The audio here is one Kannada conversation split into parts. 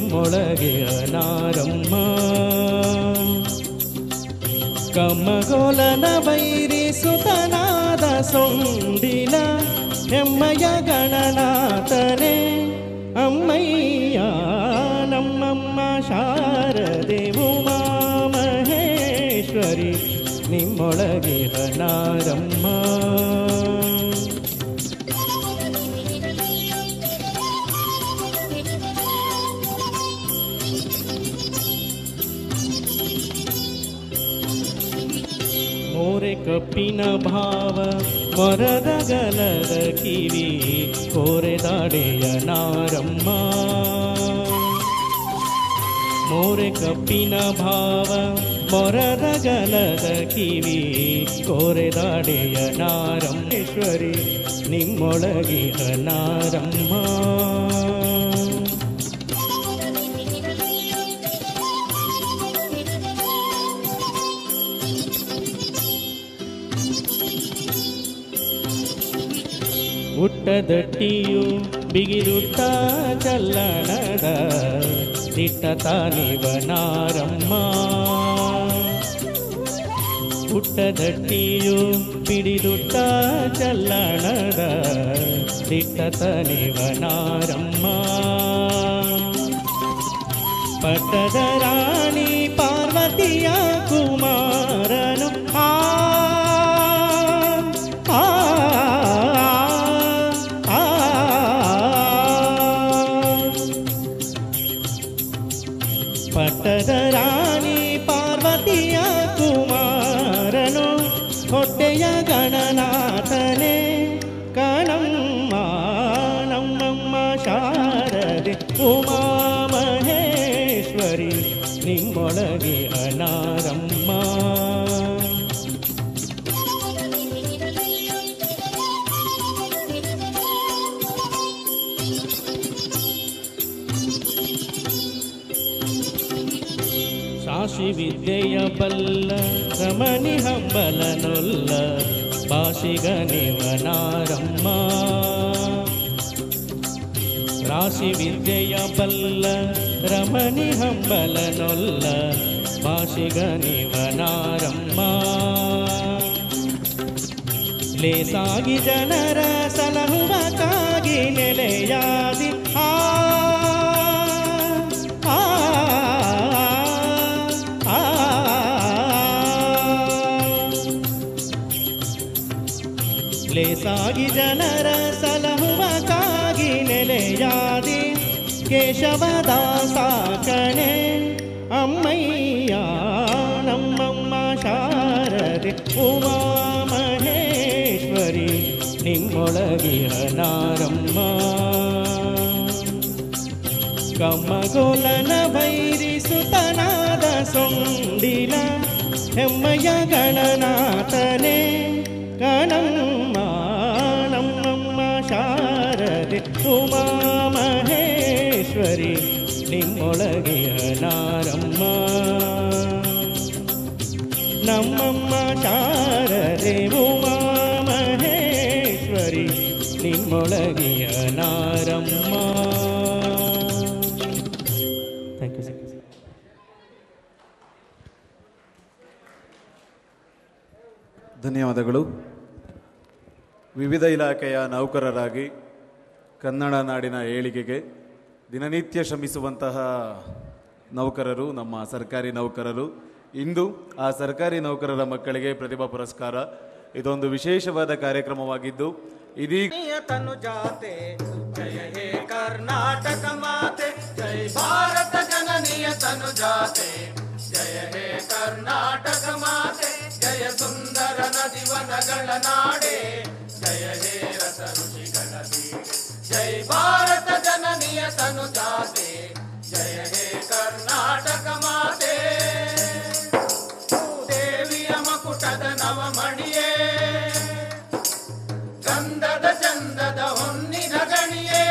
ನಿಮ್ಮೊಳಗೆ ಅನಾರಮ್ಮ ಕಮ್ಮಗೋಲನ ಬೈರಿಸುತನಾದ ಸೊಂಡಿಲ ಹೆಮ್ಮಯ ಗಣನಾಥನೇ ಅಮ್ಮಯ್ಯ ನಮ್ಮಮ್ಮ ಶಾರದೆ ಉಮಾ ಮಹೇಶ್ವರಿ ನಿಮ್ಮೊಳಗೆ ಅನಾರಮ್ಮ ಮೋರೆ ಕಪ್ಪಿನ ಭಾವ ಮೊರದ ಗಲದ ಕಿವಿ ಕೋರೆದಾಡೆಯ ನಾರಮ್ಮ ಮೋರೆ ಕಪ್ಪಿನ ಭಾವ ಮೊರದ ಗಲದ ಕಿವಿ ಕೋರೆದಾಡೆಯ ನಾರಮ್ಮೇಶ್ವರಿ ನಿಮ್ಮೊಳಗೆ ಅನಾರಮ್ಮ ಹುಟ್ಟದಟ್ಟಿಯು ಬಿಗಿರುಟ್ಟ ಚಲ್ಲಣದ ದಿಟ್ಟ ತಾನಿವನಾರಮ್ಮ ಹುಟ್ಟದಟ್ಟಿಯು ಬಿಡಿದುಟ್ಟ ಚಲ್ಲಣದ ದಿಟ್ಟ ತನಿವನಾರಮ್ಮ ಪಟ್ಟದ ರಾಣಿ ಪಾರ್ವತಿಯ ಕುಮಾರನು ಆ ಆ, ಆ, ಪಟ್ಟದ ರಾಣಿ ಪಾರ್ವತಿಯ ಕುಮಾರನು ಹೊಟ್ಟೆಯ ಗಣನಾಥನೇ ಕಣಮ್ಮ ನಮ್ಮಮ್ಮ ಶಾರದೆ ಉಮಾ ಮಹೇಶ್ವರಿ ನಿಮ್ಮೊಳಗೆ ಅನಾರಮ್ಮ ಸಾಶಿ ವಿದ್ಯೆಯ ಬಲ್ಲ ರಮಣಿ ಹಂಬಲನೊಲ್ಲ ಭಾಷಿಗ ನಿವನಾರಮ್ಮ ರಾಶಿ ವಿದ್ಯೆಯ ಬಲ್ಲ ರಮಣಿ ಹಂಬಲನೊಲ್ಲ ಭಾಷಿಗ ನಿವನಾರಮ್ಮ ಲೇಸಾಗಿ ಜನರ ಸಲಹುವಕ್ಕಾಗಿ ನೆಲೆಯಾದಿ ಆ ಆ, ಆ, ಲೇಸಾಗಿ ಜನರ ಸಲಹುವಕ್ಕಾಗಿ ನೆಲೆಯಾದಿ ಕೇಶವದಾಸ ಕಣೆ ಅಮ್ಮಯ್ಯ ನಮ್ಮಮ್ಮ ಶಾರದೆ ಉಮಾ ಮಹೇಶ್ವರಿ ನಿಮ್ಮೊಳಗೆ ಅನಾರಮ್ಮ ಕಮ್ಮಗೋಲನ ಭೈರಿಸುತನಾದ ಸೊಂಡಿಲ ಹೆಮ್ಮಯ ಗಣನಾಥನೇ ಕಣಮ್ಮ ನಮ್ಮಮ್ಮ ಶಾರದೆ ಉಮಾ ಮಹೇಶ್ವರಿ ನಿಮ್ಮೊಳಗೆ ಅನಾರಮ್ಮ ನಮ್ಮಮ್ಮ ಶಾರದೆ ಉಮಾ ಮಹೇಶ್ವರಿ ನಿಮ್ಮೊಳಗೆ ಅನಾರಮ್ಮ ಥ್ಯಾಂಕ್ ಯು ಸರ್ ಧನ್ಯವಾದಗಳು ವಿವಿಧ ಇಲಾಖೆಯ ನೌಕರರಾಗಿ ಕನ್ನಡ ನಾಡಿನ ಏಳಿಗೆಗೆ ದಿನನಿತ್ಯ ಶ್ರಮಿಸುವಂತಹ ನೌಕರರು ನಮ್ಮ ಸರ್ಕಾರಿ ನೌಕರರು ಇಂದು ಆ ಸರ್ಕಾರಿ ನೌಕರರ ಮಕ್ಕಳಿಗೆ ಪ್ರತಿಭಾ ಪುರಸ್ಕಾರ ಇದೊಂದು ವಿಶೇಷವಾದ ಕಾರ್ಯಕ್ರಮವಾಗಿದ್ದು ಇದೀಗ ತನು ಜಾತೆ ಜಯ ಹೇ ಕರ್ನಾಟಕ ಮಾತೆ ಜಯ ಭಾರತ ಜನನಿಯ ತನು ಜಾತೆ ಜಯ ಹೇ ಕರ್ನಾಟಕ ಮಾತೆ ಜಯ ಸುಂದರ ನದಿವನಗಳ ನಾಡೆ ಜಯ ಹೇ ರಸ ಋಷಿಗಳ ಬೀಡೆ ಜಯ ಭಾರತ ಜನನಿಯ ತನು ಜಾತೆ ಜಯ ಹೇ ಕರ್ನಾಟಕ ಮಾತೆ ದೇವಿಯ ಮಕುಟದ ನವಮಣಿಯೇ ಗಂಧದ ಚಂದದ ಹೊನ್ನಿನ ಗಣಿಯೇ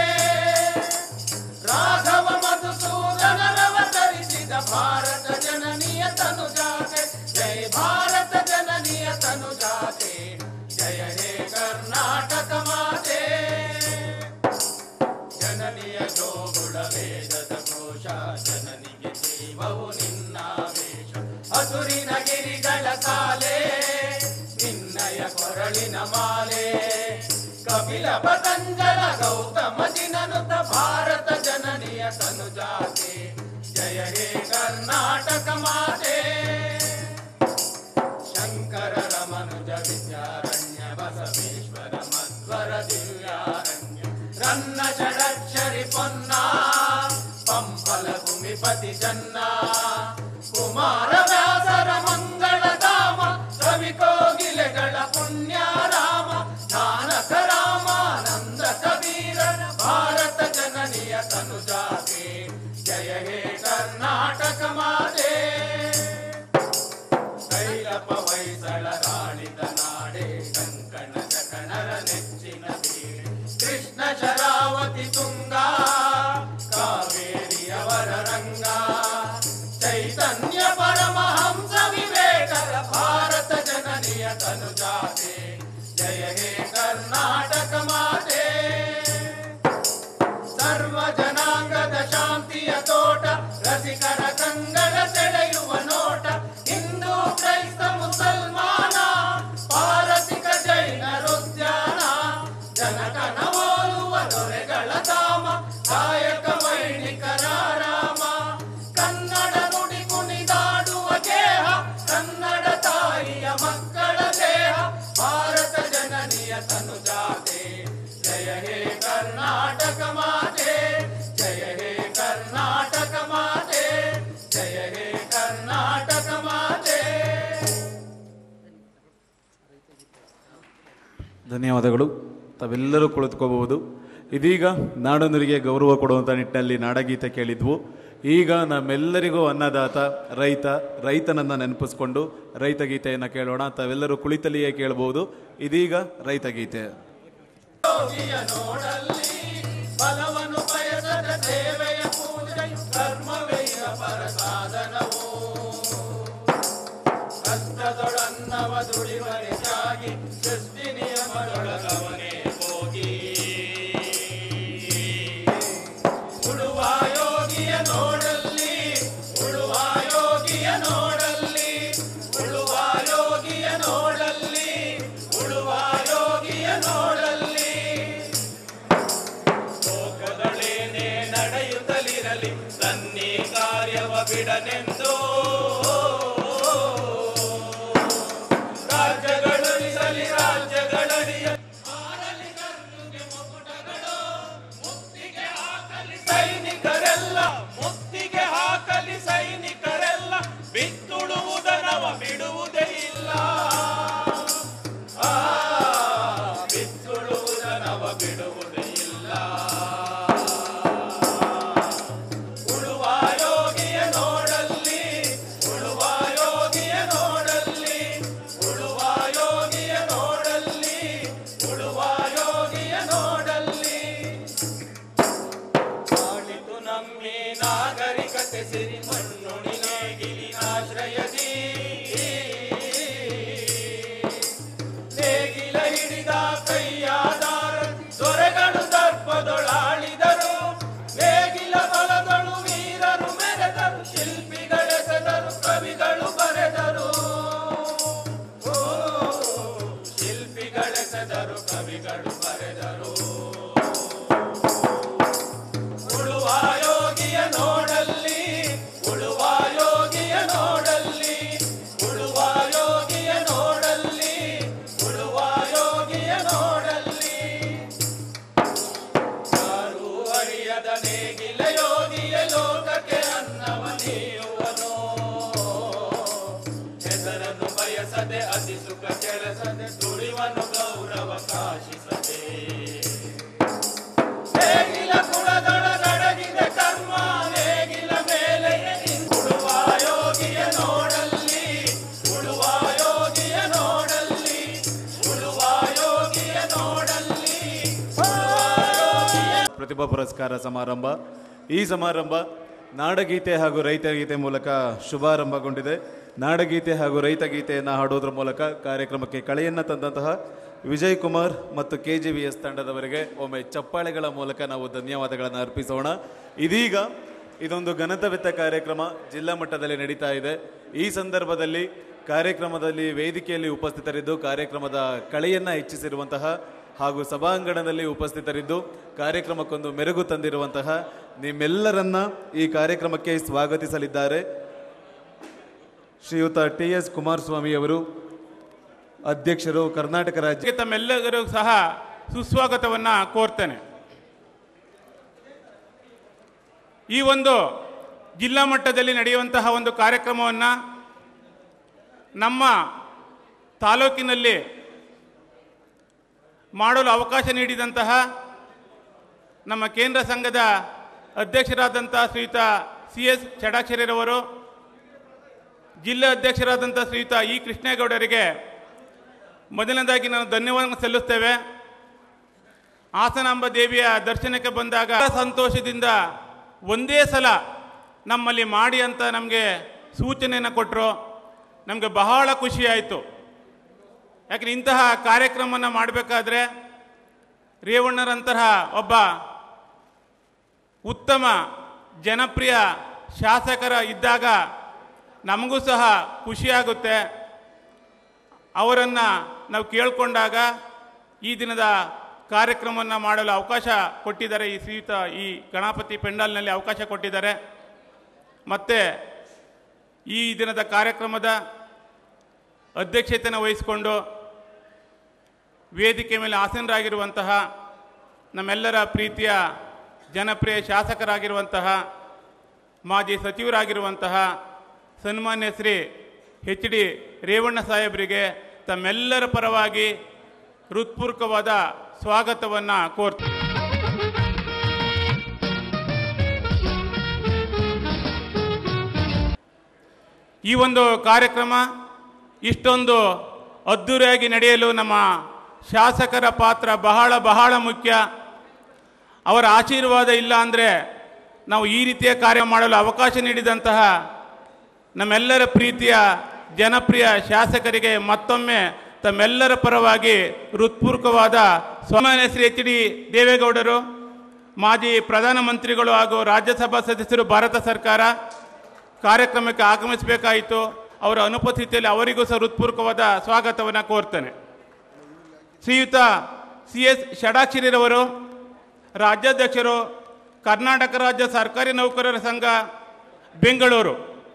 ರಾಘವ ಮಧುಸೂದನರವತರಿಸಿದ ಭಾರತ ಜನನಿಯ ತನು ಜಾತೆ ಜಯ ಭಾರತ ಜನನಿಯ ತನು ಜಾತೆ ಜಯ ಹೇ ಕರ್ನಾಟಕ ಮಾತೆ ಜನನಿಯ ಜೋಗುಳ ವೇದದ ಘೋಷ ಮಾಲೆ ಕಪಿಲ ಪತಂಜಲ ಗೌತಮ ಜಿನನುತ ಭಾರತ ಜನನಿಯ ತನುಜಾತೆ ಜಯ ಹೇ ಕರ್ನಾಟಕ ಮಾತೆ ಶಂಕರ ರಮನುಜ ವಿದ್ಯಾರಣ್ಯ ಬಸವೇಶ್ವರ ಮಧ್ವರ ದಿವ್ಯಾರಣ್ಯ ರನ್ನ ಷಡಕ್ಷರಿ ಪೊನ್ನ ಪಂಪಲ ಭೂಮಿಪತಿ ಜನ್ನ ಕುಮಾರ ವ್ಯಾಸರ ಮಂಗಳ ಧಾಮ ಕವಿ ಕೋಗಿಲೆಗಳ ಪುಣ್ಯ ರಾಮ ನಾನಕ ರಾಮಾನಂದ ಕಬೀರನ ಭಾರತ ಜನನಿಯ ತನುಜಾತೆ ಜಯ ಹೇ ಕರ್ನಾಟಕ ಮಾತೆ ಕೈಲಪ ಹೊಯ್ಸಳ ರಾಣಿದ ನಾಡೆ ಕಂಕಣ ಜಕಣರ ನೆಚ್ಚಿನ ಬೀಡೆ ಕೃಷ್ಣ ಶರಾವತಿ ತುಂಗ ಕಾವೇರಿಯವರ ರಂಗ ಚೈತನ್ಯ ಪರಮಹಂಸ ವಿವೇಕರ ಭಾರತ ಜನನಿಯ ತನುಜಾತೆ ಜಯ ಹೇ ಕರ್ನಾಟಕ ಮಾತೆ ಸರ್ವ ಜನಾಂಗದ ಶಾಂತಿಯ ತೋಟ ರಸಿಕರ ಕಂಗಳ ಸೆಳೆಯುವ ನೋಟ ಹಿಂದೂ ಕ್ರೈಸ್ತ ಮುಸಲ್ಮಾನ ಪಾರಸಿಕ ಜೈನರುದ್ಯಾನ ಜನಕನ ಹೋಲುವ ದೊರೆಗಳ ಧಾಮ ಕಾಯಕ ವೈಣಿಕರ ರಾಮ ಕನ್ನಡ ನುಡಿ ಕುಣಿದಾಡುವ ಗೇಹ ಕನ್ನಡ ತಾಯಿಯ ಮಕ್ಕಳ ದೇಹ ಭಾರತ ಜನನಿಯ ತನುಜಾತೆ ಜಯ ಹೇ ಕರ್ನಾಟಕ ಮಾತೆ ಜಯ ಹೇ ಕರ್ನಾಟಕ ಮಾತೆ ಜಯ ಹೇ ಕರ್ನಾಟಕ ಮಾತೆ ಧನ್ಯವಾದಗಳು ತಾವೆಲ್ಲರೂ ಕುಳಿತುಕೋಬಹುದು ಇದೀಗ ನಾಡೊಂದರಿಗೆ ಗೌರವ ಕೊಡುವಂಥ ನಿಟ್ಟಿನಲ್ಲಿ ನಾಡಗೀತೆ ಕೇಳಿದ್ವು ಈಗ ನಮ್ಮೆಲ್ಲರಿಗೂ ಅನ್ನದಾತ ರೈತ ರೈತನನ್ನ ನೆನಪಿಸ್ಕೊಂಡು ರೈತ ಗೀತೆಯನ್ನು ಕೇಳೋಣ ತಾವೆಲ್ಲರೂ ಕುಳಿತಲ್ಲಿಯೇ ಕೇಳಬಹುದು ಇದೀಗ ರೈತ ಗೀತೆ ಯೋಗಿಯ ನೋಡಲ್ಲಿ ಬಲವನ್ನು ಬಯಸದ ಸೇವೆಯ ಪೂಜೆಯು ಕರ್ಮವೈನ ಪರ ಸಾಧನವು ಕಷ್ಟದೊಡನ್ನವ ದುಡಿವರೆಗಾಗಿ ಸೃಷ್ಟಿ ನಿಯಮದೊಳಗವನೇ ಹೋಗಿ ಉಳುವ ಯೋಗಿಯ ನೋಡಲ್ಲಿ ಉಳುವ ಯೋಗಿಯ ನೋಡಲ್ಲಿ ಉಳುವ ಯೋಗಿಯ ನೋಡಲ್ಲಿ ಉಳುವ ಯೋಗಿಯ ನೋಡಲ್ಲಿ ಲೋಕದಳೇನೆ ನಡೆಯುತ್ತಲಿರಲಿ ತನ್ನಿ ಕಾರ್ಯವ ಬಿಡನೆಂದು ರಾಜ್ಯಗಳಿಸಲಿ ರಾಜ್ಯಗಳಡಿಯ ಆರಲಿ ಕರ್ತುಗೆ ಮುಕುಟಗಳು ಮುತ್ತಿಗೆ ಹಾಕಲಿ ಸೈನಿಕರೆಲ್ಲ ಮುತ್ತಿಗೆ ಹಾಕಲಿ ಸೈನಿಕರೆಲ್ಲ ಬಿತ್ತುಡುವುದನವ ಬಿಡುವುದೇ ಇಲ್ಲ ಆ ಬಿತ್ತುಳುವುದನವ ಬಿಡುವುದೇ ಇಲ್ಲ ಉಳುವ ಯೋಗಿಯ ನೋಡಲ್ಲಿ ಉಳುವ ಯೋಗಿಯ ನೋಡಲ್ಲಿ ಉಳುವ ಯೋಗಿಯ ನೋಡಲ್ಲಿ ಉಳುವ ಯೋಗಿಯ ನೋಡಲ್ಲಿ ಆಳಿತು ನಮ್ಮಿ ನಾಗರಿಕತೆ ಸಿರಿ ಮಣ್ಣುಣಿ ನೇಗಿಲಿನಾಶ್ರಯದಿ ನೇಗಿಲ ಹಿಡಿದ ಕೈಯಾದಾರ ದೊರೆಗಳು ದರ್ಪದೊಳಾಳಿದರು ನೇಗಿಲ ಬಲಗಳು ವೀರರು ಮೆರೆದರು ಶಿಲ್ಪಿಗಳೆಸೆದರು ಕವಿಗಳು ಬರೆದರು ಓ, ಶಿಲ್ಪಿಗಳೆಸೆದರು ಕವಿಗಳು ಬರೆದರು ಉಳುವ ಯೋಗಿಯ ನೋಡಲ್ಲಿ ಉಳುವ ಯೋಗಿಯ ನೋಡಲ್ಲಿ ಉಳುವ ಯೋಗಿಯ ನೋಡಲ್ಲಿ ಉಳುವ ಯೋಗಿಯ ನೋಡಲ್ಲಿ ಯಾರು ಅರಿಯದ ನೇಗಿಲ ಯೋಗಿಯ ಲೋಕಕ್ಕೆ ಅನ್ನವ ನೀಯುವನು ಹೆಸರನ್ನು ಬಯಸದೆ ಅತಿ ಸುಖ ಕೆಳಸದೆ ದುಡಿವನು ಗೌರವ ಕಾಶಿಸದೆ ನೇಗಿಲ ಕುಳದೊಳಗಡಗಿದೆ ಕರ್ಮ ನೇಗಿಲ ಮೇಲೆ ನಿಂತುಡುವ ಯೋಗಿಯ ನೋಡಲ್ಲಿ ಉಳುವ ಯೋಗಿಯ ನೋಡಲ್ಲಿ ಉಳುವ ಯೋಗಿಯ ನೋಡಲ್ಲಿ ಪ್ರತಿಭಾ ಪುರಸ್ಕಾರ ಸಮಾರಂಭ ಈ ಸಮಾರಂಭ ನಾಡಗೀತೆ ಹಾಗೂ ರೈತಗೀತೆ ಮೂಲಕ ಶುಭಾರಂಭಗೊಂಡಿದೆ ನಾಡಗೀತೆ ಹಾಗೂ ರೈತಗೀತೆಯನ್ನು ಹಾಡೋದ್ರ ಮೂಲಕ ಕಾರ್ಯಕ್ರಮಕ್ಕೆ ಕಳೆಯನ್ನು ತಂದಂತಹ ವಿಜಯ್ ಕುಮಾರ್ ಮತ್ತು ಕೆ ಜಿ ವಿ ಎಸ್ ತಂಡದವರಿಗೆ ಒಮ್ಮೆ ಚಪ್ಪಾಳೆಗಳ ಮೂಲಕ ನಾವು ಧನ್ಯವಾದಗಳನ್ನು ಅರ್ಪಿಸೋಣ ಇದೀಗ ಇದೊಂದು ಘನತವೆತ್ತ ಕಾರ್ಯಕ್ರಮ ಜಿಲ್ಲಾ ಮಟ್ಟದಲ್ಲಿ ನಡೀತಾ ಇದೆ ಈ ಸಂದರ್ಭದಲ್ಲಿ ಕಾರ್ಯಕ್ರಮದಲ್ಲಿ ವೇದಿಕೆಯಲ್ಲಿ ಉಪಸ್ಥಿತರಿದ್ದು ಕಾರ್ಯಕ್ರಮದ ಕಳೆಯನ್ನ ಹೆಚ್ಚಿಸಿರುವಂತಹ ಹಾಗೂ ಸಭಾಂಗಣದಲ್ಲಿ ಉಪಸ್ಥಿತರಿದ್ದು ಕಾರ್ಯಕ್ರಮಕ್ಕೊಂದು ಮೆರುಗು ತಂದಿರುವಂತಹ ನಿಮ್ಮೆಲ್ಲರನ್ನ ಈ ಕಾರ್ಯಕ್ರಮಕ್ಕೆ ಸ್ವಾಗತಿಸಲಿದ್ದಾರೆ ಶ್ರೀಯುತ ಟಿ ಎಸ್ ಕುಮಾರಸ್ವಾಮಿ ಅವರು ಅಧ್ಯಕ್ಷರು ಕರ್ನಾಟಕ ರಾಜ್ಯ ಇದಕ್ಕೆ ತಮ್ಮೆಲ್ಲರಿಗೂ ಸಹ ಸುಸ್ವಾಗತವನ್ನು ಕೋರ್ತೇನೆ ಈ ಒಂದು ಜಿಲ್ಲಾ ಮಟ್ಟದಲ್ಲಿ ನಡೆಯುವಂತಹ ಒಂದು ಕಾರ್ಯಕ್ರಮವನ್ನು ನಮ್ಮ ತಾಲೂಕಿನಲ್ಲಿ ಮಾಡಲು ಅವಕಾಶ ನೀಡಿದಂತಹ ನಮ್ಮ ಕೇಂದ್ರ ಸಂಘದ ಅಧ್ಯಕ್ಷರಾದಂಥ ಶ್ರೀಯುತ ಸಿ ಎಸ್ ಚಡಾಕ್ಷರಿರವರು ಜಿಲ್ಲಾ ಅಧ್ಯಕ್ಷರಾದಂಥ ಶ್ರೀಯುತ ಇ ಕೃಷ್ಣೇಗೌಡರಿಗೆ ಮೊದಲನೇದಾಗಿ ನಾನು ಧನ್ಯವಾದ ಸಲ್ಲಿಸ್ತೇವೆ ಹಾಸನಾಂಬ ದೇವಿಯ ದರ್ಶನಕ್ಕೆ ಬಂದಾಗ ಸಂತೋಷದಿಂದ ಒಂದೇ ಸಲ ನಮ್ಮಲ್ಲಿ ಮಾಡಿ ಅಂತ ನಮಗೆ ಸೂಚನೆಯನ್ನು ಕೊಟ್ಟರು ನಮಗೆ ಬಹಳ ಖುಷಿಯಾಯಿತು ಯಾಕಂದ್ರೆ ಇಂತಹ ಕಾರ್ಯಕ್ರಮವನ್ನು ಮಾಡಬೇಕಾದ್ರೆ ರೇವಣ್ಣರಂತಹ ಒಬ್ಬ ಉತ್ತಮ ಜನಪ್ರಿಯ ಶಾಸಕರ ಇದ್ದಾಗ ನಮಗೂ ಸಹ ಖುಷಿಯಾಗುತ್ತೆ ಅವರನ್ನು ನಾವು ಕೇಳಿಕೊಂಡಾಗ ಈ ದಿನದ ಕಾರ್ಯಕ್ರಮವನ್ನು ಮಾಡಲು ಅವಕಾಶ ಕೊಟ್ಟಿದ್ದಾರೆ ಈ ಶ್ರೀಯುತ ಈ ಗಣಪತಿ ಪೆಂಡಾಲ್ನಲ್ಲಿ ಅವಕಾಶ ಕೊಟ್ಟಿದ್ದಾರೆ ಮತ್ತು ಈ ದಿನದ ಕಾರ್ಯಕ್ರಮದ ಅಧ್ಯಕ್ಷತೆಯನ್ನು ವಹಿಸಿಕೊಂಡು ವೇದಿಕೆ ಮೇಲೆ ಆಸೀನರಾಗಿರುವಂತಹ ನಮ್ಮೆಲ್ಲರ ಪ್ರೀತಿಯ ಜನಪ್ರಿಯ ಶಾಸಕರಾಗಿರುವಂತಹ ಮಾಜಿ ಸಚಿವರಾಗಿರುವಂತಹ ಸನ್ಮಾನ್ಯ ಶ್ರೀ ಎಚ್ ಡಿ ರೇವಣ್ಣ ಸಾಹೇಬರಿಗೆ ತಮ್ಮೆಲ್ಲರ ಪರವಾಗಿ ಹೃತ್ಪೂರ್ವಕವಾದ ಸ್ವಾಗತವನ್ನು ಕೋರ್ತೀನಿ ಈ ಒಂದು ಕಾರ್ಯಕ್ರಮ ಇಷ್ಟೊಂದು ಅದ್ಧೂರಿಯಾಗಿ ನಡೆಯಲು ನಮ್ಮ ಶಾಸಕರ ಪಾತ್ರ ಬಹಳ ಬಹಳ ಮುಖ್ಯ ಅವರ ಆಶೀರ್ವಾದ ಇಲ್ಲ ಅಂದರೆ ನಾವು ಈ ರೀತಿಯ ಕಾರ್ಯ ಮಾಡಲು ಅವಕಾಶ ನೀಡಿದಂತಹ ನಮ್ಮೆಲ್ಲರ ಪ್ರೀತಿಯ ಜನಪ್ರಿಯ ಶಾಸಕರಿಗೆ ಮತ್ತೊಮ್ಮೆ ತಮ್ಮೆಲ್ಲರ ಪರವಾಗಿ ಹೃತ್ಪೂರ್ವಕವಾದ ಸನ್ಮಾನ್ಯ ಶ್ರೀ ಎಚ್ ಡಿ ದೇವೇಗೌಡರು ಮಾಜಿ ಪ್ರಧಾನಮಂತ್ರಿಗಳು ಹಾಗೂ ರಾಜ್ಯಸಭಾ ಸದಸ್ಯರು ಭಾರತ ಸರ್ಕಾರ ಕಾರ್ಯಕ್ರಮಕ್ಕೆ ಆಗಮಿಸಬೇಕಾಯಿತು ಅವರ ಅನುಪಸ್ಥಿತಿಯಲ್ಲಿ ಅವರಿಗೂ ಸಹ ಹೃತ್ಪೂರ್ವಕವಾದ ಸ್ವಾಗತವನ್ನು ಕೋರ್ತೇನೆ ಶ್ರೀಯುತ ಸಿ ಎಸ್ ಷಡಾಕ್ಷರಿರವರು ರಾಜ್ಯಾಧ್ಯಕ್ಷರು ಕರ್ನಾಟಕ ರಾಜ್ಯ ಸರ್ಕಾರಿ ನೌಕರರ ಸಂಘ ಬೆಂಗಳೂರು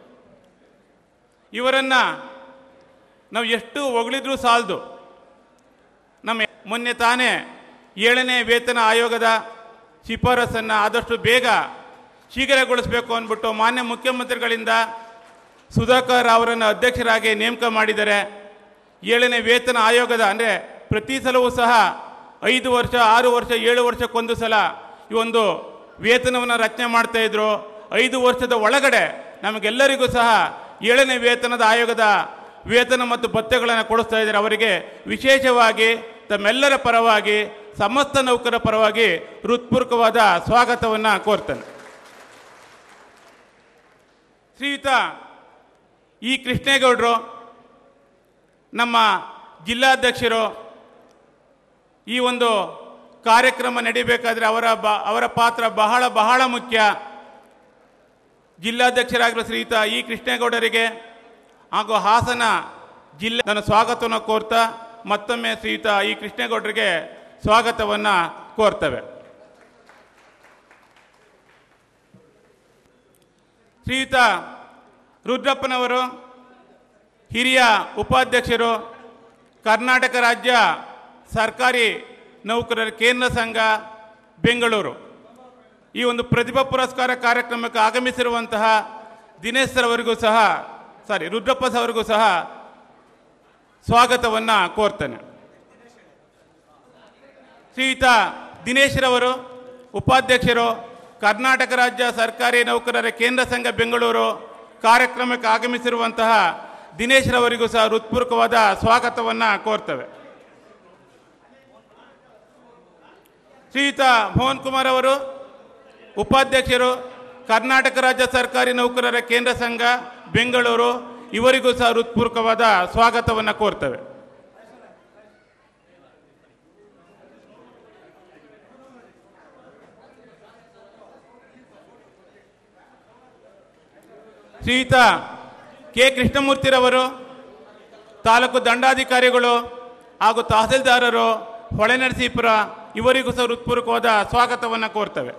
ಇವರನ್ನು ನಾವು ಎಷ್ಟು ಹೊಗಳಿದ್ರೂ ಸಾಲದು ನಮ್ಮ ಮೊನ್ನೆ ತಾನೇ ಏಳನೇ ವೇತನ ಆಯೋಗದ ಶಿಫಾರಸನ್ನು ಆದಷ್ಟು ಬೇಗ ಶೀಘ್ರಗೊಳಿಸಬೇಕು ಅಂದ್ಬಿಟ್ಟು ಮಾನ್ಯ ಮುಖ್ಯಮಂತ್ರಿಗಳಿಂದ ಸುಧಾಕರ್ ಅವರನ್ನು ಅಧ್ಯಕ್ಷರಾಗಿ ನೇಮಕ ಮಾಡಿದ್ದಾರೆ ಏಳನೇ ವೇತನ ಆಯೋಗದ ಅಂದರೆ ಪ್ರತಿ ಸಲವೂ ಸಹ ಐದು ವರ್ಷ ಆರು ವರ್ಷ ಏಳು ವರ್ಷಕ್ಕೊಂದು ಸಲ ಈ ಒಂದು ವೇತನವನ್ನು ರಚನೆ ಮಾಡ್ತಾ ಇದ್ರು ಐದು ವರ್ಷದ ಒಳಗಡೆ ನಮಗೆಲ್ಲರಿಗೂ ಸಹ ಏಳನೇ ವೇತನದ ಆಯೋಗದ ವೇತನ ಮತ್ತು ಭತ್ಯೆಗಳನ್ನು ಕೊಡಿಸ್ತಾ ಇದ್ದಾರೆ ಅವರಿಗೆ ವಿಶೇಷವಾಗಿ ತಮ್ಮೆಲ್ಲರ ಪರವಾಗಿ ಸಮಸ್ತ ನೌಕರ ಪರವಾಗಿ ಹೃತ್ಪೂರ್ವಕವಾದ ಸ್ವಾಗತವನ್ನು ಕೋರ್ತೇನೆ ಶ್ರೀಯುತ ಇ ಕೃಷ್ಣೇಗೌಡರು ನಮ್ಮ ಜಿಲ್ಲಾಧ್ಯಕ್ಷರು ಈ ಒಂದು ಕಾರ್ಯಕ್ರಮ ನಡೀಬೇಕಾದ್ರೆ ಅವರ ಬ ಅವರ ಪಾತ್ರ ಬಹಳ ಬಹಳ ಮುಖ್ಯ ಜಿಲ್ಲಾಧ್ಯಕ್ಷರಾಗಿರುವ ಶ್ರೀಯುತ ಇ ಕೃಷ್ಣೇಗೌಡರಿಗೆ ಹಾಗೂ ಹಾಸನ ಜಿಲ್ಲೆ ನನ್ನ ಸ್ವಾಗತವನ್ನು ಕೋರ್ತಾ ಮತ್ತೊಮ್ಮೆ ಶ್ರೀಯುತ ಇ ಕೃಷ್ಣೇಗೌಡರಿಗೆ ಸ್ವಾಗತವನ್ನು ಕೋರ್ತೇವೆ ಶ್ರೀಯುತ ರುದ್ರಪ್ಪನವರು ಹಿರಿಯ ಉಪಾಧ್ಯಕ್ಷರು ಕರ್ನಾಟಕ ರಾಜ್ಯ ಸರ್ಕಾರಿ ನೌಕರರ ಕೇಂದ್ರ ಸಂಘ ಬೆಂಗಳೂರು ಈ ಒಂದು ಪ್ರತಿಭಾ ಪುರಸ್ಕಾರ ಕಾರ್ಯಕ್ರಮಕ್ಕೆ ಆಗಮಿಸಿರುವಂತಹ ದಿನೇಶ್ ಅವರಿಗೂ ಸಹ ಸಾರಿ ರುದ್ರಪ್ಪ ಅವರಿಗೂ ಸಹ ಸ್ವಾಗತವನ್ನು ಕೋರ್ತೇನೆ ಶ್ರೀಯುತ ದಿನೇಶ್ರವರು ಉಪಾಧ್ಯಕ್ಷರು ಕರ್ನಾಟಕ ರಾಜ್ಯ ಸರ್ಕಾರಿ ನೌಕರರ ಕೇಂದ್ರ ಸಂಘ ಬೆಂಗಳೂರು ಕಾರ್ಯಕ್ರಮಕ್ಕೆ ಆಗಮಿಸಿರುವಂತಹ ದಿನೇಶ್ರವರಿಗೂ ಸಹ ಹೃತ್ಪೂರ್ವಕವಾದ ಸ್ವಾಗತವನ್ನು ಕೋರ್ತೇವೆ ಶ್ರೀಯುತ ಮೋಹನ್ ಕುಮಾರ್ ಅವರು ಉಪಾಧ್ಯಕ್ಷರು ಕರ್ನಾಟಕ ರಾಜ್ಯ ಸರ್ಕಾರಿ ನೌಕರರ ಕೇಂದ್ರ ಸಂಘ ಬೆಂಗಳೂರು ಇವರಿಗೂ ಸಹ ಹೃತ್ಪೂರ್ವಕವಾದ ಸ್ವಾಗತವನ್ನು ಕೋರ್ತೇವೆ ಶ್ರೀಯುತ ಕೆ ಕೃಷ್ಣಮೂರ್ತಿರವರು ತಾಲೂಕು ದಂಡಾಧಿಕಾರಿಗಳು ಹಾಗೂ ತಹಸೀಲ್ದಾರರು ಹೊಳೆನರಸೀಪುರ ಇವರಿಗೂ ಸಹ ಹೃತ್ಪೂರ್ವಕವಾದ ಸ್ವಾಗತವನ್ನು ಕೋರ್ತವೆ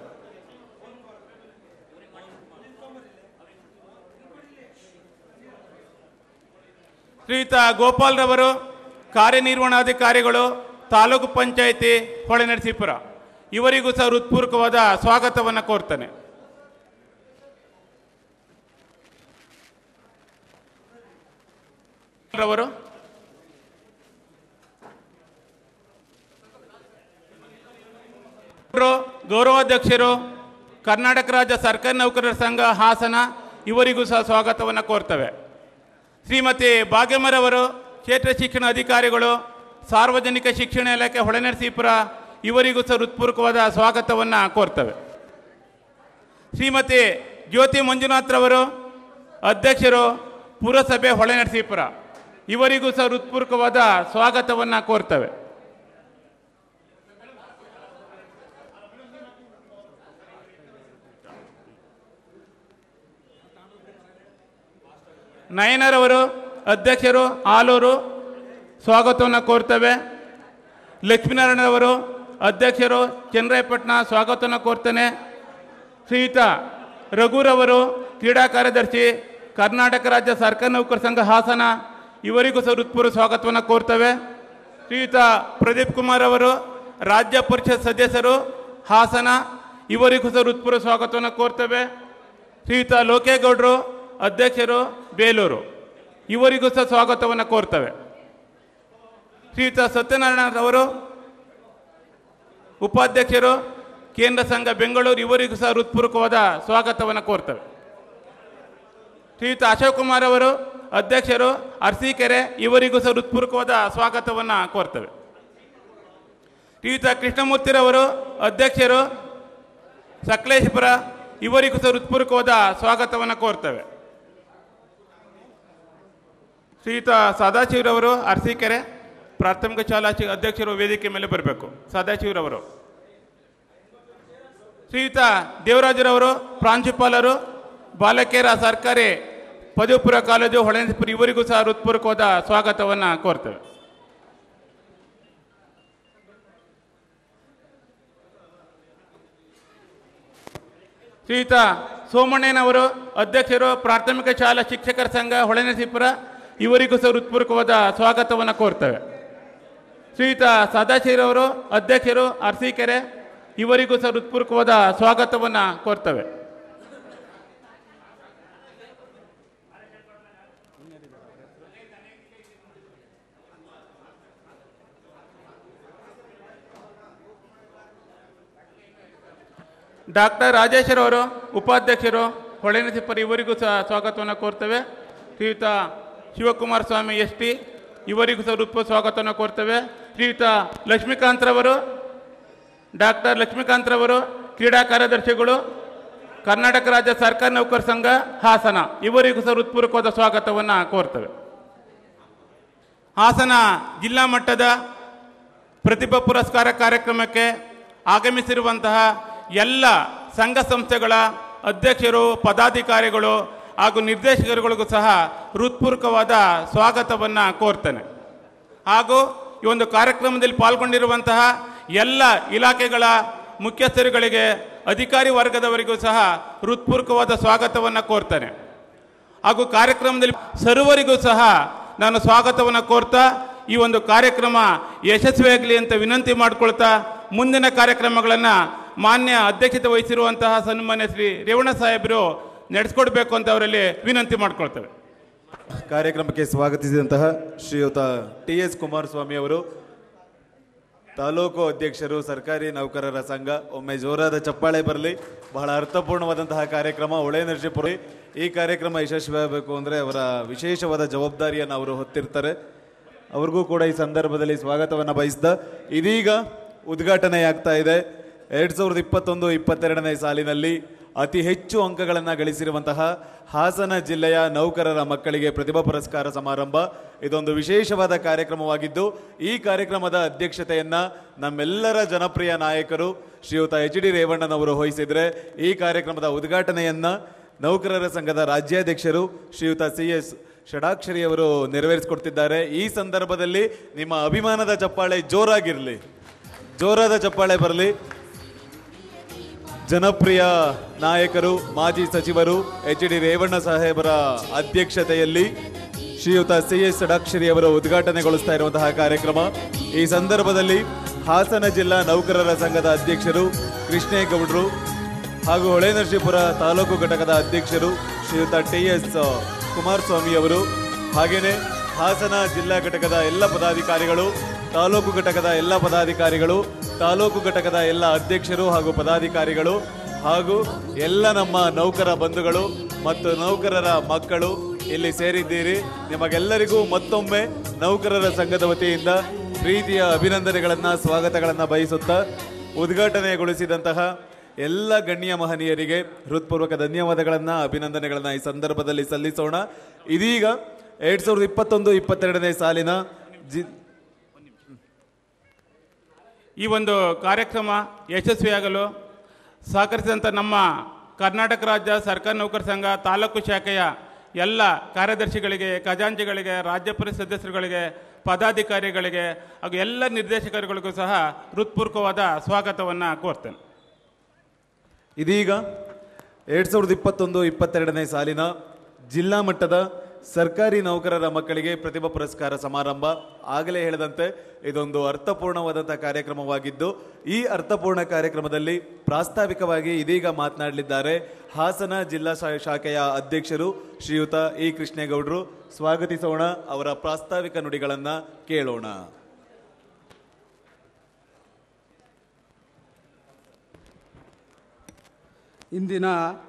ಶ್ರೀಯುತ ಗೋಪಾಲ್ರವರು ಕಾರ್ಯನಿರ್ವಹಣಾಧಿಕಾರಿಗಳು ತಾಲೂಕು ಪಂಚಾಯಿತಿ ಹೊಳೆನರಸೀಪುರ ಇವರಿಗೂ ಸಹ ಹೃತ್ಪೂರ್ವಕವಾದ ಸ್ವಾಗತವನ್ನು ಕೋರ್ತೇನೆ ರವರು ಗೌರವಾಧ್ಯಕ್ಷರು ಕರ್ನಾಟಕ ರಾಜ್ಯ ಸರ್ಕಾರಿ ನೌಕರರ ಸಂಘ ಹಾಸನ ಇವರಿಗೂ ಸಹ ಸ್ವಾಗತವನ್ನು ಕೋರ್ತವೆ ಶ್ರೀಮತಿ ಭಾಗ್ಯಮರವರು ಕ್ಷೇತ್ರ ಶಿಕ್ಷಣ ಅಧಿಕಾರಿಗಳು ಸಾರ್ವಜನಿಕ ಶಿಕ್ಷಣ ಇಲಾಖೆ ಹೊಳೆನರಸೀಪುರ ಇವರಿಗೂ ಸಹ ಹೃತ್ಪೂರ್ವಕವಾದ ಸ್ವಾಗತವನ್ನು ಕೋರ್ತವೆ ಶ್ರೀಮತಿ ಜ್ಯೋತಿ ಮಂಜುನಾಥ್ರವರು ಅಧ್ಯಕ್ಷರು ಪುರಸಭೆ ಹೊಳೆನರಸೀಪುರ ಇವರಿಗೂ ಸಹ ಹೃತ್ಪೂರ್ವಕವಾದ ಸ್ವಾಗತವನ್ನು ಕೋರ್ತವೆ ನಯನರವರು ಅಧ್ಯಕ್ಷರು ಆಲೂರು ಸ್ವಾಗತವನ್ನು ಕೋರ್ತವೆ ಲಕ್ಷ್ಮೀನಾರಾಯಣರವರು ಅಧ್ಯಕ್ಷರು ಚಂದ್ರಾಯಪಟ್ಟಣ ಸ್ವಾಗತವನ್ನು ಕೋರ್ತೇನೆ ಶ್ರೀಯುತ ರಘುರವರು ಕ್ರೀಡಾ ಕಾರ್ಯದರ್ಶಿ ಕರ್ನಾಟಕ ರಾಜ್ಯ ಸರ್ಕಾರಿ ನೌಕರ ಸಂಘ ಹಾಸನ ಇವರಿಗೂ ಸಹ ಹೃತ್ಪೂರ್ವ ಸ್ವಾಗತವನ್ನು ಕೋರ್ತವೆ ಶ್ರೀಯುತ ಪ್ರದೀಪ್ ಕುಮಾರ್ ಅವರು ರಾಜ್ಯ ಪರಿಷತ್ ಸದಸ್ಯರು ಹಾಸನ ಇವರಿಗೂ ಸಹ ಹೃತ್ಪೂರ್ವ ಸ್ವಾಗತವನ್ನು ಕೋರ್ತವೆ ಶ್ರೀಯುತ ಲೋಕೇಗೌಡರು ಅಧ್ಯಕ್ಷರು ಬೇಲೂರು ಇವರಿಗೂ ಸಹ ಸ್ವಾಗತವನ್ನು ಕೋರ್ತವೆ ಶ್ರೀಯುತ ಸತ್ಯನಾರಾಯಣರವರು ಉಪಾಧ್ಯಕ್ಷರು ಕೇಂದ್ರ ಸಂಘ ಬೆಂಗಳೂರು ಇವರಿಗೂ ಸಹ ಹೃತ್ಪೂರ್ವಕವಾದ ಸ್ವಾಗತವನ್ನು ಕೋರ್ತವೆ ಶ್ರೀಯುತ ಅಶೋಕ್ ಕುಮಾರ್ ಅವರು ಅಧ್ಯಕ್ಷರು ಅರಸೀಕೆರೆ ಇವರಿಗೂ ಸಹ ಹೃತ್ಪೂರ್ವಕವಾದ ಸ್ವಾಗತವನ್ನು ಕೋರ್ತವೆ ಶ್ರೀಯುತ ಕೃಷ್ಣಮೂರ್ತಿರವರು ಅಧ್ಯಕ್ಷರು ಸಕಲೇಶಪುರ ಇವರಿಗೂ ಸಹ ಹೃತ್ಪೂರ್ವಕವಾದ ಸ್ವಾಗತವನ್ನು ಕೋರ್ತವೆ ಶ್ರೀಯುತ ಸದಾಶಿವರವರು ಅರಸೀಕೆರೆ ಪ್ರಾಥಮಿಕ ಶಾಲಾ ಶಿ- ಅಧ್ಯಕ್ಷರು ವೇದಿಕೆ ಮೇಲೆ ಬರಬೇಕು ಸದಾಶಿವರವರು ಶ್ರೀಯುತ ದೇವರಾಜರವರು ಪ್ರಾಂಶುಪಾಲರು ಬಾಲಕಿಯರ ಸರ್ಕಾರಿ ಪದವಿ ಪೂರ್ವ ಕಾಲೇಜು ಹೊಳೆನರಸೀಪುರ ಇವರಿಗೂ ಸಹ ಹೃತ್ಪೂರ್ವಕವಾದ ಸ್ವಾಗತವನ್ನು ಕೋರ್ತೇವೆ ಶ್ರೀಯುತ ಸೋಮಣ್ಣನವರು ಅಧ್ಯಕ್ಷರು ಪ್ರಾಥಮಿಕ ಶಾಲಾ ಶಿಕ್ಷಕರ ಸಂಘ ಹೊಳೆನರಸೀಪುರ ಇವರಿಗೂ ಸಹ ಹೃತ್ಪೂರ್ವಕವಾದ ಸ್ವಾಗತವನ್ನು ಕೋರ್ತೇವೆ ಶ್ರೀಯುತ ಸದಾಶಿವರವರು ಅಧ್ಯಕ್ಷರು ಅರಸೀಕೆರೆ ಇವರಿಗೂ ಸಹ ಹೃತ್ಪೂರ್ವಕವಾದ ಸ್ವಾಗತವನ್ನು ಕೋರ್ತೇವೆ ಡಾಕ್ಟರ್ ರಾಜೇಶ್ವರ ಅವರು ಉಪಾಧ್ಯಕ್ಷರು ಹೊಳೆನರಸೀಪುರ ಇವರಿಗೂ ಸಹ ಸ್ವಾಗತವನ್ನು ಕೋರ್ತೇವೆ ಶ್ರೀಯುತ ಶಿವಕುಮಾರ ಸ್ವಾಮಿ ಎಸ್ ಟಿ ಇವರಿಗೂ ಸಹ ಹೃತ್ಪೂರ್ವ ಸ್ವಾಗತವನ್ನು ಕೋರ್ತೇವೆ ಶ್ರೀಯುತ ಲಕ್ಷ್ಮೀಕಾಂತ್ರವರು ಡಾಕ್ಟರ್ ಲಕ್ಷ್ಮೀಕಾಂತ್ರವರು ಕ್ರೀಡಾ ಕಾರ್ಯದರ್ಶಿಗಳು ಕರ್ನಾಟಕ ರಾಜ್ಯ ಸರ್ಕಾರಿ ನೌಕರ ಸಂಘ ಹಾಸನ ಇವರಿಗೂ ಸಹ ಹೃತ್ಪೂರ್ವಕವಾದ ಸ್ವಾಗತವನ್ನು ಕೋರ್ತೇವೆ ಹಾಸನ ಜಿಲ್ಲಾ ಮಟ್ಟದ ಪ್ರತಿಭಾ ಪುರಸ್ಕಾರ ಕಾರ್ಯಕ್ರಮಕ್ಕೆ ಆಗಮಿಸಿರುವಂತಹ ಎಲ್ಲ ಸಂಘ ಸಂಸ್ಥೆಗಳ ಅಧ್ಯಕ್ಷರು ಪದಾಧಿಕಾರಿಗಳು ಹಾಗೂ ನಿರ್ದೇಶಕರುಗಳಿಗೂ ಸಹ ಹೃತ್ಪೂರ್ವಕವಾದ ಸ್ವಾಗತವನ್ನು ಕೋರ್ತೇನೆ ಹಾಗೂ ಈ ಒಂದು ಕಾರ್ಯಕ್ರಮದಲ್ಲಿ ಪಾಲ್ಗೊಂಡಿರುವಂತಹ ಎಲ್ಲ ಇಲಾಖೆಗಳ ಮುಖ್ಯಸ್ಥರುಗಳಿಗೆ ಅಧಿಕಾರಿ ವರ್ಗದವರಿಗೂ ಸಹ ಹೃತ್ಪೂರ್ವಕವಾದ ಸ್ವಾಗತವನ್ನು ಕೋರ್ತೇನೆ ಹಾಗೂ ಕಾರ್ಯಕ್ರಮದಲ್ಲಿ ಸರ್ವರಿಗೂ ಸಹ ನಾನು ಸ್ವಾಗತವನ್ನು ಕೋರ್ತಾ ಈ ಒಂದು ಕಾರ್ಯಕ್ರಮ ಯಶಸ್ವಿಯಾಗಲಿ ಅಂತ ವಿನಂತಿ ಮಾಡಿಕೊಳ್ತಾ ಮುಂದಿನ ಕಾರ್ಯಕ್ರಮಗಳನ್ನು ಮಾನ್ಯ ಅಧ್ಯಕ್ಷತೆ ವಹಿಸಿರುವಂತಹ ಸನ್ಮಾನ್ಯ ಶ್ರೀ ರೇವಣ ಸಾಹೇಬರು ನಡೆಸ್ಕೊಡ್ಬೇಕು ಅಂತ ಅವರಲ್ಲಿ ವಿನಂತಿ ಮಾಡ್ಕೊಳ್ತೇವೆ ಕಾರ್ಯಕ್ರಮಕ್ಕೆ ಸ್ವಾಗತಿಸಿದಂತಹ ಶ್ರೀಯುತ ಟಿ ಎಸ್ ಕುಮಾರಸ್ವಾಮಿ ಅವರು ತಾಲೂಕು ಅಧ್ಯಕ್ಷರು ಸರ್ಕಾರಿ ನೌಕರರ ಸಂಘ ಒಮ್ಮೆ ಜೋರಾದ ಚಪ್ಪಾಳೆ ಬರಲಿ ಬಹಳ ಅರ್ಥಪೂರ್ಣವಾದಂತಹ ಕಾರ್ಯಕ್ರಮ ಒಳೆ ನರಸೀಪುರ ಈ ಕಾರ್ಯಕ್ರಮ ಯಶಸ್ವಿಯಾಗಬೇಕು ಅಂದರೆ ಅವರ ವಿಶೇಷವಾದ ಜವಾಬ್ದಾರಿಯನ್ನು ಅವರು ಹೊತ್ತಿರ್ತಾರೆ ಅವ್ರಿಗೂ ಕೂಡ ಈ ಸಂದರ್ಭದಲ್ಲಿ ಸ್ವಾಗತವನ್ನು ಬಯಸಿದ ಇದೀಗ ಉದ್ಘಾಟನೆಯಾಗ್ತಾ ಇದೆ ಎರಡು ಸಾವಿರದ ಇಪ್ಪತ್ತೊಂದು ಇಪ್ಪತ್ತೆರಡನೇ ಸಾಲಿನಲ್ಲಿ ಅತಿ ಹೆಚ್ಚು ಅಂಕಗಳನ್ನು ಗಳಿಸಿರುವಂತಹ ಹಾಸನ ಜಿಲ್ಲೆಯ ನೌಕರರ ಮಕ್ಕಳಿಗೆ ಪ್ರತಿಭಾ ಪುರಸ್ಕಾರ ಸಮಾರಂಭ ಇದೊಂದು ವಿಶೇಷವಾದ ಕಾರ್ಯಕ್ರಮವಾಗಿದ್ದು ಈ ಕಾರ್ಯಕ್ರಮದ ಅಧ್ಯಕ್ಷತೆಯನ್ನ ನಮ್ಮೆಲ್ಲರ ಜನಪ್ರಿಯ ನಾಯಕರು ಶ್ರೀಯುತ ಎಚ್ ಡಿ ರೇವಣ್ಣನವರು ವಹಿಸಿದ್ರೆ ಈ ಕಾರ್ಯಕ್ರಮದ ಉದ್ಘಾಟನೆಯನ್ನ ನೌಕರರ ಸಂಘದ ರಾಜ್ಯಾಧ್ಯಕ್ಷರು ಶ್ರೀಯುತ ಸಿ ಎಸ್ ಷಡಾಕ್ಷರಿಯವರು ನೆರವೇರಿಸಿಕೊಡ್ತಿದ್ದಾರೆ ಈ ಸಂದರ್ಭದಲ್ಲಿ ನಿಮ್ಮ ಅಭಿಮಾನದ ಚಪ್ಪಾಳೆ ಜೋರಾಗಿರಲಿ ಜೋರಾದ ಚಪ್ಪಾಳೆ ಬರಲಿ ಜನಪ್ರಿಯ ನಾಯಕರು ಮಾಜಿ ಸಚಿವರು ಎಚ್ ಡಿ ರೇವಣ್ಣ ಸಾಹೇಬರ ಅಧ್ಯಕ್ಷತೆಯಲ್ಲಿ ಶ್ರೀಯುತ ಸಿ ಎಸ್ ಷಡಾಕ್ಷರಿ ಅವರು ಉದ್ಘಾಟನೆಗೊಳಿಸ್ತಾ ಇರುವಂತಹ ಕಾರ್ಯಕ್ರಮ ಈ ಸಂದರ್ಭದಲ್ಲಿ ಹಾಸನ ಜಿಲ್ಲಾ ನೌಕರರ ಸಂಘದ ಅಧ್ಯಕ್ಷರು ಕೃಷ್ಣೇಗೌಡರು ಹಾಗೂ ಹೊಳೆನರಸೀಪುರ ತಾಲೂಕು ಘಟಕದ ಅಧ್ಯಕ್ಷರು ಶ್ರೀಯುತ ಟಿ ಎಸ್ ಕುಮಾರಸ್ವಾಮಿ ಅವರು ಹಾಗೇನೆ ಹಾಸನ ಜಿಲ್ಲಾ ಘಟಕದ ಎಲ್ಲ ಪದಾಧಿಕಾರಿಗಳು ತಾಲೂಕು ಘಟಕದ ಎಲ್ಲ ಪದಾಧಿಕಾರಿಗಳು ತಾಲೂಕು ಘಟಕದ ಎಲ್ಲ ಅಧ್ಯಕ್ಷರು ಹಾಗೂ ಪದಾಧಿಕಾರಿಗಳು ಹಾಗೂ ಎಲ್ಲ ನಮ್ಮ ನೌಕರ ಬಂಧುಗಳು ಮತ್ತು ನೌಕರರ ಮಕ್ಕಳು ಇಲ್ಲಿ ಸೇರಿದ್ದೀರಿ ನಿಮಗೆಲ್ಲರಿಗೂ ಮತ್ತೊಮ್ಮೆ ನೌಕರರ ಸಂಘದ ವತಿಯಿಂದ ಪ್ರೀತಿಯ ಅಭಿನಂದನೆಗಳನ್ನ ಸ್ವಾಗತಗಳನ್ನ ಬಯಸುತ್ತಾ ಉದ್ಘಾಟನೆಗೊಳಿಸಿದಂತಹ ಎಲ್ಲ ಗಣ್ಯ ಮಹನೀಯರಿಗೆ ಹೃತ್ಪೂರ್ವಕ ಧನ್ಯವಾದಗಳನ್ನ ಅಭಿನಂದನೆಗಳನ್ನ ಈ ಸಂದರ್ಭದಲ್ಲಿ ಸಲ್ಲಿಸೋಣ ಇದೀಗ ಎರಡ್ ಸಾವಿರದ ಇಪ್ಪತ್ತೊಂದು ಇಪ್ಪತ್ತೆರಡನೇ ಸಾಲಿನ ಜಿ ಈ ಒಂದು ಕಾರ್ಯಕ್ರಮ ಯಶಸ್ವಿಯಾಗಲು ಸಹಕರಿಸಿದಂಥ ನಮ್ಮ ಕರ್ನಾಟಕ ರಾಜ್ಯ ಸರ್ಕಾರಿ ನೌಕರ ಸಂಘ ತಾಲೂಕು ಶಾಖೆಯ ಎಲ್ಲ ಕಾರ್ಯದರ್ಶಿಗಳಿಗೆ ಖಜಾಂಚಿಗಳಿಗೆ ರಾಜ್ಯ ಪರಿಷತ್ ಸದಸ್ಯರುಗಳಿಗೆ ಪದಾಧಿಕಾರಿಗಳಿಗೆ ಹಾಗೂ ಎಲ್ಲ ನಿರ್ದೇಶಕರುಗಳಿಗೂ ಸಹ ಹೃತ್ಪೂರ್ವಕವಾದ ಸ್ವಾಗತವನ್ನು ಕೋರ್ತೇನೆ ಇದೀಗ ಎರಡ್ ಸಾವಿರದ ಇಪ್ಪತ್ತೊಂದು ಇಪ್ಪತ್ತೆರಡನೇ ಸಾಲಿನ ಜಿಲ್ಲಾ ಮಟ್ಟದ ಸರ್ಕಾರಿ ನೌಕರರ ಮಕ್ಕಳಿಗೆ ಪ್ರತಿಭಾ ಪುರಸ್ಕಾರ ಸಮಾರಂಭ ಆಗಲೇ ಹೇಳಿದಂತೆ ಇದೊಂದು ಅರ್ಥಪೂರ್ಣವಾದಂತಹ ಕಾರ್ಯಕ್ರಮವಾಗಿದ್ದು ಈ ಅರ್ಥಪೂರ್ಣ ಕಾರ್ಯಕ್ರಮದಲ್ಲಿ ಪ್ರಾಸ್ತಾವಿಕವಾಗಿ ಇದೀಗ ಮಾತನಾಡಲಿದ್ದಾರೆ ಹಾಸನ ಜಿಲ್ಲಾ ಶಾ- ಶಾಖೆಯ ಅಧ್ಯಕ್ಷರು ಶ್ರೀಯುತ ಇ ಕೃಷ್ಣೇಗೌಡರು ಸ್ವಾಗತಿಸೋಣ ಅವರ ಪ್ರಾಸ್ತಾವಿಕ ನುಡಿಗಳನ್ನ ಕೇಳೋಣ ಇಂದಿನ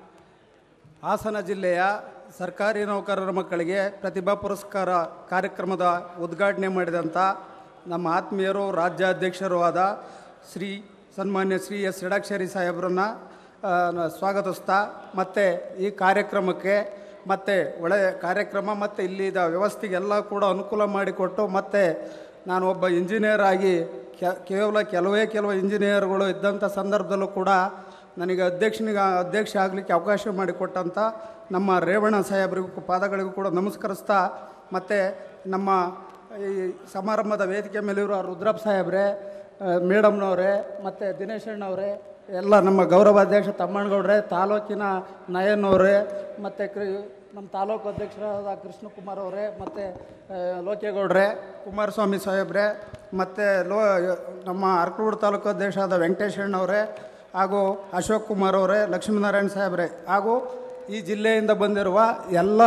ಹಾಸನ ಜಿಲ್ಲೆಯ ಸರ್ಕಾರಿ ನೌಕರರ ಮಕ್ಕಳಿಗೆ ಪ್ರತಿಭಾ ಪುರಸ್ಕಾರ ಕಾರ್ಯಕ್ರಮದ ಉದ್ಘಾಟನೆ ಮಾಡಿದಂಥ ನಮ್ಮ ಆತ್ಮೀಯರು ರಾಜ್ಯಾಧ್ಯಕ್ಷರೂ ಆದ ಶ್ರೀ ಸನ್ಮಾನ್ಯ ಶ್ರೀ ಎಸ್ ಷಡಾಕ್ಷರಿ ಸಾಹೇಬ್ರನ್ನ ಆ, ನ- ಸ್ವಾಗತಿಸ್ತಾ ಮತ್ತು ಈ ಕಾರ್ಯಕ್ರಮಕ್ಕೆ ಮತ್ತು ಒಳ್ಳೆಯ ಕಾರ್ಯಕ್ರಮ ಮತ್ತು ಇಲ್ಲಿದ ವ್ಯವಸ್ಥೆಗೆಲ್ಲ ಕೂಡ ಅನುಕೂಲ ಮಾಡಿಕೊಟ್ಟು ಮತ್ತು ನಾನು ಒಬ್ಬ ಇಂಜಿನಿಯರ್ ಆಗಿ ಕೆ- ಕೇವಲ ಕೆಲವೇ ಕೆಲವು ಇಂಜಿನಿಯರ್ಗಳು ಇದ್ದಂಥ ಸಂದರ್ಭದಲ್ಲೂ ಕೂಡ ನನಗೆ ಅಧ್ಯಕ್ಷನಿಗೆ ಅಧ್ಯಕ್ಷ ಆಗಲಿಕ್ಕೆ ಅವಕಾಶ ಮಾಡಿಕೊಟ್ಟಂಥ ನಮ್ಮ ರೇವಣ್ಣ ಸಾಹೇಬರಿಗೂ ಪಾದಗಳಿಗೂ ಕೂಡ ನಮಸ್ಕರಿಸ್ತಾ ಮತ್ತು ನಮ್ಮ ಈ ಸಮಾರಂಭದ ವೇದಿಕೆ ಮೇಲಿರುವ ರುದ್ರಪ್ಪ ಸಾಹೇಬ್ರೆ ಆ, ಮೇಡಮ್ನವರೇ ಮತ್ತು ದಿನೇಶ್ ಅಣ್ಣವರೇ ಎಲ್ಲ ನಮ್ಮ ಗೌರವಾಧ್ಯಕ್ಷ ತಮ್ಮಣ್ಣಗೌಡ್ರೆ ತಾಲೂಕಿನ ನಯನ್ನವರೇ ಮತ್ತು ಕ್ರಿ ನಮ್ಮ ತಾಲೂಕು ಅಧ್ಯಕ್ಷರಾದ ಕೃಷ್ಣಕುಮಾರ್ ಅವರೇ ಮತ್ತು ಲೋಕೇಗೌಡ್ರೆ ಕುಮಾರಸ್ವಾಮಿ ಸಾಹೇಬ್ರೆ ಮತ್ತು ಲೋ ನಮ್ಮ ಅರ್ಕಲೂರು ತಾಲೂಕು ಅಧ್ಯಕ್ಷರಾದ ವೆಂಕಟೇಶ್ ಅಣ್ಣವರೇ ಹಾಗೂ ಅಶೋಕ್ ಕುಮಾರ್ ಅವರೇ ಲಕ್ಷ್ಮೀನಾರಾಯಣ ಸಾಹೇಬ್ರೆ ಹಾಗೂ ಈ ಜಿಲ್ಲೆಯಿಂದ ಬಂದಿರುವ ಎಲ್ಲ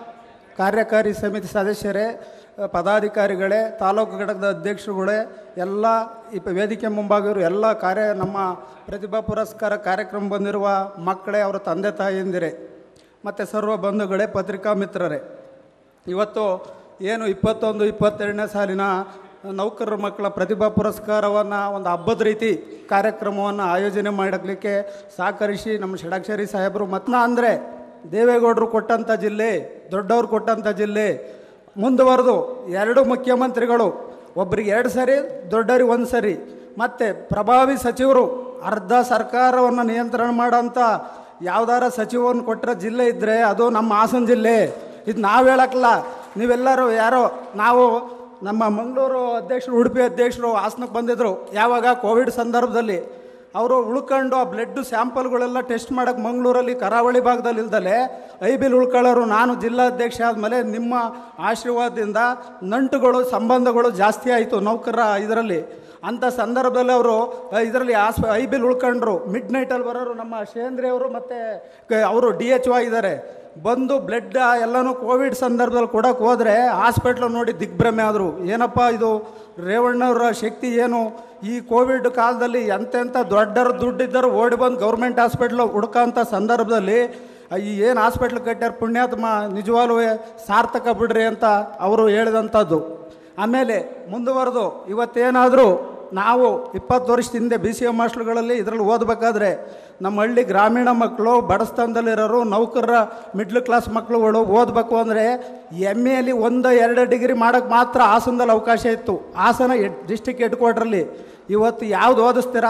ಕಾರ್ಯಕಾರಿ ಸಮಿತಿ ಸದಸ್ಯರೇ ಅ, ಪದಾಧಿಕಾರಿಗಳೇ ತಾಲೂಕು ಘಟಕದ ಅಧ್ಯಕ್ಷರುಗಳೇ ಎಲ್ಲ ಈ ಪ- ವೇದಿಕೆ ಮುಂಭಾಗಿರು ಎಲ್ಲ ಕಾರ್ಯ ನಮ್ಮ ಪ್ರತಿಭಾ ಪುರಸ್ಕಾರ ಕಾರ್ಯಕ್ರಮ ಬಂದಿರುವ ಮಕ್ಕಳೇ ಅವರ ತಂದೆ ತಾಯಿಯಂದಿರೇ ಮತ್ತು ಸರ್ವ ಬಂಧುಗಳೇ ಪತ್ರಿಕಾ ಮಿತ್ರರೇ ಇವತ್ತು ಏನು ಇಪ್ಪತ್ತೊಂದು ಇಪ್ಪತ್ತೆರಡನೇ ಸಾಲಿನ ನೌಕರರ ಮಕ್ಕಳ ಪ್ರತಿಭಾ ಪುರಸ್ಕಾರವನ್ನು ಒಂದು ಹಬ್ಬದ ರೀತಿ ಕಾರ್ಯಕ್ರಮವನ್ನು ಆಯೋಜನೆ ಮಾಡಲಿಕ್ಕೆ ಸಹಕರಿಸಿ ನಮ್ಮ ಷಡಾಕ್ಷರಿ ಸಾಹೇಬರು ಮತ್ನ ಅಂದರೆ ದೇವೇಗೌಡರು ಕೊಟ್ಟಂಥ ಜಿಲ್ಲೆ ದೊಡ್ಡವರು ಕೊಟ್ಟಂಥ ಜಿಲ್ಲೆ ಮುಂದುವರೆದು ಎರಡು ಮುಖ್ಯಮಂತ್ರಿಗಳು ಒಬ್ರಿಗೆ ಎರಡು ಸರಿ ದೊಡ್ಡವ್ರಿಗೆ ಒಂದು ಸರಿ ಮತ್ತು ಪ್ರಭಾವಿ ಸಚಿವರು ಅರ್ಧ ಸರ್ಕಾರವನ್ನು ನಿಯಂತ್ರಣ ಮಾಡೋಂಥ ಯಾವ್ದಾರ ಸಚಿವವನ್ನು ಕೊಟ್ಟರೆ ಜಿಲ್ಲೆ ಇದ್ದರೆ ಅದು ನಮ್ಮ ಹಾಸನ ಜಿಲ್ಲೆ ಇದು ನಾವು ಹೇಳಕ್ಕಲ್ಲ ನೀವೆಲ್ಲರೂ ಯಾರೋ ನಾವು ನಮ್ಮ ಮಂಗಳೂರು ಅಧ್ಯಕ್ಷರು ಉಡುಪಿ ಅಧ್ಯಕ್ಷರು ಹಾಸನಕ್ಕೆ ಬಂದಿದ್ದರು ಯಾವಾಗ ಕೋವಿಡ್ ಸಂದರ್ಭದಲ್ಲಿ ಅವರು ಉಳ್ಕೊಂಡು ಆ ಬ್ಲಡ್ ಸ್ಯಾಂಪಲ್ಗಳೆಲ್ಲ ಟೆಸ್ಟ್ ಮಾಡೋಕ್ಕೆ ಮಂಗಳೂರಲ್ಲಿ ಕರಾವಳಿ ಭಾಗದಲ್ಲಿ ಇಲ್ದಲೆ ಐಬಿಲ್ ಉಳ್ಕೊಳ್ಳೋರು ನಾನು ಜಿಲ್ಲಾಧ್ಯಕ್ಷ ಆದಮೇಲೆ ನಿಮ್ಮ ಆಶೀರ್ವಾದದಿಂದ ನಂಟುಗಳು ಸಂಬಂಧಗಳು ಜಾಸ್ತಿ ಆಯಿತು ನೌಕರರ ಇದರಲ್ಲಿ ಅಂಥ ಸಂದರ್ಭದಲ್ಲಿ ಅವರು ಇದರಲ್ಲಿ ಆಸ್ ಐ ಬಿಲ್ ಉಳ್ಕೊಂಡ್ರು ಮಿಡ್ ನೈಟಲ್ಲಿ ಬರೋರು ನಮ್ಮ ಶೇಂದ್ರಿ ಅವರು ಮತ್ತು ಅವರು ಡಿ ಎಚ್ ಒ ಆಗಿದ್ದಾರೆ ಬಂದು ಬ್ಲಡ್ ಎಲ್ಲನೂ ಕೋವಿಡ್ ಸಂದರ್ಭದಲ್ಲಿ ಕೊಡೋಕೆ ಹೋದರೆ ಹಾಸ್ಪಿಟ್ಲು ನೋಡಿ ದಿಗ್ಭ್ರಮೆ ಆದರು ಏನಪ್ಪ ಇದು ರೇವಣ್ಣವರ ಶಕ್ತಿ ಏನು ಈ ಕೋವಿಡ್ ಕಾಲದಲ್ಲಿ ಎಂತೆಂಥ ದೊಡ್ಡರು ದುಡ್ಡಿದ್ದರು ಓಡಿ ಬಂದು ಗೌರ್ಮೆಂಟ್ ಹಾಸ್ಪಿಟ್ಲು ಹುಡ್ಕೋಂಥ ಸಂದರ್ಭದಲ್ಲಿ ಈ ಏನು ಹಾಸ್ಪಿಟ್ಲ್ ಕಟ್ಟ್ಯಾರ ಪುಣ್ಯಾತ್ಮ ನಿಜವಾಗ್ಲೂ ಸಾರ್ಥಕ ಬಿಡ್ರಿ ಅಂತ ಅವರು ಹೇಳಿದಂಥದ್ದು ಆಮೇಲೆ ಮುಂದುವರೆದು ಇವತ್ತೇನಾದರೂ ನಾವು ಇಪ್ಪತ್ತು ವರ್ಷದ ಹಿಂದೆ ಬಿ ಸಿ ಎಮ್ ಹಾಸ್ಟೆಲ್ಗಳಲ್ಲಿ ಇದರಲ್ಲಿ ಓದಬೇಕಾದ್ರೆ ನಮ್ಮ ಹಳ್ಳಿ ಗ್ರಾಮೀಣ ಮಕ್ಕಳು ಬಡಸ್ಥಾನದಲ್ಲಿರೋರು ನೌಕರರ ಮಿಡ್ಲ್ ಕ್ಲಾಸ್ ಮಕ್ಕಳುಗಳು ಓದಬೇಕು ಅಂದರೆ ಎಮ್ ಎಲ್ಲಿ ಒಂದು ಎರಡು ಡಿಗ್ರಿ ಮಾಡೋಕ್ಕೆ ಮಾತ್ರ ಹಾಸನದಲ್ಲಿ ಅವಕಾಶ ಇತ್ತು ಹಾಸನ ಎಡ್ ಡಿಸ್ಟಿಕ್ ಹೆಡ್ ಕ್ವಾರ್ಟ್ರಲ್ಲಿ ಇವತ್ತು ಯಾವ್ದು ಓದಿಸ್ತೀರಾ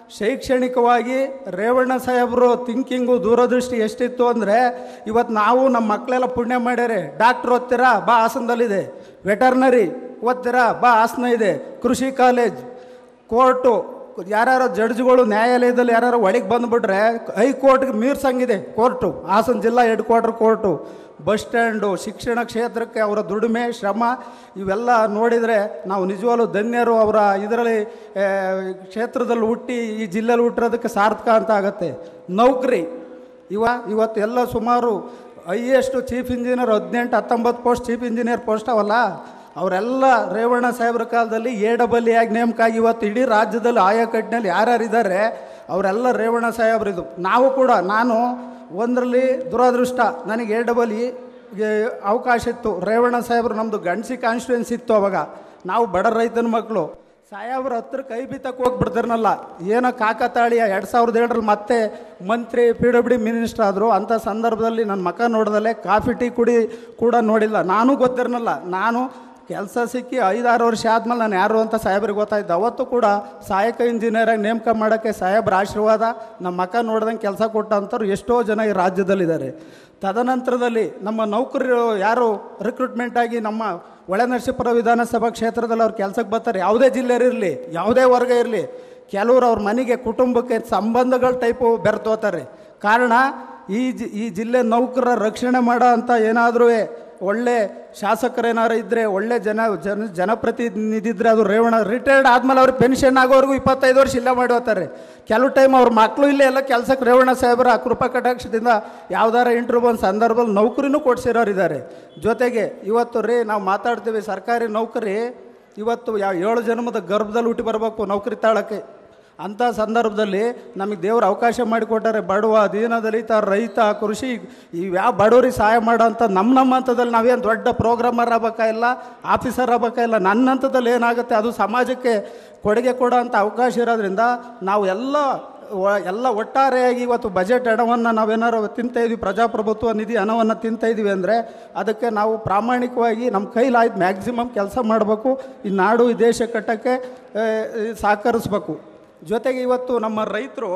ಶೈಕ್ಷಣಿಕವಾಗಿ ರೇವಣ್ಣ ಸಾಹೇಬರು ಥಿಂಕಿಂಗು ದೂರದೃಷ್ಟಿ ಎಷ್ಟಿತ್ತು ಅಂದರೆ ಇವತ್ತು ನಾವು ನಮ್ಮ ಮಕ್ಕಳೆಲ್ಲ ಪುಣ್ಯ ಮಾಡ್ಯಾರೆ ಡಾಕ್ಟ್ರ್ ಓದ್ತೀರಾ ಬಾ ಹಾಸನದಲ್ಲಿದೆ ವೆಟರ್ನರಿ ಓದ್ತೀರಾ ಬಾ ಹಾಸನ ಇದೆ ಕೃಷಿ ಕಾಲೇಜ್ ಕೋರ್ಟು ಯಾರ್ಯಾರೋ ಜಡ್ಜ್ಗಳು ನ್ಯಾಯಾಲಯದಲ್ಲಿ ಯಾರ್ಯಾರು ಒಳಗೆ ಬಂದುಬಿಟ್ರೆ ಹೈಕೋರ್ಟ್ಗೆ ಮೀರ್ಸಂಗಿದೆ ಕೋರ್ಟು ಹಾಸನ ಜಿಲ್ಲಾ headquarter court bus stand ಶಿಕ್ಷಣ ಕ್ಷೇತ್ರಕ್ಕೆ ಅವರ ದುಡಿಮೆ ಶ್ರಮ ಇವೆಲ್ಲ ನೋಡಿದರೆ ನಾವು ನಿಜವಾಗ್ಲೂ ಧನ್ಯರು ಅವರ ಇದರಲ್ಲಿ ಆ, ಕ್ಷೇತ್ರದಲ್ಲಿ ಹುಟ್ಟಿ ಈ ಜಿಲ್ಲೆಯಲ್ಲಿ ಹುಟ್ಟಿರೋದಕ್ಕೆ ಸಾರ್ಥಕ ಅಂತ ಆಗುತ್ತೆ ನೌಕರಿ ಇವ ಇವತ್ತು ಎಲ್ಲ ಸುಮಾರು ಹೈಯೆಸ್ಟು ಚೀಫ್ ಇಂಜಿನಿಯರ್ ಹದಿನೆಂಟು ಹತ್ತೊಂಬತ್ತು ಪೋಸ್ಟ್ ಚೀಫ್ ಇಂಜಿನಿಯರ್ ಪೋಸ್ಟ್ ಅವಲ್ಲ ಅವರೆಲ್ಲ ರೇವಣ್ಣ ಸಾಹೇಬ್ರ ಕಾಲದಲ್ಲಿ ಎ ಡಬಲ್ ಆಗಿ ನೇಮಕ ಆಗಿ ಇವತ್ತು ಇಡೀ ರಾಜ್ಯದಲ್ಲಿ ಆಯಾಕಟ್ಟಿನಲ್ಲಿ ಯಾರ್ಯಾರಿದ್ದಾರೆ ಅವರೆಲ್ಲ ರೇವಣ್ಣ ಸಾಹೇಬ್ರಿದು ನಾವು ಕೂಡ ನಾನು ಒಂದರಲ್ಲಿ ದುರಾದೃಷ್ಟ ನನಗೆ ಎ ಡಬಲ್ ಇಗೆ ಅವಕಾಶ ಇತ್ತು ರೇವಣ್ಣ ಸಾಹೇಬ್ರು ನಮ್ಮದು ಗಂಡಸಿ ಕಾನ್ಸ್ಟಿಟ್ಯೂನ್ಸಿ ಇತ್ತು ಅವಾಗ ನಾವು ಬಡ ರೈತನ ಮಕ್ಕಳು ಸಾಹೇಬ್ರ ಹತ್ರ ಕೈ ಬಿತ್ತಕ್ಕೆ ಹೋಗ್ಬಿಡ್ತಾರನಲ್ಲ ಏನೋ ಕಾಕತಾಳಿಯ ಎರಡು ಸಾವಿರದ ಏಳರಲ್ಲಿ ಮತ್ತೆ ಮಂತ್ರಿ ಪಿ ಡಬ್ಲ್ಯೂ ಡಿ ಮಿನಿಸ್ಟರ್ ಆದರು ಅಂಥ ಸಂದರ್ಭದಲ್ಲಿ ನನ್ನ ಮಕ ನೋಡ್ದಲೆ ಕಾಫಿ ಟೀ ಕುಡಿ ಕೂಡ ನೋಡಿಲ್ಲ ನಾನು ಗೊತ್ತಿರನಲ್ಲ ನಾನು ಕೆಲಸ ಸಿಕ್ಕಿ ಐದಾರು ವರ್ಷ ಆದ್ಮೇಲೆ ನಾನು ಯಾರು ಅಂತ ಸಾಹೇಬ್ರಿಗೆ ಗೊತ್ತಾಯ್ತು ಅವತ್ತು ಕೂಡ ಸಹಾಯಕ ಇಂಜಿನಿಯರಾಗಿ ನೇಮಕ ಮಾಡೋಕ್ಕೆ ಸಾಹೇಬ್ರ ಆಶೀರ್ವಾದ ನಮ್ಮ ಮಕ ನೋಡ್ದಂಗೆ ಕೆಲಸ ಕೊಟ್ಟಂಥವ್ರು ಎಷ್ಟೋ ಜನ ಈ ರಾಜ್ಯದಲ್ಲಿದ್ದಾರೆ ತದನಂತರದಲ್ಲಿ ನಮ್ಮ ನೌಕರರು ಯಾರು ರಿಕ್ರೂಟ್ಮೆಂಟ್ ಆಗಿ ನಮ್ಮ ಒಳನರಸೀಪುರ ವಿಧಾನಸಭಾ ಕ್ಷೇತ್ರದಲ್ಲಿ ಅವ್ರು ಕೆಲಸಕ್ಕೆ ಬರ್ತಾರೆ ಯಾವುದೇ ಜಿಲ್ಲೆಯಲ್ಲಿರಲಿ ಯಾವುದೇ ವರ್ಗ ಇರಲಿ ಕೆಲವರು ಅವ್ರ ಮನೆಗೆ ಕುಟುಂಬಕ್ಕೆ ಸಂಬಂಧಗಳ ಟೈಪು ಬೆರೆತೋತಾರೆ ಕಾರಣ ಈ ಜಿ ಈ ಜಿಲ್ಲೆ ನೌಕರರ ರಕ್ಷಣೆ ಮಾಡೋ ಅಂತ ಏನಾದರೂ ಒಳ್ಳೆ ಶಾಸಕರೇನಾರು ಇದ್ದರೆ ಒಳ್ಳೆ ಜನ ಜನ ಜನಪ್ರತಿನಿಧಿ ಇದ್ದರೆ ಅದು ರೇವಣ ರಿಟೈರ್ಡ್ ಆದಮೇಲೆ ಅವ್ರಿಗೆ ಪೆನ್ಷನ್ ಆಗೋವರೆಗೂ ಇಪ್ಪತ್ತೈದು ವರ್ಷ ಇಲ್ಲೇ ಮಾಡಿ ಹೋಗ್ತಾರೆ ಕೆಲವು ಟೈಮ್ ಅವ್ರ ಮಕ್ಕಳು ಇಲ್ಲೇ ಎಲ್ಲ ಕೆಲಸಕ್ಕೆ ರೇವಣ ಸಾಹೇಬರ ಕೃಪಾ ಕಟಾಕ್ಷದಿಂದ ಯಾವ್ದಾರ ಇಂಟ್ರ್ಯೂ ಬಂದ ಸಂದರ್ಭದಲ್ಲಿ ನೌಕರಿನೂ ಕೊಡ್ಸಿರೋರು ಇದ್ದಾರೆ ಜೊತೆಗೆ ಇವತ್ತು ರೀ ನಾವು ಮಾತಾಡ್ತೀವಿ ಸರ್ಕಾರಿ ನೌಕರಿ ಇವತ್ತು ಯಾವ ಏಳು ಜನ್ಮದ ಗರ್ಭದಲ್ಲಿ ಹುಟ್ಟಿ ಬರಬೇಕು ನೌಕರಿ ತಾಳಕ್ಕೆ ಅಂಥ ಸಂದರ್ಭದಲ್ಲಿ ನಮಗೆ ದೇವರು ಅವಕಾಶ ಮಾಡಿಕೊಟ್ಟಾರೆ ಬಡವ ದೀನದಲಿತ ರೈತ ಕೃಷಿ ಇವ್ಯಾವ ಬಡವರಿಗೆ ಸಹಾಯ ಮಾಡೋಂಥ ನಮ್ಮ ನಮ್ಮ ಹಂತದಲ್ಲಿ ನಾವೇನು ದೊಡ್ಡ ಪ್ರೋಗ್ರಾಮರ್ ಆಗ್ಬೇಕಾಗಿಲ್ಲ ಆಫೀಸರ್ ಆಗ್ಬೇಕಾಗಿಲ್ಲ ನನ್ನ ಹಂತದಲ್ಲಿ ಏನಾಗುತ್ತೆ ಅದು ಸಮಾಜಕ್ಕೆ ಕೊಡುಗೆ ಕೊಡೋ ಅಂಥ ಅವಕಾಶ ಇರೋದ್ರಿಂದ ನಾವು ಎಲ್ಲ ವ- ಎಲ್ಲ ಒಟ್ಟಾರೆಯಾಗಿ ಇವತ್ತು ಬಜೆಟ್ ಹಣವನ್ನು ನಾವೇನಾರು ತಿಂತಾ ಇದೀವಿ ಪ್ರಜಾಪ್ರಭುತ್ವ ನಿಧಿ ಹಣವನ್ನು ತಿಂತಾ ಇದೀವಿ ಅಂದರೆ ಅದಕ್ಕೆ ನಾವು ಪ್ರಾಮಾಣಿಕವಾಗಿ ನಮ್ಮ ಕೈಲಾಯ್ತು ಮ್ಯಾಕ್ಸಿಮಮ್ ಕೆಲಸ ಮಾಡಬೇಕು ಈ ನಾಡು ಈ ದೇಶ ಕಟ್ಟಕ್ಕೆ ಆ, ಸಹಕರಿಸ್ಬೇಕು ಜೊತೆಗೆ ಇವತ್ತು ನಮ್ಮ ರೈತರು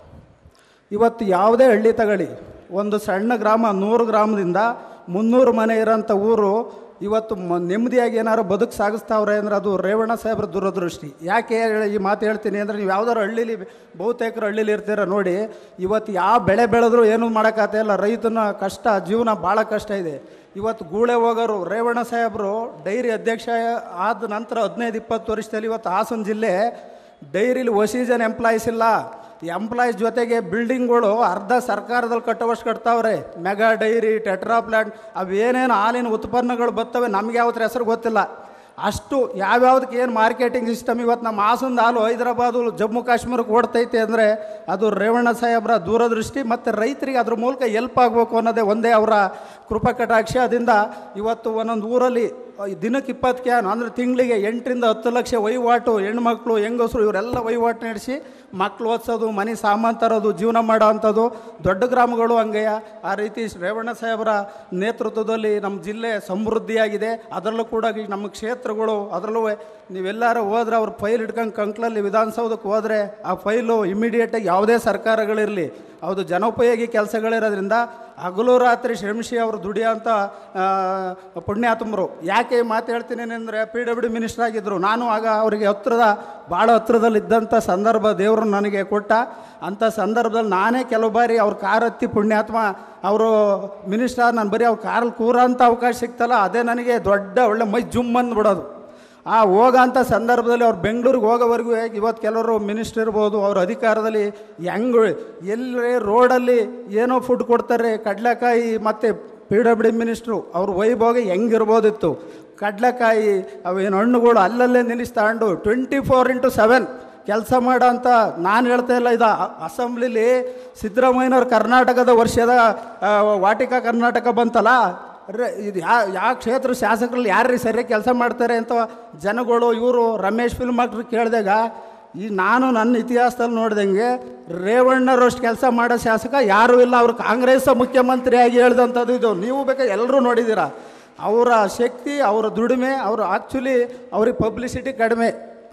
ಇವತ್ತು ಯಾವುದೇ ಹಳ್ಳಿ ತಗೊಳ್ಳಿ ಒಂದು ಸಣ್ಣ ಗ್ರಾಮ ನೂರು ಗ್ರಾಮದಿಂದ ಮುನ್ನೂರು ಮನೆ ಇರೋಂಥ ಊರು ಇವತ್ತು ಮ ನೆಮ್ಮದಿಯಾಗಿ ಏನಾರು ಬದುಕು ಸಾಗಿಸ್ತಾವ್ರೆ ಅಂದ್ರೆ ಅದು ರೇವಣ್ಣ ಸಾಹೇಬ್ರ ದುರದೃಷ್ಟಿ ಯಾಕೆ ಹೇಳಿ- ಈ ಮಾತು ಹೇಳ್ತೀನಿ ಅಂದರೆ ನೀವು ಯಾವ್ದಾದ್ರು ಹಳ್ಳೀಲಿ ಬಹುತೇಕರು ಹಳ್ಳೀಲಿ ಇರ್ತೀರ ನೋಡಿ ಇವತ್ತು ಯಾವ ಬೆಳೆ ಬೆಳೆದ್ರು ಏನೂ ಮಾಡೋಕ್ಕಾಗ್ತಾ ಇಲ್ಲ ರೈತನ ಕಷ್ಟ ಜೀವನ ಭಾಳ ಕಷ್ಟ ಇದೆ ಇವತ್ತು ಗೂಳೆ ಹೋಗೋರು ರೇವಣ್ಣ ಸಾಹೇಬರು ಡೈರಿ ಅಧ್ಯಕ್ಷ ಆದ ನಂತರ ಹದಿನೈದು ಇಪ್ಪತ್ತು ವರ್ಷದಲ್ಲಿ ಇವತ್ತು ಹಾಸನ ಜಿಲ್ಲೆ ಡೈರಿಲಿ ಹೊಸಿ ಜನ ಎಂಪ್ಲಾಯೀಸ್ ಇಲ್ಲ ಎಂಪ್ಲಾಯೀಸ್ ಜೊತೆಗೆ ಬಿಲ್ಡಿಂಗ್ಗಳು ಅರ್ಧ ಸರ್ಕಾರದಲ್ಲಿ ಕಟ್ಟುವಷ್ಟು ಕಟ್ತಾವ್ರೆ ಮೆಗಾ ಡೈರಿ ಟೆಟ್ರಾ ಪ್ಲಾಂಟ್ ಅವೇನೇನು ಹಾಲಿನ ಉತ್ಪನ್ನಗಳು ಬರ್ತವೆ ನಮ್ಗೆ ಯಾವತ್ತರ ಹೆಸರು ಗೊತ್ತಿಲ್ಲ ಅಷ್ಟು ಯಾವ್ಯಾವ್ದಕ್ಕೆ ಏನು ಮಾರ್ಕೆಟಿಂಗ್ ಸಿಸ್ಟಮ್ ಇವತ್ತು ನಮ್ಮ ಹಾಸನದ ಹಾಲು ಹೈದರಾಬಾದು ಜಮ್ಮು ಕಾಶ್ಮೀರಕ್ಕೆ ಓಡ್ತೈತೆ ಅಂದರೆ ಅದು ರೇವಣ್ಣ ಸಾಹೇಬ್ರ ದೂರದೃಷ್ಟಿ ಮತ್ತು ರೈತರಿಗೆ ಅದ್ರ ಮೂಲಕ ಎಲ್ಪ್ ಆಗಬೇಕು ಅನ್ನೋದೇ ಒಂದೇ ಅವರ ಕೃಪಾ ಕಟಾಕ್ಷ ಅದರಿಂದ ಇವತ್ತು ಒಂದೊಂದು ಊರಲ್ಲಿ ದಿನಕ್ಕೆ ಇಪ್ಪತ್ತು ಕ್ಯಾನ್ ಅಂದರೆ ತಿಂಗಳಿಗೆ ಎಂಟರಿಂದ ಹತ್ತು ಲಕ್ಷ ವಹಿವಾಟು ಹೆಣ್ಮಕ್ಳು ಹೆಂಗಸರು ಇವರೆಲ್ಲ ವಹಿವಾಟು ನಡೆಸಿ ಮಕ್ಳು ಓದಿಸೋದು ಮನೆ ಸಾಮಾನು ತರೋದು ಜೀವನ ಮಾಡೋ ಅಂಥದ್ದು ದೊಡ್ಡ ಗ್ರಾಮಗಳು ಹಂಗೆಯ ಆ ರೀತಿ ರೇವಣ್ಣ ಸಾಹೇಬರ ನೇತೃತ್ವದಲ್ಲಿ ನಮ್ಮ ಜಿಲ್ಲೆ ಸಮೃದ್ಧಿಯಾಗಿದೆ ಅದರಲ್ಲೂ ಕೂಡ ಈ ನಮ್ಮ ಕ್ಷೇತ್ರಗಳು ಅದರಲ್ಲೂ ನೀವೆಲ್ಲರೂ ಹೋದ್ರೆ ಅವ್ರ ಫೈಲ್ ಇಟ್ಕೊಂಡು ಕಂಕ್ಲಲ್ಲಿ ವಿಧಾನಸೌಧಕ್ಕೆ ಹೋದರೆ ಆ ಫೈಲು ಇಮಿಡಿಯೇಟಾಗಿ ಯಾವುದೇ ಸರ್ಕಾರಗಳಿರಲಿ ಅದು ಜನೋಪಯೋಗಿ ಕೆಲಸಗಳಿರೋದ್ರಿಂದ ಹಗಲು ರಾತ್ರಿ ಶ್ರಮಿಸಿ ಅವರು ದುಡಿಯೋಂಥ ಆ, ಪುಣ್ಯಾತ್ಮರು ಯಾಕೆ ಈ ಮಾತು ಹೇಳ್ತೀನಿ ಅಂದರೆ ಪಿ ಡಬ್ಲ್ಯೂ ಡಿ ಮಿನಿಸ್ಟರ್ ಆಗಿದ್ದರು ನಾನು ಆಗ ಅವರಿಗೆ ಹತ್ತಿರದ ಭಾಳ ಹತ್ತಿರದಲ್ಲಿದ್ದಂಥ ಸಂದರ್ಭ ದೇವರು ನನಗೆ ಕೊಟ್ಟ ಅಂಥ ಸಂದರ್ಭದಲ್ಲಿ ನಾನೇ ಕೆಲವು ಬಾರಿ ಅವ್ರ ಕಾರ್ ಹತ್ತಿ ಪುಣ್ಯಾತ್ಮ ಅವರು ಮಿನಿಸ್ಟರ್ ನಾನು ಬರೀ ಅವ್ರ ಕಾರಲ್ಲಿ ಕೂರೋಂಥ ಅವಕಾಶ ಸಿಗ್ತಲ್ಲ ಅದೇ ನನಗೆ ದೊಡ್ಡ ಒಳ್ಳೆ ಮೈ ಜುಮ್ ಅಂದ್ಬಿಡೋದು ಆ ಹೋಗೋಂಥ ಸಂದರ್ಭದಲ್ಲಿ ಅವ್ರು ಬೆಂಗಳೂರಿಗೆ ಹೋಗೋವರೆಗೂ ಇವತ್ತು ಕೆಲವರು ಮಿನಿಸ್ಟರ್ ಇರ್ಬೋದು ಅವ್ರ ಅಧಿಕಾರದಲ್ಲಿ ಹೆಂಗೆ ಎಲ್ಲಿ ರೋಡಲ್ಲಿ ಏನೋ ಫುಡ್ ಕೊಡ್ತಾರೆ ಕಡಲೆಕಾಯಿ ಮತ್ತು ಪಿ ಡಬ್ಲ್ಯೂ ಡಿ ಮಿನಿಸ್ಟ್ರು ಅವ್ರ ವೈಭೋಗ ಹೆಂಗಿರ್ಬೋದಿತ್ತು ಕಡಲೆಕಾಯಿ ಅವೇನು ಹಣ್ಣುಗಳು ಅಲ್ಲಲ್ಲೇ ನಿಲ್ಲಿಸ್ತಾಂಡು ಟ್ವೆಂಟಿ ಫೋರ್ ಇಂಟು ಸೆವೆನ್ ಕೆಲಸ ಮಾಡೋ ಅಂತ ನಾನು ಹೇಳ್ತಾ ಇಲ್ಲ ಇದು ಅ- ಅಸೆಂಬ್ಲಿಲಿ ಸಿದ್ದರಾಮಯ್ಯನವ್ರ ಕರ್ನಾಟಕದ ವರ್ಷದ ಆ, ವಾಟಿಕಾ ಕರ್ನಾಟಕ ಬಂತಲ್ಲ ರೇ ಇದು ಯಾ ಯಾವ ಕ್ಷೇತ್ರ ಶಾಸಕರಲ್ಲಿ ಯಾರ್ರೀ ಸರಿಯಾಗಿ ಕೆಲಸ ಮಾಡ್ತಾರೆ ಅಂತ ಜನಗಳು ಇವರು ರಮೇಶ್ ಫಿಲ್ಮ್ ಆಕ್ಟ್ರ್ ಕೇಳಿದಾಗ ಈ ನಾನು ನನ್ನ ಇತಿಹಾಸದಲ್ಲಿ ನೋಡ್ದಂಗೆ ರೇವಣ್ಣರಷ್ಟು ಕೆಲಸ ಮಾಡೋ ಶಾಸಕ ಯಾರೂ ಇಲ್ಲ ಅವರು ಕಾಂಗ್ರೆಸ್ ಮುಖ್ಯಮಂತ್ರಿಯಾಗಿ ಹೇಳ್ದಂಥದ್ದು ಇದು ನೀವು ಬೇಕಾದ್ರೆ ಎಲ್ಲರೂ ನೋಡಿದ್ದೀರಾ ಅವರ ಶಕ್ತಿ ಅವರ ದುಡಿಮೆ ಅವರು ಆ್ಯಕ್ಚುಲಿ ಅವ್ರಿಗೆ ಪಬ್ಲಿಸಿಟಿ ಕಡಿಮೆ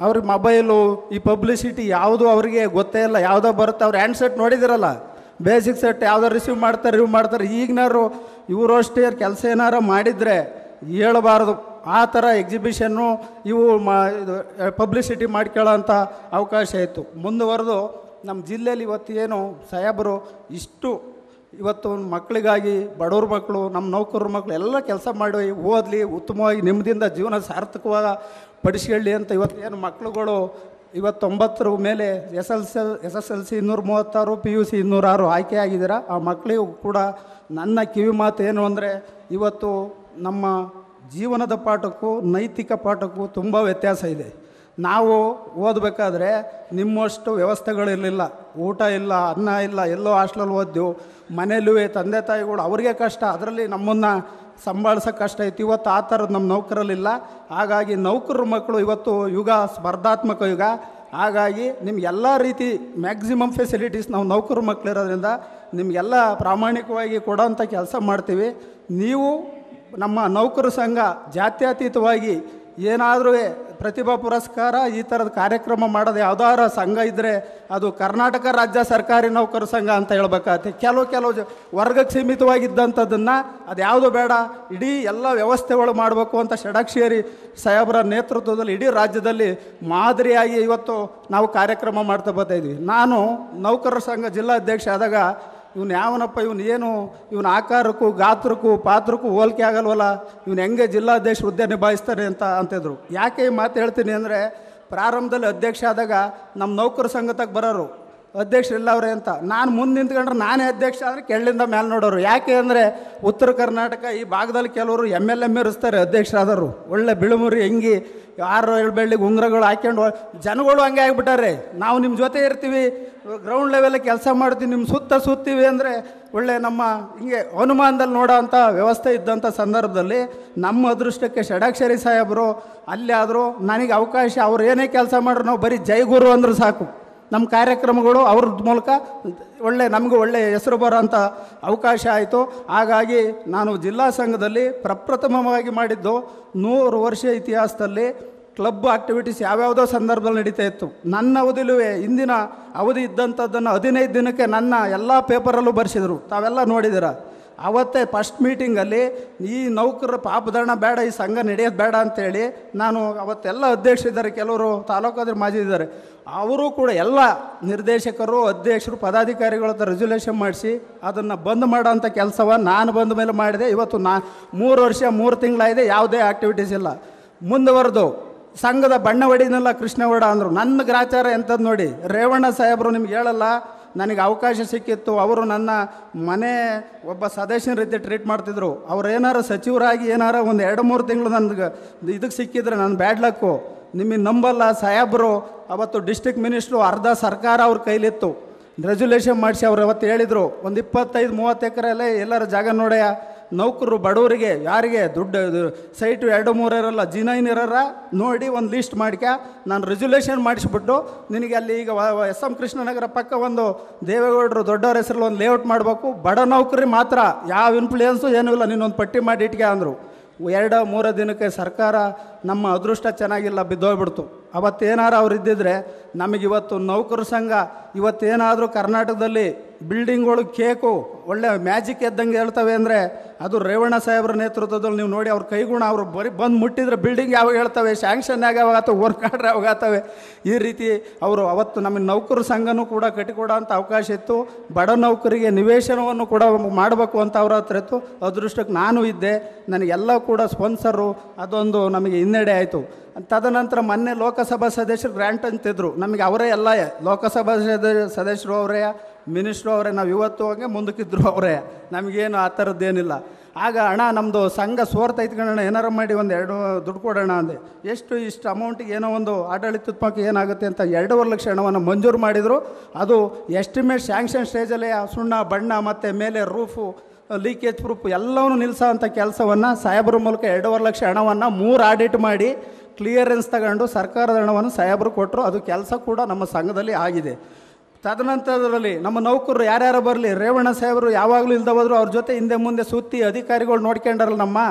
ಅವ್ರಿಗೆ ಮೊಬೈಲು ಈ ಪಬ್ಲಿಸಿಟಿ ಯಾವುದು ಅವರಿಗೆ ಗೊತ್ತೇ ಇಲ್ಲ ಯಾವುದೋ ಬರುತ್ತೆ ಅವ್ರು ಹ್ಯಾಂಡ್ ಸೆಟ್ ನೋಡಿದಿರಲ್ಲ ಬೇಸಿಕ್ ಸೆಟ್ ಯಾವುದೋ ರಿಸೀವ್ ಮಾಡ್ತಾರೆ ರಿವ್ ಮಾಡ್ತಾರೆ ಈಗಿನಾರು ಇವರು ಅಷ್ಟೇ ಕೆಲಸ ಏನಾರು ಮಾಡಿದರೆ ಹೇಳಬಾರ್ದು ಆ ಥರ ಎಕ್ಸಿಬಿಷನ್ನು ಇವು ಮಾ ಇದು ಪಬ್ಲಿಸಿಟಿ ಮಾಡ್ಕೊಳ್ಳೋಂಥ ಅವಕಾಶ ಇತ್ತು ಮುಂದುವರೆದು ನಮ್ಮ ಜಿಲ್ಲೆಯಲ್ಲಿ ಇವತ್ತು ಏನು ಸಾಹೇಬರು ಇಷ್ಟು ಇವತ್ತು ಮಕ್ಕಳಿಗಾಗಿ ಬಡವ್ರ ಮಕ್ಕಳು ನಮ್ಮ ನೌಕರರ ಮಕ್ಕಳು ಎಲ್ಲ ಕೆಲಸ ಮಾಡಿ ಓದಲಿ ಉತ್ತಮವಾಗಿ ನೆಮ್ಮದಿಯಿಂದ ಜೀವನ ಸಾರ್ಥಕವಾಗಿ ಪಡಿಸ್ಕೊಳ್ಳಿ ಅಂತ ಇವತ್ತು ಏನು ಮಕ್ಕಳುಗಳು ಇವತ್ತೊಂಬತ್ತರ ಮೇಲೆ S L C S S L C ಇನ್ನೂರ ಮೂವತ್ತಾರು ಪಿ ಯು ಸಿ ಇನ್ನೂರಾರು ಆಯ್ಕೆ ಆಗಿದ್ದೀರಾ ಆ ಮಕ್ಕಳಿಗೂ ಕೂಡ ನನ್ನ ಕಿವಿ ಮಾತು ಏನು ಅಂದರೆ ಇವತ್ತು ನಮ್ಮ ಜೀವನದ ಪಾಠಕ್ಕೂ ನೈತಿಕ ಪಾಠಕ್ಕೂ ತುಂಬ ವ್ಯತ್ಯಾಸ ಇದೆ ನಾವು ಓದಬೇಕಾದ್ರೆ ನಿಮ್ಮಷ್ಟು ವ್ಯವಸ್ಥೆಗಳಿರಲಿಲ್ಲ ಊಟ ಇಲ್ಲ ಅನ್ನ ಇಲ್ಲ ಎಲ್ಲೋ ಹಾಸ್ಟೆಲಲ್ಲಿ ಓದ್ದೆವು ಮನೇಲೂ ತಂದೆ ತಾಯಿಗಳು ಅವ್ರಿಗೆ ಕಷ್ಟ ಅದರಲ್ಲಿ ನಮ್ಮನ್ನು ಸಂಭಾಳಿಸೋಕೆ ಕಷ್ಟ ಇತ್ತು ಇವತ್ತು ಆ ಥರದ್ದು ನಮ್ಮ ನೌಕರಲ್ಲಿಲ್ಲ ಹಾಗಾಗಿ ನೌಕರರ ಮಕ್ಕಳು ಇವತ್ತು ಯುಗ ಸ್ಪರ್ಧಾತ್ಮಕ ಯುಗ ಹಾಗಾಗಿ ನಿಮ್ಗೆಲ್ಲ ರೀತಿ ಮ್ಯಾಕ್ಸಿಮಮ್ ಫೆಸಿಲಿಟೀಸ್ ನಾವು ನೌಕರ ಮಕ್ಕಳಿರೋದ್ರಿಂದ ನಿಮಗೆಲ್ಲ ಪ್ರಾಮಾಣಿಕವಾಗಿ ಕೊಡೋಂಥ ಕೆಲಸ ಮಾಡ್ತೀವಿ ನೀವು ನಮ್ಮ ನೌಕರ ಸಂಘ ಜಾತ್ಯತೀತವಾಗಿ ಏನಾದರೂ ಪ್ರತಿಭಾ ಪುರಸ್ಕಾರ ಈ ಥರದ ಕಾರ್ಯಕ್ರಮ ಮಾಡೋದು ಯಾವ್ದಾರ ಸಂಘ ಇದ್ದರೆ ಅದು ಕರ್ನಾಟಕ ರಾಜ್ಯ ಸರ್ಕಾರಿ ನೌಕರ ಸಂಘ ಅಂತ ಹೇಳ್ಬೇಕಾಗತ್ತೆ ಕೆಲವು ಕೆಲವು ಜ ವರ್ಗಕ್ಕೆ ಸೀಮಿತವಾಗಿದ್ದಂಥದ್ದನ್ನು ಅದು ಯಾವುದು ಬೇಡ ಇಡೀ ಎಲ್ಲ ವ್ಯವಸ್ಥೆಗಳು ಮಾಡಬೇಕು ಅಂತ ಷಡಕ್ಷೇರಿ ಸಾಹೇಬರ ನೇತೃತ್ವದಲ್ಲಿ ಇಡೀ ರಾಜ್ಯದಲ್ಲಿ ಮಾದರಿಯಾಗಿ ಇವತ್ತು ನಾವು ಕಾರ್ಯಕ್ರಮ ಮಾಡ್ತಾ ಬರ್ತಾ ಇದ್ವಿ ನಾನು ನೌಕರರ ಸಂಘ ಜಿಲ್ಲಾಧ್ಯಕ್ಷ ಆದಾಗ ಇವನು ಯಾವನಪ್ಪ ಇವನು ಏನು ಇವನ ಆಕಾರಕ್ಕೂ ಗಾತ್ರಕ್ಕೂ ಪಾತ್ರಕ್ಕೂ ಹೋಲಿಕೆ ಆಗಲ್ವಲ್ಲ ಇವನು ಹೆಂಗೆ ಜಿಲ್ಲಾಧ್ಯಕ್ಷ ಹುದ್ದೆ ನಿಭಾಯಿಸ್ತಾರೆ ಅಂತ ಅಂತಿದ್ರು ಯಾಕೆ ಈ ಮಾತು ಹೇಳ್ತೀನಿ ಅಂದರೆ ಪ್ರಾರಂಭದಲ್ಲಿ ಅಧ್ಯಕ್ಷ ಆದಾಗ ನಮ್ಮ ನೌಕರ ಸಂಘತಕ್ಕೆ ಬರೋರು ಅಧ್ಯಕ್ಷರಿಲ್ಲ ಅವ್ರೆ ಅಂತ ನಾನು ಮುಂದೆ ನಿಂತ್ಕೊಂಡ್ರೆ ನಾನೇ ಅಧ್ಯಕ್ಷ ಅಂದರೆ ಕೆಳಗಿಂದ ಮೇಲೆ ನೋಡೋರು ಯಾಕೆ ಅಂದರೆ ಉತ್ತರ ಕರ್ನಾಟಕ ಈ ಭಾಗದಲ್ಲಿ ಕೆಲವರು ಎಮ್ ಎಲ್ ಎಮ್ ಇರಿಸ್ತಾರೆ ಅಧ್ಯಕ್ಷರಾದವರು ಒಳ್ಳೆ ಬಿಳುಮುರಿ ಹೆಂಗಿ ಆರು ಏಳು ಬೆಳ್ಳಿಗೆ ಉಂಗ್ರಗಳು ಹಾಕ್ಕೊಂಡು ಜನಗಳು ಹಂಗೆ ಆಗಿಬಿಟ್ಟಾರೆ ನಾವು ನಿಮ್ಮ ಜೊತೆ ಇರ್ತೀವಿ ಗ್ರೌಂಡ್ ಲೆವೆಲಲ್ಲಿ ಕೆಲಸ ಮಾಡ್ತೀವಿ ನಿಮ್ಮ ಸುತ್ತ ಸುತ್ತೀವಿ ಅಂದರೆ ಒಳ್ಳೆ ನಮ್ಮ ಹಿಂಗೆ ಹನುಮಾನದಲ್ಲಿ ನೋಡೋ ಅಂಥ ವ್ಯವಸ್ಥೆ ಇದ್ದಂಥ ಸಂದರ್ಭದಲ್ಲಿ ನಮ್ಮ ಅದೃಷ್ಟಕ್ಕೆ ಷಡಾಕ್ಷರಿ ಸಾಹೇಬರು ಅಲ್ಲಿ ಆದರೂ ನನಗೆ ಅವಕಾಶ ಅವ್ರು ಏನೇ ಕೆಲಸ ಮಾಡ್ರು ನಾವು ಬರೀ ಜೈಗುರು ಅಂದ್ರೆ ಸಾಕು ನಮ್ಮ ಕಾರ್ಯಕ್ರಮಗಳು ಅವ್ರ ಮೂಲಕ ಒಳ್ಳೆ ನಮಗೂ ಒಳ್ಳೆ ಹೆಸರು ಬರೋಂಥ ಅವಕಾಶ ಆಯಿತು ಹಾಗಾಗಿ ನಾನು ಜಿಲ್ಲಾ ಸಂಘದಲ್ಲಿ ಪ್ರಪ್ರಥಮವಾಗಿ ಮಾಡಿದ್ದು ನೂರು ವರ್ಷ ಇತಿಹಾಸದಲ್ಲಿ ಕ್ಲಬ್ ಆಕ್ಟಿವಿಟೀಸ್ ಯಾವ್ಯಾವುದೋ ಸಂದರ್ಭದಲ್ಲಿ ನಡೀತಾ ಇತ್ತು ನನ್ನ ಅವಧಿಲೂ ಇಂದಿನ ಅವಧಿ ಇದ್ದಂಥದ್ದನ್ನು ಹದಿನೈದು ದಿನಕ್ಕೆ ನನ್ನ ಎಲ್ಲ ಪೇಪರಲ್ಲೂ ಬರೆಸಿದರು ತಾವೆಲ್ಲ ನೋಡಿದ್ದೀರ ಅವತ್ತೇ ಫಸ್ಟ್ ಮೀಟಿಂಗಲ್ಲಿ ಈ ನೌಕರರ ಪಾಪದರಣ ಬೇಡ ಈ ಸಂಘ ನಡೆಯೋದು ಬೇಡ ಅಂತೇಳಿ ನಾನು ಅವತ್ತೆಲ್ಲ ಅಧ್ಯಕ್ಷರಿದ್ದಾರೆ ಕೆಲವರು ತಾಲೂಕಾದ್ರೆ ಮಾಜಿ ಇದ್ದಾರೆ ಅವರು ಕೂಡ ಎಲ್ಲ ನಿರ್ದೇಶಕರು ಅಧ್ಯಕ್ಷರು ಪದಾಧಿಕಾರಿಗಳ ಹತ್ರ ರೆಸಲ್ಯೂಷನ್ ಮಾಡಿಸಿ ಅದನ್ನು ಬಂದ್ ಮಾಡೋಂಥ ಕೆಲಸವನ್ನು ನಾನು ಬಂದ ಮೇಲೆ ಮಾಡಿದೆ ಇವತ್ತು ನಾ ಮೂರು ವರ್ಷ ಮೂರು ತಿಂಗಳಾಗಿದೆ ಯಾವುದೇ ಆ್ಯಕ್ಟಿವಿಟೀಸ್ ಇಲ್ಲ ಮುಂದುವರೆದು ಸಂಘದ ಬಣ್ಣ ಹೊಡಿನಲ್ಲ ಕೃಷ್ಣಗೌಡ ಅಂದರು ನನ್ನ ಗ್ರಾಚಾರ ಎಂಥದ್ದು ನೋಡಿ ರೇವಣ್ಣ ಸಾಹೇಬರು ನಿಮ್ಗೆ ಹೇಳಲ್ಲ ನನಗೆ ಅವಕಾಶ ಸಿಕ್ಕಿತ್ತು ಅವರು ನನ್ನ ಮನೆ ಒಬ್ಬ ಸದಸ್ಯನ ರೀತಿ ಟ್ರೀಟ್ ಮಾಡ್ತಿದ್ರು ಅವ್ರು ಏನಾರ ಸಚಿವರಾಗಿ ಏನಾರ ಒಂದು ಎರಡು ಮೂರು ತಿಂಗಳು ನನಗೆ ಇದಕ್ಕೆ ಸಿಕ್ಕಿದ್ರೆ ನನ್ನ ಬ್ಯಾಡ್ ಲಕ್ಕು ನಿಮಗೆ ನಂಬಲ್ಲ ಸಾಹೇಬರು ಅವತ್ತು ಡಿಸ್ಟಿಕ್ ಮಿನಿಸ್ಟ್ರು ಅರ್ಧ ಸರ್ಕಾರ ಅವ್ರ ಕೈಲಿತ್ತು ರೆಸಲ್ಯೂಷನ್ ಮಾಡಿಸಿ ಅವ್ರು ಅವತ್ತು ಹೇಳಿದರು ಒಂದು ಇಪ್ಪತ್ತೈದು ಮೂವತ್ತು ಎಕರೆಲ್ಲೇ ಎಲ್ಲರ ಜಾಗ ನೋಡ್ಯ ನೌಕರರು ಬಡವರಿಗೆ ಯಾರಿಗೆ ದುಡ್ಡು ಇದು ಸೈಟು ಎರಡು ಮೂರು ಇರಲ್ಲ ಜಿನೈನ್ ಇರೋರ ನೋಡಿ ಒಂದು ಲಿಸ್ಟ್ ಮಾಡ್ಕ ನಾನು ರೆಸಲ್ಯೂಷನ್ ಮಾಡಿಸ್ಬಿಟ್ಟು ನಿನಗೆ ಅಲ್ಲಿ ಈಗ ಎಸ್ ಎಂ ಕೃಷ್ಣನಗರ ಪಕ್ಕ ಒಂದು ದೇವೇಗೌಡರು ದೊಡ್ಡವ್ರ ಹೆಸರಲ್ಲಿ ಒಂದು ಲೇಔಟ್ ಮಾಡಬೇಕು ಬಡ ನೌಕರಿ ಮಾತ್ರ ಯಾವ ಇನ್ಫ್ಲೂಯೆನ್ಸು ಏನೂ ಇಲ್ಲ ನೀನೊಂದು ಪಟ್ಟಿ ಮಾಡಿ ಇಟ್ಕೆ ಅಂದರು ಎರಡು ಮೂರು ದಿನಕ್ಕೆ ಸರ್ಕಾರ ನಮ್ಮ ಅದೃಷ್ಟ ಚೆನ್ನಾಗಿಲ್ಲ ಬಿದ್ದೋಗ್ಬಿಡ್ತು ಅವತ್ತೇನಾರು ಅವ್ರು ಇದ್ದಿದ್ರೆ ನಮಗಿವತ್ತು ನೌಕರ ಸಂಘ ಇವತ್ತೇನಾದರೂ ಕರ್ನಾಟಕದಲ್ಲಿ ಬಿಲ್ಡಿಂಗ್ಗಳು ಕೇಕು ಒಳ್ಳೆ ಮ್ಯಾಜಿಕ್ ಎದ್ದಂಗೆ ಹೇಳ್ತವೆ ಅಂದರೆ ಅದು ರೇವಣ್ಣ ಸಾಹೇಬ್ರ ನೇತೃತ್ವದಲ್ಲಿ ನೀವು ನೋಡಿ ಅವ್ರ ಕೈಗುಣ ಅವರು ಬರೀ ಬಂದು ಮುಟ್ಟಿದ್ರೆ ಬಿಲ್ಡಿಂಗ್ ಯಾವಾಗ ಹೇಳ್ತವೆ ಶಾಂಕ್ಷನ್ ಯಾವಾಗ ಆತವೆ ವರ್ಕ್ ಆರ್ಡ್ರ್ ಯಾವಾಗ ಆತವೆ ಈ ರೀತಿ ಅವರು ಅವತ್ತು ನಮಗೆ ನೌಕರ ಸಂಘನೂ ಕೂಡ ಕಟ್ಟಿಕೊಡೋ ಅಂಥ ಅವಕಾಶ ಇತ್ತು ಬಡ ನೌಕರಿಗೆ ನಿವೇಶನವನ್ನು ಕೂಡ ಮಾಡಬೇಕು ಅಂತ ಅವ್ರ ಹತ್ರ ಇತ್ತು ಅದೃಷ್ಟಕ್ಕೆ ನಾನು ಇದ್ದೆ ನನಗೆಲ್ಲ ಕೂಡ ಸ್ಪಾನ್ಸರು ಅದೊಂದು ನಮಗೆ ಹಿನ್ನಡೆ ಆಯಿತು ತದನಂತರ ಮೊನ್ನೆ ಲೋಕಸಭಾ ಸದಸ್ಯರು ಗ್ರ್ಯಾಂಟ್ ಅಂತಿದ್ರು ನಮಗೆ ಅವರೇ ಎಲ್ಲ ಲೋಕಸಭಾ ಸದ- ಸದಸ್ಯರು ಅವರೇ ಮಿನಿಸ್ಟ್ರು ಅವರೇ ನಾವು ಇವತ್ತು ಹಂಗೆ ಮುಂದಕ್ಕಿದ್ರು ಅವರೇ ನಮಗೇನು ಆ ಥರದ್ದೇನಿಲ್ಲ ಆಗ ಅಣ್ಣ ನಮ್ಮದು ಸಂಘ ಸೋರ್ತೈತೆ ಕಣಣ್ಣ ಏನಾರ ಮಾಡಿ ಒಂದು ಎರಡು ದುಡ್ಡು ಕೊಡೋಣ ಅಂದೆ ಎಷ್ಟು ಇಷ್ಟು ಅಮೌಂಟಿಗೆ ಏನೋ ಒಂದು ಆಡಳಿತಾತ್ಮಕ ಏನಾಗುತ್ತೆ ಅಂತ ಎರಡೂವರೆ ಲಕ್ಷ ಹಣವನ್ನು ಮಂಜೂರು ಮಾಡಿದರು ಅದು ಎಸ್ಟಿಮೇಟ್ ಸ್ಯಾಂಕ್ಷನ್ ಸ್ಟೇಜಲ್ಲೇ ಆ ಸುಣ್ಣ ಬಣ್ಣ ಮತ್ತು ಮೇಲೆ ರೂಫು ಲೀಕೇಜ್ ಪ್ರೂಫ್ ಎಲ್ಲವನ್ನೂ ನಿಲ್ಲಿಸೋ ಅಂಥ ಕೆಲಸವನ್ನು ಸಾಹೇಬ್ರ ಮೂಲಕ ಎರಡೂವರೆ ಲಕ್ಷ ಹಣವನ್ನು ಮೂರು ಆಡಿಟ್ ಮಾಡಿ ಕ್ಲಿಯರೆನ್ಸ್ ತಗೊಂಡು ಸರ್ಕಾರದ ಹಣವನ್ನು ಸಾಹೇಬರು ಕೊಟ್ಟರು ಅದು ಕೆಲಸ ಕೂಡ ನಮ್ಮ ಸಂಘದಲ್ಲಿ ಆಗಿದೆ ತದನಂತರದಲ್ಲಿ ನಮ್ಮ ನೌಕರರು ಯಾರ್ಯಾರು ಬರಲಿ ರೇವಣ್ಣ ಸಾಹೇಬರು ಯಾವಾಗಲೂ ಇಲ್ದ ಹೋದ್ರು ಅವ್ರ ಜೊತೆ ಹಿಂದೆ ಮುಂದೆ ಸುತ್ತಿ ಅಧಿಕಾರಿಗಳು ನೋಡ್ಕೊಂಡಾರಲ್ಲ ನಮ್ಮ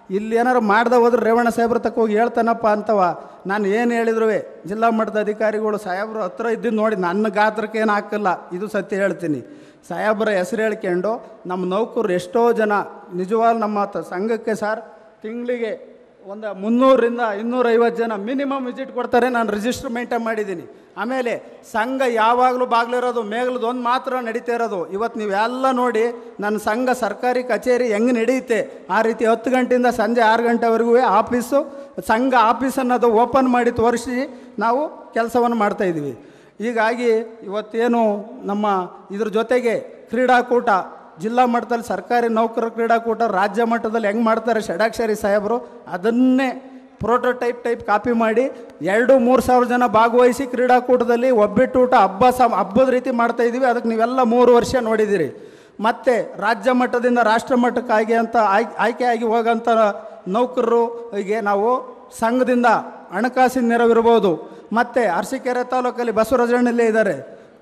ಇಲ್ಲಿ ಏನಾರು ಮಾಡ್ದೆ ಹೋದ್ರೆ ರೇವಣ್ಣ ಸಾಹೇಬ್ರ ತಕ್ಕ ಹೋಗಿ ಹೇಳ್ತಾನಪ್ಪ ಅಂತವ ನಾನು ಏನು ಹೇಳಿದ್ರು ಜಿಲ್ಲಾ ಮಟ್ಟದ ಅಧಿಕಾರಿಗಳು ಸಾಹೇಬ್ರ ಹತ್ರ ಇದ್ದಿದ್ದು ನೋಡಿ ನನ್ನ ಗಾತ್ರಕ್ಕೆ ಏನು ಹಾಕಲ್ಲ ಇದು ಸತ್ಯ ಹೇಳ್ತೀನಿ ಸಾಹೇಬ್ರ ಹೆಸರು ಹೇಳ್ಕೊಂಡು ನಮ್ಮ ನೌಕರರು ಎಷ್ಟೋ ಜನ ನಿಜವಾಗ್ ನಮ್ಮ ತ- ಸಂಘಕ್ಕೆ ಸರ್ ತಿಂಗಳಿಗೆ ಒಂದು ಮುನ್ನೂರರಿಂದ ಇನ್ನೂರೈವತ್ತು ಜನ ಮಿನಿಮಮ್ ವಿಸಿಟ್ ಕೊಡ್ತಾರೆ ನಾನು ರಿಜಿಸ್ಟರ್ ಮೇಂಟೈನ್ ಮಾಡಿದ್ದೀನಿ ಆಮೇಲೆ ಸಂಘ ಯಾವಾಗಲೂ ಬಾಗ್ಲಿರೋದು ಮೇಗ್ಲದ್ದು ಒಂದು ಮಾತ್ರ ನಡೀತಾ ಇರೋದು ಇವತ್ತು ನೀವೆಲ್ಲ ನೋಡಿ ನನ್ನ ಸಂಘ ಸರ್ಕಾರಿ ಕಚೇರಿ ಹೆಂಗೆ ನಡೆಯುತ್ತೆ ಆ ರೀತಿ ಹತ್ತು ಗಂಟೆಯಿಂದ ಸಂಜೆ ಆರು ಗಂಟೆವರೆಗೂ ಆಫೀಸು ಸಂಘ ಆಫೀಸ್ ಅನ್ನೋದು ಓಪನ್ ಮಾಡಿ ತೋರಿಸಿ ನಾವು ಕೆಲಸವನ್ನು ಮಾಡ್ತಾಯಿದ್ದೀವಿ ಹೀಗಾಗಿ ಇವತ್ತೇನು ನಮ್ಮ ಇದ್ರ ಜೊತೆಗೆ ಕ್ರೀಡಾಕೂಟ ಜಿಲ್ಲಾ ಮಟ್ಟದಲ್ಲಿ ಸರ್ಕಾರಿ ನೌಕರರ ಕ್ರೀಡಾಕೂಟ ರಾಜ್ಯ ಮಟ್ಟದಲ್ಲಿ ಹೆಂಗೆ ಮಾಡ್ತಾರೆ ಷಡಾಕ್ಷರಿ ಸಾಹೇಬರು ಅದನ್ನೇ ಪ್ರೋಟೋಟೈಪ್ ಟೈಪ್ ಕಾಪಿ ಮಾಡಿ ಎರಡು ಮೂರು ಸಾವಿರ ಜನ ಭಾಗವಹಿಸಿ ಕ್ರೀಡಾಕೂಟದಲ್ಲಿ ಒಬ್ಬಿಟ್ಟೂಟ ಹಬ್ಬ ಸಮ ಹಬ್ಬದ ರೀತಿ ಮಾಡ್ತಾ ಇದ್ದೀವಿ ಅದಕ್ಕೆ ನೀವೆಲ್ಲ ಮೂರು ವರ್ಷ ನೋಡಿದ್ದೀರಿ ಮತ್ತು ರಾಜ್ಯ ಮಟ್ಟದಿಂದ ರಾಷ್ಟ್ರ ಮಟ್ಟಕ್ಕಾಗಿ ಅಂತ ಆಯ್ಕೆ ಆಯ್ಕೆಯಾಗಿ ಹೋಗೋಂಥ ನೌಕರರು ಹೀಗೆ ನಾವು ಸಂಘದಿಂದ ಹಣಕಾಸಿನ ನೆರವಿರ್ಬೋದು ಮತ್ತು ಅರಸೀಕೆರೆ ತಾಲೂಕಲ್ಲಿ ಬಸವರಾಜಣ್ಣಲ್ಲೇ ಇದ್ದಾರೆ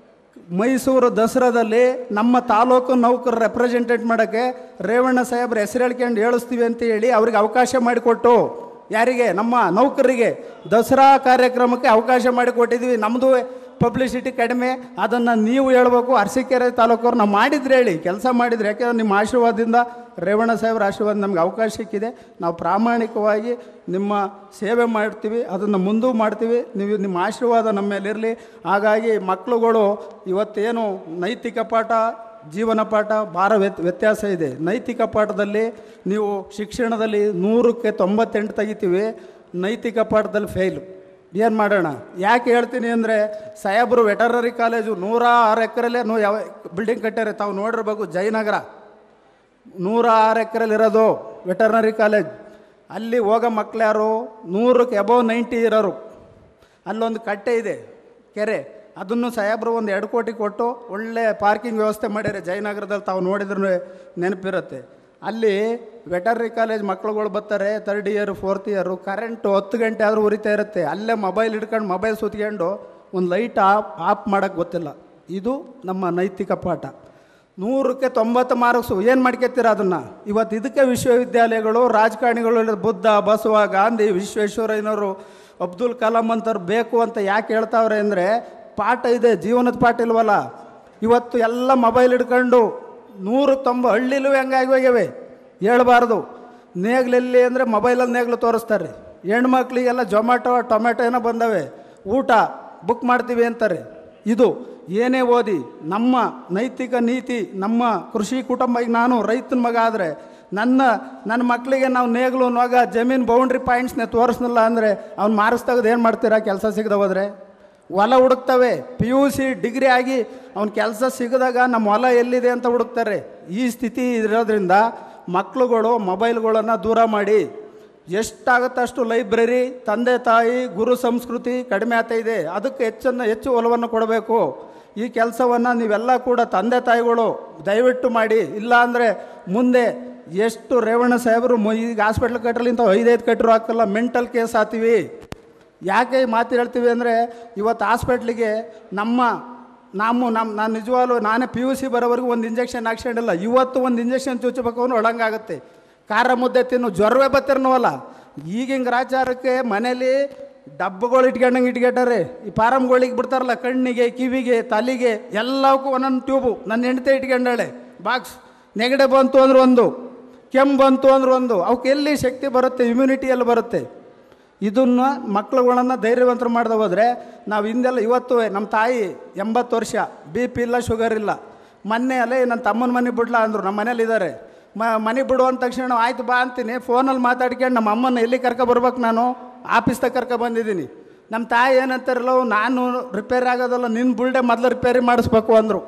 ಮೈಸೂರು ದಸರಾದಲ್ಲಿ ನಮ್ಮ ತಾಲೂಕು ನೌಕರರು ರೆಪ್ರೆಸೆಂಟೇಟ್ ಮಾಡೋಕ್ಕೆ ರೇವಣ್ಣ ಸಾಹೇಬ್ರ ಹೆಸರು ಹೇಳ್ಕೊಂಡು ಹೇಳಿಸ್ತೀವಿ ಅಂತ ಹೇಳಿ ಅವ್ರಿಗೆ ಅವಕಾಶ ಮಾಡಿಕೊಟ್ಟು ಯಾರಿಗೆ ನಮ್ಮ ನೌಕರರಿಗೆ ದಸರಾ ಕಾರ್ಯಕ್ರಮಕ್ಕೆ ಅವಕಾಶ ಮಾಡಿಕೊಟ್ಟಿದ್ವಿ ನಮ್ಮದು ಪಬ್ಲಿಸಿಟಿ ಕಡಿಮೆ ಅದನ್ನು ನೀವು ಹೇಳ್ಬೇಕು ಅರಸೀಕೆರೆ ತಾಲೂಕವ್ರು ನಾವು ಮಾಡಿದ್ರೆ ಹೇಳಿ ಕೆಲಸ ಮಾಡಿದ್ರೆ ಯಾಕೆಂದ್ರೆ ನಿಮ್ಮ ಆಶೀರ್ವಾದದಿಂದ ರೇವಣ್ಣ ಸಾಹೇಬ್ರ ಆಶೀರ್ವಾದ ನಮ್ಗೆ ಅವಕಾಶ ಸಿಕ್ಕಿದೆ ನಾವು ಪ್ರಾಮಾಣಿಕವಾಗಿ ನಿಮ್ಮ ಸೇವೆ ಮಾಡ್ತೀವಿ ಅದನ್ನು ಮುಂದೂ ಮಾಡ್ತೀವಿ ನೀವು ನಿಮ್ಮ ಆಶೀರ್ವಾದ ನಮ್ಮ ಮೇಲಿರಲಿ ಹಾಗಾಗಿ ಮಕ್ಕಳುಗಳು ಇವತ್ತೇನು ನೈತಿಕ ಪಾಠ ಜೀವನ ಪಾಠ ಭಾಳ ವ್ಯತ್ ವ್ಯತ್ಯಾಸ ಇದೆ ನೈತಿಕ ಪಾಠದಲ್ಲಿ ನೀವು ಶಿಕ್ಷಣದಲ್ಲಿ ನೂರಕ್ಕೆ ತೊಂಬತ್ತೆಂಟು ತೆಗಿತೀವಿ ನೈತಿಕ ಪಾಠದಲ್ಲಿ ಫೇಲು ಏನು ಮಾಡೋಣ ಯಾಕೆ ಹೇಳ್ತೀನಿ ಅಂದರೆ ಸಾಹೇಬರು ವೆಟರ್ನರಿ ಕಾಲೇಜು ನೂರ ಆರು ಎಕರೆಲ್ಲೇ ನೂ ಯಾವ ಬಿಲ್ಡಿಂಗ್ ಕಟ್ಟಾರೆ ತಾವು ನೋಡಿರ್ಬೇಕು ಜಯನಗರ ನೂರ ಆರು ಎಕರೆಲಿರೋದು ವೆಟರ್ನರಿ ಕಾಲೇಜ್ ಅಲ್ಲಿ ಹೋಗೋ ಮಕ್ಳು ಯಾರು ನೂರಕ್ಕೆ ಎಬವ್ ನೈಂಟಿ ಇರೋರು ಅಲ್ಲೊಂದು ಕಟ್ಟೆ ಇದೆ ಕೆರೆ ಅದನ್ನು ಸಾಹೇಬರು ಒಂದು ಎರಡು ಕೋಟಿ ಕೊಟ್ಟು ಒಳ್ಳೆ ಪಾರ್ಕಿಂಗ್ ವ್ಯವಸ್ಥೆ ಮಾಡ್ಯಾರೆ ಜಯನಗರದಲ್ಲಿ ತಾವು ನೋಡಿದ್ರು ನೆನಪಿರುತ್ತೆ ಅಲ್ಲಿ ವೆಟರ್ನರಿ ಕಾಲೇಜ್ ಮಕ್ಳುಗಳು ಬರ್ತಾರೆ third year fourth year current ಹತ್ತು ಗಂಟೆ ಆದರೂ ಉರಿತಾ ಇರುತ್ತೆ ಅಲ್ಲೇ ಮೊಬೈಲ್ ಹಿಡ್ಕೊಂಡು ಮೊಬೈಲ್ ಸುತ್ಕೊಂಡು ಒಂದು ಲೈಟ್ ಆಫ್ ಆಫ್ ಮಾಡೋಕ್ಕೆ ಗೊತ್ತಿಲ್ಲ ಇದು ನಮ್ಮ ನೈತಿಕ ಪಾಠ ನೂರಕ್ಕೆ ತೊಂಬತ್ತು ಮಾರ್ಕ್ಸು ಏನು ಮಾಡ್ಕೊತೀರ ಅದನ್ನು ಇವತ್ತು ಇದಕ್ಕೆ ವಿಶ್ವವಿದ್ಯಾಲಯಗಳು ರಾಜಕಾರಣಿಗಳು ಇಲ್ಲ ಬುದ್ಧ ಬಸವ ಗಾಂಧಿ ವಿಶ್ವೇಶ್ವರಯ್ಯನವರು ಅಬ್ದುಲ್ ಕಲಾಂ ಅಂತವ್ರು ಬೇಕು ಅಂತ ಯಾಕೆ ಹೇಳ್ತಾವ್ರೆ ಅಂದರೆ ಪಾಠ ಇದೆ ಜೀವನದ ಪಾಠ ಇಲ್ವಲ್ಲ ಇವತ್ತು ಎಲ್ಲ ಮೊಬೈಲ್ ಹಿಡ್ಕೊಂಡು ನೂರು ತೊಂಬ ಹಳ್ಳಿಲೂ ಹೆಂಗಾಗಿ ಹೋಗ್ಯವೆ ಹೇಳ್ಬಾರ್ದು ನೇಗ್ಲೆಲ್ಲಿ ಅಂದರೆ ಮೊಬೈಲಲ್ಲಿ ನೇಗ್ಲು ತೋರಿಸ್ತಾರೆ ಹೆಣ್ಮಕ್ಳಿಗೆಲ್ಲ ಜೊಮ್ಯಾಟೊ ಟೊಮೆಟೊ ಏನೋ ಬಂದವೆ ಊಟ ಬುಕ್ ಮಾಡ್ತೀವಿ ಅಂತಾರೆ ಇದು ಏನೇ ಓದಿ ನಮ್ಮ ನೈತಿಕ ನೀತಿ ನಮ್ಮ ಕೃಷಿ ಕುಟುಂಬ ಈಗ ನಾನು ರೈತನ ಮಗ ಆದರೆ ನನ್ನ ನನ್ನ ಮಕ್ಕಳಿಗೆ ನಾವು ನೇಗ್ಲು ನೊಗ ಜಮೀನು ಬೌಂಡ್ರಿ ಪಾಯಿಂಟ್ಸ್ನ ತೋರಿಸ್ನಲ್ಲ ಅಂದರೆ ಅವ್ನು ಮಾರ್ಕ್ಸ್ ತೆಗೆದು ಏನು ಮಾಡ್ತೀರಾ ಕೆಲಸ ಸಿಗದೆ ಹೋದರೆ ಹೊಲ ಹುಡುಕ್ತವೆ ಪಿ ಯು ಸಿ ಡಿಗ್ರಿ ಆಗಿ ಅವ್ನ ಕೆಲಸ ಸಿಗದಾಗ ನಮ್ಮ ಹೊಲ ಎಲ್ಲಿದೆ ಅಂತ ಹುಡುಕ್ತಾರೆ ಈ ಸ್ಥಿತಿ ಇರೋದ್ರಿಂದ ಮಕ್ಕಳುಗಳು ಮೊಬೈಲ್ಗಳನ್ನು ದೂರ ಮಾಡಿ ಎಷ್ಟಾಗುತ್ತೆ ಅಷ್ಟು ಲೈಬ್ರರಿ ತಂದೆ ತಾಯಿ ಗುರು ಸಂಸ್ಕೃತಿ ಕಡಿಮೆ ಆಗ್ತಾ ಇದೆ ಅದಕ್ಕೆ ಹೆಚ್ಚನ್ನು ಹೆಚ್ಚು ಒಲವನ್ನು ಕೊಡಬೇಕು ಈ ಕೆಲಸವನ್ನು ನೀವೆಲ್ಲ ಕೂಡ ತಂದೆ ತಾಯಿಗಳು ದಯವಿಟ್ಟು ಮಾಡಿ ಇಲ್ಲ ಅಂದರೆ ಮುಂದೆ ಎಷ್ಟು ರೇವಣ್ಣ ಸಾಹೇಬರು ಮು- ಈಗ ಹಾಸ್ಪಿಟ್ಲ್ ಕಟ್ಟಲಿ ಇಂಥ ಐದೈದು ಕಟ್ಟರು ಹಾಕಲ್ಲ ಮೆಂಟಲ್ ಕೇಸ್ ಆತೀವಿ ಯಾಕೆ ಈ ಮಾತು ಹೇಳ್ತೀವಿ ಅಂದರೆ ಇವತ್ತು ಹಾಸ್ಪಿಟ್ಲಿಗೆ ನಮ್ಮ ನಮ್ಮ ನಮ್ಮ ನಾನು ನಿಜವಾಗ್ಲೂ ನಾನೇ ಪಿ ಯು ಸಿ ಬರೋವರೆಗೂ ಒಂದು ಇಂಜೆಕ್ಷನ್ ಹಾಕ್ಸ್ಕೊಂಡಿಲ್ಲ ಇವತ್ತು ಒಂದು ಇಂಜೆಕ್ಷನ್ ಚುಚ್ಚಬೇಕು ಅಂದ್ರೆ ಒಳಂಗಾಗುತ್ತೆ ಖಾರ ಮುದ್ದೆ ತಿನ್ನು ಜ್ವರವೇ ಬತ್ತಿರ್ನವಲ್ಲ ಈಗಿನ ಗ್ರಾಚಾರಕ್ಕೆ ಮನೇಲಿ ಡಬ್ಬಗಳು ಇಟ್ಕೊಂಡಂಗೆ ಇಟ್ಕೊಂಡಾರೆ ಈ ಫಾರಮ್ಗಳಿಗೆ ಬಿಡ್ತಾರಲ್ಲ ಕಣ್ಣಿಗೆ ಕಿವಿಗೆ ತಲೆಗೆ ಎಲ್ಲವಕ್ಕೂ ಒಂದೊಂದು ಟ್ಯೂಬು ನನ್ನ ಹೆಂಡತಿ ಇಟ್ಕೊಂಡಾಳೆ ಬಾಕ್ಸ್ ನೆಗಡೆ ಬಂತು ಅಂದ್ರೆ ಒಂದು ಕೆಮ್ಮು ಬಂತು ಅಂದ್ರೆ ಒಂದು ಅವಕ್ಕೆ ಎಲ್ಲಿ ಶಕ್ತಿ ಬರುತ್ತೆ ಇಮ್ಯುನಿಟಿ ಎಲ್ಲಿ ಬರುತ್ತೆ ಇದನ್ನು ಮಕ್ಳುಗಳನ್ನು ಧೈರ್ಯವಂತರು ಮಾಡ್ದೆ ಹೋದರೆ ನಾವು ಹಿಂದೆಲ್ಲ ಇವತ್ತು ನಮ್ಮ ತಾಯಿ ಎಂಬತ್ತು ವರ್ಷ ಬಿ ಪಿ ಇಲ್ಲ ಶುಗರ್ ಇಲ್ಲ ಮೊನ್ನೆ ಅಲ್ಲೇ ನನ್ನ ತಮ್ಮನ ಮನೆ ಬಿಡ್ಲಾ ಅಂದರು ನಮ್ಮ ಮನೇಲಿ ಇದ್ದಾರೆ ಮ ಮನೆ ಬಿಡು ಅಂದ ತಕ್ಷಣ ಆಯ್ತು ಬಾ ಅಂತೀನಿ ಫೋನಲ್ಲಿ ಮಾತಾಡ್ಕೊಂಡು ನಮ್ಮ ಅಮ್ಮನ ಎಲ್ಲಿ ಕರ್ಕೊ ಬರ್ಬೇಕು ನಾನು ಆಫೀಸ್ದಾಗ ಕರ್ಕೊ ಬಂದಿದ್ದೀನಿ ನಮ್ಮ ತಾಯಿ ಏನಂತಾರಲ್ಲ ನಾನು ರಿಪೇರಿ ಆಗೋದಲ್ಲ ನಿನ್ನ ಬುಲ್ಡೆ ಮೊದಲು ರಿಪೇರಿ ಮಾಡಿಸ್ಬೇಕು ಅಂದರು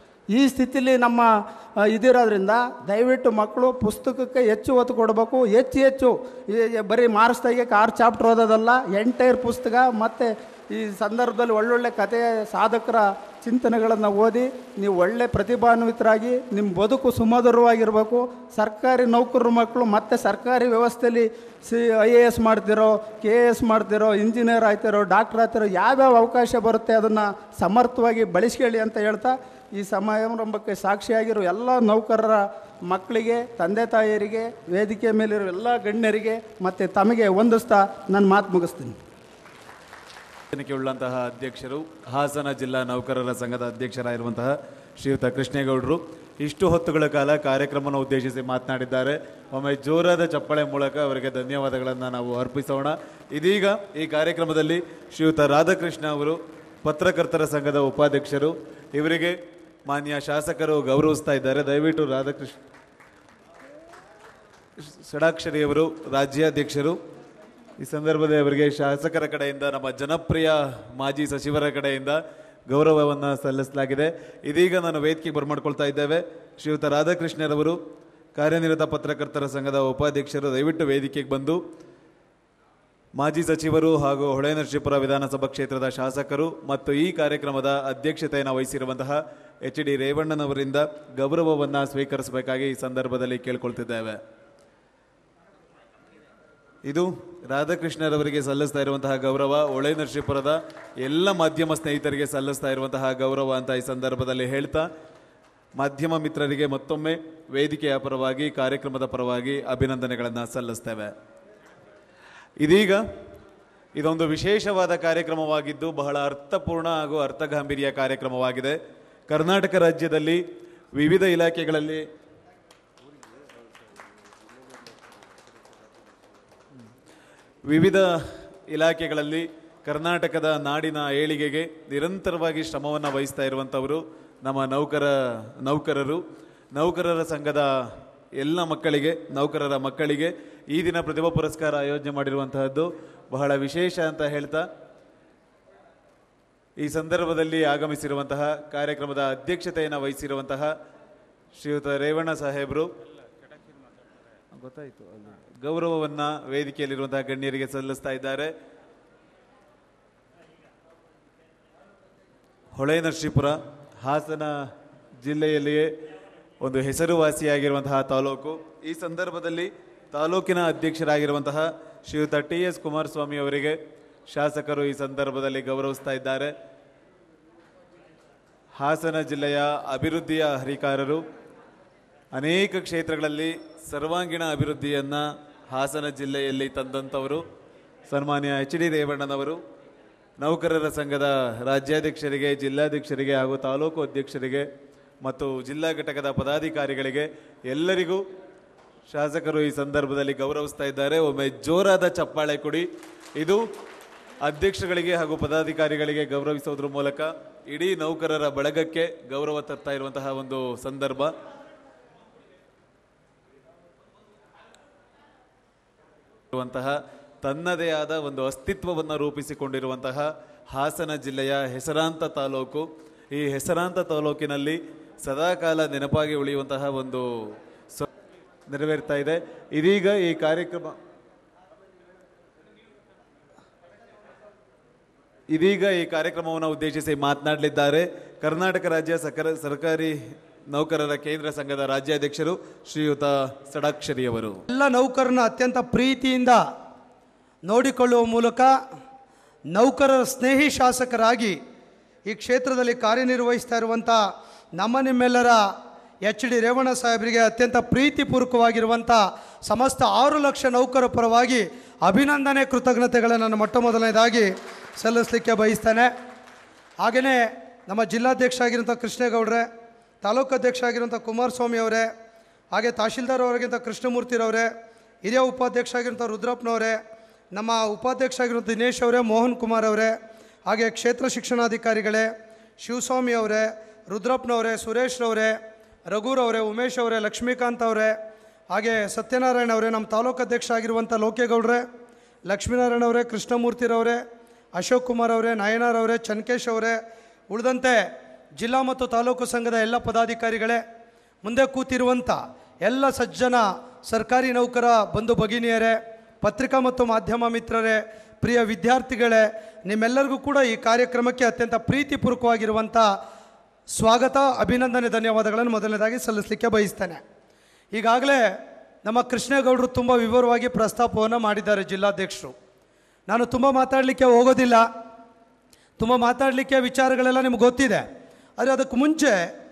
ಈ ಸ್ಥಿತಿಲಿ ನಮ್ಮ ಆ, ಇದಿರೋದ್ರಿಂದ ದಯವಿಟ್ಟು ಮಕ್ಕಳು ಪುಸ್ತಕಕ್ಕೆ ಹೆಚ್ಚು ಒತ್ತು ಕೊಡಬೇಕು ಹೆಚ್ಚು ಹೆಚ್ಚು ಈ- ಈ ಬರೀ ಮಾರ್ಕ್ಸ್ ತೆಗಿಯಕ್ಕೆ ಆರು ಚಾಪ್ಟರ್ ಓದೋದಲ್ಲ ಎಂಟೈರ್ ಪುಸ್ತಕ ಮತ್ತು ಈ ಸಂದರ್ಭದಲ್ಲಿ ಒಳ್ಳೊಳ್ಳೆ ಕಥೆಯ ಸಾಧಕರ ಚಿಂತನೆಗಳನ್ನು ಓದಿ ನೀವು ಒಳ್ಳೆ ಪ್ರತಿಭಾನ್ವಿತರಾಗಿ ನಿಮ್ಮ ಬದುಕು ಸುಮಧುರವಾಗಿರಬೇಕು ಸರ್ಕಾರಿ ನೌಕರರ ಮಕ್ಕಳು ಮತ್ತೆ ಸರ್ಕಾರಿ ವ್ಯವಸ್ಥೆಯಲ್ಲಿ ಸಿ ಐ ಎ ಎಸ್ ಮಾಡ್ತಿರೋ ಕೆ ಎ ಎಸ್ ಮಾಡ್ತಿರೋ ಇಂಜಿನಿಯರ್ ಆಯ್ತಿರೋ ಡಾಕ್ಟರ್ ಆಗ್ತಿರೋ ಯಾವ್ಯಾವ ಅವಕಾಶ ಬರುತ್ತೆ ಅದನ್ನು ಸಮರ್ಥವಾಗಿ ಬಳಸ್ಕೊಳ್ಳಿ ಅಂತ ಹೇಳ್ತಾ ಈ ಸಮಾರಂಭಕ್ಕೆ ಸಾಕ್ಷಿಯಾಗಿರೋ ಎಲ್ಲ ನೌಕರರ ಮಕ್ಕಳಿಗೆ ತಂದೆ ತಾಯಿಯರಿಗೆ ವೇದಿಕೆ ಮೇಲಿರೋ ಎಲ್ಲ ಗಣ್ಯರಿಗೆ ಮತ್ತು ತಮಗೆ ವಂದಿಸ್ತಾ ನನ್ನ ಮಾತು ಮುಗಿಸ್ತೀನಿ ಎನಿಕೆ ಉಳ್ಳಂತಹ ಅಧ್ಯಕ್ಷರು ಹಾಸನ ಜಿಲ್ಲಾ ನೌಕರರ ಸಂಘದ ಅಧ್ಯಕ್ಷರಾಗಿರುವಂತಹ ಶ್ರೀಯುತ ಕೃಷ್ಣೇಗೌಡರು ಇಷ್ಟು ಹೊತ್ತುಗಳ ಕಾಲ ಕಾರ್ಯಕ್ರಮವನ್ನು ಉದ್ದೇಶಿಸಿ ಮಾತನಾಡಿದ್ದಾರೆ ಒಮ್ಮೆ ಜೋರಾದ ಚಪ್ಪಳೆ ಮೂಲಕ ಅವರಿಗೆ ಧನ್ಯವಾದಗಳನ್ನು ನಾವು ಅರ್ಪಿಸೋಣ ಇದೀಗ ಈ ಕಾರ್ಯಕ್ರಮದಲ್ಲಿ ಶ್ರೀಯುತ ರಾಧಾಕೃಷ್ಣ ಅವರು ಪತ್ರಕರ್ತರ ಸಂಘದ ಉಪಾಧ್ಯಕ್ಷರು ಇವರಿಗೆ ಮಾನ್ಯ ಶಾಸಕರು ಗೌರವಿಸ್ತಾ ಇದ್ದಾರೆ ದಯವಿಟ್ಟು ರಾಧಾಕೃಷ್ಣ ಷಡಾಕ್ಷರಿಯವರು ರಾಜ್ಯಾಧ್ಯಕ್ಷರು ಈ ಸಂದರ್ಭದಲ್ಲಿ ಅವರಿಗೆ ಶಾಸಕರ ಕಡೆಯಿಂದ ನಮ್ಮ ಜನಪ್ರಿಯ ಮಾಜಿ ಸಚಿವರ ಕಡೆಯಿಂದ ಗೌರವವನ್ನು ಸಲ್ಲಿಸಲಾಗಿದೆ ಇದೀಗ ನಾನು ವೇದಿಕೆಗೆ ಬರ್ಮಾಡ್ಕೊಳ್ತಾ ಇದ್ದೇವೆ ಶ್ರೀಯುತ ರಾಧಾಕೃಷ್ಣರವರು ಕಾರ್ಯನಿರತ ಪತ್ರಕರ್ತರ ಸಂಘದ ಉಪಾಧ್ಯಕ್ಷರು ದಯವಿಟ್ಟು ವೇದಿಕೆಗೆ ಬಂದು ಮಾಜಿ ಸಚಿವರು ಹಾಗೂ ಹೊಳೆನರಸೀಪುರ ವಿಧಾನಸಭಾ ಕ್ಷೇತ್ರದ ಶಾಸಕರು ಮತ್ತು ಈ ಕಾರ್ಯಕ್ರಮದ ಅಧ್ಯಕ್ಷತೆಯನ್ನು ವಹಿಸಿರುವಂತಹ ಎಚ್ ಡಿ ರೇವಣ್ಣನವರಿಂದ ಗೌರವವನ್ನು ಸ್ವೀಕರಿಸಬೇಕಾಗಿ ಈ ಸಂದರ್ಭದಲ್ಲಿ ಕೇಳ್ಕೊಳ್ತಿದ್ದೇವೆ ಇದು ರಾಧಾಕೃಷ್ಣರವರಿಗೆ ಸಲ್ಲಿಸ್ತಾ ಇರುವಂತಹ ಗೌರವ ಹೊಳೆ ನರಸೀಪುರದ ಎಲ್ಲ ಮಾಧ್ಯಮ ಸ್ನೇಹಿತರಿಗೆ ಸಲ್ಲಿಸ್ತಾ ಇರುವಂತಹ ಗೌರವ ಅಂತ ಈ ಸಂದರ್ಭದಲ್ಲಿ ಹೇಳ್ತಾ ಮಾಧ್ಯಮ ಮಿತ್ರರಿಗೆ ಮತ್ತೊಮ್ಮೆ ವೇದಿಕೆಯ ಪರವಾಗಿ ಕಾರ್ಯಕ್ರಮದ ಪರವಾಗಿ ಅಭಿನಂದನೆಗಳನ್ನು ಸಲ್ಲಿಸ್ತೇವೆ ಇದೀಗ ಇದೊಂದು ವಿಶೇಷವಾದ ಕಾರ್ಯಕ್ರಮವಾಗಿದ್ದು ಬಹಳ ಅರ್ಥಪೂರ್ಣ ಹಾಗೂ ಅರ್ಥಗಾಂಭೀರ್ಯ ಕಾರ್ಯಕ್ರಮವಾಗಿದೆ ಕರ್ನಾಟಕ ರಾಜ್ಯದಲ್ಲಿ ವಿವಿಧ ಇಲಾಖೆಗಳಲ್ಲಿ ವಿವಿಧ ಇಲಾಖೆಗಳಲ್ಲಿ ಕರ್ನಾಟಕದ ನಾಡಿನ ಏಳಿಗೆಗೆ ನಿರಂತರವಾಗಿ ಶ್ರಮವನ್ನು ವಹಿಸ್ತಾ ಇರುವಂಥವರು ನಮ್ಮ ನೌಕರ ನೌಕರರು ನೌಕರರ ಸಂಘದ ಎಲ್ಲ ಮಕ್ಕಳಿಗೆ ನೌಕರರ ಮಕ್ಕಳಿಗೆ ಈ ದಿನ ಪ್ರತಿಭಾ ಪುರಸ್ಕಾರ ಆಯೋಜನೆ ಮಾಡಿರುವಂತಹದ್ದು ಬಹಳ ವಿಶೇಷ ಅಂತ ಹೇಳ್ತಾ ಈ ಸಂದರ್ಭದಲ್ಲಿ ಆಗಮಿಸಿರುವಂತಹ ಕಾರ್ಯಕ್ರಮದ ಅಧ್ಯಕ್ಷತೆಯನ್ನು ವಹಿಸಿರುವಂತಹ ಶ್ರೀಯುತ ರೇವಣ್ಣ ಸಾಹೇಬರು ಗೊತ್ತಾಯಿತು ಗೌರವವನ್ನ ವೇದಿಕೆಯಲ್ಲಿರುವಂತಹ ಗಣ್ಯರಿಗೆ ಸಲ್ಲಿಸ್ತಾ ಇದ್ದಾರೆ ಹೊಳೆ ನರಸೀಪುರ ಹಾಸನ ಜಿಲ್ಲೆಯಲ್ಲಿಯೇ ಒಂದು ಹೆಸರುವಾಸಿಯಾಗಿರುವಂತಹ ತಾಲೂಕು ಈ ಸಂದರ್ಭದಲ್ಲಿ ತಾಲೂಕಿನ ಅಧ್ಯಕ್ಷರಾಗಿರುವಂತಹ ಶ್ರೀಯುತ ಟಿ ಎಸ್ ಕುಮಾರಸ್ವಾಮಿ ಅವರಿಗೆ ಶಾಸಕರು ಈ ಸಂದರ್ಭದಲ್ಲಿ ಗೌರವಿಸ್ತಾ ಇದ್ದಾರೆ ಹಾಸನ ಜಿಲ್ಲೆಯ ಅಭಿವೃದ್ಧಿಯ ಹರಿಕಾರರು ಅನೇಕ ಕ್ಷೇತ್ರಗಳಲ್ಲಿ ಸರ್ವಾಂಗೀಣ ಅಭಿವೃದ್ಧಿಯನ್ನು ಹಾಸನ ಜಿಲ್ಲೆಯಲ್ಲಿ ತಂದಂಥವರು ಸನ್ಮಾನ್ಯ ಎಚ್ ಡಿ ರೇವಣ್ಣನವರು ನೌಕರರ ಸಂಘದ ರಾಜ್ಯಾಧ್ಯಕ್ಷರಿಗೆ ಜಿಲ್ಲಾಧ್ಯಕ್ಷರಿಗೆ ಹಾಗೂ ತಾಲೂಕು ಅಧ್ಯಕ್ಷರಿಗೆ ಮತ್ತು ಜಿಲ್ಲಾ ಘಟಕದ ಪದಾಧಿಕಾರಿಗಳಿಗೆ ಎಲ್ಲರಿಗೂ ಶಾಸಕರು ಈ ಸಂದರ್ಭದಲ್ಲಿ ಗೌರವಿಸ್ತಾ ಇದ್ದಾರೆ ಒಮ್ಮೆ ಜೋರಾದ ಚಪ್ಪಾಳೆ ಕೊಡಿ ಇದು ಅಧ್ಯಕ್ಷಗಳಿಗೆ ಹಾಗೂ ಪದಾಧಿಕಾರಿಗಳಿಗೆ ಗೌರವಿಸೋದ್ರ ಮೂಲಕ ಇಡೀ ನೌಕರರ ಬಳಗಕ್ಕೆ ಗೌರವ ತರ್ತಾ ಇರುವಂತಹ ಒಂದು ಸಂದರ್ಭ ಇರುವಂತಹ ತನ್ನದೇ ಆದ ಒಂದು ಅಸ್ತಿತ್ವವನ್ನು ರೂಪಿಸಿಕೊಂಡಿರುವಂತಹ ಹಾಸನ ಜಿಲ್ಲೆಯ ಹೆಸರಾಂತ ತಾಲೂಕು ಈ ಹೆಸರಾಂತ ತಾಲೂಕಿನಲ್ಲಿ ಸದಾಕಾಲ ನೆನಪಾಗಿ ಉಳಿಯುವಂತಹ ಒಂದು ಸ- ನೆರವೇರ್ತಾ ಇದೆ ಇದೀಗ ಈ ಕಾರ್ಯಕ್ರಮ ಇದೀಗ ಈ ಕಾರ್ಯಕ್ರಮವನ್ನು ಉದ್ದೇಶಿಸಿ ಮಾತನಾಡಲಿದ್ದಾರೆ ಕರ್ನಾಟಕ ರಾಜ್ಯ ಸಕರ ಸರ್ಕಾರಿ ನೌಕರರ ಕೇಂದ್ರ ಸಂಘದ ರಾಜ್ಯಾಧ್ಯಕ್ಷರು ಶ್ರೀಯುತ ಸಡಾಕ್ಷರಿಯವರು ಎಲ್ಲ ನೌಕರನ ಅತ್ಯಂತ ಪ್ರೀತಿಯಿಂದ ನೋಡಿಕೊಳ್ಳುವ ಮೂಲಕ ನೌಕರರ ಸ್ನೇಹಿ ಶಾಸಕರಾಗಿ ಈ ಕ್ಷೇತ್ರದಲ್ಲಿ ಕಾರ್ಯನಿರ್ವಹಿಸ್ತಾ ಇರುವಂಥ ನಮ್ಮ ನಿಮ್ಮೆಲ್ಲರ ಎಚ್ ಡಿ ರೇವಣ್ಣ ಸಾಹೇಬರಿಗೆ ಅತ್ಯಂತ ಪ್ರೀತಿಪೂರ್ವಕವಾಗಿರುವಂಥ ಸಮಸ್ತ ಆರು ಲಕ್ಷ ನೌಕರ ಪರವಾಗಿ ಅಭಿನಂದನೆ ಕೃತಜ್ಞತೆಗಳನ್ನು ನಾನು ಮೊಟ್ಟ ಮೊದಲನೇದಾಗಿ ಸಲ್ಲಿಸಲಿಕ್ಕೆ ಬಯಸ್ತೇನೆ ಹಾಗೆಯೇ ನಮ್ಮ ಜಿಲ್ಲಾಧ್ಯಕ್ಷ ಆಗಿರುವಂಥ ಕೃಷ್ಣೇಗೌಡ್ರೆ ತಾಲೂಕು ಅಧ್ಯಕ್ಷ ಆಗಿರುವಂಥ ಕುಮಾರಸ್ವಾಮಿ ಅವರೇ ಹಾಗೆ ತಹಶೀಲ್ದಾರ್ ಅವರಿಗಿಂತ ಕೃಷ್ಣಮೂರ್ತಿರವರೇ ಹಿರಿಯ ಉಪಾಧ್ಯಕ್ಷ ಆಗಿರುವಂಥ ರುದ್ರಪ್ಪನವರೇ ನಮ್ಮ ಉಪಾಧ್ಯಕ್ಷ ಆಗಿರುವಂಥ ದಿನೇಶ್ ಅವರೇ ಮೋಹನ್ ಕುಮಾರ್ ಅವರೇ ಹಾಗೆ ಕ್ಷೇತ್ರ ಶಿಕ್ಷಣಾಧಿಕಾರಿಗಳೇ ಶಿವಸ್ವಾಮಿ ಅವರೇ ರುದ್ರಪ್ಪನವರೇ ಸುರೇಶ್ರವರೇ ರಘುರವರೇ ಉಮೇಶ್ ಅವರೇ ಲಕ್ಷ್ಮೀಕಾಂತ್ ಅವರೇ ಹಾಗೆ ಸತ್ಯನಾರಾಯಣ ಅವರೇ ನಮ್ಮ ತಾಲೂಕು ಅಧ್ಯಕ್ಷ ಆಗಿರುವಂಥ ಲೋಕೇಗೌಡ್ರೆ ಲಕ್ಷ್ಮೀನಾರಾಯಣ ಅವರೇ ಕೃಷ್ಣಮೂರ್ತಿರವರೇ ಅಶೋಕ್ ಕುಮಾರ್ ಅವರೇ ನಯನಾರ್ ಅವರೇ ಚನ್ಕೇಶ್ ಅವರೇ ಉಳಿದಂತೆ ಜಿಲ್ಲಾ ಮತ್ತು ತಾಲೂಕು ಸಂಘದ ಎಲ್ಲ ಪದಾಧಿಕಾರಿಗಳೇ ಮುಂದೆ ಕೂತಿರುವಂಥ ಎಲ್ಲ ಸಜ್ಜನ ಸರ್ಕಾರಿ ನೌಕರ ಬಂಧು ಭಗಿನಿಯರೇ ಪತ್ರಿಕಾ ಮತ್ತು ಮಾಧ್ಯಮ ಮಿತ್ರರೇ ಪ್ರಿಯ ವಿದ್ಯಾರ್ಥಿಗಳೇ ನಿಮ್ಮೆಲ್ಲರಿಗೂ ಕೂಡ ಈ ಕಾರ್ಯಕ್ರಮಕ್ಕೆ ಅತ್ಯಂತ ಪ್ರೀತಿಪೂರ್ವಕವಾಗಿರುವಂಥ ಸ್ವಾಗತ ಅಭಿನಂದನೆ ಧನ್ಯವಾದಗಳನ್ನು ಮೊದಲನೇದಾಗಿ ಸಲ್ಲಿಸಲಿಕ್ಕೆ ಬಯಸ್ತೇನೆ ಈಗಾಗಲೇ ನಮ್ಮ ಕೃಷ್ಣೇಗೌಡರು ತುಂಬ ವಿವರವಾಗಿ ಪ್ರಸ್ತಾಪವನ್ನು ಮಾಡಿದ್ದಾರೆ ಜಿಲ್ಲಾಧ್ಯಕ್ಷರು ನಾನು ತುಂಬ ಮಾತಾಡಲಿಕ್ಕೆ ಹೋಗೋದಿಲ್ಲ ತುಂಬ ಮಾತಾಡಲಿಕ್ಕೆ ವಿಚಾರಗಳೆಲ್ಲ ನಿಮ್ಗೆ ಗೊತ್ತಿದೆ ಆದರೆ ಅದಕ್ಕೆ ಮುಂಚೆ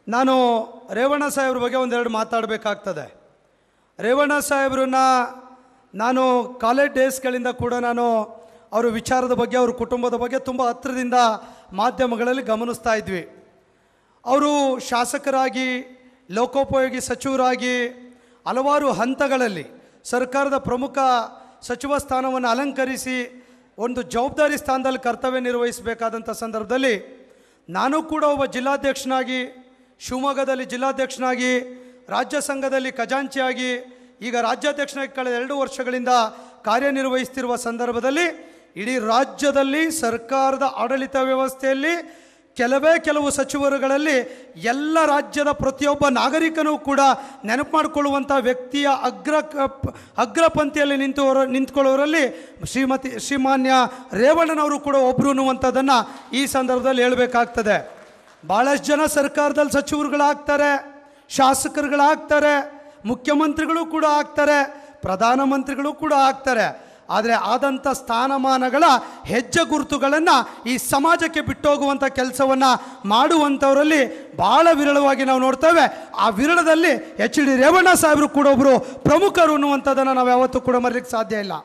ನಾನು ರೇವಣ್ಣ ಸಾಹೇಬ್ರ ಬಗ್ಗೆ ಒಂದೆರಡು ಮಾತಾಡಬೇಕಾಗ್ತದೆ ರೇವಣ್ಣ ಸಾಹೇಬ್ರನ್ನ ನಾನು ಕಾಲೇಜ್ ಡೇಸ್ಗಳಿಂದ ಕೂಡ ನಾನು ಅವರ ವಿಚಾರದ ಬಗ್ಗೆ ಅವ್ರ ಕುಟುಂಬದ ಬಗ್ಗೆ ತುಂಬ ಹತ್ತಿರದಿಂದ ಮಾಧ್ಯಮಗಳಲ್ಲಿ ಗಮನಿಸ್ತಾ ಇದ್ವಿ ಅವರು ಶಾಸಕರಾಗಿ ಲೋಕೋಪಯೋಗಿ ಸಚಿವರಾಗಿ ಹಲವಾರು ಹಂತಗಳಲ್ಲಿ ಸರ್ಕಾರದ ಪ್ರಮುಖ ಸಚಿವ ಸ್ಥಾನವನ್ನು ಅಲಂಕರಿಸಿ ಒಂದು ಜವಾಬ್ದಾರಿ ಸ್ಥಾನದಲ್ಲಿ ಕರ್ತವ್ಯ ನಿರ್ವಹಿಸಬೇಕಾದಂಥ ಸಂದರ್ಭದಲ್ಲಿ ನಾನು ಕೂಡ ಒಬ್ಬ ಜಿಲ್ಲಾಧ್ಯಕ್ಷನಾಗಿ ಶಿವಮೊಗ್ಗದಲ್ಲಿ ಜಿಲ್ಲಾಧ್ಯಕ್ಷನಾಗಿ ರಾಜ್ಯ ಸಂಘದಲ್ಲಿ ಖಜಾಂಚಿಯಾಗಿ ಈಗ ರಾಜ್ಯಾಧ್ಯಕ್ಷನಾಗಿ ಕಳೆದ ಎರಡು ವರ್ಷಗಳಿಂದ ಕಾರ್ಯನಿರ್ವಹಿಸ್ತಿರುವ ಸಂದರ್ಭದಲ್ಲಿ ಇಡೀ ರಾಜ್ಯದಲ್ಲಿ ಸರ್ಕಾರದ ಆಡಳಿತ ವ್ಯವಸ್ಥೆಯಲ್ಲಿ ಕೆಲವೇ ಕೆಲವು ಸಚಿವರುಗಳಲ್ಲಿ ಎಲ್ಲ ರಾಜ್ಯದ ಪ್ರತಿಯೊಬ್ಬ ನಾಗರಿಕನೂ ಕೂಡ ನೆನಪು ಮಾಡಿಕೊಳ್ಳುವಂಥ ವ್ಯಕ್ತಿಯ ಅಗ್ರ ಅಗ್ರಪಂಕ್ತಿಯಲ್ಲಿ ನಿಂತುವರ ನಿಂತ್ಕೊಳ್ಳೋರಲ್ಲಿ ಶ್ರೀಮತಿ ಶ್ರೀಮಾನ್ಯ ರೇವಣ್ಣನವರು ಕೂಡ ಒಬ್ಬರು ಅನ್ನುವಂಥದ್ದನ್ನು ಈ ಸಂದರ್ಭದಲ್ಲಿ ಹೇಳಬೇಕಾಗ್ತದೆ ಭಾಳಷ್ಟು ಜನ ಸರ್ಕಾರದಲ್ಲಿ ಸಚಿವರುಗಳಾಗ್ತಾರೆ ಶಾಸಕರುಗಳಾಗ್ತಾರೆ ಮುಖ್ಯಮಂತ್ರಿಗಳು ಕೂಡ ಆಗ್ತಾರೆ ಪ್ರಧಾನಮಂತ್ರಿಗಳು ಕೂಡ ಆಗ್ತಾರೆ ಆದರೆ ಆದಂಥ ಸ್ಥಾನಮಾನಗಳ ಹೆಜ್ಜೆ ಗುರುತುಗಳನ್ನು ಈ ಸಮಾಜಕ್ಕೆ ಬಿಟ್ಟೋಗುವಂಥ ಕೆಲಸವನ್ನು ಮಾಡುವಂಥವರಲ್ಲಿ ಭಾಳ ವಿರಳವಾಗಿ ನಾವು ನೋಡ್ತೇವೆ ಆ ವಿರಳದಲ್ಲಿ ಎಚ್ ಡಿ ರೇವಣ್ಣ ಸಾಹೇಬರು ಕೂಡ ಒಬ್ಬರು ಪ್ರಮುಖರು ಅನ್ನುವಂಥದ್ದನ್ನು ನಾವು ಯಾವತ್ತೂ ಕೂಡ ಮರಲಿಕ್ಕೆ ಸಾಧ್ಯ ಇಲ್ಲ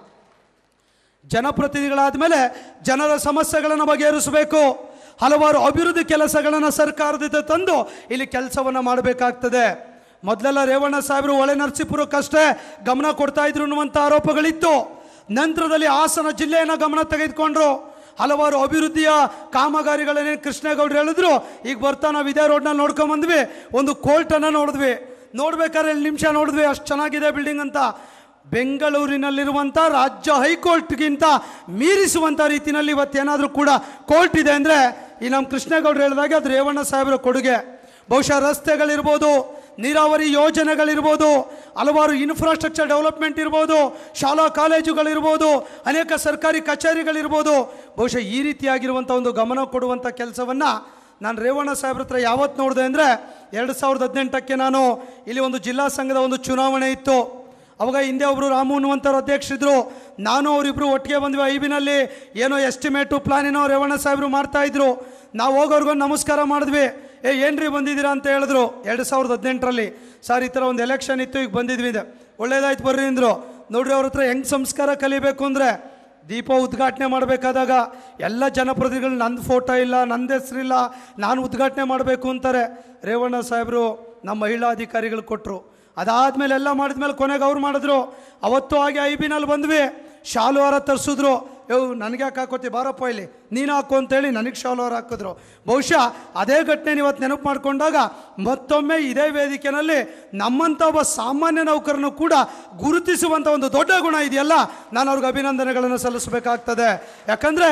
ಜನಪ್ರತಿನಿಧಿಗಳಾದ ಮೇಲೆ ಜನರ ಸಮಸ್ಯೆಗಳನ್ನು ಬಗೆಹರಿಸಬೇಕು ಹಲವಾರು ಅಭಿವೃದ್ಧಿ ಕೆಲಸಗಳನ್ನು ಸರ್ಕಾರದಿಂದ ತಂದು ಇಲ್ಲಿ ಕೆಲಸವನ್ನು ಮಾಡಬೇಕಾಗ್ತದೆ ಮೊದಲೆಲ್ಲ ರೇವಣ್ಣ ಸಾಹೇಬರು ಒಳೆ ನರಸೀಪುರಕ್ಕಷ್ಟೇ ಗಮನ ಕೊಡ್ತಾ ಇದ್ರು ಅನ್ನುವಂಥ ಆರೋಪಗಳಿತ್ತು ನಂತರದಲ್ಲಿ ಹಾಸನ ಜಿಲ್ಲೆಯನ್ನು ಗಮನ ತೆಗೆದುಕೊಂಡ್ರು ಹಲವಾರು ಅಭಿವೃದ್ಧಿಯ ಕಾಮಗಾರಿಗಳನ್ನೇನು ಕೃಷ್ಣೇಗೌಡರು ಹೇಳಿದ್ರು ಈಗ ಬರ್ತಾ ನಾವು ಇದೇ ರೋಡ್ನಲ್ಲಿ ನೋಡ್ಕೊಂಬಂದ್ವಿ ಒಂದು ಕೋರ್ಟನ್ನು ನೋಡಿದ್ವಿ ನೋಡ್ಬೇಕಾದ್ರೆ ಎರಡು ನಿಮಿಷ ನೋಡಿದ್ವಿ ಅಷ್ಟು ಚೆನ್ನಾಗಿದೆ ಬಿಲ್ಡಿಂಗ್ ಅಂತ ಬೆಂಗಳೂರಿನಲ್ಲಿರುವಂಥ ರಾಜ್ಯ ಹೈಕೋರ್ಟ್ಗಿಂತ ಮೀರಿಸುವಂಥ ರೀತಿಯಲ್ಲಿ ಇವತ್ತೇನಾದರೂ ಕೂಡ ಕೋರ್ಟ್ ಇದೆ ಅಂದರೆ ಈ ನಮ್ಮ ಕೃಷ್ಣೇಗೌಡರು ಹೇಳಿದಾಗೆ ಅದು ರೇವಣ್ಣ ಸಾಹೇಬರ ಕೊಡುಗೆ ಬಹುಶಃ ರಸ್ತೆಗಳಿರ್ಬೋದು ನೀರಾವರಿ ಯೋಜನೆಗಳಿರ್ಬೋದು ಹಲವಾರು ಇನ್ಫ್ರಾಸ್ಟ್ರಕ್ಚರ್ ಡೆವಲಪ್ಮೆಂಟ್ ಇರ್ಬೋದು ಶಾಲಾ ಕಾಲೇಜುಗಳಿರ್ಬೋದು ಅನೇಕ ಸರ್ಕಾರಿ ಕಚೇರಿಗಳಿರ್ಬೋದು ಬಹುಶಃ ಈ ರೀತಿಯಾಗಿರುವಂಥ ಒಂದು ಗಮನ ಕೊಡುವಂಥ ಕೆಲಸವನ್ನು ನಾನು ರೇವಣ್ಣ ಸಾಹೇಬ್ರ ಹತ್ರ ಯಾವತ್ತು ನೋಡಿದೆ ಅಂದರೆ ಎರಡು ಸಾವಿರದ ಹದಿನೆಂಟಕ್ಕೆ ನಾನು ಇಲ್ಲಿ ಒಂದು ಜಿಲ್ಲಾ ಸಂಘದ ಒಂದು ಚುನಾವಣೆ ಇತ್ತು ಅವಾಗ ಹಿಂದೆ ಒಬ್ಬರು ರಾಮು ಅನ್ನುವಂಥವ್ರು ಅಧ್ಯಕ್ಷರಿದ್ರು ನಾನು ಅವರಿಬ್ಬರು ಒಟ್ಟಿಗೆ ಬಂದ್ವಿ ಐ ಬಿನಲ್ಲಿ ಏನೋ ಎಸ್ಟಿಮೇಟು ಪ್ಲಾನಿನೋ ರೇವಣ್ಣ ಸಾಹೇಬರು ಮಾಡ್ತಾಯಿದ್ರು ನಾವು ಹೋಗೋರ್ಗೊಂದು ನಮಸ್ಕಾರ ಮಾಡಿದ್ವಿ ಏ ಏನ್ರಿ ಬಂದಿದ್ದೀರಾ ಅಂತ ಹೇಳಿದ್ರು ಎರಡು ಸಾವಿರದ ಹದಿನೆಂಟರಲ್ಲಿ ಸರ್ ಈ ಥರ ಒಂದು ಎಲೆಕ್ಷನ್ ಇತ್ತು ಈಗ ಬಂದಿದ್ವಿ ಇದೆ ಒಳ್ಳೇದಾಯ್ತು ಬರ್ರಿ ಅಂದರು ನೋಡ್ರಿ ಅವ್ರ ಹತ್ರ ಹೆಂಗೆ ಸಂಸ್ಕಾರ ಕಲಿಬೇಕು ಅಂದರೆ ದೀಪ ಉದ್ಘಾಟನೆ ಮಾಡಬೇಕಾದಾಗ ಎಲ್ಲ ಜನಪ್ರತಿನಿಧಿಗಳು ನಂದು ಫೋಟೋ ಇಲ್ಲ ನಂದು ಹೆಸರಿಲ್ಲ ನಾನು ಉದ್ಘಾಟನೆ ಮಾಡಬೇಕು ಅಂತಾರೆ ರೇವಣ್ಣ ಸಾಹೇಬರು ನಮ್ಮ ಮಹಿಳಾ ಅಧಿಕಾರಿಗಳು ಕೊಟ್ಟರು ಅದಾದಮೇಲೆ ಎಲ್ಲ ಮಾಡಿದ್ಮೇಲೆ ಕೊನೆಗೆ ಅವ್ರು ಮಾಡಿದ್ರು ಅವತ್ತು ಹಾಗೆ ಐ ಬಿನಲ್ಲಿ ಬಂದ್ವಿ ಶಾಲು ಹಾರ ತರಿಸಿದ್ರು ಯವ್ ನನಗೆ ಯಾಕೆ ಹಾಕೋತಿ ಬಾರಪ್ಪ ಇಲ್ಲಿ ನೀನು ಹಾಕು ಅಂತೇಳಿ ನನಗೆ ಶಾಲು ಹಾರ ಹಾಕಿದ್ರು ಬಹುಶಃ ಅದೇ ಘಟನೆ ಇವತ್ತು ನೆನಪು ಮಾಡಿಕೊಂಡಾಗ ಮತ್ತೊಮ್ಮೆ ಇದೇ ವೇದಿಕೆಯಲ್ಲಿ ನಮ್ಮಂಥ ಒಬ್ಬ ಸಾಮಾನ್ಯ ನೌಕರನು ಕೂಡ ಗುರುತಿಸುವಂಥ ಒಂದು ದೊಡ್ಡ ಗುಣ ಇದೆಯಲ್ಲ ನಾನು ಅವ್ರಿಗೆ ಅಭಿನಂದನೆಗಳನ್ನು ಸಲ್ಲಿಸಬೇಕಾಗ್ತದೆ ಯಾಕಂದರೆ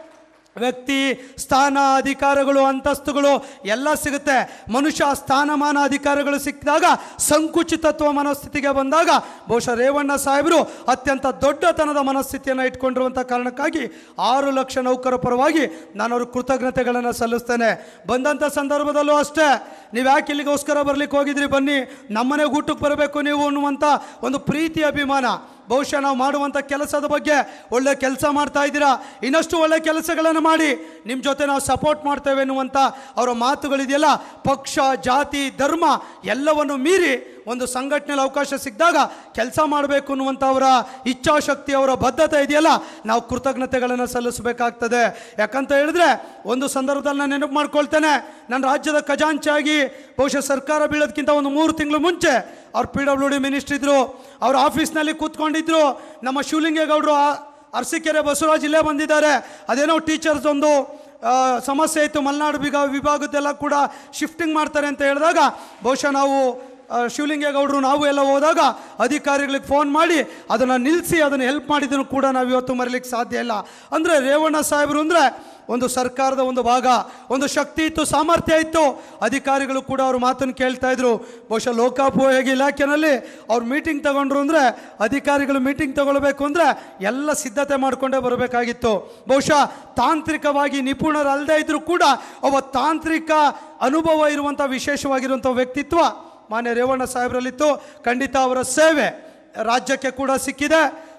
ವ್ಯಕ್ತಿ ಸ್ಥಾನ ಅಧಿಕಾರಗಳು ಅಂತಸ್ತುಗಳು ಎಲ್ಲ ಸಿಗುತ್ತೆ ಮನುಷ್ಯ ಸ್ಥಾನಮಾನ ಅಧಿಕಾರಗಳು ಸಿಕ್ಕಿದಾಗ ಸಂಕುಚಿತತ್ವ ಮನಸ್ಥಿತಿಗೆ ಬಂದಾಗ ಬಹುಶಃ ರೇವಣ್ಣ ಸಾಹೇಬರು ಅತ್ಯಂತ ದೊಡ್ಡತನದ ಮನಸ್ಥಿತಿಯನ್ನು ಇಟ್ಕೊಂಡಿರುವಂಥ ಕಾರಣಕ್ಕಾಗಿ ಆರು ಲಕ್ಷ ನೌಕರ ಪರವಾಗಿ ನಾನು ಅವ್ರ ಕೃತಜ್ಞತೆಗಳನ್ನು ಸಲ್ಲಿಸ್ತೇನೆ ಬಂದಂಥ ಸಂದರ್ಭದಲ್ಲೂ ಅಷ್ಟೇ ನೀವು ಯಾಕೆ ಇಲ್ಲಿಗೋಸ್ಕರ ಬರ್ಲಿಕ್ಕೆ ಹೋಗಿದ್ರಿ ಬನ್ನಿ ನಮ್ಮನೆಗೆ ಊಟಕ್ಕೆ ಬರಬೇಕು ನೀವು ಅನ್ನುವಂಥ ಒಂದು ಪ್ರೀತಿ ಅಭಿಮಾನ ಬಹುಶಃ ನಾವು ಮಾಡುವಂಥ ಕೆಲಸದ ಬಗ್ಗೆ ಒಳ್ಳೆ ಕೆಲಸ ಮಾಡ್ತಾ ಇದ್ದೀರಾ ಇನ್ನಷ್ಟು ಒಳ್ಳೆ ಕೆಲಸಗಳನ್ನು ಮಾಡಿ ನಿಮ್ಮ ಜೊತೆ ನಾವು ಸಪೋರ್ಟ್ ಮಾಡ್ತೇವೆ ಎನ್ನುವಂಥ ಅವರ ಮಾತುಗಳಿದೆಯಲ್ಲ ಪಕ್ಷ ಜಾತಿ ಧರ್ಮ ಎಲ್ಲವನ್ನು ಮೀರಿ ಒಂದು ಸಂಘಟನೆಯಲ್ಲಿ ಅವಕಾಶ ಸಿಕ್ಕಿದಾಗ ಕೆಲಸ ಮಾಡಬೇಕು ಅನ್ನುವಂಥ ಅವರ ಇಚ್ಛಾಶಕ್ತಿ ಅವರ ಬದ್ಧತೆ ಇದೆಯಲ್ಲ ನಾವು ಕೃತಜ್ಞತೆಗಳನ್ನು ಸಲ್ಲಿಸಬೇಕಾಗ್ತದೆ ಯಾಕಂತ ಹೇಳಿದ್ರೆ ಒಂದು ಸಂದರ್ಭದಲ್ಲಿ ನಾನು ನೆನಪು ಮಾಡ್ಕೊಳ್ತೇನೆ ನನ್ನ ರಾಜ್ಯದ ಖಜಾಂಚಿಯಾಗಿ ಬಹುಶಃ ಸರ್ಕಾರ ಬೀಳೋದಕ್ಕಿಂತ ಒಂದು ಮೂರು ತಿಂಗಳು ಮುಂಚೆ ಅವ್ರು ಪಿ ಡಬ್ಲ್ಯೂ ಡಿ ಮಿನಿಸ್ಟ್ರ್ ಇದ್ರು ಅವ್ರ ಆಫೀಸ್ನಲ್ಲಿ ಕೂತ್ಕೊಂಡಿದ್ರು ನಮ್ಮ ಶಿವಲಿಂಗೇಗೌಡರು ಆ- ಅರಸೀಕೆರೆ ಬಸವರಾಜ್ ಇಲ್ಲೇ ಬಂದಿದ್ದಾರೆ ಅದೇನೋ ಟೀಚರ್ಸ್ ಒಂದು ಆ, ಸಮಸ್ಯೆ ಇತ್ತು ಮಲೆನಾಡು ವಿಭಾಗ ವಿಭಾಗದ್ದೆಲ್ಲ ಕೂಡ ಶಿಫ್ಟಿಂಗ್ ಮಾಡ್ತಾರೆ ಅಂತ ಹೇಳಿದಾಗ ಬಹುಶಃ ನಾವು ಆ, ಶಿವಲಿಂಗೇಗೌಡರು ನಾವು ಎಲ್ಲ ಹೋದಾಗ ಅಧಿಕಾರಿಗಳಿಗೆ ಫೋನ್ ಮಾಡಿ ಅದನ್ನು ನಿಲ್ಲಿಸಿ ಅದನ್ನು ಹೆಲ್ಪ್ ಮಾಡಿದ್ದನ್ನು ಕೂಡ ನಾವು ಇವತ್ತು ಮರೀಲಿಕ್ಕೆ ಸಾಧ್ಯ ಇಲ್ಲ ಅಂದರೆ ರೇವಣ್ಣ ಸಾಹೇಬರು ಅಂದರೆ ಒಂದು ಸರ್ಕಾರದ ಒಂದು ಭಾಗ ಒಂದು ಶಕ್ತಿ ಇತ್ತು ಸಾಮರ್ಥ್ಯ ಇತ್ತು ಅಧಿಕಾರಿಗಳು ಕೂಡ ಅವ್ರ ಮಾತನ್ನು ಕೇಳ್ತಾ ಇದ್ರು ಬಹುಶಃ ಲೋಕೋಪಯೋಗಿ ಇಲಾಖೆನಲ್ಲಿ ಅವ್ರು ಮೀಟಿಂಗ್ ತಗೊಂಡ್ರು ಅಂದರೆ ಅಧಿಕಾರಿಗಳು ಮೀಟಿಂಗ್ ತಗೊಳ್ಬೇಕು ಅಂದರೆ ಎಲ್ಲ ಸಿದ್ಧತೆ ಮಾಡಿಕೊಂಡೇ ಬರಬೇಕಾಗಿತ್ತು ಬಹುಶಃ ತಾಂತ್ರಿಕವಾಗಿ ನಿಪುಣರಲ್ಲದೆ ಇದ್ರೂ ಕೂಡ ಒಬ್ಬ ತಾಂತ್ರಿಕ ಅನುಭವ ಇರುವಂಥ ವಿಶೇಷವಾಗಿರುವಂಥ ವ್ಯಕ್ತಿತ್ವ ಮಾನ್ಯ ರೇವಣ್ಣ ಸಾಹೇಬರಲ್ಲಿತ್ತು ಖಂಡಿತ ಅವರ ಸೇವೆ ರಾಜ್ಯಕ್ಕೆ ಕೂಡ ಸಿಕ್ಕಿದೆ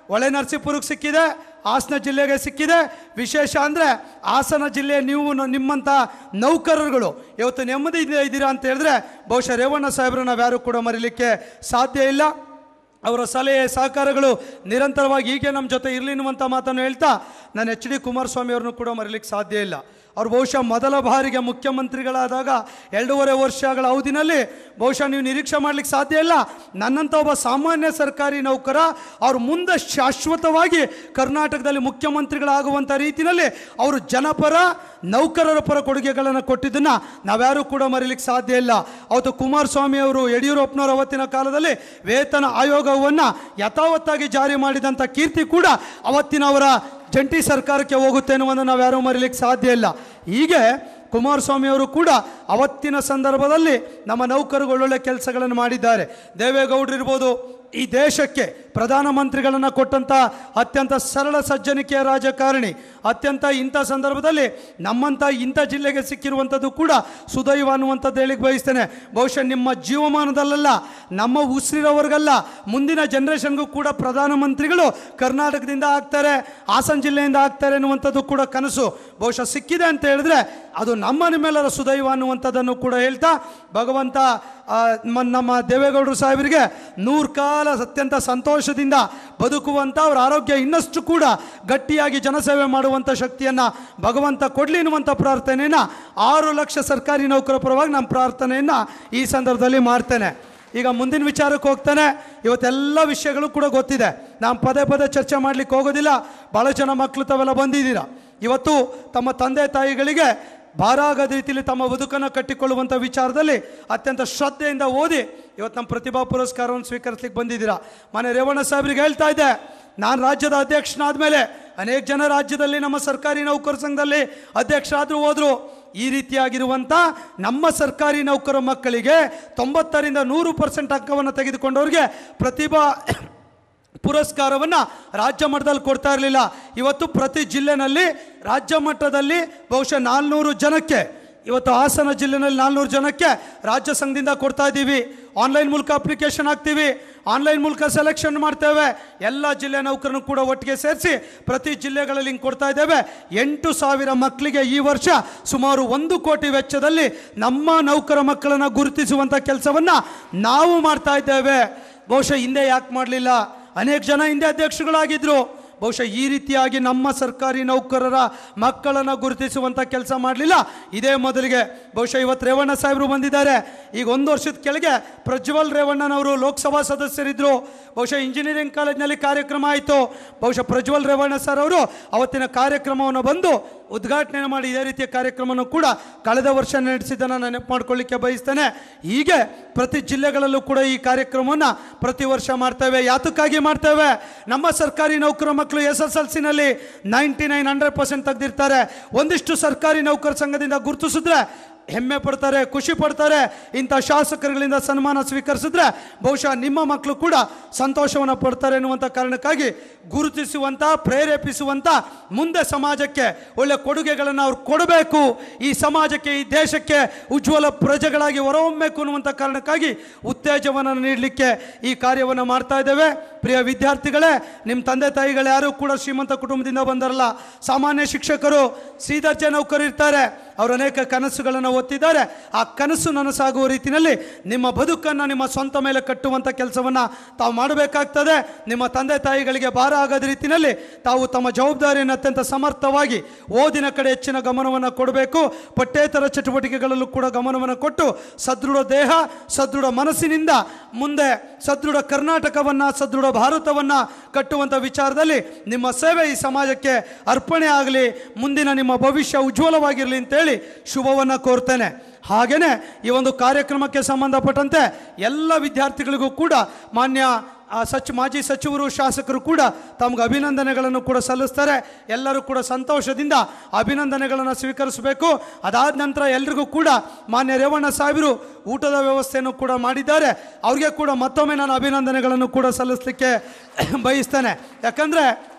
ಹೊಳೆ ನರಸೀಪುರಕ್ಕೆ ಸಿಕ್ಕಿದೆ ಹಾಸನ ಜಿಲ್ಲೆಗೆ ಸಿಕ್ಕಿದೆ ವಿಶೇಷ ಅಂದರೆ ಹಾಸನ ಜಿಲ್ಲೆ ನೀವು ನ- ನಿಮ್ಮಂಥ ನೌಕರರುಗಳು ಇವತ್ತು ನೆಮ್ಮದಿಯಿಂದ ಇದ್ದೀರಾ ಅಂತ ಹೇಳಿದ್ರೆ ಬಹುಶಃ ರೇವಣ್ಣ ಸಾಹೇಬ್ರನ್ನ ನಾವ್ಯಾರು ಕೂಡ ಮರೀಲಿಕ್ಕೆ ಸಾಧ್ಯ ಇಲ್ಲ ಅವರ ಸಲಹೆ ಸಹಕಾರಗಳು ನಿರಂತರವಾಗಿ ಹೀಗೆ ನಮ್ಮ ಜೊತೆ ಇರಲಿ ಅನ್ನುವಂಥ ಮಾತನ್ನು ಹೇಳ್ತಾ ನಾನು ಎಚ್ ಡಿ ಕುಮಾರಸ್ವಾಮಿ ಅವ್ರನ್ನೂ ಕೂಡ ಮರೀಲಿಕ್ಕೆ ಸಾಧ್ಯ ಇಲ್ಲ ಅವ್ರು ಬಹುಶಃ ಮೊದಲ ಬಾರಿಗೆ ಮುಖ್ಯಮಂತ್ರಿಗಳಾದಾಗ ಎರಡೂವರೆ ವರ್ಷಗಳ ಅವಧಿನಲ್ಲಿ ಬಹುಶಃ ನೀವು ನಿರೀಕ್ಷೆ ಮಾಡ್ಲಿಕ್ಕೆ ಸಾಧ್ಯ ಇಲ್ಲ ನನ್ನಂಥ ಒಬ್ಬ ಸಾಮಾನ್ಯ ಸರ್ಕಾರಿ ನೌಕರ ಅವ್ರು ಮುಂದೆ ಶಾಶ್ವತವಾಗಿ ಕರ್ನಾಟಕದಲ್ಲಿ ಮುಖ್ಯಮಂತ್ರಿಗಳಾಗುವಂಥ ರೀತಿಯಲ್ಲಿ ಅವರು ಜನಪರ ನೌಕರರ ಪರ ಕೊಡುಗೆಗಳನ್ನು ಕೊಟ್ಟಿದ್ದನ್ನು ನಾವ್ಯಾರೂ ಕೂಡ ಮರೀಲಿಕ್ಕೆ ಸಾಧ್ಯ ಇಲ್ಲ ಅವತ್ತು ಕುಮಾರಸ್ವಾಮಿ ಅವರು ಯಡಿಯೂರಪ್ಪನವರ ಅವತ್ತಿನ ಕಾಲದಲ್ಲಿ ವೇತನ ಆಯೋಗವನ್ನು ಯಥಾವತ್ತಾಗಿ ಜಾರಿ ಮಾಡಿದಂಥ ಕೀರ್ತಿ ಕೂಡ ಅವತ್ತಿನ ಅವರ ಜಂಟಿ ಸರ್ಕಾರಕ್ಕೆ ಹೋಗುತ್ತೆ ಅನ್ನುವುದನ್ನು ನಾವ್ಯಾರೂ ಮರೀಲಿಕ್ಕೆ ಸಾಧ್ಯ ಇಲ್ಲ ಹೀಗೆ ಕುಮಾರಸ್ವಾಮಿ ಅವರು ಕೂಡ ಅವತ್ತಿನ ಸಂದರ್ಭದಲ್ಲಿ ನಮ್ಮ ನೌಕರರು ಒಳ್ಳೊಳ್ಳೆ ಕೆಲಸಗಳನ್ನು ಮಾಡಿದ್ದಾರೆ ದೇವೇಗೌಡರು ಇರ್ಬೋದು ಈ ದೇಶಕ್ಕೆ ಪ್ರಧಾನಮಂತ್ರಿಗಳನ್ನು ಕೊಟ್ಟಂಥ ಅತ್ಯಂತ ಸರಳ ಸಜ್ಜನಿಕೆಯ ರಾಜಕಾರಣಿ ಅತ್ಯಂತ ಇಂಥ ಸಂದರ್ಭದಲ್ಲಿ ನಮ್ಮಂಥ ಇಂಥ ಜಿಲ್ಲೆಗೆ ಸಿಕ್ಕಿರುವಂಥದ್ದು ಕೂಡ ಸುದೈವ ಅನ್ನುವಂಥದ್ದು ಹೇಳಿಕ್ ಬಯಸ್ತೇನೆ ಬಹುಶಃ ನಿಮ್ಮ ಜೀವಮಾನದಲ್ಲ ನಮ್ಮ ಉಸಿರಿರೋವರೆಗಲ್ಲ ಮುಂದಿನ ಜನ್ರೇಷನ್ಗೂ ಕೂಡ ಪ್ರಧಾನಮಂತ್ರಿಗಳು ಕರ್ನಾಟಕದಿಂದ ಆಗ್ತಾರೆ ಹಾಸನ ಜಿಲ್ಲೆಯಿಂದ ಆಗ್ತಾರೆ ಅನ್ನುವಂಥದ್ದು ಕೂಡ ಕನಸು ಬಹುಶಃ ಸಿಕ್ಕಿದೆ ಅಂತ ಹೇಳಿದ್ರೆ ಅದು ನಮ್ಮ ನಿಮ್ಮೆಲ್ಲರ ಸುದೈವ ಅನ್ನುವಂಥದ್ದನ್ನು ಕೂಡ ಹೇಳ್ತಾ ಭಗವಂತ ಆ, ಮ- ನಮ್ಮ ದೇವೇಗೌಡರು ಸಾಹೇಬರಿಗೆ ನೂರು ಕಾಲ ಅತ್ಯಂತ ಸಂತೋಷದಿಂದ ಬದುಕುವಂಥ ಅವ್ರ ಆರೋಗ್ಯ ಇನ್ನಷ್ಟು ಕೂಡ ಗಟ್ಟಿಯಾಗಿ ಜನಸೇವೆ ಮಾಡುವಂಥ ಶಕ್ತಿಯನ್ನು ಭಗವಂತ ಕೊಡಲಿ ಅನ್ನುವಂಥ ಪ್ರಾರ್ಥನೆಯನ್ನು ಆರು ಲಕ್ಷ ಸರ್ಕಾರಿ ನೌಕರ ಪರವಾಗಿ ನಮ್ಮ ಪ್ರಾರ್ಥನೆಯನ್ನು ಈ ಸಂದರ್ಭದಲ್ಲಿ ಮಾಡ್ತೇನೆ ಈಗ ಮುಂದಿನ ವಿಚಾರಕ್ಕೆ ಹೋಗ್ತಾನೆ ಇವತ್ತೆಲ್ಲ ವಿಷಯಗಳು ಕೂಡ ಗೊತ್ತಿದೆ ನಾನು ಪದೇ ಪದೇ ಚರ್ಚೆ ಮಾಡ್ಲಿಕ್ಕೆ ಹೋಗೋದಿಲ್ಲ ಭಾಳ ಜನ ಮಕ್ಕಳು ತಾವೆಲ್ಲ ಬಂದಿದ್ದೀರಾ ಇವತ್ತು ತಮ್ಮ ತಂದೆ ತಾಯಿಗಳಿಗೆ ಭಾರ ಆಗದ ರೀತಿಯಲ್ಲಿ ತಮ್ಮ ಬದುಕನ್ನು ಕಟ್ಟಿಕೊಳ್ಳುವಂಥ ವಿಚಾರದಲ್ಲಿ ಅತ್ಯಂತ ಶ್ರದ್ಧೆಯಿಂದ ಓದಿ ಇವತ್ತು ನಮ್ಮ ಪ್ರತಿಭಾ ಪುರಸ್ಕಾರವನ್ನು ಸ್ವೀಕರಿಸ್ಲಿಕ್ಕೆ ಬಂದಿದ್ದೀರಾ ಮನೆ ರೇವಣ್ಣ ಸಾಹೇಬ್ರಿಗೆ ಹೇಳ್ತಾ ಇದ್ದೆ ನಾನು ರಾಜ್ಯದ ಅಧ್ಯಕ್ಷನಾದ ಮೇಲೆ ಅನೇಕ ಜನ ರಾಜ್ಯದಲ್ಲಿ ನಮ್ಮ ಸರ್ಕಾರಿ ನೌಕರ ಸಂಘದಲ್ಲಿ ಅಧ್ಯಕ್ಷರಾದರೂ ಹೋದರು ಈ ರೀತಿಯಾಗಿರುವಂಥ ನಮ್ಮ ಸರ್ಕಾರಿ ನೌಕರ ಮಕ್ಕಳಿಗೆ ತೊಂಬತ್ತರಿಂದ ನೂರು ಪರ್ಸೆಂಟ್ ಅಂಕವನ್ನು ತೆಗೆದುಕೊಂಡವ್ರಿಗೆ ಪ್ರತಿಭಾ ಪುರಸ್ಕಾರವನ್ನು ರಾಜ್ಯ ಮಟ್ಟದಲ್ಲಿ ಕೊಡ್ತಾ ಇರಲಿಲ್ಲ ಇವತ್ತು ಪ್ರತಿ ಜಿಲ್ಲೆನಲ್ಲಿ ರಾಜ್ಯ ಮಟ್ಟದಲ್ಲಿ ಬಹುಶಃ ನಾಲ್ನೂರು ಜನಕ್ಕೆ ಇವತ್ತು ಹಾಸನ ಜಿಲ್ಲೆನಲ್ಲಿ ನಾಲ್ನೂರು ಜನಕ್ಕೆ ರಾಜ್ಯ ಸಂಘದಿಂದ ಕೊಡ್ತಾ ಇದ್ದೀವಿ ಆನ್ಲೈನ್ ಮೂಲಕ ಅಪ್ಲಿಕೇಶನ್ ಹಾಕ್ತೀವಿ ಆನ್ಲೈನ್ ಮೂಲಕ ಸೆಲೆಕ್ಷನ್ ಮಾಡ್ತೇವೆ ಎಲ್ಲ ಜಿಲ್ಲೆ ನೌಕರನ್ನು ಕೂಡ ಒಟ್ಟಿಗೆ ಸೇರಿಸಿ ಪ್ರತಿ ಜಿಲ್ಲೆಗಳಲ್ಲಿ ಹಿಂಗೆ ಕೊಡ್ತಾ ಇದ್ದೇವೆ ಎಂಟು ಸಾವಿರ ಮಕ್ಕಳಿಗೆ ಈ ವರ್ಷ ಸುಮಾರು ಒಂದು ಕೋಟಿ ವೆಚ್ಚದಲ್ಲಿ ನಮ್ಮ ನೌಕರ ಮಕ್ಕಳನ್ನು ಗುರುತಿಸುವಂಥ ಕೆಲಸವನ್ನು ನಾವು ಮಾಡ್ತಾ ಇದ್ದೇವೆ ಬಹುಶಃ ಹಿಂದೆ ಯಾಕೆ ಮಾಡಲಿಲ್ಲ ಅನೇಕ ಜನ ಹಿಂದೆ ಅಧ್ಯಕ್ಷಗಳಾಗಿದ್ದರು ಬಹುಶಃ ಈ ರೀತಿಯಾಗಿ ನಮ್ಮ ಸರ್ಕಾರಿ ನೌಕರರ ಮಕ್ಕಳನ್ನು ಗುರುತಿಸುವಂಥ ಕೆಲಸ ಮಾಡಲಿಲ್ಲ ಇದೇ ಮೊದಲಿಗೆ ಬಹುಶಃ ಇವತ್ತು ರೇವಣ್ಣ ಸಾಹೇಬರು ಬಂದಿದ್ದಾರೆ ಈಗ ಒಂದು ವರ್ಷದ ಕೆಳಗೆ ಪ್ರಜ್ವಲ್ ರೇವಣ್ಣನವರು ಲೋಕಸಭಾ ಸದಸ್ಯರಿದ್ದರು ಬಹುಶಃ ಇಂಜಿನಿಯರಿಂಗ್ ಕಾಲೇಜ್ನಲ್ಲಿ ಕಾರ್ಯಕ್ರಮ ಆಯಿತು ಬಹುಶಃ ಪ್ರಜ್ವಲ್ ರೇವಣ್ಣ ಸರ್ ಅವರು ಅವತ್ತಿನ ಕಾರ್ಯಕ್ರಮವನ್ನು ಬಂದು ಉದ್ಘಾಟನೆ ಮಾಡಿ ಇದೇ ರೀತಿಯ ಕಾರ್ಯಕ್ರಮವನ್ನು ಕೂಡ ಕಳೆದ ವರ್ಷ ನಡೆಸಿದ್ದನ್ನು ನಾನು ನೆನಪು ಮಾಡ್ಕೊಳ್ಳಿಕ್ಕೆ ಬಯಸ್ತೇನೆ ಹೀಗೆ ಪ್ರತಿ ಜಿಲ್ಲೆಗಳಲ್ಲೂ ಕೂಡ ಈ ಕಾರ್ಯಕ್ರಮವನ್ನು ಪ್ರತಿ ವರ್ಷ ಮಾಡ್ತೇವೆ ಯಾತಕ್ಕಾಗಿ ಮಾಡ್ತೇವೆ ನಮ್ಮ ಸರ್ಕಾರಿ ನೌಕರ ಮಕ್ಕಳು ಎಸ್ ಎಸ್ ಎಲ್ ಸಿನಲ್ಲಿ ನೈಂಟಿ ನೈನ್ ಹಂಡ್ರೆಡ್ ಪರ್ಸೆಂಟ್ ತೆಗೆದಿರ್ತಾರೆ ಒಂದಿಷ್ಟು ಸರ್ಕಾರಿ ನೌಕರ ಸಂಘದಿಂದ ಗುರುತಿಸಿದ್ರೆ ಹೆಮ್ಮೆ ಪಡ್ತಾರೆ ಖುಷಿ ಪಡ್ತಾರೆ ಇಂಥ ಶಾಸಕರುಗಳಿಂದ ಸನ್ಮಾನ ಸ್ವೀಕರಿಸಿದ್ರೆ ಬಹುಶಃ ನಿಮ್ಮ ಮಕ್ಕಳು ಕೂಡ ಸಂತೋಷವನ್ನು ಪಡ್ತಾರೆ ಎನ್ನುವಂಥ ಕಾರಣಕ್ಕಾಗಿ ಗುರುತಿಸುವಂಥ ಪ್ರೇರೇಪಿಸುವಂಥ ಮುಂದೆ ಸಮಾಜಕ್ಕೆ ಒಳ್ಳೆ ಕೊಡುಗೆಗಳನ್ನು ಅವ್ರು ಕೊಡಬೇಕು ಈ ಸಮಾಜಕ್ಕೆ ಈ ದೇಶಕ್ಕೆ ಉಜ್ವಲ ಪ್ರಜೆಗಳಾಗಿ ಹೊರಹೊಮ್ಮಬೇಕು ಅನ್ನುವಂಥ ಕಾರಣಕ್ಕಾಗಿ ಉತ್ತೇಜವನ್ನು ನೀಡಲಿಕ್ಕೆ ಈ ಕಾರ್ಯವನ್ನು ಮಾಡ್ತಾ ಇದ್ದೇವೆ ಪ್ರಿಯ ವಿದ್ಯಾರ್ಥಿಗಳೇ ನಿಮ್ಮ ತಂದೆ ತಾಯಿಗಳು ಯಾರು ಕೂಡ ಶ್ರೀಮಂತ ಕುಟುಂಬದಿಂದ ಬಂದರಲ್ಲ ಸಾಮಾನ್ಯ ಶಿಕ್ಷಕರು ಶ್ರೀದರ್ಜೆ ನೌಕರು ಇರ್ತಾರೆ ಅವರು ಅನೇಕ ಕನಸುಗಳನ್ನು ಒತ್ತಿದ್ದಾರೆ ಆ ಕನಸು ನನಸಾಗುವ ರೀತಿಯಲ್ಲಿ ನಿಮ್ಮ ಬದುಕನ್ನು ನಿಮ್ಮ ಸ್ವಂತ ಮೇಲೆ ಕಟ್ಟುವಂಥ ಕೆಲಸವನ್ನು ತಾವು ಮಾಡಬೇಕಾಗ್ತದೆ ನಿಮ್ಮ ತಂದೆ ತಾಯಿಗಳಿಗೆ ಭಾರ ಆಗದ ರೀತಿಯಲ್ಲಿ ತಾವು ತಮ್ಮ ಜವಾಬ್ದಾರಿಯನ್ನು ಅತ್ಯಂತ ಸಮರ್ಥವಾಗಿ ಓದಿನ ಕಡೆ ಹೆಚ್ಚಿನ ಗಮನವನ್ನು ಕೊಡಬೇಕು ಪಠ್ಯೇತರ ಚಟುವಟಿಕೆಗಳಲ್ಲೂ ಕೂಡ ಗಮನವನ್ನು ಕೊಟ್ಟು ಸದೃಢ ದೇಹ ಸದೃಢ ಮನಸ್ಸಿನಿಂದ ಮುಂದೆ ಸದೃಢ ಕರ್ನಾಟಕವನ್ನು ಸದೃಢ ಭಾರತವನ್ನು ಕಟ್ಟುವಂಥ ವಿಚಾರದಲ್ಲಿ ನಿಮ್ಮ ಸೇವೆ ಈ ಸಮಾಜಕ್ಕೆ ಅರ್ಪಣೆ ಆಗಲಿ ಮುಂದಿನ ನಿಮ್ಮ ಭವಿಷ್ಯ ಉಜ್ವಲವಾಗಿರಲಿ ಅಂತೇಳಿ ಶುಭವನ್ನು ಕೋರ್ತೇನೆ ಹಾಗೆಯೇ ಈ ಒಂದು ಕಾರ್ಯಕ್ರಮಕ್ಕೆ ಸಂಬಂಧಪಟ್ಟಂತೆ ಎಲ್ಲ ವಿದ್ಯಾರ್ಥಿಗಳಿಗೂ ಕೂಡ ಮಾನ್ಯ ಆ ಸಚ್ ಮಾಜಿ ಸಚಿವರು ಶಾಸಕರು ಕೂಡ ತಮ್ಗೆ ಅಭಿನಂದನೆಗಳನ್ನು ಕೂಡ ಸಲ್ಲಿಸ್ತಾರೆ ಎಲ್ಲರೂ ಕೂಡ ಸಂತೋಷದಿಂದ ಅಭಿನಂದನೆಗಳನ್ನು ಸ್ವೀಕರಿಸಬೇಕು ಅದಾದ ನಂತರ ಎಲ್ರಿಗೂ ಕೂಡ ಮಾನ್ಯ ರೇವಣ್ಣ ಸಾಹೇಬರು ಊಟದ ವ್ಯವಸ್ಥೆಯನ್ನು ಕೂಡ ಮಾಡಿದ್ದಾರೆ ಅವ್ರಿಗೆ ಕೂಡ ಮತ್ತೊಮ್ಮೆ ನಾನು ಅಭಿನಂದನೆಗಳನ್ನು ಕೂಡ ಸಲ್ಲಿಸಲಿಕ್ಕೆ ಬಯಸ್ತೇನೆ ಯಾಕಂದರೆ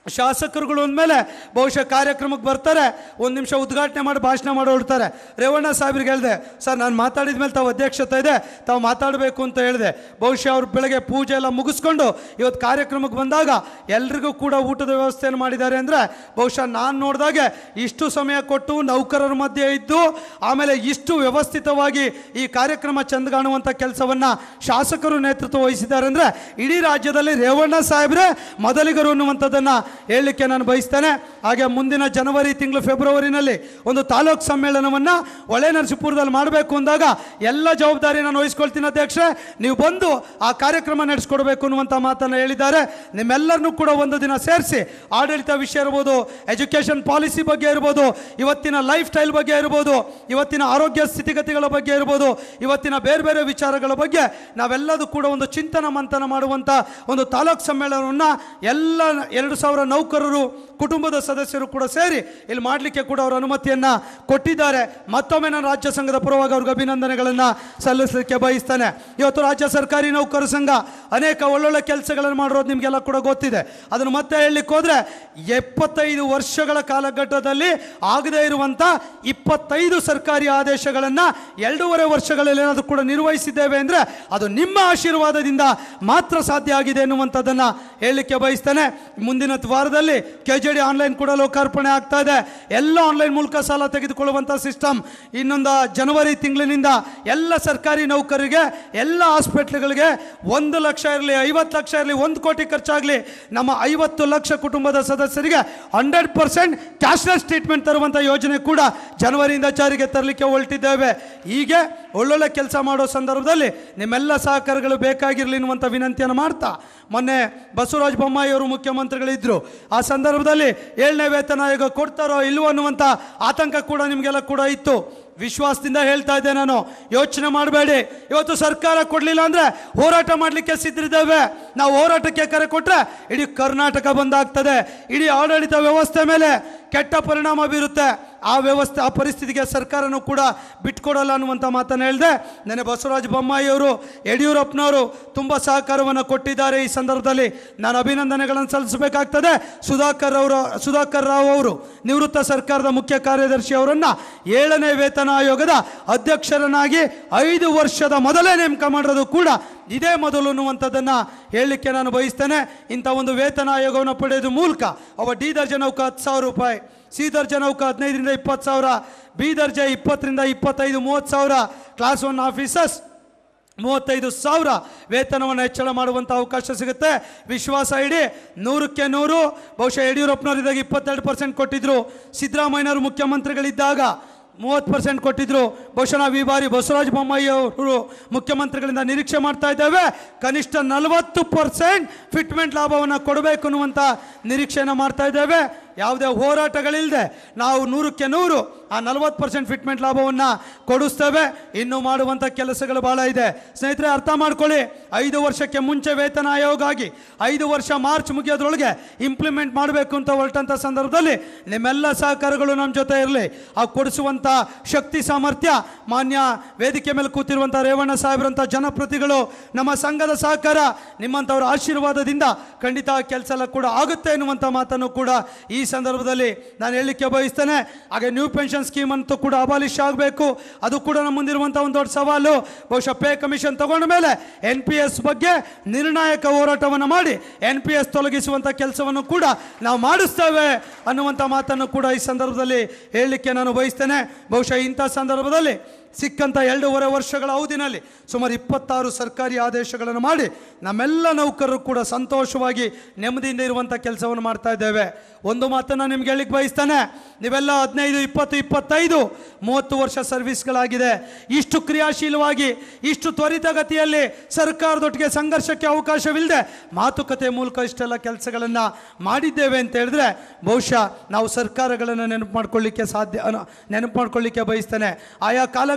ಶಾಸಕರುಗಳು ಅಂದಮೇಲೆ ಬಹುಶಃ ಕಾರ್ಯಕ್ರಮಕ್ಕೆ ಬರ್ತಾರೆ ಒಂದು ನಿಮಿಷ ಉದ್ಘಾಟನೆ ಮಾಡಿ ಭಾಷಣ ಮಾಡಿ ಹೊರಡ್ತಾರೆ ರೇವಣ್ಣ ಸಾಹೇಬ್ರಿಗೆ ಹೇಳಿದೆ ಸರ್ ನಾನು ಮಾತಾಡಿದ ಮೇಲೆ ತಾವು ಅಧ್ಯಕ್ಷತೆ ಇದೆ ತಾವು ಮಾತಾಡಬೇಕು ಅಂತ ಹೇಳಿದೆ ಬಹುಶಃ ಅವ್ರು ಬೆಳಗ್ಗೆ ಪೂಜೆ ಎಲ್ಲ ಮುಗಿಸ್ಕೊಂಡು ಇವತ್ತು ಕಾರ್ಯಕ್ರಮಕ್ಕೆ ಬಂದಾಗ ಎಲ್ರಿಗೂ ಕೂಡ ಊಟದ ವ್ಯವಸ್ಥೆಯನ್ನು ಮಾಡಿದ್ದಾರೆ ಅಂದರೆ ಬಹುಶಃ ನಾನು ನೋಡಿದಾಗೆ ಇಷ್ಟು ಸಮಯ ಕೊಟ್ಟು ನೌಕರರ ಮಧ್ಯೆ ಇದ್ದು ಆಮೇಲೆ ಇಷ್ಟು ವ್ಯವಸ್ಥಿತವಾಗಿ ಈ ಕಾರ್ಯಕ್ರಮ ಚೆಂದ ಕಾಣುವಂಥ ಕೆಲಸವನ್ನು ಶಾಸಕರು ನೇತೃತ್ವ ವಹಿಸಿದ್ದಾರೆ ಅಂದರೆ ಇಡೀ ರಾಜ್ಯದಲ್ಲಿ ರೇವಣ್ಣ ಸಾಹೇಬ್ರೆ ಮೊದಲಿಗರು ಅನ್ನುವಂಥದ್ದನ್ನು ಹೇಳಲಿಕ್ಕೆ ನಾನು ಬಯಸ್ತೇನೆ ಹಾಗೆ ಮುಂದಿನ ಜನವರಿ ತಿಂಗಳು ಫೆಬ್ರವರಿನಲ್ಲಿ ಒಂದು ತಾಲೂಕು ಸಮ್ಮೇಳನವನ್ನು ಒಳೆ ನರಸೀಪುರದಲ್ಲಿ ಮಾಡಬೇಕು ಅಂದಾಗ ಎಲ್ಲ ಜವಾಬ್ದಾರಿ ನಾನು ವಹಿಸ್ಕೊಳ್ತೀನಿ ಅಧ್ಯಕ್ಷರೇ ನೀವು ಬಂದು ಆ ಕಾರ್ಯಕ್ರಮ ನಡೆಸ್ಕೊಡ್ಬೇಕು ಅನ್ನುವಂಥ ಮಾತನ್ನು ಹೇಳಿದ್ದಾರೆ ನಿಮ್ಮೆಲ್ಲರನ್ನೂ ಕೂಡ ಒಂದು ದಿನ ಸೇರಿಸಿ ಆಡಳಿತ ವಿಷಯ ಇರ್ಬೋದು ಎಜುಕೇಷನ್ ಪಾಲಿಸಿ ಬಗ್ಗೆ ಇರ್ಬೋದು ಇವತ್ತಿನ ಲೈಫ್ ಸ್ಟೈಲ್ ಬಗ್ಗೆ ಇರ್ಬೋದು ಇವತ್ತಿನ ಆರೋಗ್ಯ ಸ್ಥಿತಿಗತಿಗಳ ಬಗ್ಗೆ ಇರ್ಬೋದು ಇವತ್ತಿನ ಬೇರೆ ಬೇರೆ ವಿಚಾರಗಳ ಬಗ್ಗೆ ನಾವೆಲ್ಲದೂ ಕೂಡ ಒಂದು ಚಿಂತನ ಮಂಥನ ಮಾಡುವಂಥ ಒಂದು ತಾಲೂಕು ಸಮ್ಮೇಳನವನ್ನು ಎಲ್ಲ ಎರಡು ಸಾವಿರ ನೌಕರರು ಕುಟುಂಬದ ಸದಸ್ಯರು ಕೂಡ ಸೇರಿ ಇಲ್ಲಿ ಮಾಡಲಿಕ್ಕೆ ಕೂಡ ಅವರು ಅನುಮತಿಯನ್ನು ಕೊಟ್ಟಿದ್ದಾರೆ ಮತ್ತೊಮ್ಮೆ ನಾನು ರಾಜ್ಯ ಸಂಘದ ಪರವಾಗಿ ಅವ್ರಿಗೆ ಅಭಿನಂದನೆಗಳನ್ನು ಸಲ್ಲಿಸಲಿಕ್ಕೆ ಬಯಸ್ತೇನೆ ಇವತ್ತು ರಾಜ್ಯ ಸರ್ಕಾರಿ ನೌಕರ ಸಂಘ ಅನೇಕ ಒಳ್ಳೊಳ್ಳೆ ಕೆಲಸಗಳನ್ನು ಮಾಡಿರೋದು ನಿಮಗೆಲ್ಲ ಕೂಡ ಗೊತ್ತಿದೆ ಅದನ್ನು ಮತ್ತೆ ಹೇಳಲಿಕ್ಕೆ ಹೋದರೆ ಎಪ್ಪತ್ತೈದು ವರ್ಷಗಳ ಕಾಲಘಟ್ಟದಲ್ಲಿ ಆಗದೇ ಇರುವಂಥ ಇಪ್ಪತ್ತೈದು ಸರ್ಕಾರಿ ಆದೇಶಗಳನ್ನು ಎರಡೂವರೆ ವರ್ಷಗಳಲ್ಲಿ ಏನಾದರೂ ಕೂಡ ನಿರ್ವಹಿಸಿದ್ದೇವೆ ಅಂದರೆ ಅದು ನಿಮ್ಮ ಆಶೀರ್ವಾದದಿಂದ ಮಾತ್ರ ಸಾಧ್ಯ ಆಗಿದೆ ಎನ್ನುವಂಥದ್ದನ್ನು ಹೇಳಲಿಕ್ಕೆ ಬಯಸ್ತೇನೆ ಮುಂದಿನ ವಾರದಲ್ಲಿ ಕೆ ಜೆ ಡಿ ಆನ್ಲೈನ್ ಕೂಡ ಲೋಕಾರ್ಪಣೆ ಆಗ್ತಾ ಇದೆ ಎಲ್ಲ ಆನ್ಲೈನ್ ಮೂಲಕ ಸಾಲ ತೆಗೆದುಕೊಳ್ಳುವಂಥ ಸಿಸ್ಟಮ್ ಇನ್ನೊಂದು ಜನವರಿ ತಿಂಗಳಿನಿಂದ ಎಲ್ಲ ಸರ್ಕಾರಿ ನೌಕರರಿಗೆ ಎಲ್ಲ ಹಾಸ್ಪಿಟ್ಲ್ಗಳಿಗೆ ಒಂದು ಲಕ್ಷ ಇರಲಿ ಐವತ್ತು ಲಕ್ಷ ಇರಲಿ ಒಂದು ಕೋಟಿ ಖರ್ಚಾಗಲಿ ನಮ್ಮ ಐವತ್ತು ಲಕ್ಷ ಕುಟುಂಬದ ಸದಸ್ಯರಿಗೆ ಹಂಡ್ರೆಡ್ ಪರ್ಸೆಂಟ್ ಕ್ಯಾಶ್ಲೆಸ್ ಟ್ರೀಟ್ಮೆಂಟ್ ತರುವಂಥ ಯೋಜನೆ ಕೂಡ ಜನವರಿಯಿಂದ ಜಾರಿಗೆ ತರಲಿಕ್ಕೆ ಹೊರಟಿದ್ದೇವೆ ಹೀಗೆ ಒಳ್ಳೊಳ್ಳೆ ಕೆಲಸ ಮಾಡೋ ಸಂದರ್ಭದಲ್ಲಿ ನಿಮ್ಮೆಲ್ಲ ಸಹಕಾರಗಳು ಬೇಕಾಗಿರಲಿ ಅನ್ನುವಂಥ ವಿನಂತಿಯನ್ನು ಮಾಡ್ತಾ ಮೊನ್ನೆ ಬಸವರಾಜ ಬೊಮ್ಮಾಯಿ ಅವರು ಮುಖ್ಯಮಂತ್ರಿಗಳಿದ್ದರು ಆ ಸಂದರ್ಭದಲ್ಲಿ ಏಳನೇ ವೇತನ ಆಯೋಗ ಕೊಡ್ತಾರೋ ಇಲ್ವೋ ಅನ್ನುವಂಥ ಆತಂಕ ಕೂಡ ನಿಮಗೆಲ್ಲ ಕೂಡ ಇತ್ತು ವಿಶ್ವಾಸದಿಂದ ಹೇಳ್ತಾ ಇದ್ದೆ ನಾನು ಯೋಚನೆ ಮಾಡಬೇಡಿ ಇವತ್ತು ಸರ್ಕಾರ ಕೊಡಲಿಲ್ಲ ಅಂದರೆ ಹೋರಾಟ ಮಾಡಲಿಕ್ಕೆ ಸಿದ್ಧರಿದ್ದೇವೆ ನಾವು ಹೋರಾಟಕ್ಕೆ ಕರೆ ಕೊಟ್ಟರೆ ಇಡೀ ಕರ್ನಾಟಕ ಬಂದಾಗ್ತದೆ ಇಡೀ ಆಡಳಿತ ವ್ಯವಸ್ಥೆ ಮೇಲೆ ಕೆಟ್ಟ ಪರಿಣಾಮ ಬೀರುತ್ತೆ ಆ ವ್ಯವಸ್ಥೆ ಆ ಪರಿಸ್ಥಿತಿಗೆ ಸರ್ಕಾರನೂ ಕೂಡ ಬಿಟ್ಕೊಡಲ್ಲ ಅನ್ನುವಂಥ ಮಾತನ್ನು ಹೇಳಿದೆ ನೆನೆ ಬಸವರಾಜ ಬೊಮ್ಮಾಯಿ ಅವರು ಯಡಿಯೂರಪ್ಪನವರು ತುಂಬ ಸಹಕಾರವನ್ನು ಕೊಟ್ಟಿದ್ದಾರೆ ಈ ಸಂದರ್ಭದಲ್ಲಿ ನಾನು ಅಭಿನಂದನೆಗಳನ್ನು ಸಲ್ಲಿಸಬೇಕಾಗ್ತದೆ ಸುಧಾಕರ್ ಅವರು ಸುಧಾಕರ್ ರಾವ್ ಅವರು ನಿವೃತ್ತ ಸರ್ಕಾರದ ಮುಖ್ಯ ಕಾರ್ಯದರ್ಶಿ ಅವರನ್ನು ಏಳನೇ ವೇತನ ಆಯೋಗದ ಅಧ್ಯಕ್ಷರನ್ನಾಗಿ ಐದು ವರ್ಷದ ಮೊದಲೇ ನೇಮಕ ಮಾಡಿರೋದು ಕೂಡ ಇದೇ ಮೊದಲು ಅನ್ನುವಂಥದ್ದನ್ನು ಹೇಳಲಿಕ್ಕೆ ನಾನು ಬಯಸ್ತೇನೆ ಇಂಥ ಒಂದು ವೇತನ ಆಯೋಗವನ್ನು ಪಡೆಯೋದು ಮೂಲಕ ಅವ ಡಿ ದರ್ಜೆ ನೌಕ ಹತ್ತು ಸಾವಿರ ರೂಪಾಯಿ ಸಿ ದರ್ಜೆ ನೌಕ ಹದಿನೈದರಿಂದ ಇಪ್ಪತ್ತು ಸಾವಿರ ಬಿ ದರ್ಜೆ ಇಪ್ಪತ್ತರಿಂದ ಇಪ್ಪತ್ತೈದು ಮೂವತ್ತು ಸಾವಿರ ಕ್ಲಾಸ್ ಒನ್ ಆಫೀಸರ್ಸ್ ಮೂವತ್ತೈದು ಸಾವಿರ ವೇತನವನ್ನು ಹೆಚ್ಚಳ ಮಾಡುವಂಥ ಅವಕಾಶ ಸಿಗುತ್ತೆ ವಿಶ್ವಾಸ ಇಡಿ ನೂರಕ್ಕೆ ನೂರು ಬಹುಶಃ ಯಡಿಯೂರಪ್ಪನವರಿದ್ದಾಗ ಇಪ್ಪತ್ತೆರಡು ಪರ್ಸೆಂಟ್ ಕೊಟ್ಟಿದ್ರು ಸಿದ್ದರಾಮಯ್ಯನವರು ಮುಖ್ಯಮಂತ್ರಿಗಳಿದ್ದಾಗ ಮೂವತ್ತು ಪರ್ಸೆಂಟ್ ಕೊಟ್ಟಿದ್ರು ಬಹುಶಃ ನಾವು ಈ ಬಾರಿ ಬಸವರಾಜ ಬೊಮ್ಮಾಯಿ ಅವರು ಮುಖ್ಯಮಂತ್ರಿಗಳಿಂದ ನಿರೀಕ್ಷೆ ಮಾಡ್ತಾ ಇದ್ದೇವೆ ಕನಿಷ್ಠ ನಲವತ್ತು ಪರ್ಸೆಂಟ್ ಫಿಟ್ಮೆಂಟ್ ಲಾಭವನ್ನು ಕೊಡಬೇಕು ಅನ್ನುವಂಥ ನಿರೀಕ್ಷೆಯನ್ನು ಮಾಡ್ತಾ ಇದ್ದೇವೆ ಯಾವುದೇ ಹೋರಾಟಗಳಿಲ್ಲದೆ ನಾವು ನೂರಕ್ಕೆ ನೂರು ಆ ನಲವತ್ತು ಪರ್ಸೆಂಟ್ ಫಿಟ್ಮೆಂಟ್ ಲಾಭವನ್ನು ಕೊಡಿಸ್ತೇವೆ ಇನ್ನೂ ಮಾಡುವಂಥ ಕೆಲಸಗಳು ಭಾಳ ಇದೆ ಸ್ನೇಹಿತರೆ ಅರ್ಥ ಮಾಡ್ಕೊಳ್ಳಿ ಐದು ವರ್ಷಕ್ಕೆ ಮುಂಚೆ ವೇತನ ಆಯೋಗ ಆಗಿ ಐದು ವರ್ಷ ಮಾರ್ಚ್ ಮುಗಿಯೋದ್ರೊಳಗೆ ಇಂಪ್ಲಿಮೆಂಟ್ ಮಾಡಬೇಕು ಅಂತ ಹೊರಟಂಥ ಸಂದರ್ಭದಲ್ಲಿ ನಿಮ್ಮೆಲ್ಲ ಸಹಕಾರಗಳು ನಮ್ಮ ಜೊತೆ ಇರಲಿ ಆ ಕೊಡಿಸುವಂಥ ಶಕ್ತಿ ಸಾಮರ್ಥ್ಯ ಮಾನ್ಯ ವೇದಿಕೆ ಮೇಲೆ ಕೂತಿರುವಂಥ ರೇವಣ್ಣ ಸಾಹೇಬ್ರಂಥ ಜನಪ್ರತಿಗಳು ನಮ್ಮ ಸಂಘದ ಸಹಕಾರ ನಿಮ್ಮಂಥವ್ರ ಆಶೀರ್ವಾದದಿಂದ ಖಂಡಿತ ಆ ಕೆಲಸ ಎಲ್ಲ ಕೂಡ ಆಗುತ್ತೆ ಎನ್ನುವಂಥ ಮಾತನ್ನು ಕೂಡ ಈ ಸಂದರ್ಭದಲ್ಲಿ ನಾನು ಹೇಳಲಿಕ್ಕೆ ಬಯಸ್ತೇನೆ ಹಾಗೆ ನ್ಯೂ ಪೆನ್ಷನ್ ಸ್ಕೀಮ್ ಅಂತೂ ಕೂಡ ಅಬಾಲಿಷ್ ಆಗಬೇಕು ಅದು ಕೂಡ ನಮ್ಮ ಮುಂದಿರುವಂಥ ಒಂದು ದೊಡ್ಡ ಸವಾಲು ಬಹುಶಃ ಪೇ ಕಮಿಷನ್ ತಗೊಂಡ ಮೇಲೆ ಎನ್ ಪಿ ಎಸ್ ಬಗ್ಗೆ ನಿರ್ಣಾಯಕ ಹೋರಾಟವನ್ನು ಮಾಡಿ ಎನ್ ಪಿ ಎಸ್ ತೊಲಗಿಸುವಂಥ ಕೆಲಸವನ್ನು ಕೂಡ ನಾವು ಮಾಡಿಸ್ತೇವೆ ಅನ್ನುವಂಥ ಮಾತನ್ನು ಕೂಡ ಈ ಸಂದರ್ಭದಲ್ಲಿ ಹೇಳಲಿಕ್ಕೆ ನಾನು ಬಯಸ್ತೇನೆ ಬಹುಶಃ ಇಂಥ ಸಂದರ್ಭದಲ್ಲಿ ಸಿಕ್ಕಂಥ ಎರಡೂವರೆ ವರ್ಷಗಳ ಅವಧಿನಲ್ಲಿ ಸುಮಾರು ಇಪ್ಪತ್ತಾರು ಸರ್ಕಾರಿ ಆದೇಶಗಳನ್ನು ಮಾಡಿ ನಮ್ಮೆಲ್ಲ ನೌಕರರು ಕೂಡ ಸಂತೋಷವಾಗಿ ನೆಮ್ಮದಿಯಿಂದ ಇರುವಂಥ ಕೆಲಸವನ್ನು ಮಾಡ್ತಾ ಇದ್ದೇವೆ ಒಂದು ಮಾತನ್ನು ನಿಮ್ಗೆ ಹೇಳಿಕ್ಕೆ ಬಯಸ್ತಾನೆ ನೀವೆಲ್ಲ ಹದಿನೈದು ಇಪ್ಪತ್ತು ಇಪ್ಪತ್ತೈದು ಮೂವತ್ತು ವರ್ಷ ಸರ್ವಿಸ್ಗಳಾಗಿದೆ ಇಷ್ಟು ಕ್ರಿಯಾಶೀಲವಾಗಿ ಇಷ್ಟು ತ್ವರಿತಗತಿಯಲ್ಲಿ ಸರ್ಕಾರದೊಟ್ಟಿಗೆ ಸಂಘರ್ಷಕ್ಕೆ ಅವಕಾಶವಿಲ್ಲದೆ ಮಾತುಕತೆ ಮೂಲಕ ಇಷ್ಟೆಲ್ಲ ಕೆಲಸಗಳನ್ನು ಮಾಡಿದ್ದೇವೆ ಅಂತ ಹೇಳಿದ್ರೆ ಬಹುಶಃ ನಾವು ಸರ್ಕಾರಗಳನ್ನು ನೆನಪು ಮಾಡ್ಕೊಳ್ಳಿಕ್ಕೆ ಸಾಧ್ಯ ಅನ- ನೆನಪು ಮಾಡ್ಕೊಳ್ಳಿಕ್ಕೆ ಬಯಸ್ತೇನೆ ಆಯಾ ಕಾಲಘಟ್ಟ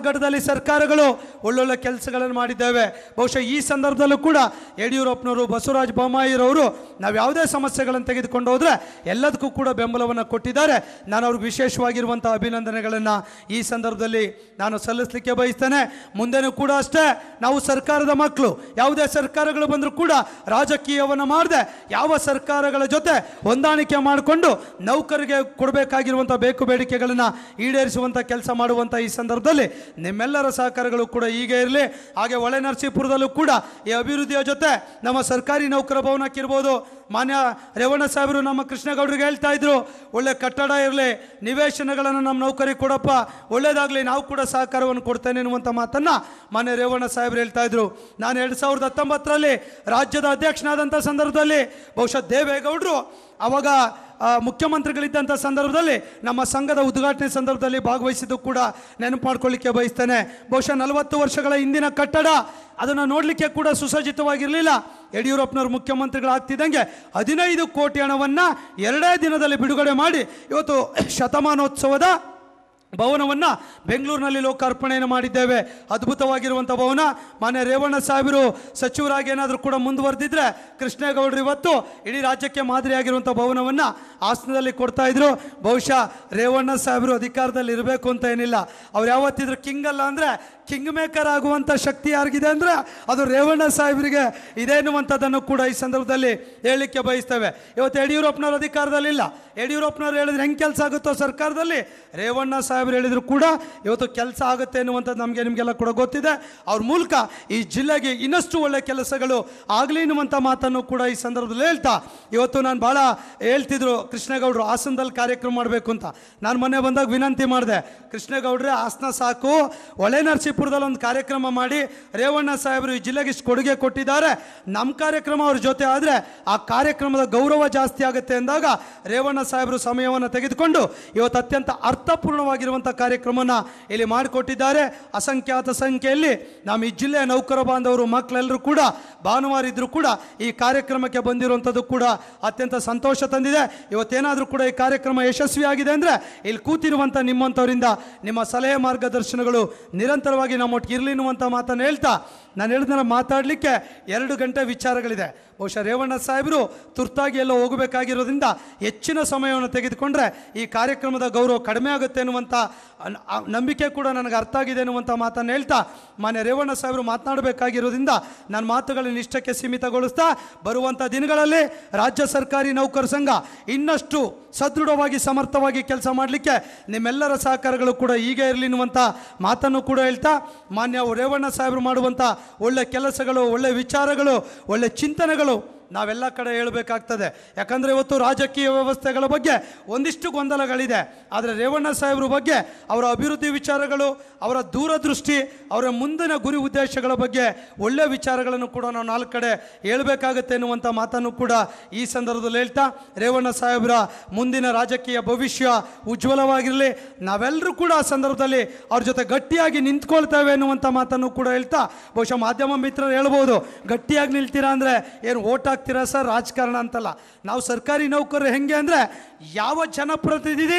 ಕಾಲಘಟ್ಟದಲ್ಲಿ ಸರ್ಕಾರಗಳು ಒಳ್ಳೊಳ್ಳೆ ಕೆಲಸಗಳನ್ನು ಮಾಡಿದ್ದೇವೆ ಬಹುಶಃ ಈ ಸಂದರ್ಭದಲ್ಲೂ ಕೂಡ ಯಡಿಯೂರಪ್ಪನವರು ಬಸವರಾಜ ಬೊಮ್ಮಾಯಿರವರು ನಾವು ಯಾವುದೇ ಸಮಸ್ಯೆಗಳನ್ನು ತೆಗೆದುಕೊಂಡು ಹೋದರೆ ಎಲ್ಲದಕ್ಕೂ ಕೂಡ ಬೆಂಬಲವನ್ನು ಕೊಟ್ಟಿದ್ದಾರೆ ನಾನು ಅವ್ರಿಗೆ ವಿಶೇಷವಾಗಿರುವಂಥ ಅಭಿನಂದನೆಗಳನ್ನು ಈ ಸಂದರ್ಭದಲ್ಲಿ ನಾನು ಸಲ್ಲಿಸಲಿಕ್ಕೆ ಬಯಸ್ತೇನೆ ಮುಂದೆನೂ ಕೂಡ ಅಷ್ಟೇ ನಾವು ಸರ್ಕಾರದ ಮಕ್ಕಳು ಯಾವುದೇ ಸರ್ಕಾರಗಳು ಬಂದರೂ ಕೂಡ ರಾಜಕೀಯವನ್ನು ಮಾಡದೆ ಯಾವ ಸರ್ಕಾರಗಳ ಜೊತೆ ಹೊಂದಾಣಿಕೆ ಮಾಡಿಕೊಂಡು ನೌಕರಿಗೆ ಕೊಡಬೇಕಾಗಿರುವಂಥ ಬೇಕು ಬೇಡಿಕೆಗಳನ್ನು ಈಡೇರಿಸುವಂಥ ಕೆಲಸ ಮಾಡುವಂಥ ಈ ಸಂದರ್ಭದಲ್ಲಿ ನಿಮ್ಮೆಲ್ಲರ ಸಹಕಾರಗಳು ಕೂಡ ಹೀಗೆ ಇರಲಿ ಹಾಗೆ ಒಳೆ ನರಸೀಪುರದಲ್ಲೂ ಕೂಡ ಈ ಅಭಿವೃದ್ಧಿಯ ಜೊತೆ ನಮ್ಮ ಸರ್ಕಾರಿ ನೌಕರ ಭವನಕ್ಕಿರ್ಬೋದು ಮಾನ್ಯ ರೇವಣ್ಣ ಸಾಹೇಬರು ನಮ್ಮ ಕೃಷ್ಣಗೌಡರಿಗೆ ಹೇಳ್ತಾ ಇದ್ರು ಒಳ್ಳೆ ಕಟ್ಟಡ ಇರಲಿ ನಿವೇಶನಗಳನ್ನು ನಮ್ಮ ನೌಕರಿಗೆ ಕೊಡಪ್ಪ ಒಳ್ಳೇದಾಗಲಿ ನಾವು ಕೂಡ ಸಹಕಾರವನ್ನು ಕೊಡ್ತೇನೆ ಎನ್ನುವಂಥ ಮಾತನ್ನು ಮಾನ್ಯ ರೇವಣ್ಣ ಸಾಹೇಬರು ಹೇಳ್ತಾ ಇದ್ರು ನಾನು ಎರಡು ಸಾವಿರದ ಹತ್ತೊಂಬತ್ತರಲ್ಲಿ ರಾಜ್ಯದ ಅಧ್ಯಕ್ಷನಾದಂಥ ಸಂದರ್ಭದಲ್ಲಿ ಬಹುಶಃ ದೇವೇಗೌಡರು ಅವಾಗ ಆ, ಮುಖ್ಯಮಂತ್ರಿಗಳಿದ್ದಂಥ ಸಂದರ್ಭದಲ್ಲಿ ನಮ್ಮ ಸಂಘದ ಉದ್ಘಾಟನೆ ಸಂದರ್ಭದಲ್ಲಿ ಭಾಗವಹಿಸಿದ್ದು ಕೂಡ ನೆನಪು ಮಾಡ್ಕೊಳ್ಳಿಕ್ಕೆ ಬಯಸ್ತೇನೆ ಬಹುಶಃ ನಲವತ್ತು ವರ್ಷಗಳ ಹಿಂದಿನ ಕಟ್ಟಡ ಅದನ್ನು ನೋಡಲಿಕ್ಕೆ ಕೂಡ ಸುಸಜ್ಜಿತವಾಗಿರಲಿಲ್ಲ ಯಡಿಯೂರಪ್ಪನವರು ಮುಖ್ಯಮಂತ್ರಿಗಳಾಗ್ತಿದ್ದಂಗೆ ಹದಿನೈದು ಕೋಟಿ ಹಣವನ್ನು ಎರಡೇ ದಿನದಲ್ಲಿ ಬಿಡುಗಡೆ ಮಾಡಿ ಇವತ್ತು ಶತಮಾನೋತ್ಸವದ ಭವನವನ್ನು ಬೆಂಗಳೂರಿನಲ್ಲಿ ಲೋಕಾರ್ಪಣೆಯನ್ನು ಮಾಡಿದ್ದೇವೆ ಅದ್ಭುತವಾಗಿರುವಂಥ ಭವನ ಮಾನ್ಯ ರೇವಣ್ಣ ಸಾಹೇಬರು ಸಚಿವರಾಗಿ ಏನಾದರೂ ಕೂಡ ಮುಂದುವರೆದಿದ್ರೆ ಕೃಷ್ಣೇಗೌಡರು ಇವತ್ತು ಇಡೀ ರಾಜ್ಯಕ್ಕೆ ಮಾದರಿಯಾಗಿರುವಂಥ ಭವನವನ್ನು ಹಾಸನದಲ್ಲಿ ಕೊಡ್ತಾ ಇದ್ರು ಬಹುಶಃ ರೇವಣ್ಣ ಸಾಹೇಬರು ಅಧಿಕಾರದಲ್ಲಿ ಇರಬೇಕು ಅಂತ ಏನಿಲ್ಲ ಅವ್ರು ಯಾವತ್ತಿದ್ರು ಕಿಂಗ್ ಅಲ್ಲ ಅಂದರೆ ಕಿಂಗ್ ಮೇಕರ್ ಆಗುವಂಥ ಶಕ್ತಿ ಯಾರಿಗಿದೆ ಅಂದರೆ ಅದು ರೇವಣ್ಣ ಸಾಹೇಬರಿಗೆ ಇದೆ ಎನ್ನುವಂಥದ್ದನ್ನು ಕೂಡ ಈ ಸಂದರ್ಭದಲ್ಲಿ ಹೇಳಲಿಕ್ಕೆ ಬಯಸ್ತೇವೆ ಇವತ್ತು ಯಡಿಯೂರಪ್ಪನವ್ರ ಅಧಿಕಾರದಲ್ಲಿಲ್ಲ ಯಡಿಯೂರಪ್ಪನವ್ರು ಹೇಳಿದ್ರೆ ಹೆಂಗೆ ಕೆಲಸ ಆಗುತ್ತೋ ಸರ್ಕಾರದಲ್ಲಿ ರೇವಣ್ಣ ಸಾಹೇಬರು ಹೇಳಿದ್ರು ಕೂಡ ಇವತ್ತು ಕೆಲಸ ಆಗುತ್ತೆ ಎನ್ನುವಂಥದ್ದು ನಮಗೆ ನಿಮಗೆಲ್ಲ ಕೂಡ ಗೊತ್ತಿದೆ ಅವ್ರ ಮೂಲಕ ಈ ಜಿಲ್ಲೆಗೆ ಇನ್ನಷ್ಟು ಒಳ್ಳೆ ಕೆಲಸಗಳು ಆಗಲಿ ಎನ್ನುವಂಥ ಮಾತನ್ನು ಕೂಡ ಈ ಸಂದರ್ಭದಲ್ಲಿ ಹೇಳ್ತಾ ಇವತ್ತು ನಾನು ಭಾಳ ಹೇಳ್ತಿದ್ರು ಕೃಷ್ಣೇಗೌಡರು ಹಾಸನದಲ್ಲಿ ಕಾರ್ಯಕ್ರಮ ಮಾಡಬೇಕು ಅಂತ ನಾನು ಮೊನ್ನೆ ಬಂದಾಗ ವಿನಂತಿ ಮಾಡಿದೆ ಕೃಷ್ಣೇಗೌಡ್ರೆ ಹಾಸನ ಸಾಕು ಒಳೆ ನರಸೀಪುರದಲ್ಲಿ ಒಂದು ಕಾರ್ಯಕ್ರಮ ಮಾಡಿ ರೇವಣ್ಣ ಸಾಹೇಬರು ಈ ಜಿಲ್ಲೆಗೆ ಇಷ್ಟು ಕೊಡುಗೆ ಕೊಟ್ಟಿದ್ದಾರೆ ನಮ್ಮ ಕಾರ್ಯಕ್ರಮ ಅವ್ರ ಜೊತೆ ಆದರೆ ಆ ಕಾರ್ಯಕ್ರಮದ ಗೌರವ ಜಾಸ್ತಿ ಆಗುತ್ತೆ ಎಂದಾಗ ರೇವಣ್ಣ ಸಾಹೇಬರು ಸಮಯವನ್ನು ತೆಗೆದುಕೊಂಡು ಇವತ್ತು ಅತ್ಯಂತ ಅರ್ಥಪೂರ್ಣವಾಗಿರುವಂಥ ಕಾರ್ಯಕ್ರಮನ ಇಲ್ಲಿ ಮಾಡಿಕೊಟ್ಟಿದ್ದಾರೆ ಅಸಂಖ್ಯಾತ ಸಂಖ್ಯೆಯಲ್ಲಿ ನಮ್ಮ ಈ ಜಿಲ್ಲೆಯ ನೌಕರ ಬಾಂಧವರು ಮಕ್ಕಳೆಲ್ಲರೂ ಕೂಡ ಭಾನುವಾರ ಇದ್ರೂ ಕೂಡ ಈ ಕಾರ್ಯಕ್ರಮಕ್ಕೆ ಬಂದಿರುವಂಥದ್ದು ಕೂಡ ಅತ್ಯಂತ ಸಂತೋಷ ತಂದಿದೆ ಇವತ್ತೇನಾದರೂ ಕೂಡ ಈ ಕಾರ್ಯಕ್ರಮ ಯಶಸ್ವಿಯಾಗಿದೆ ಅಂದರೆ ಇಲ್ಲಿ ಕೂತಿರುವಂಥ ನಿಮ್ಮಂಥವರಿಂದ ನಿಮ್ಮ ಸಲಹೆ ಮಾರ್ಗದರ್ಶನಗಳು ನಿರಂತರವಾಗಿ ನಮ್ಮೊಟ್ಟಿಗೆ ಇರಲಿ ಅನ್ನುವಂಥ ಮಾತನ್ನು ಹೇಳ್ತಾ ನಾನು ಹೇಳಿದ್ರೆ ಮಾತಾಡಲಿಕ್ಕೆ ಎರಡು ಗಂಟೆ ವಿಚಾರಗಳಿದೆ ಬಹುಶಃ ರೇವಣ್ಣ ಸಾಹೇಬರು ತುರ್ತಾಗಿ ಎಲ್ಲೋ ಹೋಗಬೇಕಾಗಿರೋದ್ರಿಂದ ಹೆಚ್ಚಿನ ಸಮಯವನ್ನು ತೆಗೆದುಕೊಂಡ್ರೆ ಈ ಕಾರ್ಯಕ್ರಮದ ಗೌರವ ಕಡಿಮೆ ಆಗುತ್ತೆ ಅನ್ನುವಂಥ ಅನ್- ಆ ನಂಬಿಕೆ ಕೂಡ ನನಗೆ ಅರ್ಥ ಆಗಿದೆ ಅನ್ನುವಂಥ ಮಾತನ್ನು ಹೇಳ್ತಾ ಮಾನ್ಯ ರೇವಣ್ಣ ಸಾಹೇಬರು ಮಾತನಾಡಬೇಕಾಗಿರೋದ್ರಿಂದ ನನ್ನ ಮಾತುಗಳನ್ನು ಇಷ್ಟಕ್ಕೆ ಸೀಮಿತಗೊಳಿಸ್ತಾ ಬರುವಂಥ ದಿನಗಳಲ್ಲಿ ರಾಜ್ಯ ಸರ್ಕಾರಿ ನೌಕರ ಸಂಘ ಇನ್ನಷ್ಟು ಸದೃಢವಾಗಿ ಸಮರ್ಥವಾಗಿ ಕೆಲಸ ಮಾಡಲಿಕ್ಕೆ ನಿಮ್ಮೆಲ್ಲರ ಸಹಕಾರಗಳು ಕೂಡ ಹೀಗೆ ಇರಲಿ ಅನ್ನುವಂಥ ಮಾತನ್ನು ಕೂಡ ಹೇಳ್ತಾ ಮಾನ್ಯ ರೇವಣ್ಣ ಸಾಹೇಬರು ಮಾಡುವಂಥ ಒಳ್ಳೆ ಕೆಲಸಗಳು ಒಳ್ಳೆ ವಿಚಾರಗಳು ಒಳ್ಳೆ ಚಿಂತನೆಗಳು ನಾವೆಲ್ಲ ಕಡೆ ಹೇಳಬೇಕಾಗ್ತದೆ ಯಾಕಂದರೆ ಇವತ್ತು ರಾಜಕೀಯ ವ್ಯವಸ್ಥೆಗಳ ಬಗ್ಗೆ ಒಂದಿಷ್ಟು ಗೊಂದಲಗಳಿದೆ ಆದರೆ ರೇವಣ್ಣ ಸಾಹೇಬ್ರ ಬಗ್ಗೆ ಅವರ ಅಭಿವೃದ್ಧಿ ವಿಚಾರಗಳು ಅವರ ದೂರದೃಷ್ಟಿ ಅವರ ಮುಂದಿನ ಗುರಿ ಉದ್ದೇಶಗಳ ಬಗ್ಗೆ ಒಳ್ಳೆಯ ವಿಚಾರಗಳನ್ನು ಕೂಡ ನಾವು ನಾಲ್ಕು ಕಡೆ ಹೇಳಬೇಕಾಗತ್ತೆ ಎನ್ನುವಂಥ ಮಾತನ್ನು ಕೂಡ ಈ ಸಂದರ್ಭದಲ್ಲಿ ಹೇಳ್ತಾ ರೇವಣ್ಣ ಸಾಹೇಬರ ಮುಂದಿನ ರಾಜಕೀಯ ಭವಿಷ್ಯ ಉಜ್ವಲವಾಗಿರಲಿ ನಾವೆಲ್ಲರೂ ಕೂಡ ಆ ಸಂದರ್ಭದಲ್ಲಿ ಅವ್ರ ಜೊತೆ ಗಟ್ಟಿಯಾಗಿ ನಿಂತ್ಕೊಳ್ತೇವೆ ಎನ್ನುವಂಥ ಮಾತನ್ನು ಕೂಡ ಹೇಳ್ತಾ ಬಹುಶಃ ಮಾಧ್ಯಮ ಮಿತ್ರರು ಹೇಳ್ಬೋದು ಗಟ್ಟಿಯಾಗಿ ನಿಲ್ತೀರಾ ಅಂದರೆ ಏನು ಓಟ್ ಹಾಕ್ತೀರಾ ಸರ್ ರಾಜಕಾರಣ ಅಂತಲ್ಲ ನಾವು ಸರ್ಕಾರಿ ನೌಕರರು ಹೆಂಗೆ ಅಂದರೆ ಯಾವ ಜನಪ್ರತಿನಿಧಿ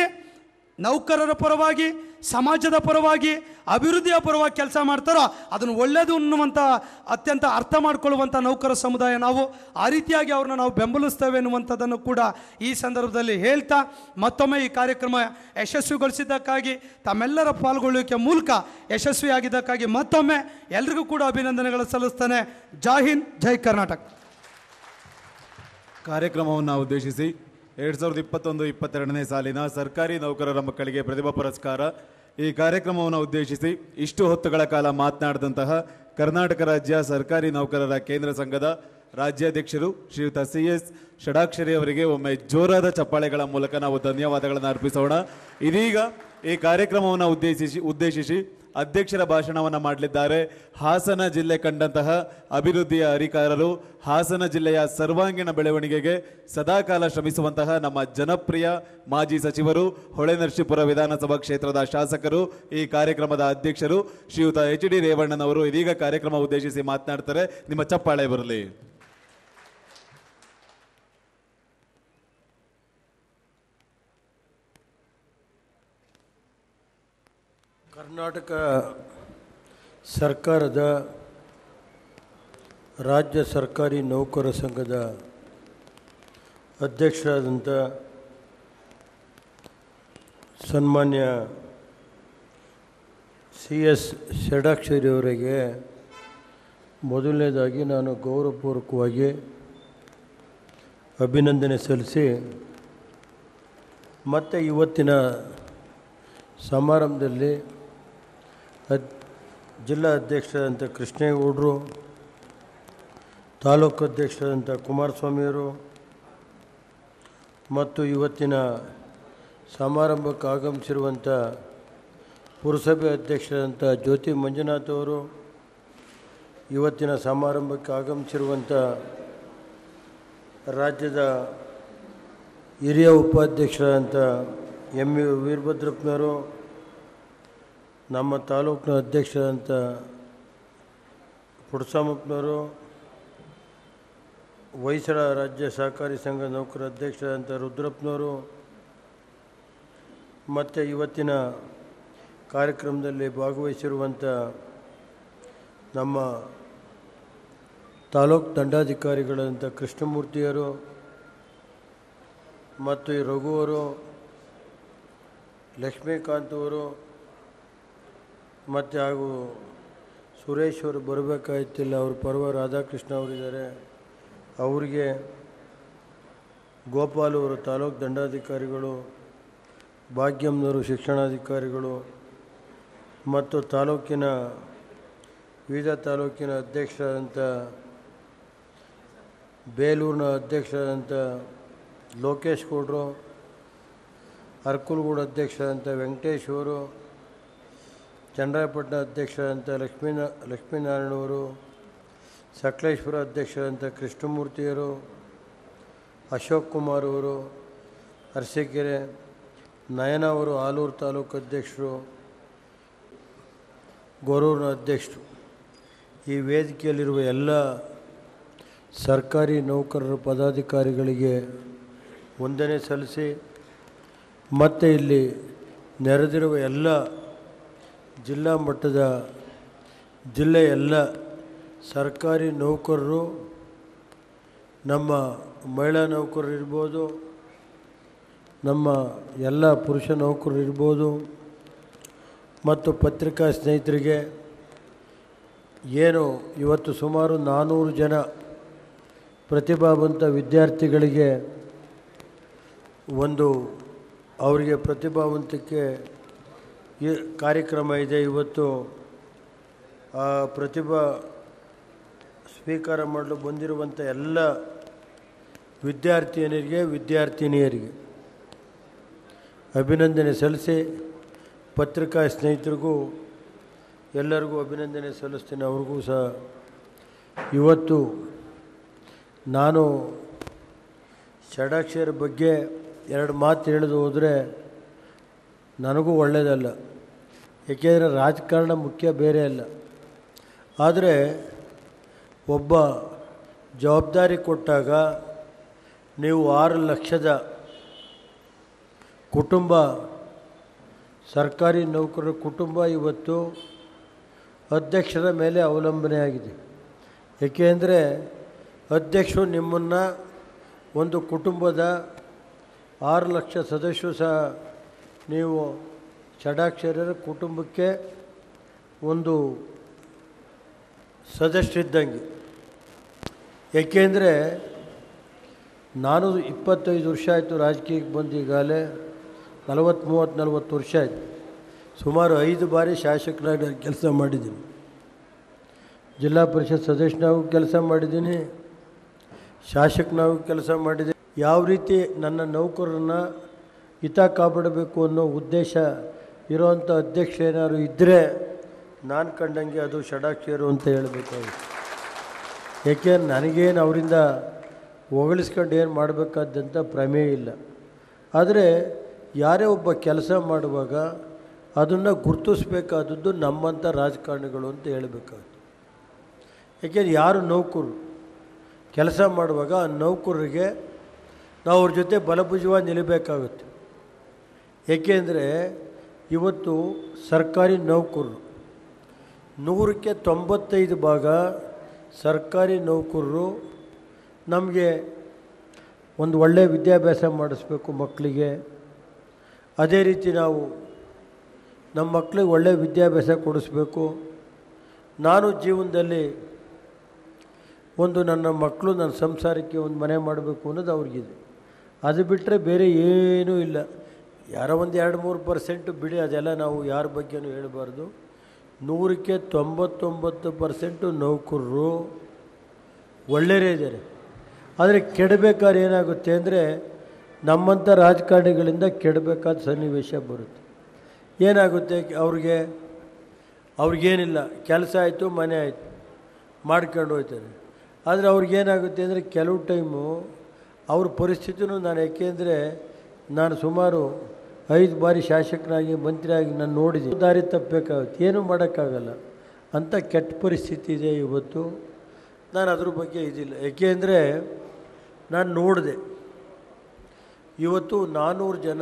ನೌಕರರ ಪರವಾಗಿ ಸಮಾಜದ ಪರವಾಗಿ ಅಭಿವೃದ್ಧಿಯ ಪರವಾಗಿ ಕೆಲಸ ಮಾಡ್ತಾರೋ ಅದನ್ನು ಒಳ್ಳೆಯದು ಅನ್ನುವಂಥ ಅತ್ಯಂತ ಅರ್ಥ ಮಾಡ್ಕೊಳ್ಳುವಂಥ ನೌಕರ ಸಮುದಾಯ ನಾವು ಆ ರೀತಿಯಾಗಿ ಅವ್ರನ್ನ ನಾವು ಬೆಂಬಲಿಸ್ತೇವೆ ಎನ್ನುವಂಥದ್ದನ್ನು ಕೂಡ ಈ ಸಂದರ್ಭದಲ್ಲಿ ಹೇಳ್ತಾ ಮತ್ತೊಮ್ಮೆ ಈ ಕಾರ್ಯಕ್ರಮ ಯಶಸ್ವಿಗೊಳಿಸಿದ್ದಕ್ಕಾಗಿ ತಮ್ಮೆಲ್ಲರ ಪಾಲ್ಗೊಳ್ಳುವಿಕೆ ಮೂಲಕ ಯಶಸ್ವಿಯಾಗಿದ್ದಕ್ಕಾಗಿ ಮತ್ತೊಮ್ಮೆ ಎಲ್ರಿಗೂ ಕೂಡ ಅಭಿನಂದನೆಗಳು ಸಲ್ಲಿಸ್ತಾನೆ ಜೈ ಹಿಂದ್ ಜೈ ಕರ್ನಾಟಕ ಕಾರ್ಯಕ್ರಮವನ್ನು ಉದ್ದೇಶಿಸಿ ಎರಡು ಸಾವಿರದ ಇಪ್ಪತ್ತೊಂದು ಇಪ್ಪತ್ತೆರಡನೇ ಸಾಲಿನ ಸರ್ಕಾರಿ ನೌಕರರ ಮಕ್ಕಳಿಗೆ ಪ್ರತಿಭಾ ಪುರಸ್ಕಾರ ಈ ಕಾರ್ಯಕ್ರಮವನ್ನು ಉದ್ದೇಶಿಸಿ ಇಷ್ಟು ಹೊತ್ತುಗಳ ಕಾಲ ಮಾತನಾಡಿದಂತಹ ಕರ್ನಾಟಕ ರಾಜ್ಯ ಸರ್ಕಾರಿ ನೌಕರರ ಕೇಂದ್ರ ಸಂಘದ ರಾಜ್ಯಾಧ್ಯಕ್ಷರು ಶ್ರೀಯುತ ಸಿ ಎಸ್ ಷಡಾಕ್ಷರಿ ಅವರಿಗೆ ಒಮ್ಮೆ ಜೋರಾದ ಚಪ್ಪಾಳೆಗಳ ಮೂಲಕ ನಾವು ಧನ್ಯವಾದಗಳನ್ನು ಅರ್ಪಿಸೋಣ ಇದೀಗ ಈ ಕಾರ್ಯಕ್ರಮವನ್ನು ಉದ್ದೇಶಿಸಿ ಉದ್ದೇಶಿಸಿ ಅಧ್ಯಕ್ಷರ ಭಾಷಣವನ್ನು ಮಾಡಲಿದ್ದಾರೆ ಹಾಸನ ಜಿಲ್ಲೆ ಕಂಡಂತಹ ಅಭಿವೃದ್ಧಿಯ ಅಧಿಕಾರರು ಹಾಸನ ಜಿಲ್ಲೆಯ ಸರ್ವಾಂಗೀಣ ಬೆಳವಣಿಗೆಗೆ ಸದಾಕಾಲ ಶ್ರಮಿಸುವಂತಹ ನಮ್ಮ ಜನಪ್ರಿಯ ಮಾಜಿ ಸಚಿವರು ಹೊಳೆನರಸೀಪುರ ವಿಧಾನಸಭಾ ಕ್ಷೇತ್ರದ ಶಾಸಕರು ಈ ಕಾರ್ಯಕ್ರಮದ ಅಧ್ಯಕ್ಷರು ಶ್ರೀಯುತ ಎಚ್ ಡಿ ರೇವಣ್ಣನವರು ಇದೀಗ ಕಾರ್ಯಕ್ರಮ ಉದ್ದೇಶಿಸಿ ಮಾತನಾಡ್ತಾರೆ ನಿಮ್ಮ ಚಪ್ಪಾಳೆ ಬರಲಿ ಕರ್ನಾಟಕ ಸರ್ಕಾರದ ರಾಜ್ಯ ಸರ್ಕಾರಿ ನೌಕರ ಸಂಘದ ಅಧ್ಯಕ್ಷರಾದಂಥ ಸನ್ಮಾನ್ಯ ಸಿ ಎಸ್ ಷಡಾಕ್ಷರಿ ಅವರಿಗೆ ಮೊದಲನೇದಾಗಿ ನಾನು ಗೌರವಪೂರ್ವಕವಾಗಿ ಅಭಿನಂದನೆ ಸಲ್ಲಿಸಿ ಮತ್ತು ಇವತ್ತಿನ ಸಮಾರಂಭದಲ್ಲಿ ಅದ್ ಜಿಲ್ಲಾ ಅಧ್ಯಕ್ಷರಾದಂಥ ಕೃಷ್ಣೇಗೌಡರು ತಾಲೂಕು ಅಧ್ಯಕ್ಷರಾದಂಥ ಕುಮಾರಸ್ವಾಮಿಯವರು ಮತ್ತು ಇವತ್ತಿನ ಸಮಾರಂಭಕ್ಕೆ ಆಗಮಿಸಿರುವಂಥ ಪುರಸಭೆ ಅಧ್ಯಕ್ಷರಾದಂಥ ಜ್ಯೋತಿ ಮಂಜುನಾಥ್ ಅವರು ಇವತ್ತಿನ ಸಮಾರಂಭಕ್ಕೆ ಆಗಮಿಸಿರುವಂಥ ರಾಜ್ಯದ ಹಿರಿಯ ಉಪಾಧ್ಯಕ್ಷರಾದಂಥ ಎಮ್ ಯು ವೀರಭದ್ರಪ್ಪನವರು ನಮ್ಮ ತಾಲೂಕಿನ ಅಧ್ಯಕ್ಷರಾದಂಥ ಪುಡ್ಸಾಮಪ್ಪನವರು ಹೊಯ್ಸಳ ರಾಜ್ಯ ಸಹಕಾರಿ ಸಂಘ ನೌಕರ ಅಧ್ಯಕ್ಷರಾದಂಥ ರುದ್ರಪ್ಪನವರು ಮತ್ತು ಇವತ್ತಿನ ಕಾರ್ಯಕ್ರಮದಲ್ಲಿ ಭಾಗವಹಿಸಿರುವಂಥ ನಮ್ಮ ತಾಲೂಕು ದಂಡಾಧಿಕಾರಿಗಳಾದಂಥ ಕೃಷ್ಣಮೂರ್ತಿಯವರು ಮತ್ತು ಈ ರಘುವರು ಲಕ್ಷ್ಮೀಕಾಂತ್ ಅವರು ಮತ್ತು ಹಾಗೂ ಸುರೇಶ್ ಅವರು ಬರಬೇಕಾಯ್ತಿಲ್ಲ ಅವ್ರ ಪರ್ವ ರಾಧಾಕೃಷ್ಣ ಅವರಿದ್ದಾರೆ ಅವರಿಗೆ ಗೋಪಾಲ್ ಅವರು ತಾಲೂಕು ದಂಡಾಧಿಕಾರಿಗಳು ಭಾಗ್ಯಮ್ನವರು ಶಿಕ್ಷಣಾಧಿಕಾರಿಗಳು ಮತ್ತು ತಾಲೂಕಿನ ವಿವಿಧ ತಾಲೂಕಿನ ಅಧ್ಯಕ್ಷರಾದಂಥ ಬೇಲೂರಿನ ಅಧ್ಯಕ್ಷರಾದಂಥ ಲೋಕೇಶ್ ಗೌಡರು ಅರ್ಕುಲ್ಗೂಡು ಅಧ್ಯಕ್ಷರಾದಂಥ ವೆಂಕಟೇಶ್ ಅವರು ಚನ್ನರಾಯಪಟ್ಟಣ ಅಧ್ಯಕ್ಷರಾದಂಥ ಲಕ್ಷ್ಮೀನ ಲಕ್ಷ್ಮೀನಾರಾಯಣವರು ಸಕಲೇಶ್ವರ ಅಧ್ಯಕ್ಷರಾದಂಥ ಕೃಷ್ಣಮೂರ್ತಿಯವರು ಅಶೋಕ್ ಕುಮಾರ್ ಅವರು ಅರಸೀಕೆರೆ ನಯನ ಅವರು ಆಲೂರು ತಾಲೂಕು ಅಧ್ಯಕ್ಷರು ಗೊರೂರಿನ ಅಧ್ಯಕ್ಷರು ಈ ವೇದಿಕೆಯಲ್ಲಿರುವ ಎಲ್ಲ ಸರ್ಕಾರಿ ನೌಕರರ ಪದಾಧಿಕಾರಿಗಳಿಗೆ ವಂದನೆ ಸಲ್ಲಿಸಿ ಮತ್ತು ಇಲ್ಲಿ ನೆರೆದಿರುವ ಎಲ್ಲ ಜಿಲ್ಲಾ ಮಟ್ಟದ ಜಿಲ್ಲೆಯ ಎಲ್ಲ ಸರ್ಕಾರಿ ನೌಕರರು ನಮ್ಮ ಮಹಿಳಾ ನೌಕರರು ಇರ್ಬೋದು ನಮ್ಮ ಎಲ್ಲ ಪುರುಷ ನೌಕರರು ಇರ್ಬೋದು ಮತ್ತು ಪತ್ರಿಕಾ ಸ್ನೇಹಿತರಿಗೆ ಏನು ಇವತ್ತು ಸುಮಾರು ನಾನ್ನೂರು ಜನ ಪ್ರತಿಭಾವಂತ ವಿದ್ಯಾರ್ಥಿಗಳಿಗೆ ಒಂದು ಅವರಿಗೆ ಪ್ರತಿಭಾವಂತಕ್ಕೆ ಈ ಕಾರ್ಯಕ್ರಮ ಇದೆ ಇವತ್ತು ಆ ಪ್ರತಿಭಾ ಸ್ವೀಕಾರ ಮಾಡಲು ಬಂದಿರುವಂಥ ಎಲ್ಲ ವಿದ್ಯಾರ್ಥಿನಿಯರಿಗೆ ವಿದ್ಯಾರ್ಥಿನಿಯರಿಗೆ ಅಭಿನಂದನೆ ಸಲ್ಲಿಸಿ ಪತ್ರಿಕಾ ಸ್ನೇಹಿತರಿಗೂ ಎಲ್ಲರಿಗೂ ಅಭಿನಂದನೆ ಸಲ್ಲಿಸ್ತೀನಿ ಅವ್ರಿಗೂ ಸಹ ಇವತ್ತು ನಾನು ಷಡಾಕ್ಷರ ಬಗ್ಗೆ ಎರಡು ಮಾತು ಹೇಳಿದು ಹೋದರೆ ನನಗೂ ಒಳ್ಳೆಯದಲ್ಲ ಏಕೆಂದರೆ ರಾಜಕಾರಣ ಮುಖ್ಯ ಬೇರೆ ಅಲ್ಲ ಆದರೆ ಒಬ್ಬ ಜವಾಬ್ದಾರಿ ಕೊಟ್ಟಾಗ ನೀವು ಆರು ಲಕ್ಷದ ಕುಟುಂಬ ಸರ್ಕಾರಿ ನೌಕರರ ಕುಟುಂಬ ಇವತ್ತು ಅಧ್ಯಕ್ಷರ ಮೇಲೆ ಅವಲಂಬನೆ ಆಗಿದೆ ಏಕೆಂದರೆ ಅಧ್ಯಕ್ಷರು ನಿಮ್ಮನ್ನು ಒಂದು ಕುಟುಂಬದ ಆರು ಲಕ್ಷ ಸದಸ್ಯರು ಸಹ ನೀವು ಷಡಾಕ್ಷರರ ಕುಟುಂಬಕ್ಕೆ ಒಂದು ಸದಸ್ಯರಿದ್ದಂಗೆ ಏಕೆಂದರೆ ನಾನು ಇಪ್ಪತ್ತೈದು ವರ್ಷ ಆಯಿತು ರಾಜಕೀಯಕ್ಕೆ ಬಂದು ಈಗಾಗಲೇ ನಲವತ್ತು ಮೂವತ್ತು ನಲ್ವತ್ತು ವರ್ಷ ಆಯಿತು ಸುಮಾರು ಐದು ಬಾರಿ ಶಾಸಕರಾಗಿ ನಾನು ಕೆಲಸ ಮಾಡಿದ್ದೀನಿ ಜಿಲ್ಲಾ ಪರಿಷತ್ ಸದಸ್ಯನಾಗೂ ಕೆಲಸ ಮಾಡಿದ್ದೀನಿ ಶಾಸಕನಾಗೂ ಕೆಲಸ ಮಾಡಿದ್ದೀನಿ ಯಾವ ರೀತಿ ನನ್ನ ನೌಕರರನ್ನ ಹಿತ ಕಾಪಾಡಬೇಕು ಅನ್ನೋ ಉದ್ದೇಶ ಇರೋವಂಥ ಅಧ್ಯಕ್ಷ ಏನಾದ್ರು ಇದ್ದರೆ ನಾನು ಕಂಡಂಗೆ ಅದು ಷಡಾಕ್ಷರು ಅಂತ ಹೇಳಬೇಕಾಗಿತ್ತು ಏಕೆ ನನಗೇನು ಅವರಿಂದ ಹೊಗಳಿಸ್ಕೊಂಡು ಏನು ಮಾಡಬೇಕಾದಂಥ ಪ್ರಮೇಯ ಇಲ್ಲ ಆದರೆ ಯಾರೇ ಒಬ್ಬ ಕೆಲಸ ಮಾಡುವಾಗ ಅದನ್ನು ಗುರುತಿಸ್ಬೇಕಾದದ್ದು ನಮ್ಮಂಥ ರಾಜಕಾರಣಿಗಳು ಅಂತ ಹೇಳಬೇಕಾಗುತ್ತೆ ಏಕೆಂದ್ರೆ ಯಾರು ನೌಕರು ಕೆಲಸ ಮಾಡುವಾಗ ಆ ನೌಕರರಿಗೆ ನಾವು ಅವ್ರ ಜೊತೆ ಬಲಭುಜವಾಗಿ ನಿಲ್ಲಬೇಕಾಗುತ್ತೆ ಏಕೆಂದರೆ ಇವತ್ತು ಸರ್ಕಾರಿ ನೌಕರರು ನೂರಕ್ಕೆ ತೊಂಬತ್ತೈದು ಭಾಗ ಸರ್ಕಾರಿ ನೌಕರರು ನಮಗೆ ಒಂದು ಒಳ್ಳೆಯ ವಿದ್ಯಾಭ್ಯಾಸ ಮಾಡಿಸ್ಬೇಕು ಮಕ್ಕಳಿಗೆ ಅದೇ ರೀತಿ ನಾವು ನಮ್ಮ ಮಕ್ಕಳಿಗೆ ಒಳ್ಳೆಯ ವಿದ್ಯಾಭ್ಯಾಸ ಕೊಡಿಸ್ಬೇಕು ನಾನು ಜೀವನದಲ್ಲಿ ಒಂದು ನನ್ನ ಮಕ್ಕಳು ನನ್ನ ಸಂಸಾರಕ್ಕೆ ಒಂದು ಮನೆ ಮಾಡಬೇಕು ಅನ್ನೋದು ಅವ್ರಿಗಿದೆ ಅದು ಬಿಟ್ಟರೆ ಬೇರೆ ಏನೂ ಇಲ್ಲ ಯಾರೋ ಒಂದು ಎರಡು ಮೂರು ಪರ್ಸೆಂಟು ಬಿಡಿ ಅದೆಲ್ಲ ನಾವು ಯಾರ ಬಗ್ಗೆನೂ ಹೇಳಬಾರ್ದು ನೂರಕ್ಕೆ ತೊಂಬತ್ತೊಂಬತ್ತು ಪರ್ಸೆಂಟು ನೌಕರರು ಒಳ್ಳೆಯರೇ ಇದ್ದಾರೆ ಆದರೆ ಕೆಡಬೇಕಾದ್ರೆ ಏನಾಗುತ್ತೆ ಅಂದರೆ ನಮ್ಮಂಥ ರಾಜಕಾರಣಿಗಳಿಂದ ಕೆಡಬೇಕಾದ ಸನ್ನಿವೇಶ ಬರುತ್ತೆ ಏನಾಗುತ್ತೆ ಅವ್ರಿಗೆ ಅವ್ರಿಗೇನಿಲ್ಲ ಕೆಲಸ ಆಯಿತು ಮನೆ ಆಯಿತು ಮಾಡ್ಕೊಂಡು ಹೋಗ್ತಾರೆ ಆದರೆ ಅವ್ರಿಗೇನಾಗುತ್ತೆ ಅಂದರೆ ಕೆಲವು ಟೈಮು ಅವ್ರ ಪರಿಸ್ಥಿತಿನೂ ನಾನು ಯಾಕೆಂದರೆ ನಾನು ಸುಮಾರು ಐದು ಬಾರಿ ಶಾಸಕನಾಗಿ ಮಂತ್ರಿಯಾಗಿ ನಾನು ನೋಡಿದ್ದೀನಿ ದಾರಿ ತಪ್ಪಬೇಕಾಗುತ್ತೆ ಏನೂ ಮಾಡೋಕ್ಕಾಗಲ್ಲ ಅಂಥ ಕೆಟ್ಟ ಪರಿಸ್ಥಿತಿ ಇದೆ ಇವತ್ತು ನಾನು ಅದ್ರ ಬಗ್ಗೆ ಇದಿಲ್ಲ ಏಕೆಂದರೆ ನಾನು ನೋಡಿದೆ ಇವತ್ತು ನಾನ್ನೂರು ಜನ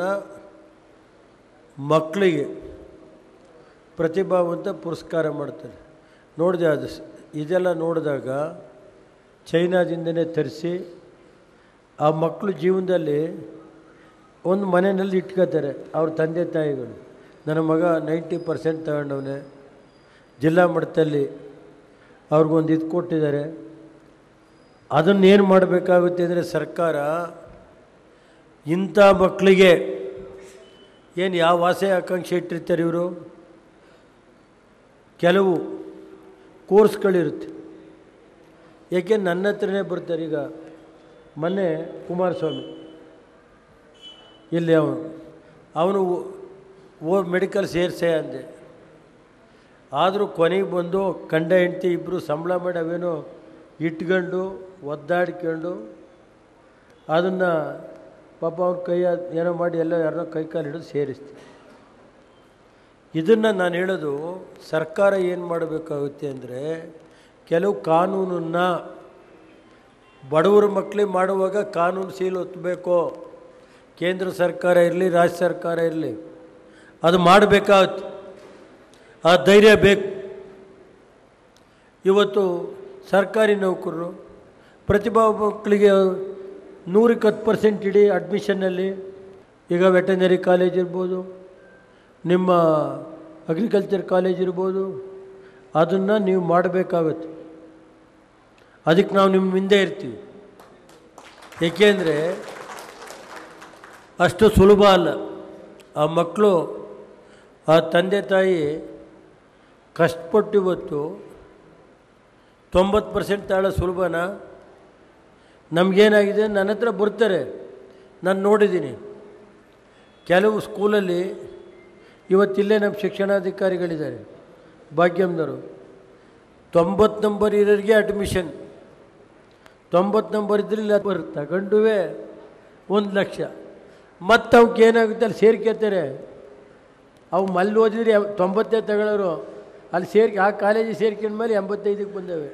ಮಕ್ಕಳಿಗೆ ಪ್ರತಿಭಾವಂತ ಪುರಸ್ಕಾರ ಮಾಡ್ತಾರೆ ನೋಡಿದೆ ಅದು ಸ್- ಇದೆಲ್ಲ ನೋಡಿದಾಗ ಚೈನಾದಿಂದನೇ ತರಿಸಿ ಆ ಮಕ್ಕಳು ಜೀವನದಲ್ಲಿ ಒಂದು ಮನೆಯಲ್ಲಿ ಇಟ್ಕೋತಾರೆ ಅವ್ರ ತಂದೆ ತಾಯಿಗಳು ನನ್ನ ಮಗ ನೈಂಟಿ ಪರ್ಸೆಂಟ್ ತಗೊಂಡವನೆ ಜಿಲ್ಲಾ ಮಟ್ಟದಲ್ಲಿ ಅವ್ರಿಗೊಂದು ಇದು ಕೊಟ್ಟಿದ್ದಾರೆ ಅದನ್ನೇನು ಮಾಡಬೇಕಾಗುತ್ತೆ ಅಂದರೆ ಸರ್ಕಾರ ಇಂಥ ಮಕ್ಕಳಿಗೆ ಏನು ಯಾವ ಆಸೆ ಆಕಾಂಕ್ಷೆ ಇಟ್ಟಿರ್ತಾರೆ ಇವರು ಕೆಲವು ಕೋರ್ಸ್ಗಳಿರುತ್ತೆ ಏಕೆ ನನ್ನ ಹತ್ರನೇ ಬರ್ತಾರೆ ಈಗ ಮೊನ್ನೆ ಕುಮಾರಸ್ವಾಮಿ ಇಲ್ಲಿ ಅವನು ಅವನು ಓ ಮೆಡಿಕಲ್ ಸೇರಿಸೆ ಅಂದೆ ಆದರೂ ಕೊನೆಗೆ ಬಂದು ಕಂಡ ಹೆಂಡ್ತಿ ಇಬ್ಬರು ಸಂಬಳ ಮಾಡಿ ಅವೇನೋ ಇಟ್ಕೊಂಡು ಒದ್ದಾಡ್ಕೊಂಡು ಅದನ್ನು ಪಾಪ ಅವ್ರ ಕೈಯ ಏನೋ ಮಾಡಿ ಎಲ್ಲ ಯಾರನ್ನೋ ಕೈ ಕಾಲು ಹಿಡಿದು ಸೇರಿಸ್ತೀವಿ ಇದನ್ನು ನಾನು ಹೇಳೋದು ಸರ್ಕಾರ ಏನು ಮಾಡಬೇಕಾಗುತ್ತೆ ಅಂದರೆ ಕೆಲವು ಕಾನೂನನ್ನು ಬಡವರ ಮಕ್ಕಳಿಗೆ ಮಾಡುವಾಗ ಕಾನೂನು ಸೀಲು ಒತ್ತಬೇಕು ಕೇಂದ್ರ ಸರ್ಕಾರ ಇರಲಿ ರಾಜ್ಯ ಸರ್ಕಾರ ಇರಲಿ ಅದು ಮಾಡಬೇಕಾಗುತ್ತೆ ಆ ಧೈರ್ಯ ಬೇಕು ಇವತ್ತು ಸರ್ಕಾರಿ ನೌಕರರು ಪ್ರತಿಭಾ ಮಕ್ಕಳಿಗೆ ನೂರಕ್ಕೆ ಹತ್ತು ಪರ್ಸೆಂಟ್ ಇಡೀ ಅಡ್ಮಿಷನ್ನಲ್ಲಿ ಈಗ ವೆಟನರಿ ಕಾಲೇಜ್ ಇರ್ಬೋದು ನಿಮ್ಮ ಅಗ್ರಿಕಲ್ಚರ್ ಕಾಲೇಜ್ ಇರ್ಬೋದು ಅದನ್ನು ನೀವು ಮಾಡಬೇಕಾಗುತ್ತೆ ಅದಕ್ಕೆ ನಾವು ನಿಮ್ಮ ಹಿಂದೆ ಇರ್ತೀವಿ ಏಕೆಂದರೆ ಅಷ್ಟು ಸುಲಭ ಅಲ್ಲ ಆ ಮಕ್ಕಳು ಆ ತಂದೆ ತಾಯಿ ಕಷ್ಟಪಟ್ಟು ಇವತ್ತು ತೊಂಬತ್ತು ಪರ್ಸೆಂಟ್ ತಾಳ ಸುಲಭನಾ ನಮಗೇನಾಗಿದೆ ನನ್ನ ಹತ್ರ ಬರ್ತಾರೆ ನಾನು ನೋಡಿದ್ದೀನಿ ಕೆಲವು ಸ್ಕೂಲಲ್ಲಿ ಇವತ್ತಿಲ್ಲೇ ನಮ್ಮ ಶಿಕ್ಷಣಾಧಿಕಾರಿಗಳಿದ್ದಾರೆ ಭಾಗ್ಯಮ್ನವರು ತೊಂಬತ್ತು ನಂಬರ್ ಇರೋರಿಗೆ ಅಡ್ಮಿಷನ್ ತೊಂಬತ್ತು ನಂಬರ್ ಇದ್ರೆ ಇಲ್ಲ ಬರ್ ತಗೊಂಡುವೆ ಒಂದು ಲಕ್ಷ ಮತ್ತು ಅವಕ್ಕೆ ಏನಾಗುತ್ತೆ ಅಲ್ಲಿ ಸೇರ್ಕೊತಾರೆ ಅವು ಮಲ್ಲಿ ಓದಿದ್ರೆ ಎಂ- ತೊಂಬತ್ತೇ ತಗೊಳ್ಳೋರು ಅಲ್ಲಿ ಸೇರ್ಕೆ ಆ ಕಾಲೇಜಿಗೆ ಸೇರ್ಕೊಂಡ ಮೇಲೆ ಎಂಬತ್ತೈದಕ್ಕೆ ಬಂದವೆ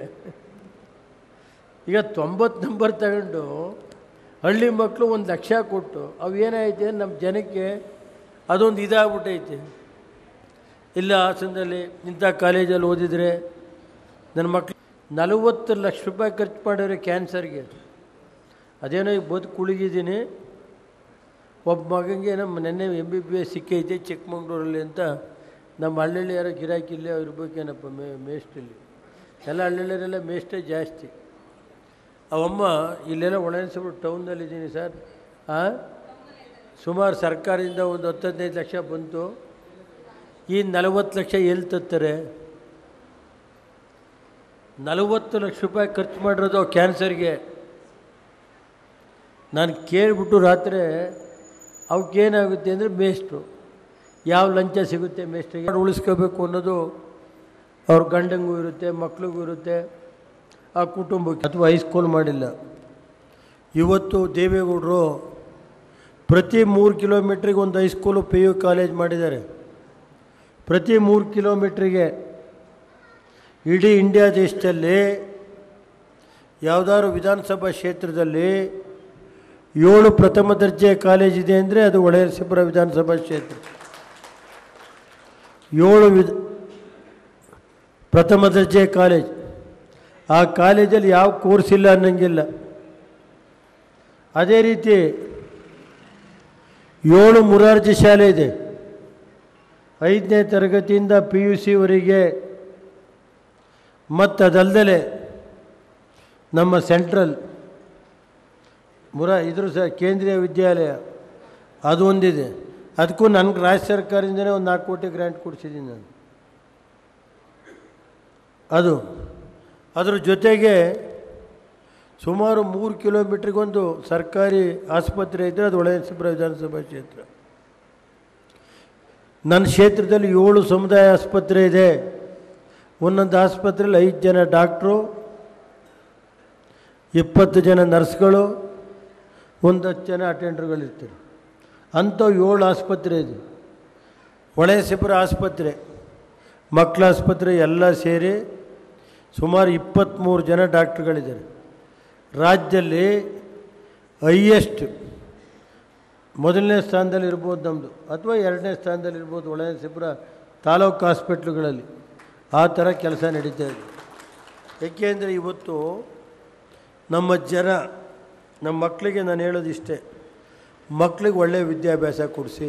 ಈಗ ತೊಂಬತ್ತು ನಂಬರ್ ತಗೊಂಡು ಹಳ್ಳಿ ಮಕ್ಕಳು ಒಂದು ಲಕ್ಷ ಕೊಟ್ಟು ಅವು ಏನಾಯ್ತು ನಮ್ಮ ಜನಕ್ಕೆ ಅದೊಂದು ಇದಾಗ್ಬಿಟ್ಟೈತೆ ಇಲ್ಲ ಹಾಸನದಲ್ಲಿ ಇಂಥ ಕಾಲೇಜಲ್ಲಿ ಓದಿದರೆ ನನ್ನ ಮಕ್ಳು ನಲವತ್ತು ಲಕ್ಷ ರೂಪಾಯಿ ಖರ್ಚು ಮಾಡಿದ್ರೆ ಕ್ಯಾನ್ಸರ್ಗೆ ಅದೇನೋ ಈಗ ಬದುಕು ಕುಳಿಗಿದ್ದೀನಿ ಒಬ್ಬ ಮಗನಿಗೆ ನಮ್ಮ ನೆನ್ನೆ ಎಮ್ ಬಿ ಬಿ ಎಸ್ ಸಿಕ್ಕೈತೆ ಚಿಕ್ಕಮಂಗ್ಳೂರಲ್ಲಿ ಅಂತ ನಮ್ಮ ಹಳ್ಳಿ ಯಾರೋ ಗಿರಾಕಿ ಇಲ್ಲೇ ಇರ್ಬೇಕೇನಪ್ಪ ಮೇ ಮೇಸ್ಟಲ್ಲಿ ಎಲ್ಲ ಹಳ್ಳಿಯರೆಲ್ಲ ಮೇಸ್ಟೇ ಜಾಸ್ತಿ ಅವಮ್ಮ ಇಲ್ಲೆಲ್ಲ ಒಣಗಿಸ್ಬಿಟ್ಟು ಟೌನ್ನಲ್ಲಿದ್ದೀನಿ ಸರ್ ಹಾಂ ಸುಮಾರು ಸರ್ಕಾರದಿಂದ ಒಂದು ಹತ್ತು ಹದಿನೈದು ಲಕ್ಷ ಬಂತು ಈ ನಲವತ್ತು ಲಕ್ಷ ಎಲ್ಲಿ ತತ್ತಾರೆ ನಲವತ್ತು ಲಕ್ಷ ರೂಪಾಯಿ ಖರ್ಚು ಮಾಡಿರೋದು ಕ್ಯಾನ್ಸರ್ಗೆ ನಾನು ಕೇಳಿಬಿಟ್ಟು ರಾತ್ರಿ ಅವಕ್ಕೇನಾಗುತ್ತೆ ಅಂದರೆ ಮೇಸ್ಟ್ರು ಯಾವ ಲಂಚ ಸಿಗುತ್ತೆ ಮೇಸ್ಟ್ರಿಗೆ ಉಳಿಸ್ಕೋಬೇಕು ಅನ್ನೋದು ಅವ್ರ ಗಂಡಂಗೂ ಇರುತ್ತೆ ಮಕ್ಳಿಗೂ ಇರುತ್ತೆ ಆ ಕುಟುಂಬಕ್ಕೆ ಅಥವಾ ಹೈಸ್ಕೂಲ್ ಮಾಡಿಲ್ಲ ಇವತ್ತು ದೇವೇಗೌಡರು ಪ್ರತಿ ಮೂರು ಕಿಲೋಮೀಟ್ರಿಗೆ ಒಂದು ಹೈಸ್ಕೂಲು ಪಿ ಯು ಕಾಲೇಜ್ ಮಾಡಿದ್ದಾರೆ ಪ್ರತಿ ಮೂರು ಕಿಲೋಮೀಟ್ರಿಗೆ ಇಡೀ ಇಂಡಿಯಾ ದೇಶದಲ್ಲಿ ಯಾವುದಾದ್ರು ವಿಧಾನಸಭಾ ಕ್ಷೇತ್ರದಲ್ಲಿ ಏಳು ಪ್ರಥಮ ದರ್ಜೆ ಕಾಲೇಜ್ ಇದೆ ಅಂದರೆ ಅದು ಒಳಯರಸೀಪುರ ವಿಧಾನಸಭಾ ಕ್ಷೇತ್ರ ಏಳು ವಿಧ ಪ್ರಥಮ ದರ್ಜೆ ಕಾಲೇಜ್ ಆ ಕಾಲೇಜಲ್ಲಿ ಯಾವ ಕೋರ್ಸ್ ಇಲ್ಲ ಅನ್ನಂಗಿಲ್ಲ ಅದೇ ರೀತಿ ಏಳು ಮುರಾರ್ಜಿ ಶಾಲೆ ಇದೆ ಐದನೇ ತರಗತಿಯಿಂದ ಪಿ ಯು ಸಿವರೆಗೆ ಮತ್ತು ಅದಲ್ಲದೆ ನಮ್ಮ ಸೆಂಟ್ರಲ್ ಮುರ ಇದ್ರ ಸಹ ಕೇಂದ್ರೀಯ ವಿದ್ಯಾಲಯ ಅದು ಒಂದಿದೆ ಅದಕ್ಕೂ ನನಗೆ ರಾಜ್ಯ ಸರ್ಕಾರದಿಂದನೇ ಒಂದು ನಾಲ್ಕು ಕೋಟಿ ಗ್ರ್ಯಾಂಟ್ ಕೊಡಿಸಿದ್ದೀನಿ ನಾನು ಅದು ಅದ್ರ ಜೊತೆಗೆ ಸುಮಾರು ಮೂರು ಕಿಲೋಮೀಟ್ರಿಗೊಂದು ಸರ್ಕಾರಿ ಆಸ್ಪತ್ರೆ ಇದ್ದರೆ ಅದು ಒಳಸಿಬ್ರ ವಿಧಾನಸಭಾ ಕ್ಷೇತ್ರ ನನ್ನ ಕ್ಷೇತ್ರದಲ್ಲಿ ಏಳು ಸಮುದಾಯ ಆಸ್ಪತ್ರೆ ಇದೆ ಒಂದೊಂದು ಆಸ್ಪತ್ರೆಯಲ್ಲಿ ಐದು ಜನ ಡಾಕ್ಟ್ರು ಇಪ್ಪತ್ತು ಜನ ನರ್ಸ್ಗಳು ಒಂದು ಹತ್ತು ಜನ ಅಟೆಂಡರ್ಗಳಿರ್ತಾರೆ ಅಂಥ ಏಳು ಆಸ್ಪತ್ರೆ ಇದೆ ಒಳಸಿಬ್ರ ಆಸ್ಪತ್ರೆ ಮಕ್ಕಳ ಆಸ್ಪತ್ರೆ ಎಲ್ಲ ಸೇರಿ ಸುಮಾರು ಇಪ್ಪತ್ತ್ಮೂರು ಜನ ಡಾಕ್ಟ್ರುಗಳಿದ್ದಾರೆ ರಾಜ್ಯದಲ್ಲಿ ಹೈಯೆಸ್ಟ್ ಮೊದಲನೇ ಸ್ಥಾನದಲ್ಲಿ ಇರ್ಬೋದು ನಮ್ಮದು ಅಥವಾ ಎರಡನೇ ಸ್ಥಾನದಲ್ಲಿ ಇರ್ಬೋದು ಒಳಸಿಬ್ರ ತಾಲೂಕು ಹಾಸ್ಪಿಟ್ಲುಗಳಲ್ಲಿ ಆ ಥರ ಕೆಲಸ ನಡೀತಾ ಇದೆ ಏಕೆಂದರೆ ಇವತ್ತು ನಮ್ಮ ಜನ ನಮ್ಮ ಮಕ್ಕಳಿಗೆ ನಾನು ಹೇಳೋದು ಇಷ್ಟೇ ಮಕ್ಕಳಿಗೆ ಒಳ್ಳೆಯ ವಿದ್ಯಾಭ್ಯಾಸ ಕೊಡಿಸಿ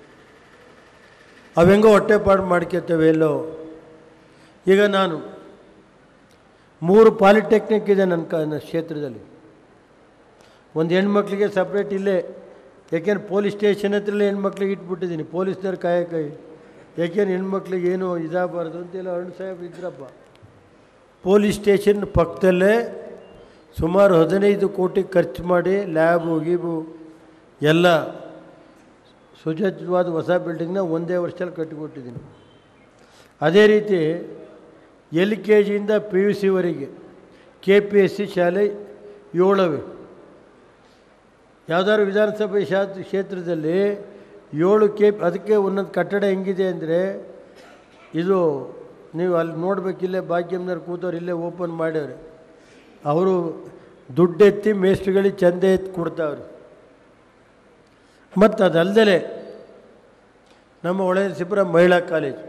ಅವೆಂಗೋ ಹೊಟ್ಟೆಪಾಡು ಮಾಡ್ಕೊತೇವೆ ಎಲ್ಲೋ ಈಗ ನಾನು ಮೂರು ಪಾಲಿಟೆಕ್ನಿಕ್ ಇದೆ ನನ್ನ ಕ ನನ್ನ ಕ್ಷೇತ್ರದಲ್ಲಿ ಒಂದು ಹೆಣ್ಮಕ್ಳಿಗೆ ಸಪ್ರೇಟ್ ಇಲ್ಲೇ ಯಾಕೆಂದ್ರೆ ಪೊಲೀಸ್ ಸ್ಟೇಷನ್ ಹತ್ರಲ್ಲೇ ಹೆಣ್ಮಕ್ಳಿಗೆ ಇಟ್ಬಿಟ್ಟಿದ್ದೀನಿ ಪೊಲೀಸ್ನವ್ರು ಕಾಯಕೈ ಯಾಕೆಂದ್ರೆ ಹೆಣ್ಮಕ್ಳಿಗೆ ಏನೂ ಇದಾಗಬಾರ್ದು ಅಂತೆಲ್ಲ ಅರುಣ್ ಸಾಹೇಬ್ ಇದ್ರಪ್ಪ ಪೊಲೀಸ್ ಸ್ಟೇಷನ್ ಪಕ್ಕದಲ್ಲೇ ಸುಮಾರು ಹದಿನೈದು ಕೋಟಿ ಖರ್ಚು ಮಾಡಿ ಲ್ಯಾಬು ಗೀಬು ಎಲ್ಲ ಸುಸಜ್ಜಿತವಾದ ಹೊಸ ಬಿಲ್ಡಿಂಗ್ನ ಒಂದೇ ವರ್ಷದಲ್ಲಿ ಕಟ್ಟಿಕೊಟ್ಟಿದ್ದೀನಿ ಅದೇ ರೀತಿ ಎಲ್ ಕೆ ಜಿಯಿಂದ ಪಿ ಯು ಸಿವರೆಗೆ ಕೆ ಪಿ ಎಸ್ ಸಿ ಶಾಲೆ ಏಳವೆ ಯಾವುದಾದ್ರು ವಿಧಾನಸಭೆ ಶಾತ್ ಕ್ಷೇತ್ರದಲ್ಲಿ ಏಳು ಕೆ ಅದಕ್ಕೆ ಒಂದೊಂದು ಕಟ್ಟಡ ಹೆಂಗಿದೆ ಅಂದರೆ ಇದು ನೀವು ಅಲ್ಲಿ ನೋಡಬೇಕಿಲ್ಲೇ ಭಾಗ್ಯಮ್ನವ್ರು ಕೂತವ್ರು ಇಲ್ಲೇ ಓಪನ್ ಮಾಡ್ಯವ್ರೆ ಅವರು ದುಡ್ಡೆತ್ತಿ ಮೇಸ್ಟ್ರುಗಳಿಗೆ ಚಂದ ಎತ್ತಿ ಕೊಡ್ತಾವ್ರೆ ಮತ್ತು ಅದಲ್ಲದೆ ನಮ್ಮ ಒಳಸಿಪುರ ಮಹಿಳಾ ಕಾಲೇಜು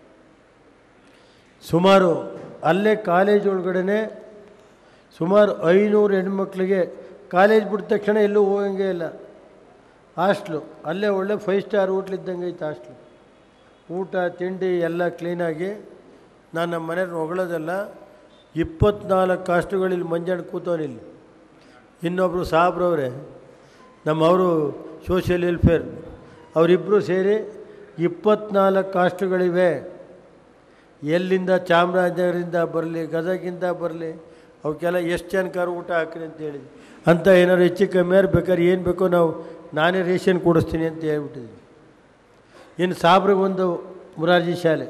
ಸುಮಾರು ಅಲ್ಲೇ ಕಾಲೇಜ್ ಒಳಗಡೆ ಸುಮಾರು ಐನೂರು ಹೆಣ್ಮಕ್ಳಿಗೆ ಕಾಲೇಜ್ ಬಿಟ್ಟ ತಕ್ಷಣ ಎಲ್ಲೂ ಹೋಗಂಗೆ ಇಲ್ಲ ಹಾಸ್ಟ್ಲು ಅಲ್ಲೇ ಒಳ್ಳೆ ಫೈವ್ ಸ್ಟಾರ್ ಹೋಟ್ಲಿದ್ದಂಗೆ ಐತೆ ಹಾಸ್ಟ್ಲು ಊಟ ತಿಂಡಿ ಎಲ್ಲ ಕ್ಲೀನಾಗಿ ನಾನು ನಮ್ಮ ಮನೆಯವ್ರು ಹೊಗಳೋದಲ್ಲ ಇಪ್ಪತ್ನಾಲ್ಕು ಹಾಸ್ಟ್ಲುಗಳಿಲ್ಲಿ ಮಂಜಾಣ ಕೂತವನಿಲ್ಲಿ ಇನ್ನೊಬ್ಬರು ಸಾಬ್ರವ್ರೆ ನಮ್ಮ ಅವರು ಸೋಷಿಯಲ್ ವೆಲ್ಫೇರ್ ಅವರಿಬ್ಬರು ಸೇರಿ ಇಪ್ಪತ್ನಾಲ್ಕು ಹಾಸ್ಟ್ಲುಗಳಿವೆ ಎಲ್ಲಿಂದ ಚಾಮರಾಜನಗರದಿಂದ ಬರಲಿ ಗದಗಿಂದ ಬರಲಿ ಅವಕ್ಕೆಲ್ಲ ಎಷ್ಟು ಜನಕಾರ ಊಟ ಹಾಕ್ರಿ ಅಂತ ಹೇಳಿದ್ವಿ ಅಂತ ಏನಾದ್ರು ಹೆಚ್ಚು ಕಮ್ಮಿ ಯಾರು ಬೇಕಾದ್ರೆ ಏನು ಬೇಕೋ ನಾವು ನಾನೇ ರೇಷನ್ ಕೊಡಿಸ್ತೀನಿ ಅಂತ ಹೇಳ್ಬಿಟ್ಟಿದ್ವಿ ಇನ್ನು ಸಾಬ್ರಿಗೊಂದು ಮುರಾರ್ಜಿ ಶಾಲೆ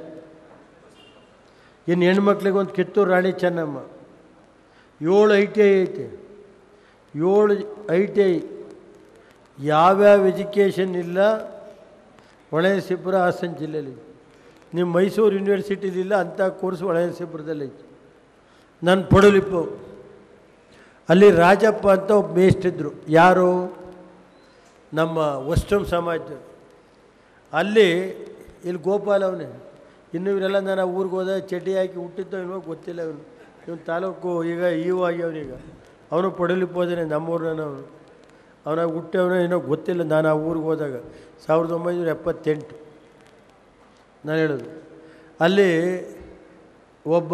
ಇನ್ನು ಹೆಣ್ಮಕ್ಳಿಗೊಂದು ಕಿತ್ತೂರು ರಾಣಿ ಚೆನ್ನಮ್ಮ ಏಳು ಐ ಟಿ ಐ ಐತೆ ಏಳು ಐ ಟಿ ಐ ಯಾವ್ಯಾವ ಎಜುಕೇಷನ್ ಇಲ್ಲ ಒಳಸಿಪುರ ಹಾಸನ ಜಿಲ್ಲೆಯಲ್ಲಿ ನಿಮ್ಮ ಮೈಸೂರು ಯೂನಿವರ್ಸಿಟಿಲಿಲ್ಲ ಅಂಥ ಕೋರ್ಸ್ ಒಳಸಿಪುರದಲ್ಲಿ ಐತಿ ನನ್ನ ಪಡಲಿಪ್ಪು ಅಲ್ಲಿ ರಾಜಪ್ಪ ಅಂತ ಒಬ್ಬ ಮೇಷ್ಟಿದ್ರು ಯಾರು ನಮ್ಮ ವಸ್ಟಮ್ ಸಮಾಜದವರು ಅಲ್ಲಿ ಇಲ್ಲಿ ಗೋಪಾಲ್ ಅವನೇ ಇನ್ನು ಇವರೆಲ್ಲ ನಾನು ಆ ಊರಿಗೆ ಹೋದ ಚಟಿ ಹಾಕಿ ಹುಟ್ಟಿದ್ದೋ ಇಲ್ವೋ ಗೊತ್ತಿಲ್ಲ ಇವನು ಇವನು ತಾಲೂಕು ಈಗ ಇವು ಆಗ್ಯವನೀಗ ಅವನು ಪಡಲಿಪ್ಪ ಹೋದಾನೆ ನಮ್ಮೂರನ್ನ ಅವನು ಅವನಾಗ ಹುಟ್ಟವನೋ ಏನೋ ಗೊತ್ತಿಲ್ಲ ನಾನು ಆ ಊರಿಗೆ ಹೋದಾಗ ಸಾವಿರದ ಒಂಬೈನೂರ ಎಪ್ಪತ್ತೆಂಟು ನಾನು ಹೇಳೋದು ಅಲ್ಲಿ ಒಬ್ಬ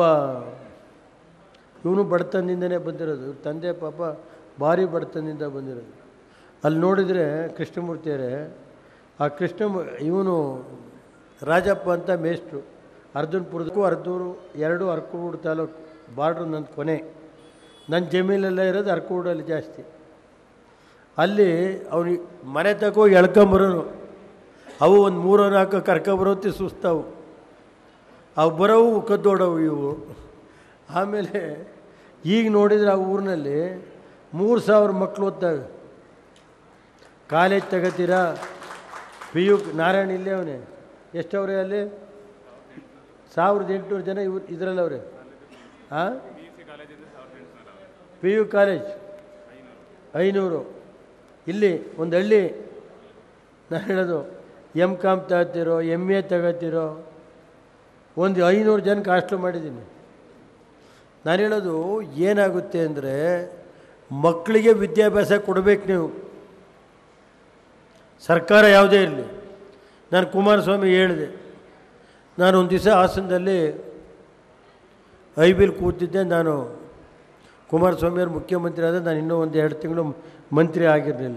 ಇವನು ಬಡತನದಿಂದನೇ ಬಂದಿರೋದು ಇವ್ರ ತಂದೆ ಪಾಪ ಭಾರಿ ಬಡತನದಿಂದ ಬಂದಿರೋದು ಅಲ್ಲಿ ನೋಡಿದರೆ ಕೃಷ್ಣಮೂರ್ತಿಯರೇ ಆ ಕೃಷ್ಣ ಇವನು ರಾಜಪ್ಪ ಅಂತ ಮೇಷ್ಟ್ರು ಅರ್ಜುನ್ಪುರದಕ್ಕೂ ಅರ್ಧೂರು ಎರಡು ಅರ್ಕೂಡು ತಾಲೂಕು ಬಾರ್ಡ್ರು ನನ್ನ ಕೊನೆ ನನ್ನ ಜಮೀನೆಲ್ಲ ಇರೋದು ಅರ್ಕೂಡಲ್ಲಿ ಜಾಸ್ತಿ ಅಲ್ಲಿ ಅವನಿಗೆ ಮನೆ ತಗೋ ಎಳ್ಕೊಂಬರೋನು ಅವು ಒಂದು ಮೂರು ನಾಲ್ಕು ಕರ್ಕೊಬರೋತಿ ಸುಸ್ತಾವು ಅವು ಬರೋವು ಕದ್ದೋಡವು ಇವು ಆಮೇಲೆ ಈಗ ನೋಡಿದರೆ ಆ ಊರಿನಲ್ಲಿ ಮೂರು ಸಾವಿರ ಮಕ್ಕಳು ಓದ್ತವೆ ಕಾಲೇಜ್ ತಗೋತೀರಾ ಪಿ ಯು ನಾರಾಯಣ ಇಲ್ಲೇ ಅವನೇ ಎಷ್ಟವ್ರೆ ಅಲ್ಲಿ ಸಾವಿರದ ಎಂಟುನೂರು ಜನ ಇವ್ರು ಇದರಲ್ಲವ್ರೆ ಹಾಂ ಪಿ ಯು ಕಾಲೇಜ್ ಐನೂರು ಇಲ್ಲಿ ಒಂದು ಹಳ್ಳಿ ನಾನು ಹೇಳೋದು ಎಮ್ ಕಾಮ್ ತಗೋತಿರೋ ಎಮ್ ಎ ತಗೋತಿರೋ ಒಂದು ಐನೂರು ಜನಕ್ಕೆ ಹಾಸ್ಟೆಲ್ ಮಾಡಿದ್ದೀನಿ ನಾನು ಹೇಳೋದು ಏನಾಗುತ್ತೆ ಅಂದರೆ ಮಕ್ಕಳಿಗೆ ವಿದ್ಯಾಭ್ಯಾಸ ಕೊಡಬೇಕು ನೀವು ಸರ್ಕಾರ ಯಾವುದೇ ಇರಲಿ ನಾನು ಕುಮಾರಸ್ವಾಮಿ ಹೇಳಿದೆ ನಾನು ಒಂದು ದಿವಸ ಹಾಸನದಲ್ಲಿ ಐ ಬಿಲ್ ಕೂತಿದ್ದೆ ನಾನು ಕುಮಾರಸ್ವಾಮಿಯವರು ಮುಖ್ಯಮಂತ್ರಿ ಆದ ನಾನು ಇನ್ನೂ ಒಂದು ಎರಡು ತಿಂಗಳು ಮಂತ್ರಿ ಆಗಿರಲಿಲ್ಲ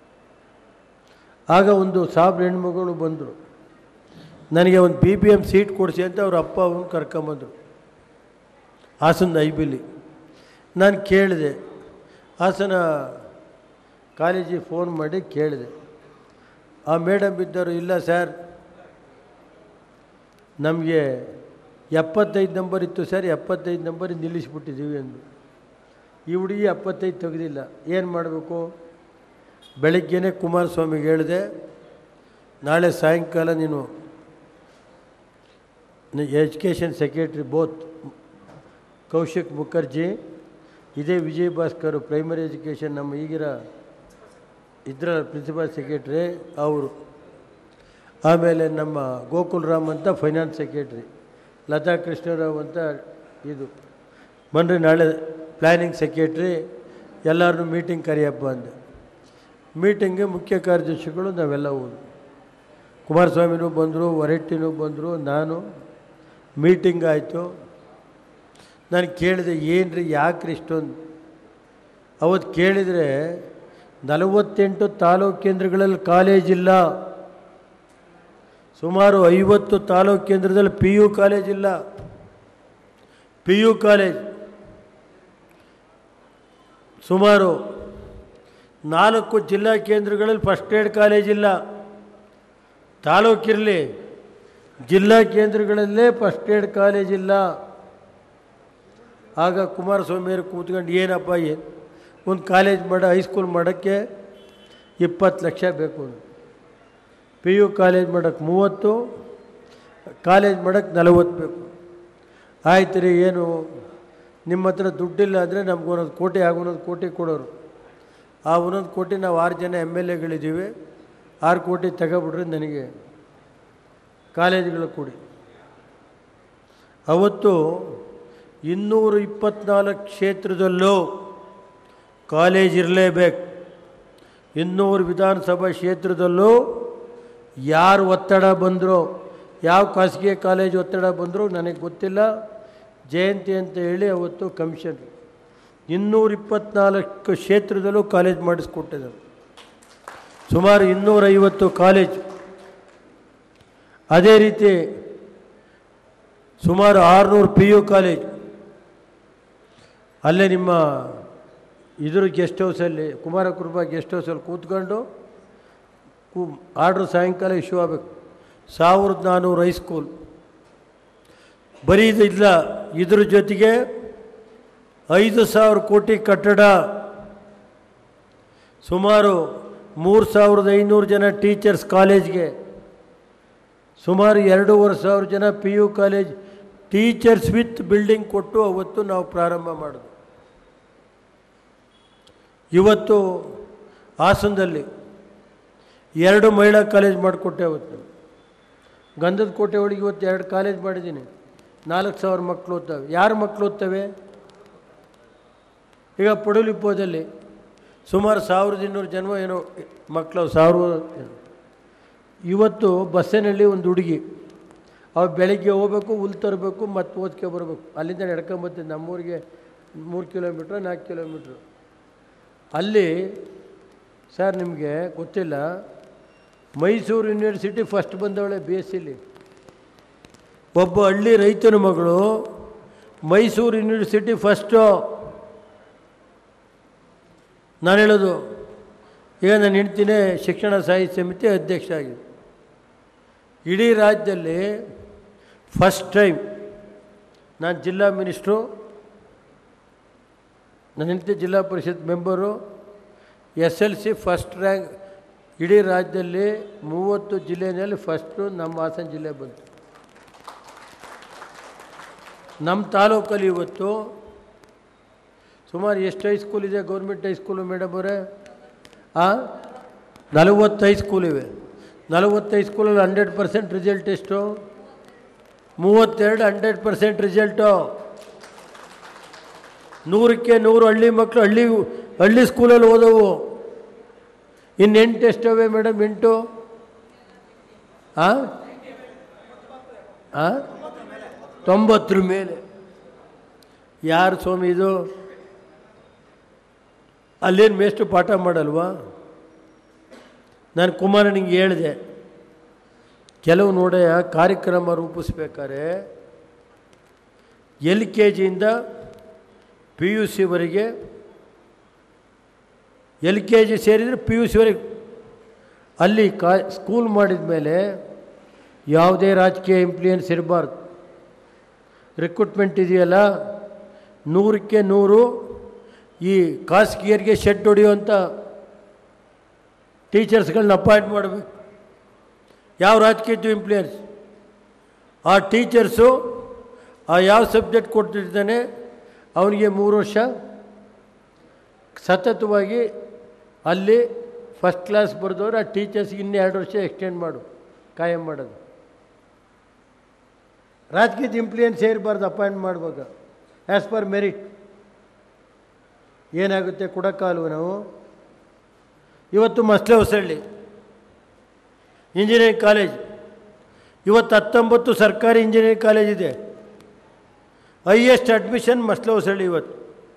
ಆಗ ಒಂದು ಸಾಬ್ರ ಹೆಣ್ಮಗಳು ಬಂದರು ನನಗೆ ಒಂದು ಬಿ ಪಿ ಎಮ್ ಸೀಟ್ ಕೊಡಿಸಿ ಅಂತ ಅವ್ರ ಅಪ್ಪ ಅವನು ಕರ್ಕೊಂಬಂದರು ಹಾಸನದ ಐ ಬಿಲಿ ನಾನು ಕೇಳಿದೆ ಹಾಸನ ಕಾಲೇಜಿಗೆ ಫೋನ್ ಮಾಡಿ ಕೇಳಿದೆ ಆ ಮೇಡಮ್ ಇದ್ದರು ಇಲ್ಲ ಸರ್ ನಮಗೆ ಎಪ್ಪತ್ತೈದು ನಂಬರ್ ಇತ್ತು ಸರ್ ಎಪ್ಪತ್ತೈದು ನಂಬರ್ ನಿಲ್ಲಿಸ್ಬಿಟ್ಟಿದ್ದೀವಿ ಅಂದು ಈ ಹುಡುಗಿ ಎಪ್ಪತ್ತೈದು ತೆಗೆದಿಲ್ಲ ಏನು ಮಾಡಬೇಕು ಬೆಳಗ್ಗೆನೇ ಕುಮಾರಸ್ವಾಮಿಗೆ ಹೇಳಿದೆ ನಾಳೆ ಸಾಯಂಕಾಲ ನೀನು education secretary both Kaushik Mukherjee ಇದೇ ವಿಜಯ್ ಭಾಸ್ಕರ್ ಪ್ರೈಮರಿ ಎಜುಕೇಷನ್ ನಮ್ಮ ಈಗಿರ ಇದ್ರ ಪ್ರಿನ್ಸಿಪಲ್ ಸೆಕ್ರೆಟ್ರಿ ಅವರು ಆಮೇಲೆ ನಮ್ಮ ಗೋಕುಲ್ ರಾಮ್ ಅಂತ ಫೈನಾನ್ಸ್ ಸೆಕ್ರೆಟ್ರಿ ಲತಾ ಕೃಷ್ಣರಾವ್ ಅಂತ ಇದು ಬನ್ರಿ ನಾಳೆ ಪ್ಲ್ಯಾನಿಂಗ್ ಸೆಕ್ರೆಟ್ರಿ ಎಲ್ಲರನ್ನೂ ಮೀಟಿಂಗ್ ಕರಿಯಪ್ಪ ಅಂದೆ ಮೀಟಿಂಗ್ಗೆ ಮುಖ್ಯ ಕಾರ್ಯದರ್ಶಿಗಳು ನಾವೆಲ್ಲ ಹೋದ್ವು ಕುಮಾರಸ್ವಾಮಿನೂ ಬಂದರು ಹೊರಟ್ಟಿನೂ ಬಂದರು ನಾನು ಮೀಟಿಂಗ್ ಆಯಿತು ನಾನು ಕೇಳಿದೆ ಏನು ರೀ ಯಾಕ್ರಿ ಇಷ್ಟೊಂದು ಅವತ್ತು ಕೇಳಿದರೆ ನಲವತ್ತೆಂಟು ತಾಲೂಕು ಕೇಂದ್ರಗಳಲ್ಲಿ ಕಾಲೇಜಿಲ್ಲ ಸುಮಾರು ಐವತ್ತು ತಾಲೂಕು ಕೇಂದ್ರದಲ್ಲಿ ಪಿ ಯು ಕಾಲೇಜ್ ಇಲ್ಲ ಪಿ ಯು ಕಾಲೇಜ್ ಸುಮಾರು ನಾಲ್ಕು ಜಿಲ್ಲಾ ಕೇಂದ್ರಗಳಲ್ಲಿ ಫಸ್ಟ್ ಏಡ್ ಕಾಲೇಜ್ ಇಲ್ಲ ತಾಲೂಕಿರಲಿ ಜಿಲ್ಲಾ ಕೇಂದ್ರಗಳಲ್ಲೇ ಫಸ್ಟ್ ಏಡ್ ಕಾಲೇಜ್ ಇಲ್ಲ ಆಗ ಕುಮಾರಸ್ವಾಮಿಯವರು ಕೂತ್ಕೊಂಡು ಏನಪ್ಪ ಏನು ಒಂದು ಕಾಲೇಜ್ ಮಾಡ ಹೈಸ್ಕೂಲ್ ಮಾಡೋಕ್ಕೆ ಇಪ್ಪತ್ತು ಲಕ್ಷ ಬೇಕು ಪಿ ಯು ಕಾಲೇಜ್ ಮಾಡೋಕ್ಕೆ ಮೂವತ್ತು ಕಾಲೇಜ್ ಮಾಡೋಕ್ಕೆ ನಲವತ್ತು ಬೇಕು ಆಯ್ತು ರೀ ಏನು ನಿಮ್ಮ ಹತ್ರ ದುಡ್ಡಿಲ್ಲ ಅಂದರೆ ನಮ್ಗೆ ಒಂದೊಂದು ಕೋಟಿ ಆಗ ಒಂದೊಂದು ಕೋಟಿ ಕೊಡೋರು ಆ ಒಂದೊಂದು ಕೋಟಿ ನಾವು ಆರು ಜನ ಎಮ್ ಎಲ್ ಎಗಳಿದ್ದೀವಿ ಆರು ಕೋಟಿ ತಗೊಬಿಡ್ರಿ ನನಗೆ ಕಾಲೇಜುಗಳು ಕೊಡಿ ಅವತ್ತು ಇನ್ನೂರ ಇಪ್ಪತ್ನಾಲ್ಕು ಕ್ಷೇತ್ರದಲ್ಲೂ ಕಾಲೇಜ್ ಇರಲೇಬೇಕು ಇನ್ನೂರು ವಿಧಾನಸಭಾ ಕ್ಷೇತ್ರದಲ್ಲೂ ಯಾರು ಒತ್ತಡ ಬಂದರೋ ಯಾವ ಖಾಸಗಿ ಕಾಲೇಜ್ ಒತ್ತಡ ಬಂದರೂ ನನಗೆ ಗೊತ್ತಿಲ್ಲ ಜಯಂತಿ ಅಂತ ಹೇಳಿ ಅವತ್ತು ಕಮಿಷನ್ ಇನ್ನೂರ ಇಪ್ಪತ್ನಾಲ್ಕು ಕ್ಷೇತ್ರದಲ್ಲೂ ಕಾಲೇಜ್ ಮಾಡಿಸ್ಕೊಟ್ಟಿದ್ದಾರೆ ಸುಮಾರು ಇನ್ನೂರೈವತ್ತು ಕಾಲೇಜು ಅದೇ ರೀತಿ ಸುಮಾರು ಆರುನೂರು ಪಿ ಯು ಕಾಲೇಜ್ ಅಲ್ಲೇ ನಿಮ್ಮ ಇದ್ರ ಗೆಸ್ಟ್ ಹೌಸಲ್ಲಿ ಕುಮಾರಕೃಪಾ ಗೆಸ್ಟ್ ಹೌಸಲ್ಲಿ ಕೂತ್ಕೊಂಡು ಕು ಆರ್ಡ್ರ್ ಸಾಯಂಕಾಲ ಇಶ್ಯೂ ಆಗಬೇಕು ಸಾವಿರದ ನಾನ್ನೂರು ಹೈಸ್ಕೂಲ್ ಬರೀ ಇದು ಇಲ್ಲ ಇದ್ರ ಜೊತೆಗೆ ಐದು ಸಾವಿರ ಕೋಟಿ ಕಟ್ಟಡ ಸುಮಾರು ಮೂರು ಸಾವಿರದ ಐನೂರು ಜನ ಟೀಚರ್ಸ್ ಕಾಲೇಜ್ಗೆ ಸುಮಾರು ಎರಡೂವರೆ ಸಾವಿರ ಜನ P U college teachers with building ಕೊಟ್ಟು ಅವತ್ತು ನಾವು ಪ್ರಾರಂಭ ಮಾಡಿದ್ವಿ ಇವತ್ತು ಹಾಸನದಲ್ಲಿ ಎರಡು ಮಹಿಳಾ ಕಾಲೇಜ್ ಮಾಡಿಕೊಟ್ಟೆ ಅವತ್ತು ಗಂಧದ ಕೋಟೆ ಒಳಗೆ ಇವತ್ತು ಎರಡು ಕಾಲೇಜ್ ಮಾಡಿದ್ದೀನಿ ನಾಲ್ಕು ಸಾವಿರ ಮಕ್ಕಳು ಓದ್ತವೆ ಯಾರು ಮಕ್ಕಳು ಓದ್ತವೆ ಈಗ ಪಡುಲಿಪ್ಪೋದಲ್ಲಿ ಸುಮಾರು ಸಾವಿರದ ಇನ್ನೂರು ಜನ್ಮ ಏನೋ ಮಕ್ಕಳು ಸಾವಿರ ಇವತ್ತು ಬಸ್ಸಿನಲ್ಲಿ ಒಂದು ಹುಡುಗಿ ಅವ್ರು ಬೆಳಗ್ಗೆ ಹೋಗ್ಬೇಕು ಹುಲ್ ತರಬೇಕು ಮತ್ತು ಓದ್ಕೆ ಬರಬೇಕು ಅಲ್ಲಿಂದ ನಡ್ಕೊಂಬರ್ತೀನಿ ನಮ್ಮೂರಿಗೆ ಮೂರು ಕಿಲೋಮೀಟ್ರ್ ನಾಲ್ಕು ಕಿಲೋಮೀಟ್ರು ಅಲ್ಲಿ ಸರ್ ನಿಮಗೆ ಗೊತ್ತಿಲ್ಲ ಮೈಸೂರು ಯೂನಿವರ್ಸಿಟಿ ಫಸ್ಟ್ ಬಂದವಳೆ ಬಿ ಎಸ್ ಸಿಲಿ ಒಬ್ಬ ಹಳ್ಳಿ ರೈತನ ಮಗಳು ಮೈಸೂರು ಯೂನಿವರ್ಸಿಟಿ ಫಸ್ಟು ನಾನು ಹೇಳೋದು ಈಗ ನಾನು ಹೆಂಡ್ತಿನೇ ಶಿಕ್ಷಣ ಸಾಹಿತ್ಯ ಸಮಿತಿ ಅಧ್ಯಕ್ಷ ಆಗಿದೆ ಇಡೀ ರಾಜ್ಯದಲ್ಲಿ ಫಸ್ಟ್ ಟೈಮ್ ನಾನು ಜಿಲ್ಲಾ ಮಿನಿಸ್ಟ್ರು ನನ್ನ ಹೆಂಡತಿ Zilla Parishad member S L C first rank ಇಡೀ ರಾಜ್ಯದಲ್ಲಿ ಮೂವತ್ತು ಜಿಲ್ಲೆಯಲ್ಲಿ ಫಸ್ಟು ನಮ್ಮ ಹಾಸನ ಜಿಲ್ಲೆ ಬಂತು ನಮ್ಮ ತಾಲೂಕಲ್ಲಿ ಇವತ್ತು ಸುಮಾರು ಎಷ್ಟು ಹೈಸ್ಕೂಲ್ ಇದೆ ಗೌರ್ಮೆಂಟ್ ಹೈಸ್ಕೂಲು ಮೇಡಮ್ ಅವರೇ ಆ ನಲವತ್ತು ಹೈಸ್ಕೂಲ್ ಇವೆ ನಲವತ್ತು ಹೈಸ್ಕೂಲಲ್ಲಿ ಹಂಡ್ರೆಡ್ ಪರ್ಸೆಂಟ್ ರಿಸಲ್ಟ್ ಎಷ್ಟು ಮೂವತ್ತೆರಡು ಹಂಡ್ರೆಡ್ ಪರ್ಸೆಂಟ್ ರಿಸಲ್ಟು ನೂರಕ್ಕೆ ನೂರು ಹಳ್ಳಿ ಮಕ್ಕಳು ಹಳ್ಳಿ ಹಳ್ಳಿ ಸ್ಕೂಲಲ್ಲಿ ಓದವು ಇನ್ನು ಎಂಟು ಎಷ್ಟವೆ ಮೇಡಮ್ ಎಂಟು ಹಾಂ ಹಾಂ ತೊಂಬತ್ತರ ಮೇಲೆ ಯಾರು ಸ್ವಾಮಿ ಇದು ಅಲ್ಲೇನು ಮೇಷ್ಟು ಪಾಠ ಮಾಡಲ್ವಾ ನಾನು ಕುಮಾರನಿಗೆ ಹೇಳಿದೆ ಕೆಲವು ನೋಡೆ ಕಾರ್ಯಕ್ರಮ ರೂಪಿಸ್ಬೇಕಾದ್ರೆ ಎಲ್ ಕೆ ಜಿಯಿಂದ ಪಿ ಯು ಸಿವರೆಗೆ ಎಲ್ ಕೆ ಜಿ ಸೇರಿದರೆ ಪಿ ಯು ಸಿವರೆಗೆ ಅಲ್ಲಿ ಕಾ ಸ್ಕೂಲ್ ಮಾಡಿದ ಮೇಲೆ ಯಾವುದೇ ರಾಜಕೀಯ ಇಂಪ್ಲೂಯೆನ್ಸ್ ಇರಬಾರ್ದು ರಿಕ್ರೂಟ್ಮೆಂಟ್ ಇದೆಯಲ್ಲ ನೂರಕ್ಕೆ ನೂರು ಈ ಖಾಸಗಿಯರಿಗೆ ಶೆಡ್ ಹೊಡೆಯುವಂಥ ಟೀಚರ್ಸ್ಗಳನ್ನ ಅಪಾಯಿಂಟ್ ಮಾಡಬೇಕು ಯಾವ ರಾಜಕೀಯದ್ದು ಇಂಪ್ಲೂಯೆನ್ಸ್ ಆ ಟೀಚರ್ಸು ಆ ಯಾವ ಸಬ್ಜೆಕ್ಟ್ ಕೊಡ್ತಿರ್ತಾನೆ ಅವನಿಗೆ ಮೂರು ವರ್ಷ ಸತತವಾಗಿ ಅಲ್ಲಿ ಫಸ್ಟ್ ಕ್ಲಾಸ್ ಬರೆದವ್ರು ಆ ಟೀಚರ್ಸ್ಗೆ ಇನ್ನೂ ಎರಡು ವರ್ಷ ಎಕ್ಸ್ಟೆಂಡ್ ಮಾಡು ಕಾಯಂ ಮಾಡೋದು ರಾಜಕೀಯದ ಇಂಪ್ಲೂಯೆನ್ಸ್ ಇರಬಾರ್ದು ಅಪಾಯಿಂಟ್ ಮಾಡುವಾಗ ಆ್ಯಸ್ ಪರ್ ಮೆರಿಟ್ ಏನಾಗುತ್ತೆ ಕೊಡೋಕ್ಕಾಲ್ವ ನಾವು ಇವತ್ತು ಮಸ್ಲೆ ಹೊಸಳ್ಳಿ ಇಂಜಿನಿಯರಿಂಗ್ ಕಾಲೇಜ್ ಇವತ್ತು ಹತ್ತೊಂಬತ್ತು ಸರ್ಕಾರಿ ಇಂಜಿನಿಯರಿಂಗ್ ಕಾಲೇಜ್ ಇದೆ ಹೈಯೆಸ್ಟ್ ಅಡ್ಮಿಷನ್ ಮಸ್ಲೆ ಹೊಸಳ್ಳಿ ಇವತ್ತು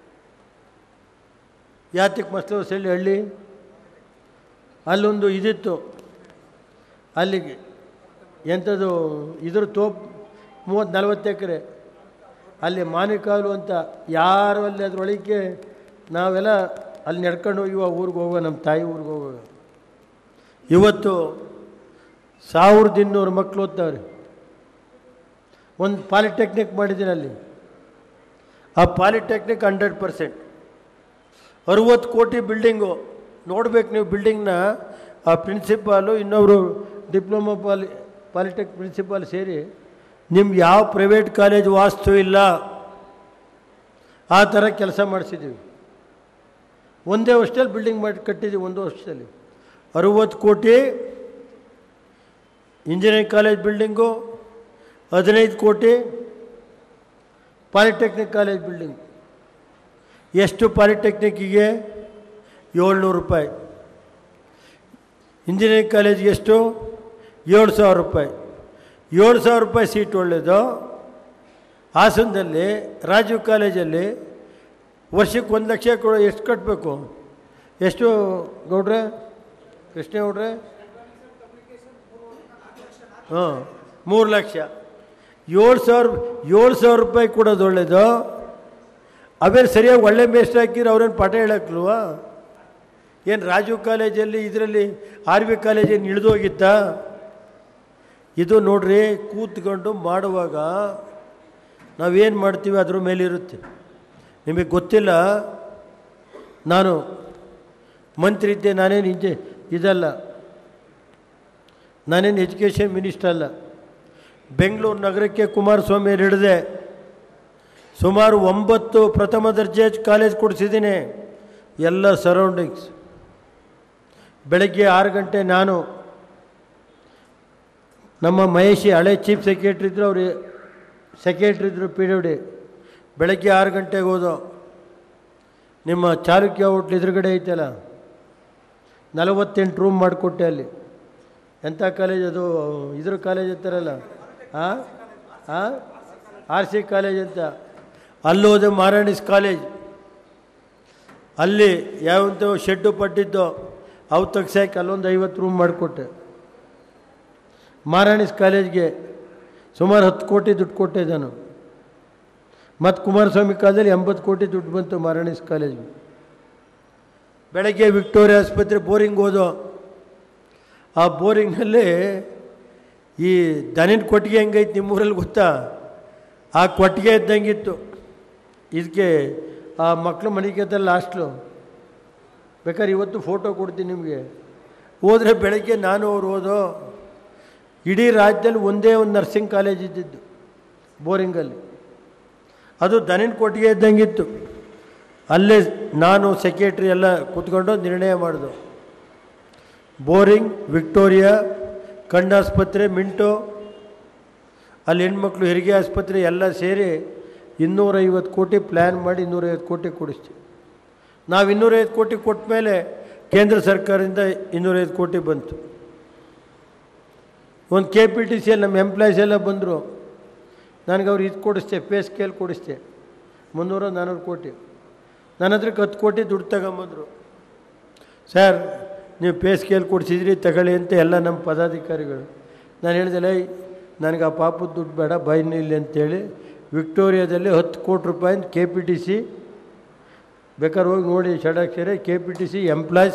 ಯಾತಕ್ಕೆ ಮಸ್ಲೆ ಹೊಸಳ್ಳಿ ಹಳ್ಳಿ ಅಲ್ಲೊಂದು ಇದಿತ್ತು ಅಲ್ಲಿಗೆ ಎಂಥದ್ದು ಇದ್ರ ತೋಪ್ ಮೂವತ್ತು ನಲ್ವತ್ತು ಎಕರೆ ಅಲ್ಲಿ ಮಾನಿಕಾಲು ಅಂತ ಯಾರು ಅಲ್ಲಿ ಅದರೊಳಗೆ ನಾವೆಲ್ಲ ಅಲ್ಲಿ ನಡ್ಕೊಂಡು ಹೋಗಿವ ಊರಿಗೆ ಹೋಗುವ ನಮ್ಮ ತಾಯಿ ಊರಿಗೆ ಹೋಗುವಾಗ ಇವತ್ತು ಸಾವಿರದ ಇನ್ನೂರು ಮಕ್ಕಳು ಓದ್ತಾವ್ರೆ ಒಂದು ಪಾಲಿಟೆಕ್ನಿಕ್ ಮಾಡಿದ್ದೀನಿ ಅಲ್ಲಿ ಆ ಪಾಲಿಟೆಕ್ನಿಕ್ ಹಂಡ್ರೆಡ್ ಪರ್ಸೆಂಟ್ ಅರುವತ್ತು ಕೋಟಿ ಬಿಲ್ಡಿಂಗು ನೋಡ್ಬೇಕು ನೀವು ಬಿಲ್ಡಿಂಗ್ನ ಆ ಪ್ರಿನ್ಸಿಪಾಲು ಇನ್ನೊಬ್ಬರು ಡಿಪ್ಲೊಮಾ ಪಾಲಿ ಪಾಲಿಟೆಕ್ ಪ್ರಿನ್ಸಿಪಾಲ್ ಸೇರಿ ನಿಮ್ಗೆ ಯಾವ ಪ್ರೈವೇಟ್ ಕಾಲೇಜ್ ವಾಸ್ತು ಇಲ್ಲ ಆ ಥರ ಕೆಲಸ ಮಾಡಿಸಿದ್ದೀವಿ ಒಂದೇ ವರ್ಷದಲ್ಲಿ ಬಿಲ್ಡಿಂಗ್ ಮಾಡಿ ಕಟ್ಟಿದ್ದೀವಿ ಒಂದು ವರ್ಷದಲ್ಲಿ ಅರುವತ್ತು ಕೋಟಿ ಇಂಜಿನಿಯರಿಂಗ್ ಕಾಲೇಜ್ ಬಿಲ್ಡಿಂಗು ಹದಿನೈದು ಕೋಟಿ ಪಾಲಿಟೆಕ್ನಿಕ್ ಕಾಲೇಜ್ ಬಿಲ್ಡಿಂಗ್ ಎಷ್ಟು ಪಾಲಿಟೆಕ್ನಿಕ್ಕಿಗೆ ಏಳ್ನೂರು ರೂಪಾಯಿ ಇಂಜಿನಿಯರಿಂಗ್ ಕಾಲೇಜ್ಗೆ ಎಷ್ಟು ಏಳು ಸಾವಿರ ರೂಪಾಯಿ ಏಳು ಸಾವಿರ ರೂಪಾಯಿ ಸೀಟ್ ಒಳ್ಳೆಯದು ಹಾಸನದಲ್ಲಿ ರಾಜೀವ್ ಕಾಲೇಜಲ್ಲಿ ವರ್ಷಕ್ಕೆ ಒಂದು ಲಕ್ಷ ಕೊಡೋ ಎಷ್ಟು ಕಟ್ಟಬೇಕು ಎಷ್ಟು ಗೌಡ್ರೆ ಕೃಷ್ಣೇಗೌಡ್ರೆ ಹಾಂ ಮೂರು ಲಕ್ಷ ಏಳು ಸಾವಿರ ಏಳು ಸಾವಿರ ರೂಪಾಯಿ ಕೊಡೋದು ಒಳ್ಳೇದು ಅವೇನು ಸರಿಯಾಗಿ ಒಳ್ಳೆ ಮೇಸ್ಟ್ ಹಾಕಿದ್ರೆ ಅವ್ರೇನು ಪಾಠ ಹೇಳಕ್ಲ್ವಾ ಏನು ರಾಜೀವ್ ಕಾಲೇಜಲ್ಲಿ ಇದರಲ್ಲಿ ಆರ್ ವಿ ಕಾಲೇಜೇನು ಇಳಿದೋಗಿತ್ತಾ ಇದು ನೋಡ್ರಿ ಕೂತ್ಕೊಂಡು ಮಾಡುವಾಗ ನಾವೇನು ಮಾಡ್ತೀವಿ ಅದ್ರ ಮೇಲಿರುತ್ತೆ ನಿಮಗೆ ಗೊತ್ತಿಲ್ಲ ನಾನು ಮಂತ್ರಿ ಇದ್ದೆ ನಾನೇನು ಇಂಜೆ ಇದಲ್ಲ ನಾನೇನು ಎಜುಕೇಷನ್ ಮಿನಿಸ್ಟರ್ ಅಲ್ಲ ಬೆಂಗಳೂರು ನಗರಕ್ಕೆ ಕುಮಾರಸ್ವಾಮಿ ಹಿಡಿದೆ ಸುಮಾರು ಒಂಬತ್ತು ಪ್ರಥಮ ದರ್ಜೆ ಕಾಲೇಜ್ ಕೊಡಿಸಿದ್ದೀನಿ ಎಲ್ಲ ಸರೌಂಡಿಂಗ್ಸ್ ಬೆಳಗ್ಗೆ ಆರು ಗಂಟೆ ನಾನು ನಮ್ಮ ಮಹೇಶಿ ಹಳೆ ಚೀಫ್ ಸೆಕ್ರೆಟ್ರಿ ಇದ್ದರು ಅವರು ಸೆಕ್ರೆಟ್ರಿ ಇದ್ದರು ಪಿ ಡಬ್ಲ್ಯೂ ಡಿ ಬೆಳಗ್ಗೆ ಆರು ಗಂಟೆಗೆ ಹೋದೋ ನಿಮ್ಮ ಚಾಲುಕ್ಯ ಹೋಟ್ಲ್ ಎದುರುಗಡೆ ಐತಲ್ಲ ನಲವತ್ತೆಂಟು ರೂಮ್ ಮಾಡಿಕೊಟ್ಟೆ ಅಲ್ಲಿ ಎಂಥ ಕಾಲೇಜ್ ಅದು ಇದ್ರ ಕಾಲೇಜ್ ಅಂತಾರಲ್ಲ ಹಾಂ ಹಾಂ ಆರ್ ಸಿ ಕಾಲೇಜ್ ಅಂತ ಅಲ್ಲೋದೆ ಮಾರಾಣಿಸ್ ಕಾಲೇಜ್ ಅಲ್ಲಿ ಯಾವಂತ ಶೆಡ್ಡು ಪಟ್ಟಿದ್ದೋ ಅವು ತೆಗ್ಸಾಕಿ ಅಲ್ಲೊಂದು ಐವತ್ತು ರೂಮ್ ಮಾಡಿಕೊಟ್ಟೆ ಮಾರಾಣಿಸ್ ಕಾಲೇಜ್ಗೆ ಸುಮಾರು ಹತ್ತು ಕೋಟಿ ದುಡ್ಡು ಕೊಟ್ಟೆ ನಾನು ಮತ್ತು ಕುಮಾರಸ್ವಾಮಿ ಕಾಲದಲ್ಲಿ ಎಂಬತ್ತು ಕೋಟಿ ದುಡ್ಡು ಬಂತು ಮಾರಾಣಿಸ್ ಕಾಲೇಜ್ಗೆ ಬೆಳಗ್ಗೆ ವಿಕ್ಟೋರಿಯಾ ಆಸ್ಪತ್ರೆ ಬೋರಿಂಗ್ ಹೋದೋ ಆ ಬೋರಿಂಗ್ನಲ್ಲಿ ಈ ದನಿನ ಕೊಟ್ಟಿಗೆ ಹೆಂಗೈತೆ ನಿಮ್ಮೂರಲ್ಲಿ ಗೊತ್ತಾ ಆ ಕೊಟ್ಟಿಗೆ ಇದ್ದಂಗಿತ್ತು ಇದಕ್ಕೆ ಆ ಮಕ್ಕಳು ಮನೆಗೆದ್ದಲ್ಲ ಲಾಸ್ಟ್ಲು ಬೇಕಾದ್ರೆ ಇವತ್ತು ಫೋಟೋ ಕೊಡ್ತೀನಿ ನಿಮಗೆ ಹೋದರೆ ಬೆಳಗ್ಗೆ ನಾನು ಅವ್ರು ಹೋದೋ ಇಡೀ ರಾಜ್ಯದಲ್ಲಿ ಒಂದೇ ಒಂದು ನರ್ಸಿಂಗ್ ಕಾಲೇಜ್ ಇದ್ದಿದ್ದು ಬೋರಿಂಗಲ್ಲಿ ಅದು ದನಿನ ಕೊಟ್ಟಿಗೆ ಇದ್ದಂಗಿತ್ತು ಅಲ್ಲೇ ನಾನು ಸೆಕ್ರೆಟ್ರಿ ಎಲ್ಲ ಕೂತ್ಕೊಂಡು ನಿರ್ಣಯ ಮಾಡಿದು ಬೋರಿಂಗ್ ವಿಕ್ಟೋರಿಯಾ ಕಣ್ಣಾಸ್ಪತ್ರೆ ಮಿಂಟೋ ಅಲ್ಲಿ ಹೆಣ್ಮಕ್ಳು ಹೆರಿಗೆ ಆಸ್ಪತ್ರೆ ಎಲ್ಲ ಸೇರಿ ಇನ್ನೂರೈವತ್ತು ಕೋಟಿ ಪ್ಲ್ಯಾನ್ ಮಾಡಿ ಇನ್ನೂರೈವತ್ತು ಕೋಟಿ ಕೊಡಿಸ್ತೀವಿ ನಾವು ಇನ್ನೂರೈವತ್ತು ಕೋಟಿ ಕೊಟ್ಟ ಮೇಲೆ ಕೇಂದ್ರ ಸರ್ಕಾರದಿಂದ ಇನ್ನೂರೈವತ್ತು ಕೋಟಿ ಬಂತು ಒಂದು ಕೆ ಪಿ ಟಿ ಸಿಯಲ್ಲಿ ನಮ್ಮ ಎಂಪ್ಲಾಯೀಸ್ ಎಲ್ಲ ಬಂದರು ನನಗೆ ಅವ್ರು ಇದು ಕೊಡಿಸ್ತೆ ಪೇ ಸ್ಕೇಲ್ ಕೊಡಿಸ್ತೆ ಮುನ್ನೂರು ನಾನ್ನೂರು ಕೋಟಿ ನನ್ನ ಹತ್ರಕ್ಕೆ ಹತ್ತು ಕೋಟಿ ದುಡ್ಡು ತಗೊಂಬಂದರು ಸರ್ ನೀವು ಪೇ ಸ್ಕೇಲ್ ಕೊಡಿಸಿದ್ರಿ ತಗೊಳ್ಳಿ ಅಂತ ಎಲ್ಲ ನಮ್ಮ ಪದಾಧಿಕಾರಿಗಳು ನಾನು ಹೇಳಿದೆ ನನಗೆ ಆ ಪಾಪದ ದುಡ್ಡು ಬೇಡ ಬೈನ್ ಇಲ್ಲಿ ಅಂತೇಳಿ ವಿಕ್ಟೋರಿಯಾದಲ್ಲಿ ಹತ್ತು ಕೋಟಿ ರೂಪಾಯಿ ಕೆ ಪಿ ಟಿ ಸಿ ಬೇಕಾದ್ರೆ ಹೋಗಿ ನೋಡಿ Shadakshara K P T C employees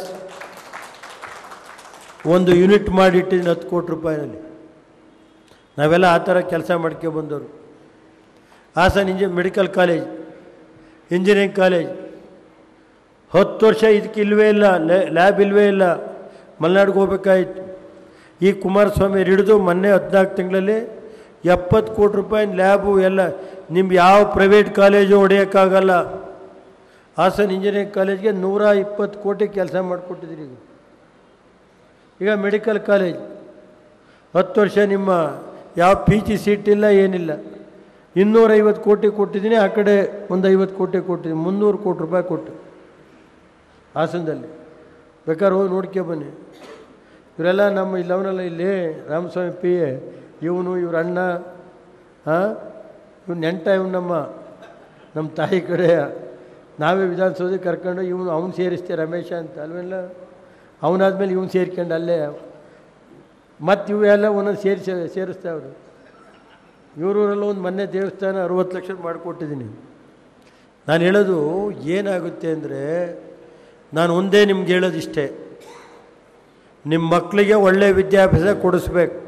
ಒಂದು ಯೂನಿಟ್ ಮಾಡಿಟ್ಟಿದ್ದೀನಿ ಹತ್ತು ಕೋಟಿ ರೂಪಾಯಿನಲ್ಲಿ ನಾವೆಲ್ಲ ಆ ಥರ ಕೆಲಸ ಮಾಡ್ಕೊಬಂದವರು ಹಾಸನ್ ಇಂಜಿ ಮೆಡಿಕಲ್ ಕಾಲೇಜ್ ಇಂಜಿನಿಯರಿಂಗ್ ಕಾಲೇಜ್ ಹತ್ತು ವರ್ಷ ಇದಕ್ಕೆ ಇಲ್ಲವೇ ಇಲ್ಲ ಲ್ಯಾಬ್ ಇಲ್ಲವೇ ಇಲ್ಲ ಮಲೆನಾಡಿಗೆ ಹೋಗ್ಬೇಕಾಯ್ತು ಈ ಕುಮಾರಸ್ವಾಮಿ ಹಿಡಿದು ಮೊನ್ನೆ ಹದಿನಾಲ್ಕು ತಿಂಗಳಲ್ಲಿ ಎಪ್ಪತ್ತು ಕೋಟಿ ರೂಪಾಯಿ ಲ್ಯಾಬು ಎಲ್ಲ ನಿಮ್ಗೆ ಯಾವ ಪ್ರೈವೇಟ್ ಕಾಲೇಜು ಹೊಡೆಯೋಕ್ಕಾಗಲ್ಲ ಹಾಸನ್ ಇಂಜಿನಿಯರಿಂಗ್ ಕಾಲೇಜ್ಗೆ ನೂರ ಇಪ್ಪತ್ತು ಕೋಟಿ ಕೆಲಸ ಮಾಡಿಕೊಟ್ಟಿದ್ದೀರಿ ಈಗ ಈಗ ಮೆಡಿಕಲ್ ಕಾಲೇಜ್ ಹತ್ತು ವರ್ಷ ನಿಮ್ಮ ಯಾವ ಪಿ ಜಿ ಸೀಟ್ ಇಲ್ಲ ಏನಿಲ್ಲ ಇನ್ನೂರೈವತ್ತು ಕೋಟಿ ಕೊಟ್ಟಿದ್ದೀನಿ ಆ ಕಡೆ ಒಂದು ಐವತ್ತು ಕೋಟಿ ಕೊಟ್ಟಿದ್ದೀನಿ ಮುನ್ನೂರು ಕೋಟಿ ರೂಪಾಯಿ ಕೊಟ್ಟು ಹಾಸನದಲ್ಲಿ ಬೇಕಾದ್ರೆ ಹೋಗಿ ನೋಡ್ಕೊ ಬನ್ನಿ ಇವರೆಲ್ಲ ನಮ್ಮ ಇಲ್ಲವನಲ್ಲ ಇಲ್ಲಿ ರಾಮಸ್ವಾಮಿ ಪಿ ಎ ಇವನು ಇವ್ರ ಅಣ್ಣ ಹಾಂ ಇವ್ನು ನೆಂಟ ಇವ್ನು ನಮ್ಮ ನಮ್ಮ ತಾಯಿ ಕಡೆ ನಾವೇ ವಿಧಾನಸೌಧಕ್ಕೆ ಕರ್ಕೊಂಡು ಇವನು ಅವ್ನು ಸೇರಿಸ್ತೆ ರಮೇಶ ಅಂತ ಅಲ್ವೆಲ್ಲ ಅವನಾದ್ಮೇಲೆ ಇವನು ಸೇರ್ಕೊಂಡು ಅಲ್ಲೇ ಮತ್ತು ಇವೆಲ್ಲ ಒಂದೊಂದು ಸೇರಿಸಿ ಸೇರಿಸ್ತಾವ್ರು ಇವರೂರೆಲ್ಲ ಒಂದು ಮೊನ್ನೆ ದೇವಸ್ಥಾನ ಅರುವತ್ತು ಲಕ್ಷ ಮಾಡಿಕೊಟ್ಟಿದ್ದೀನಿ ನಾನು ಹೇಳೋದು ಏನಾಗುತ್ತೆ ಅಂದರೆ ನಾನು ಒಂದೇ ನಿಮ್ಗೆ ಹೇಳೋದು ಇಷ್ಟೇ ನಿಮ್ಮ ಮಕ್ಕಳಿಗೆ ಒಳ್ಳೆಯ ವಿದ್ಯಾಭ್ಯಾಸ ಕೊಡಿಸ್ಬೇಕು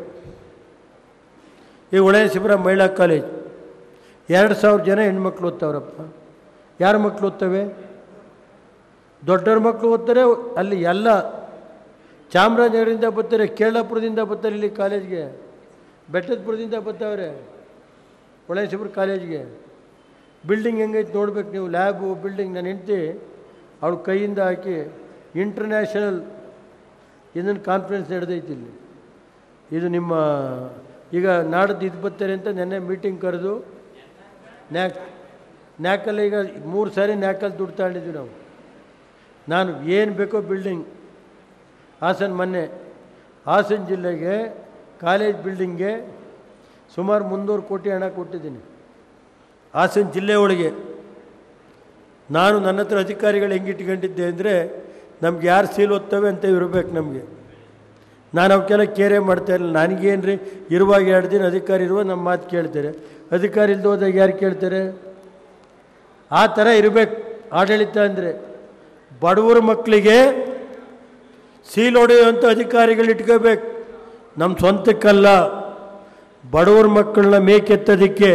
ಈ ಒಳ್ಳೆಯ ಶಿಬಿರ ಮಹಿಳಾ ಕಾಲೇಜ್ ಎರಡು ಸಾವಿರ ಜನ ಹೆಣ್ಮಕ್ಳು ಓದ್ತಾವ್ರಪ್ಪ ಯಾರ ಮಕ್ಕಳು ಓದ್ತವೆ ದೊಡ್ಡವ್ರ ಮಕ್ಕಳು ಓದ್ತಾರೆ ಅಲ್ಲಿ ಎಲ್ಲ ಚಾಮರಾಜನಗರದಿಂದ ಬರ್ತಾರೆ ಕೇರಳಪುರದಿಂದ ಬರ್ತಾರೆ ಇಲ್ಲಿ ಕಾಲೇಜ್ಗೆ ಬೆಟ್ಟದಪುರದಿಂದ ಬರ್ತಾವ್ರೆ ಒಳ್ಳೆಯ ಶಿಬಿರ ಕಾಲೇಜ್ಗೆ ಬಿಲ್ಡಿಂಗ್ ಹೆಂಗೈತೆ ನೋಡ್ಬೇಕು ನೀವು ಲ್ಯಾಬು ಬಿಲ್ಡಿಂಗ್ ನಾನು ಹೆಂಡ್ತಿ ಅವಳ ಕೈಯಿಂದ ಹಾಕಿ ಇಂಟರ್ನ್ಯಾಷನಲ್ ಇದನ್ನು ಕಾನ್ಫರೆನ್ಸ್ ನಡೆದೈತಿ ಇಲ್ಲಿ ಇದು ನಿಮ್ಮ ಈಗ ನಾಡ್ದು ಇದು ಬರ್ತಾರೆ ಅಂತ ನೆನ್ನೆ ಮೀಟಿಂಗ್ ಕರೆದು ನ್ಯಾಕ್ ನ್ಯಾಕಲ್ಲಿ ಈಗ ಮೂರು ಸಾರಿ ನ್ಯಾಕಲ್ಲಿ ದುಡ್ಡು ತಗೊಂಡಿದ್ವಿ ನಾವು ನಾನು ಏನು ಬೇಕೋ ಬಿಲ್ಡಿಂಗ್ ಹಾಸನ ಮೊನ್ನೆ ಹಾಸನ ಜಿಲ್ಲೆಗೆ ಕಾಲೇಜ್ ಬಿಲ್ಡಿಂಗ್ಗೆ ಸುಮಾರು ಮುನ್ನೂರು ಕೋಟಿ ಹಣ ಕೊಟ್ಟಿದ್ದೀನಿ ಹಾಸನ ಜಿಲ್ಲೆ ಒಳಗೆ ನಾನು ನನ್ನ ಹತ್ರ ಅಧಿಕಾರಿಗಳು ಹೆಂಗೆ ಇಟ್ಕೊಂಡಿದ್ದೆ ಅಂದರೆ ನಮ್ಗೆ ಯಾರು ಸೀಲ್ ಓದ್ತವೆ ಅಂತ ಇರಬೇಕು ನಮಗೆ ನಾನು ಅವಕ್ಕೆಲ್ಲ ಕೇರೆ ಮಾಡ್ತಾ ಇರಲಿಲ್ಲ ನನಗೇನು ರೀ ಇರುವಾಗ ಎರಡು ದಿನ ಅಧಿಕಾರಿ ಇರುವ ನಮ್ಮ ಮಾತು ಕೇಳ್ತಾರೆ ಅಧಿಕಾರಿ ಇಲ್ದು ಹೋದಾಗ ಯಾರು ಕೇಳ್ತಾರೆ ಆ ಥರ ಇರಬೇಕು ಆಡಳಿತ ಅಂದರೆ ಬಡವರ ಮಕ್ಕಳಿಗೆ ಸೀಲ್ ಹೊಡೆಯುವಂಥ ಅಧಿಕಾರಿಗಳು ಇಟ್ಕೋಬೇಕು ನಮ್ಮ ಸ್ವಂತಕ್ಕಲ್ಲ ಬಡವರ ಮಕ್ಕಳನ್ನ ಮೇಕೆತ್ತೋದಕ್ಕೆ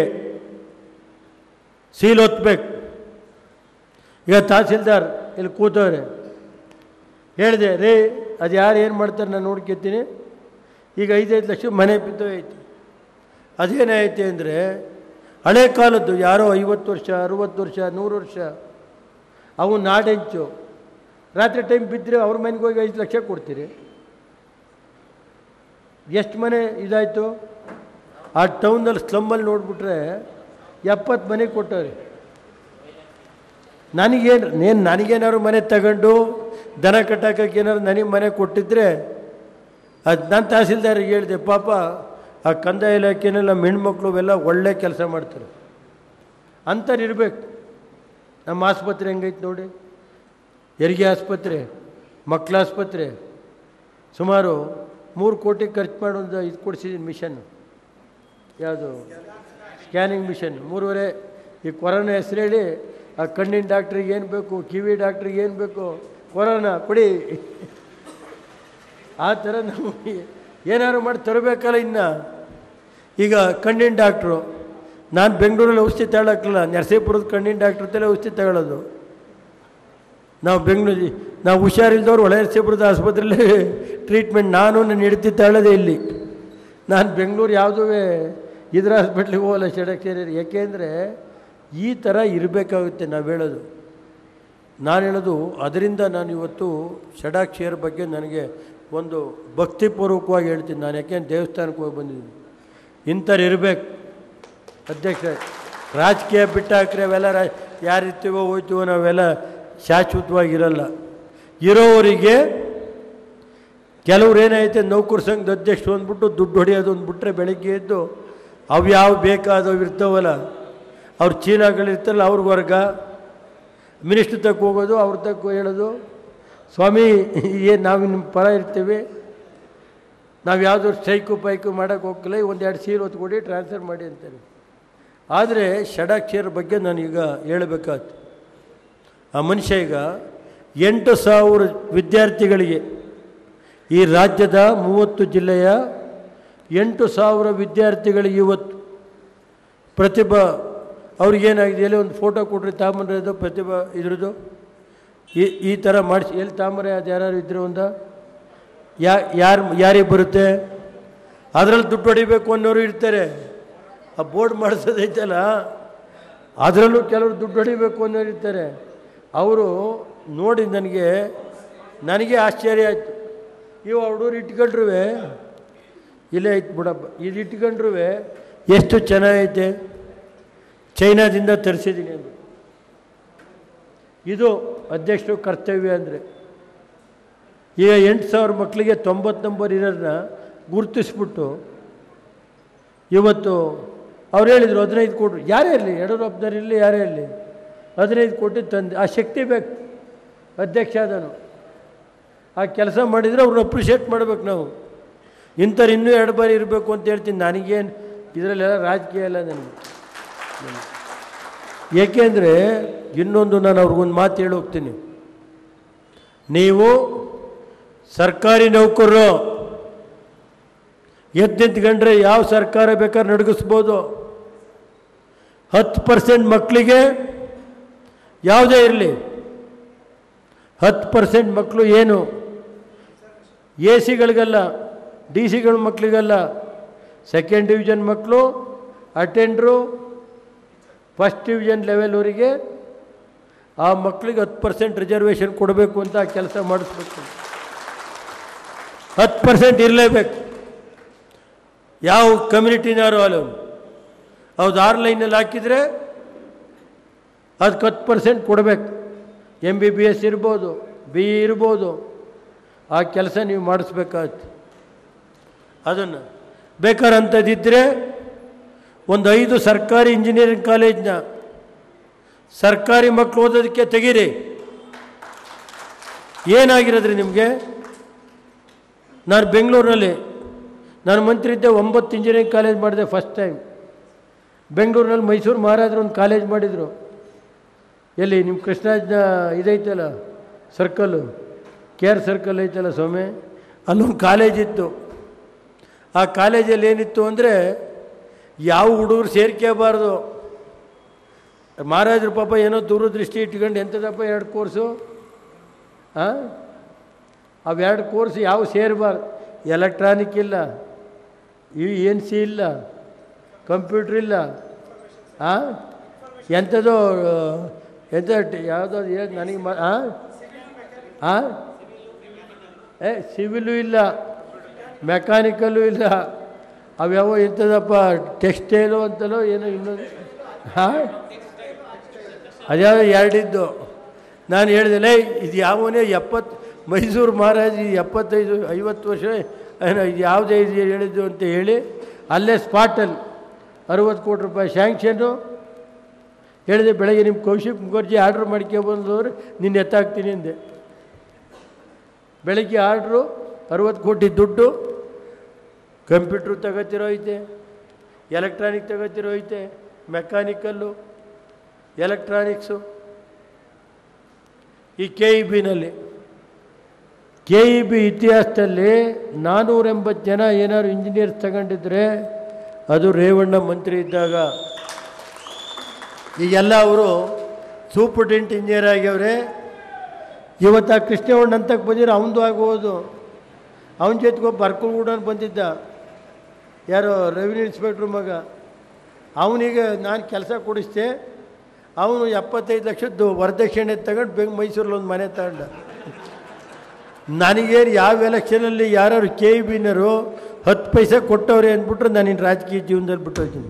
ಸೀಲ್ ಒತ್ತಬೇಕು ಈಗ ತಹಸೀಲ್ದಾರ್ ಇಲ್ಲಿ ಕೂತವ್ರೆ ಹೇಳಿದೆ ರೇ ಅದು ಯಾರು ಏನು ಮಾಡ್ತಾರೆ ನಾನು ನೋಡ್ಕೊತೀನಿ ಈಗ ಐದೈದು ಲಕ್ಷ ಮನೆ ಬಿದ್ದೋಯ್ತು ಅದೇನಾಯ್ತು ಅಂದರೆ ಹಳೆ ಕಾಲದ್ದು ಯಾರೋ ಐವತ್ತು ವರ್ಷ ಅರುವತ್ತು ವರ್ಷ ನೂರು ವರ್ಷ ಅವು ನಾಡೆಂಚು ರಾತ್ರಿ ಟೈಮ್ ಬಿದ್ದರೆ ಅವ್ರ ಮನೆಗೆ ಹೋಗಿ ಐದು ಲಕ್ಷ ಕೊಡ್ತೀರಿ ಎಷ್ಟು ಮನೆ ಇದಾಯಿತು ಆ ಟೌನಲ್ಲಿ ಸ್ಲಮ್ಮಲ್ಲಿ ನೋಡಿಬಿಟ್ರೆ ಎಪ್ಪತ್ತು ಮನೆ ಕೊಟ್ಟವ್ರೆ ನನಗೇನು ನೇನು ನನಗೇನಾದ್ರು ಮನೆ ತಗೊಂಡು ದನ ಕಟ್ಟಾಕಕ್ಕೆ ಏನಾದ್ರು ನನಗೆ ಮನೆ ಕೊಟ್ಟಿದ್ರೆ ಅದು ನಾನು ತಹಸೀಲ್ದಾರಿಗೆ ಹೇಳಿದೆ ಪಾಪ ಆ ಕಂದಾಯ ಇಲಾಖೆನಲ್ಲಿ ನಮ್ಮ ಹೆಣ್ಮಕ್ಳು ಅವೆಲ್ಲ ಒಳ್ಳೆ ಕೆಲಸ ಮಾಡ್ತಾರೆ ಅಂಥವ್ರು ಇರಬೇಕು ನಮ್ಮ ಆಸ್ಪತ್ರೆ ಹೆಂಗೈತೆ ನೋಡಿ ಹೆರಿಗೆ ಆಸ್ಪತ್ರೆ ಮಕ್ಕಳ ಆಸ್ಪತ್ರೆ ಸುಮಾರು ಮೂರು ಕೋಟಿ ಖರ್ಚು ಮಾಡಿ ಒಂದು ಇದು ಕೊಡಿಸಿದ್ದೀನಿ ಮಿಷನ್ ಯಾವುದು ಸ್ಕ್ಯಾನಿಂಗ್ ಮಿಷನ್ ಮೂರುವರೆ ಈ ಕೊರೋನಾ ಹೆಸರು ಹೇಳಿ ಆ ಕಣ್ಣಿನ ಡಾಕ್ಟ್ರಿಗೆ ಏನು ಬೇಕು ಕಿವಿ ಡಾಕ್ಟ್ರಿಗೆ ಏನು ಬೇಕು ಕೊರೋನಾ ಕೊಡಿ ಆ ಥರ ನಾವು ಏನಾದ್ರು ಮಾಡಿ ತರಬೇಕಲ್ಲ ಇನ್ನು ಈಗ ಕಣ್ಣಿನ ಡಾಕ್ಟ್ರು ನಾನು ಬೆಂಗಳೂರಲ್ಲಿ ಔಷಧಿ ತಗೊಳಕ್ಕಿಲ್ಲ ನರಸೀಪುರದ ಕಣ್ಣಿನ ಡಾಕ್ಟ್ರ್ ಹತ್ರ ಔಷಧಿ ತಗೊಳ್ಳೋದು ನಾವು ಬೆಂಗಳೂರು ನಾವು ಹುಷಾರಿಲ್ದವ್ರು ಒಳ ನರಸೀಪುರದ ಆಸ್ಪತ್ರೆಯಲ್ಲಿ ಟ್ರೀಟ್ಮೆಂಟ್ ನಾನು ನನ್ನ ಹೆಂಡತಿ ತಗೊಳ್ಳೋದೇ ಇಲ್ಲಿ ನಾನು ಬೆಂಗಳೂರು ಯಾವುದೂ ಇದ್ರ ಹಾಸ್ಪಿಟ್ಲಿಗೆ ಹೋಗಲ್ಲ ಷಡಕ್ಷರಿ ಯಾಕೆಂದರೆ ಈ ಥರ ಇರಬೇಕಾಗುತ್ತೆ ನಾವು ಹೇಳೋದು ನಾನು ಹೇಳೋದು ಅದರಿಂದ ನಾನು ಇವತ್ತು ಷಡಾಕ್ಷರ ಬಗ್ಗೆ ನನಗೆ ಒಂದು ಭಕ್ತಿಪೂರ್ವಕವಾಗಿ ಹೇಳ್ತೀನಿ ನಾನು ಯಾಕೆಂದ್ರೆ ದೇವಸ್ಥಾನಕ್ಕೆ ಹೋಗಿ ಬಂದಿದ್ದೀನಿ ಇಂಥವ್ರು ಇರಬೇಕು ಅಧ್ಯಕ್ಷ ರಾಜಕೀಯ ಬಿಟ್ಟಾಕ್ರೆ ಅವೆಲ್ಲ ರಾ ಯಾರಿರ್ತೀವೋ ಹೋಯ್ತೀವೋ ನಾವೆಲ್ಲ ಶಾಶ್ವತವಾಗಿರಲ್ಲ ಇರೋವರಿಗೆ ಕೆಲವ್ರು ಏನೈತೆ ನೌಕರ ಸಂಘದ ಅಧ್ಯಕ್ಷರು ಅಂದ್ಬಿಟ್ಟು ದುಡ್ಡು ಹೊಡೆಯೋದು ಅಂದ್ಬಿಟ್ರೆ ಬೆಳಗ್ಗೆ ಎದ್ದು ಅವು ಯಾವ ಬೇಕಾದವು ಇರ್ತಾವಲ್ಲ ಅವ್ರು ಚೀನಾಗಳಿರ್ತಾರಲ್ಲ ಅವ್ರಿಗೆ ವರ್ಗ ಮಿನಿಸ್ಟ್ರ್ ತಕ್ಕ ಹೋಗೋದು ಅವ್ರ ತಕ್ಕ ಹೇಳೋದು ಸ್ವಾಮಿ ಏನು ನಾವು ನಿಮ್ಮ ಪರ ಇರ್ತೀವಿ ನಾವು ಯಾವುದೋ ಸ್ಟ್ರೈಕು ಪೈಕು ಮಾಡೋಕ್ಕೆ ಹೋಗ್ತಿಲ್ಲ ಒಂದು ಎರಡು ಸೀರೆ ಹೊತ್ತು ಕೊಡಿ ಟ್ರಾನ್ಸ್ಫರ್ ಮಾಡಿ ಅಂತಾರೆ ಆದರೆ ಷಡಾಕ್ಷರ ಬಗ್ಗೆ ನಾನೀಗ ಹೇಳಬೇಕಾಯ್ತು ಆ ಮನುಷ್ಯ ಈಗ ಎಂಟು ಸಾವಿರ ವಿದ್ಯಾರ್ಥಿಗಳಿಗೆ ಈ ರಾಜ್ಯದ ಮೂವತ್ತು ಜಿಲ್ಲೆಯ ಎಂಟು ಸಾವಿರ ವಿದ್ಯಾರ್ಥಿಗಳಿಗೆ ಇವತ್ತು ಪ್ರತಿಭಾ ಅವ್ರಿಗೇನಾಗಿದೆ ಎಲ್ಲಿ ಒಂದು ಫೋಟೋ ಕೊಡ್ರಿ ತಾಮ್ರದ್ದು ಪ್ರತಿಭಾ ಇದ್ರದ್ದು ಈ ಈ ಥರ ಮಾಡಿಸಿ ಎಲ್ಲಿ ತಾಮ್ರ ಅದು ಯಾರು ಇದ್ರು ಒಂದ ಯಾ ಯಾರು ಯಾರಿಗೆ ಬರುತ್ತೆ ಅದರಲ್ಲಿ ದುಡ್ಡು ಹೊಡಿಬೇಕು ಅನ್ನೋರು ಇರ್ತಾರೆ ಆ ಬೋರ್ಡ್ ಮಾಡಿಸೋದೈತಲ್ಲ ಅದರಲ್ಲೂ ಕೆಲವರು ದುಡ್ಡು ಹೊಡಿಬೇಕು ಅನ್ನೋರು ಇರ್ತಾರೆ ಅವರು ನೋಡಿ ನನಗೆ ನನಗೆ ಆಶ್ಚರ್ಯ ಆಯಿತು ಇವು ಹುಡುಗರು ಇಟ್ಕೊಂಡ್ರು ಇಲ್ಲೇ ಐತೆ ಬಿಡಪ್ಪ ಇದು ಇಟ್ಕೊಂಡ್ರು ಎಷ್ಟು ಚೆನ್ನಾಗೈತೆ ಚೈನಾದಿಂದ ತರಿಸಿದ್ದೀನಿ ಅಂದರು ಇದು ಅಧ್ಯಕ್ಷರು ಕರ್ತವ್ಯ ಅಂದರೆ ಈಗ ಎಂಟು ಸಾವಿರ ಮಕ್ಕಳಿಗೆ ತೊಂಬತ್ತು ನಂಬರ್ ಇರೋದನ್ನ ಗುರುತಿಸ್ಬಿಟ್ಟು ಇವತ್ತು ಅವ್ರು ಹೇಳಿದರು ಹದಿನೈದು ಕೊಡ್ರು ಯಾರೇ ಇರಲಿ ಯಡಿಯೂರಪ್ಪನವ್ರು ಇರಲಿ ಯಾರೇ ಇರಲಿ ಹದಿನೈದು ಕೋಟಿ ತಂದೆ ಆ ಶಕ್ತಿ ಬೇಕು ಅಧ್ಯಕ್ಷ ಆದನು ಆ ಕೆಲಸ ಮಾಡಿದರೆ ಅವ್ರನ್ನ ಅಪ್ರಿಷಿಯೇಟ್ ಮಾಡ್ಬೇಕು ನಾವು ಇಂಥವ್ರು ಇನ್ನೂ ಎರಡು ಬಾರಿ ಇರಬೇಕು ಅಂತ ಹೇಳ್ತೀನಿ ನನಗೇನು ಇದರಲ್ಲೆಲ್ಲ ರಾಜಕೀಯ ಇಲ್ಲ ನನಗೆ ಏಕೆಂದರೆ ಇನ್ನೊಂದು ನಾನು ಅವ್ರಿಗೊಂದು ಮಾತು ಹೇಳಿ ಹೋಗ್ತೀನಿ ನೀವು ಸರ್ಕಾರಿ ನೌಕರರು ಎದ್ದು ನಿಂತ್ಕೊಂಡ್ರೆ ಯಾವ ಸರ್ಕಾರ ಬೇಕಾದ್ರೆ ನಡಗಿಸ್ಬೋದು ಹತ್ತು ಪರ್ಸೆಂಟ್ ಮಕ್ಕಳಿಗೆ ಯಾವುದೇ ಇರಲಿ ಹತ್ತು ಪರ್ಸೆಂಟ್ ಮಕ್ಕಳು ಏನು ಎ ಸಿಗಳಿಗಲ್ಲ ಡಿ ಸಿಗಳ ಮಕ್ಕಳಿಗಲ್ಲ ಸೆಕೆಂಡ್ ಡಿವಿಷನ್ ಮಕ್ಕಳು ಅಟೆಂಡ್ರು ಫಸ್ಟ್ ಡಿವಿಷನ್ ಲೆವೆಲ್ವರೆಗೆ ಆ ಮಕ್ಕಳಿಗೆ ಹತ್ತು ಪರ್ಸೆಂಟ್ ರಿಸರ್ವೇಷನ್ ಕೊಡಬೇಕು ಅಂತ ಕೆಲಸ ಮಾಡಿಸ್ಬೇಕು ಹತ್ತು ಪರ್ಸೆಂಟ್ ಇರಲೇಬೇಕು ಯಾವ ಕಮ್ಯುನಿಟಿನಾರು ಅಲ್ಲ ಹೌದು ಆರು ಲೈನಲ್ಲಿ ಹಾಕಿದರೆ ಅದಕ್ಕೆ ಹತ್ತು ಪರ್ಸೆಂಟ್ ಕೊಡಬೇಕು ಎಮ್ ಬಿ ಬಿ ಎಸ್ ಇರ್ಬೋದು ಬಿ ಇ ಇರ್ಬೋದು ಆ ಕೆಲಸ ನೀವು ಮಾಡಿಸ್ಬೇಕಾಗತ್ತೆ ಅದನ್ನು ಬೇಕಾದ್ರೆ ಅಂಥದ್ದಿದ್ದರೆ ಒಂದು ಐದು ಸರ್ಕಾರಿ ಇಂಜಿನಿಯರಿಂಗ್ ಕಾಲೇಜ್ನ ಸರ್ಕಾರಿ ಮಕ್ಕಳು ಓದೋದಕ್ಕೆ ತೆಗೀರಿ ಏನಾಗಿರೋದ್ರಿ ನಿಮಗೆ ನಾನು ಬೆಂಗಳೂರಿನಲ್ಲಿ ನಾನು ಮಂತ್ರಿ ಇದ್ದೆ ಒಂಬತ್ತು ಇಂಜಿನಿಯರಿಂಗ್ ಕಾಲೇಜ್ ಮಾಡಿದೆ ಫಸ್ಟ್ ಟೈಮ್ ಬೆಂಗಳೂರಿನಲ್ಲಿ ಮೈಸೂರು ಮಹಾರಾಜರು ಒಂದು ಕಾಲೇಜ್ ಮಾಡಿದರು ಎಲ್ಲಿ ನಿಮ್ಮ ಕೃಷ್ಣಾಜ್ನ ಇದೈತಲ್ಲ ಸರ್ಕಲ್ಲು ಕೆ ಆರ್ ಸರ್ಕಲ್ ಐತಲ್ಲ ಸ್ವಾಮಿ ಅಲ್ಲೊಂದು ಕಾಲೇಜ್ ಇತ್ತು ಆ ಕಾಲೇಜಲ್ಲಿ ಏನಿತ್ತು ಅಂದರೆ ಯಾವ ಹುಡುಗರು ಸೇರ್ಕೋಬಾರ್ದು ಮಹಾರಾಜರು ಪಾಪ ಏನೋ ದೂರದೃಷ್ಟಿ ಇಟ್ಕೊಂಡು ಎಂಥದಪ್ಪ ಎರಡು ಕೋರ್ಸು ಹಾಂ ಅವೆರಡು ಕೋರ್ಸ್ ಯಾವ ಸೇರಬಾರ್ದು ಎಲೆಕ್ಟ್ರಾನಿಕ್ ಇಲ್ಲ ಇ ಎನ್ ಸಿ ಇಲ್ಲ ಕಂಪ್ಯೂಟ್ರ್ ಇಲ್ಲ ಹಾಂ ಎಂಥದೋ ಎಂಥ ಯಾವುದೋ ಏನು ನನಗೆ ಮ ಹಾಂ ಹಾಂ ಏ ಸಿವಿಲು ಇಲ್ಲ ಮೆಕ್ಯಾನಿಕಲ್ಲು ಇಲ್ಲ ಅವ್ಯಾವ ಎಂಥದಪ್ಪ ಟೆಕ್ಸ್ಟೈಲು ಅಂತಲೋ ಏನೋ ಇನ್ನೊಂದು ಹಾಂ ಅದ್ಯಾವ ಎರಡಿದ್ದು ನಾನು ಹೇಳಿದೆ ಇದು ಯಾವನೇ ಎಪ್ಪತ್ತು ಮೈಸೂರು ಮಹಾರಾಜ ಎಪ್ಪತ್ತೈದು ಐವತ್ತು ವರ್ಷ ಏನೋ ಇದು ಯಾವುದೇ ಇದು ಹೇಳಿದ್ದು ಅಂತ ಹೇಳಿ ಅಲ್ಲೇ ಸ್ಪಾಟಲ್ಲಿ ಅರುವತ್ತು ಕೋಟಿ ರೂಪಾಯಿ ಶ್ಯಾಂಕ್ಷನ್ನು ಹೇಳಿದೆ ಬೆಳಗ್ಗೆ ನಿಮ್ಮ ಕೌಶಿಕ್ ಮುಖರ್ಜಿ ಆರ್ಡ್ರ್ ಮಾಡ್ಕೊಬಂದವ್ರು ನಿನ್ನ ಎತ್ತಾಕ್ತೀನಿ ಅಂದೆ ಬೆಳಗ್ಗೆ ಆರ್ಡ್ರು ಅರುವತ್ತು ಕೋಟಿ ದುಡ್ಡು ಕಂಪ್ಯೂಟ್ರು ತಗೋತಿರೋ ಐತೆ ಎಲೆಕ್ಟ್ರಾನಿಕ್ ತಗೋತಿರೋ ಐತೆ ಮೆಕ್ಯಾನಿಕಲ್ಲು ಎಲೆಕ್ಟ್ರಾನಿಕ್ಸು ಈ ಕೆ ಇ ಬಿನಲ್ಲಿ ಕೆ ಇ ಬಿ ಇತಿಹಾಸದಲ್ಲಿ ನಾನ್ನೂರ ಎಂಬತ್ತು ಜನ ಏನಾದ್ರು ಇಂಜಿನಿಯರ್ಸ್ ತಗೊಂಡಿದ್ರೆ ಅದು ರೇವಣ್ಣ ಮಂತ್ರಿ ಇದ್ದಾಗ ಈಗೆಲ್ಲ ಅವರು ಸೂಪರ್ಟೆಂಟ್ ಇಂಜಿನಿಯರ್ ಆಗ್ಯವ್ರೆ ಇವತ್ತು ಆ ಕೃಷ್ಣವಣ್ಣ ಅಂತಕ್ಕೆ ಬಂದಿರೋ ಅವನದು ಆಗೋದು ಅವನ ಜೊತೆಗೆ ಒಬ್ಬ ಬರ್ಕುಲ್ಗೂಡ ಬಂದಿದ್ದ ಯಾರೋ ರೆವಿನ್ಯೂ ಇನ್ಸ್ಪೆಕ್ಟ್ರ್ ಮಗ ಅವನಿಗೆ ನಾನು ಕೆಲಸ ಕೊಡಿಸ್ದೆ ಅವನು ಎಪ್ಪತ್ತೈದು ಲಕ್ಷದ್ದು ವರದಕ್ಷಿಣೆ ತಗೊಂಡು ಬೆಂಗ್ ಮೈಸೂರಲ್ಲಿ ಒಂದು ಮನೆ ತಗೊಂಡ ನನಗೇನು ಯಾವ ಎಲೆಕ್ಷನಲ್ಲಿ ಯಾರು ಕೆ ಇ ಬಿನರು ಹತ್ತು ಪೈಸೆ ಕೊಟ್ಟವ್ರೆ ಅಂದ್ಬಿಟ್ರೆ ನಾನು ಇನ್ನು ರಾಜಕೀಯ ಜೀವನದಲ್ಲಿ ಬಿಟ್ಟು ಹೋಗ್ತೀನಿ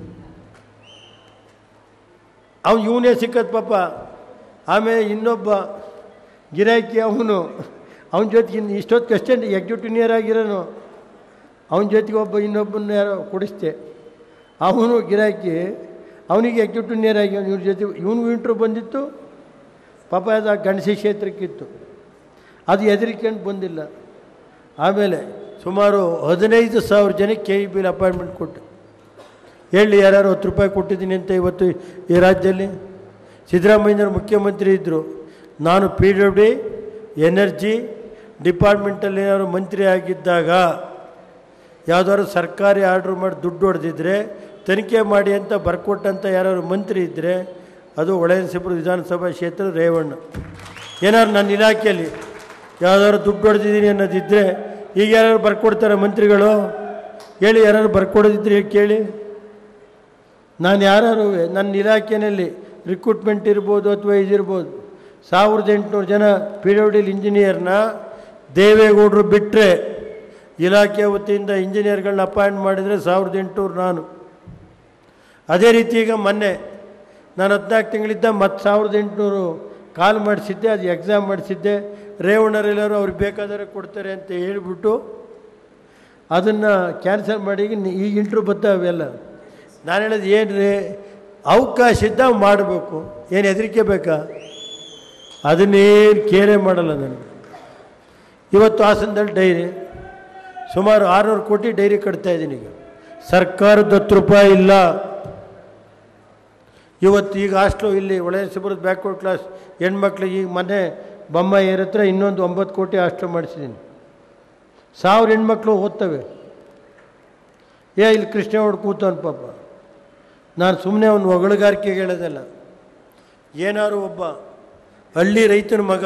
ಅವ್ನು ಇವನೇ ಸಿಕ್ಕದ್ ಪಾಪ ಆಮೇಲೆ ಇನ್ನೊಬ್ಬ ಗಿರಾಕಿ ಅವನು ಅವನ ಜೊತೆಗೆ ಇನ್ನು ಇಷ್ಟೊತ್ತು ಅಷ್ಟೇ ಎಕ್ಸಿಕ್ಯೂಟಿವ್ ಆಗಿರೋನು ಅವನ ಜೊತೆಗೆ ಒಬ್ಬ ಇನ್ನೊಬ್ಬನ ಯಾರೋ ಕೊಡಿಸ್ದೆ ಅವನು ಗಿರಾಕಿ ಅವನಿಗೆ ಎಕ್ಸಿಕ್ಯೂಟಿವ್ ಆಗಿ ಇವ್ರ ಜೊತೆ ಇವನಿಗೂ ಇಂಟ್ರು ಬಂದಿತ್ತು ಪಾಪ ಅದು ಆ ಗಣಸಿ ಕ್ಷೇತ್ರಕ್ಕಿತ್ತು ಅದು ಹೆದರಿಕೊಂಡು ಬಂದಿಲ್ಲ ಆಮೇಲೆ ಸುಮಾರು ಹದಿನೈದು ಸಾವಿರ ಜನಕ್ಕೆ ಕೆ ಇ ಬಿಲ್ ಅಪಾಯಿಂಟ್ಮೆಂಟ್ ಕೊಟ್ಟು ಹೇಳಿ ಯಾರು ಹತ್ತು ರೂಪಾಯಿ ಕೊಟ್ಟಿದ್ದೀನಿ ಅಂತ ಇವತ್ತು ಈ ರಾಜ್ಯದಲ್ಲಿ ಸಿದ್ದರಾಮಯ್ಯನವರು ಮುಖ್ಯಮಂತ್ರಿ ಇದ್ದರು ನಾನು ಪಿ ಡಬ್ಲ್ಯೂ ಡಿ ಎನರ್ಜಿ ಡಿಪಾರ್ಟ್ಮೆಂಟಲ್ಲಿ ಏನಾದ್ರು ಮಂತ್ರಿ ಆಗಿದ್ದಾಗ ಯಾವುದಾದ್ರು ಸರ್ಕಾರಿ ಆರ್ಡ್ರ್ ಮಾಡಿ ದುಡ್ಡು ಹೊಡೆದಿದ್ರೆ ತನಿಖೆ ಮಾಡಿ ಅಂತ ಬರ್ಕೊಟ್ಟಂಥ ಯಾರು ಮಂತ್ರಿ ಇದ್ದರೆ ಅದು ಒಳಯನಸಿಪುರ ವಿಧಾನಸಭಾ ಕ್ಷೇತ್ರ ರೇವಣ್ಣ ಏನಾದ್ರು ನನ್ನ ಇಲಾಖೆಯಲ್ಲಿ ಯಾವುದಾದ್ರು ದುಡ್ಡು ಹೊಡೆದಿದ್ದೀನಿ ಅನ್ನೋದಿದ್ದರೆ ಈಗ ಯಾರು ಬರ್ಕೊಡ್ತಾರೆ ಮಂತ್ರಿಗಳು ಹೇಳಿ ಯಾರು ಬರ್ಕೊಡೋದಿದ್ರೆ ಕೇಳಿ ನಾನು ಯಾರು ನನ್ನ ಇಲಾಖೆಯಲ್ಲಿ ರಿಕ್ರೂಟ್ಮೆಂಟ್ ಇರ್ಬೋದು ಅಥವಾ ಇದಿರ್ಬೋದು ಸಾವಿರದ ಎಂಟುನೂರು ಜನ ಪಿ ಡಬ್ಲ್ಯೂ ಡಿಲ್ ಇಂಜಿನಿಯರ್ನ ದೇವೇಗೌಡರು ಬಿಟ್ಟರೆ ಇಲಾಖೆ ವತಿಯಿಂದ ಇಂಜಿನಿಯರ್ಗಳನ್ನ ಅಪಾಯಿಂಟ್ ಮಾಡಿದರೆ ಸಾವಿರದ ಎಂಟುನೂರು ನಾನು ಅದೇ ರೀತಿ ಈಗ ಮೊನ್ನೆ ನಾನು ಹದಿನಾಲ್ಕು ತಿಂಗಳಿದ್ದ ಮತ್ತು ಸಾವಿರದ ಎಂಟುನೂರು ಕಾಲ್ ಮಾಡಿಸಿದ್ದೆ ಅದು ಎಕ್ಸಾಮ್ ಮಾಡಿಸಿದ್ದೆ ರೇವಣ್ಣರೆಲ್ಲರೂ ಅವ್ರಿಗೆ ಬೇಕಾದರೆ ಕೊಡ್ತಾರೆ ಅಂತ ಹೇಳಿಬಿಟ್ಟು ಅದನ್ನು ಕ್ಯಾನ್ಸಲ್ ಮಾಡಿ ಈಗ ನಿ- ಈಗ ಇಂಟ್ರೂ ಬರ್ತಾವೆ ಅವೆಲ್ಲ ನಾನು ಹೇಳೋದು ಏನು ರೀ ಅವಕಾಶ ಇದ್ದ ಮಾಡಬೇಕು ಏನು ಹೆದರಿಕೆ ಬೇಕಾ ಅದನ್ನೇನು ಕೇರೇ ಮಾಡಲ್ಲ ನನಗೆ ಇವತ್ತು ಹಾಸನದಲ್ಲಿ ಡೈರಿ ಸುಮಾರು ಆರುನೂರು ಕೋಟಿ ಡೈರಿ ಕಟ್ತಾ ಇದ್ದೀನಿ ಈಗ ಸರ್ಕಾರದ ಹತ್ತು ರೂಪಾಯಿ ಇಲ್ಲ ಇವತ್ತು ಈಗ ಹಾಸ್ಟ್ಲು ಇಲ್ಲಿ ಒಳಸಿಬುರದ ಬ್ಯಾಕ್ವರ್ಡ್ ಕ್ಲಾಸ್ ಹೆಣ್ಮಕ್ಳಿಗೆ ಈಗ ಮನೆ ಬೊಮ್ಮಾಯಿಯರ ಹತ್ರ ಇನ್ನೊಂದು ಒಂಬತ್ತು ಕೋಟಿ ಹಾಸ್ಟ್ಲು ಮಾಡಿಸಿದ್ದೀನಿ ಸಾವಿರ ಹೆಣ್ಮಕ್ಳು ಓದ್ತವೆ ಏ ಇಲ್ಲಿ ಕೃಷ್ಣೇಗೌಡ ಕೂತವನು ಪಾಪ ನಾನು ಸುಮ್ಮನೆ ಅವನು ಹೊಗಳಿಗಾರಿಕೆಗೆ ಹೇಳೋದಲ್ಲ ಏನಾರು ಒಬ್ಬ ಹಳ್ಳಿ ರೈತನ ಮಗ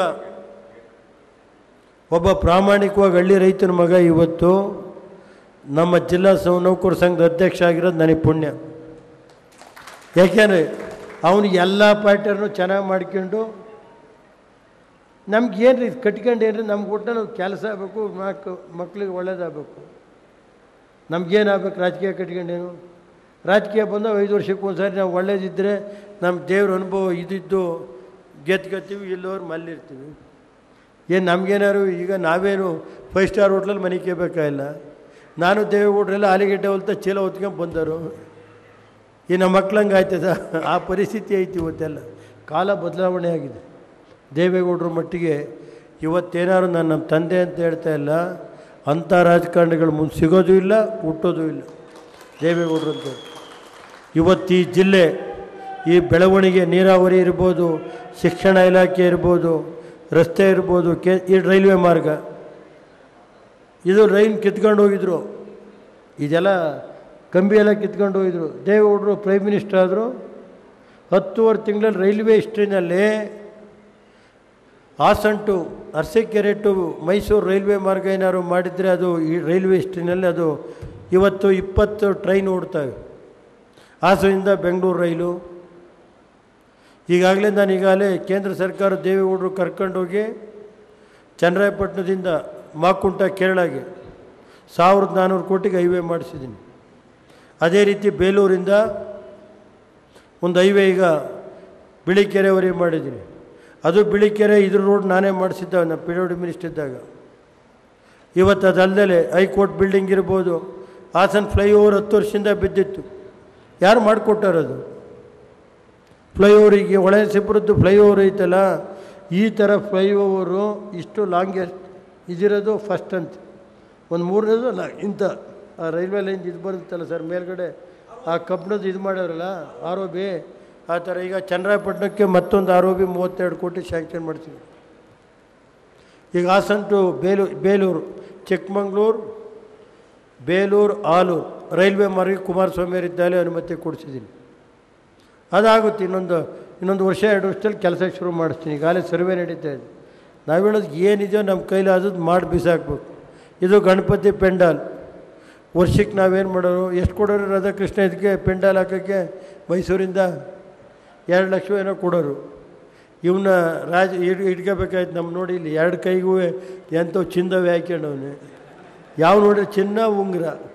ಒಬ್ಬ ಪ್ರಾಮಾಣಿಕವಾಗಿ ಹಳ್ಳಿ ರೈತನ ಮಗ ಇವತ್ತು ನಮ್ಮ ಜಿಲ್ಲಾ ಸೌ ನೌಕರ ಸಂಘದ ಅಧ್ಯಕ್ಷ ಆಗಿರೋದು ನನಗೆ ಪುಣ್ಯ ಯಾಕೆಂದರೆ ಅವನು ಎಲ್ಲ ಪ್ಯಾಟರ್ನು ಚೆನ್ನಾಗಿ ಮಾಡ್ಕೊಂಡು ನಮ್ಗೆ ಏನು ರೀ ಕಟ್ಕೊಂಡು ಏನ್ರಿ ನಮ್ಗೆ ಒಟ್ಟು ನಾವು ಕೆಲಸ ಆಗಬೇಕು ಮಕ್ ಮಕ್ಳಿಗೆ ಒಳ್ಳೇದಾಗಬೇಕು ನಮ್ಗೇನಾಗಬೇಕು ರಾಜಕೀಯ ಕಟ್ಕೊಂಡೇನು ರಾಜಕೀಯ ಬಂದಾಗ ಐದು ವರ್ಷಕ್ಕೆ ಒಂದ್ಸಾರಿ ನಾವು ಒಳ್ಳೇದಿದ್ದರೆ ನಮ್ಮ ದೇವ್ರ ಅನುಭವ ಇದ್ದಿದ್ದು ಗೆದ್ಕೊತೀವಿ ಇಲ್ಲೋರು ಮಲ್ಲಿರ್ತೀವಿ ಏನು ನಮಗೇನಾದ್ರು ಈಗ ನಾವೇನು ಫೈವ್ ಸ್ಟಾರ್ ಹೋಟ್ಲಲ್ಲಿ ಮನೆ ಕೇಳಬೇಕಾಗಿಲ್ಲ ನಾನು ದೇವೇಗೌಡರೆಲ್ಲ ಆಲಿಗೆಡ್ಡೆ ಹೊಲ್ತ ಚೀಲ ಹೊತ್ಕೊಂಡು ಬಂದರು ಈ ನಮ್ಮ ಮಕ್ಳಂಗೆ ಆಯ್ತದ ಆ ಪರಿಸ್ಥಿತಿ ಐತಿ ಇವತ್ತೆಲ್ಲ ಕಾಲ ಬದಲಾವಣೆ ಆಗಿದೆ ದೇವೇಗೌಡರ ಮಟ್ಟಿಗೆ ಇವತ್ತೇನಾದ್ರು ನಾನು ನಮ್ಮ ತಂದೆ ಅಂತ ಹೇಳ್ತಾ ಇಲ್ಲ ಅಂಥ ರಾಜಕಾರಣಿಗಳು ಮುಂದೆ ಸಿಗೋದು ಇಲ್ಲ ಹುಟ್ಟೋದು ಇಲ್ಲ ದೇವೇಗೌಡರು ಅಂತ ಇವತ್ತು ಈ ಜಿಲ್ಲೆ ಈ ಬೆಳವಣಿಗೆ ನೀರಾವರಿ ಇರ್ಬೋದು ಶಿಕ್ಷಣ ಇಲಾಖೆ ಇರ್ಬೋದು ರಸ್ತೆ ಇರ್ಬೋದು ಕೆ ಈ ರೈಲ್ವೆ ಮಾರ್ಗ ಇದು ರೈನ್ ಕಿತ್ಕೊಂಡು ಹೋಗಿದ್ರು ಇದೆಲ್ಲ ಕಂಬಿ ಎಲ್ಲ ಕಿತ್ಕೊಂಡು ಹೋಗಿದ್ರು ದೇವೇಗೌಡರು ಪ್ರೈಮ್ ಮಿನಿಸ್ಟರ್ ಆದರು ಹತ್ತುವರೆ ತಿಂಗಳಲ್ಲಿ ರೈಲ್ವೆ ಹಿಸ್ಟ್ರಿನಲ್ಲಿ Hassan to Arsikere to Mysore railway ಮಾರ್ಗ ಏನಾದ್ರು ಮಾಡಿದರೆ ಅದು ಈ ರೈಲ್ವೆ ಹಿಸ್ಟ್ರಿನಲ್ಲಿ ಅದು ಇವತ್ತು ಇಪ್ಪತ್ತು ಟ್ರೈನ್ ಓಡ್ತವೆ ಹಾಸನದಿಂದ ಬೆಂಗಳೂರು ರೈಲು ಈಗಾಗಲೇ ನಾನು ಈಗಾಗಲೇ ಕೇಂದ್ರ ಸರ್ಕಾರ ದೇವೇಗೌಡರು ಕರ್ಕೊಂಡೋಗಿ ಚನ್ನರಾಯಪಟ್ಟಣದಿಂದ ಮಾಕುಂಟ ಕೇರಳಗೆ ಸಾವಿರದ ನಾನ್ನೂರು ಕೋಟಿಗೆ ಹೈವೇ ಮಾಡಿಸಿದ್ದೀನಿ ಅದೇ ರೀತಿ ಬೇಲೂರಿಂದ ಒಂದು ಹೈವೇ ಈಗ ಬಿಳಿಕೆರೆವರೆಗೆ ಮಾಡಿದ್ದೀನಿ ಅದು ಬಿಳಿಕೆರೆ ಇದ್ರ ರೋಡ್ ನಾನೇ ಮಾಡಿಸಿದ್ದ ನಾನು ಪಿ ಡಬ್ಲ್ಯೂ ಮಿನಿಸ್ಟರ್ ಇದ್ದಾಗ ಇವತ್ತು ಅದಲ್ಲದೆ ಹೈಕೋರ್ಟ್ ಬಿಲ್ಡಿಂಗ್ ಇರ್ಬೋದು ಹಾಸನ್ ಫ್ಲೈಓವರ್ ಹತ್ತು ವರ್ಷದಿಂದ ಬಿದ್ದಿತ್ತು ಯಾರು ಮಾಡಿಕೊಟ್ಟಾರದು ಫ್ಲೈಓವರಿಗೆ ಒಳಸಿಪುರದ್ದು ಫ್ಲೈಓವರ್ ಐತಲ್ಲ ಈ ಥರ ಫ್ಲೈಓವರು ಇಷ್ಟು ಲಾಂಗೆಸ್ಟ್ ಇದಿರೋದು ಫಸ್ಟ್ ಅಂತ ಒಂದು ಮೂರನೇದು ಅಲ್ಲ ಇಂಥ ಆ ರೈಲ್ವೆ ಲೈನ್ ಇದು ಬರುತ್ತಲ್ಲ ಸರ್ ಮೇಲ್ಗಡೆ ಆ ಕಬ್ಬಿಣದ್ದು ಇದು ಮಾಡ್ಯಾರಲ್ಲ ಆರ್ ಒ ಬಿ ಆ ಥರ ಈಗ ಚನ್ನರಾಯಪಟ್ಟಣಕ್ಕೆ ಮತ್ತೊಂದು ಆರ್ ಒ ಬಿ ಮೂವತ್ತೆರಡು ಕೋಟಿ ಸ್ಯಾಂಕ್ಷನ್ ಮಾಡ್ತೀವಿ ಈಗ ಹಾಸನ್ ಟು ಬೇಲೂರು ಬೇಲೂರು ಚಿಕ್ಕಮಂಗ್ಳೂರು ಬೇಲೂರು ಆಲೂರು ರೈಲ್ವೆ ಮಾರ್ಗ ಕುಮಾರಸ್ವಾಮಿ ಇದ್ದಾಲೆ ಅನುಮತಿ ಕೊಡಿಸಿದ್ದೀನಿ ಅದಾಗುತ್ತೆ ಇನ್ನೊಂದು ಇನ್ನೊಂದು ವರ್ಷ ಎರಡು ವರ್ಷದಲ್ಲಿ ಕೆಲಸ ಶುರು ಮಾಡಿಸ್ತೀನಿ ಈಗಾಗಲೇ ಸರ್ವೆ ನಡೀತಾ ಇದೆ ನಾವು ಹೇಳೋದು ಏನಿದೆಯೋ ನಮ್ಮ ಕೈಲಿ ಆದದ್ದು ಮಾಡಿ ಬಿಸಾಕ್ಬೇಕು ಇದು ಗಣಪತಿ ಪೆಂಡಾಲ್ ವರ್ಷಕ್ಕೆ ನಾವೇನು ಮಾಡೋರು ಎಷ್ಟು ಕೊಡೋರು ರಾಧಾಕೃಷ್ಣ ಇದಕ್ಕೆ ಪೆಂಡಾಲ್ ಹಾಕೋಕ್ಕೆ ಮೈಸೂರಿಂದ ಎರಡು ಲಕ್ಷ ಏನೋ ಕೊಡೋರು ಇವನ್ನ ರಾಜ ಇಡ್ ಇಟ್ಕೋಬೇಕಾಯ್ತು ನಮ್ಮ ನೋಡಿ ಇಲ್ಲಿ ಎರಡು ಕೈಗೂ ಎಂಥವು ಚಿನ್ನವೇ ಹಾಕ್ಯಂಡವನೆ ಯಾವ ನೋಡಿದ್ರೆ ಚಿನ್ನ ಉಂಗುರ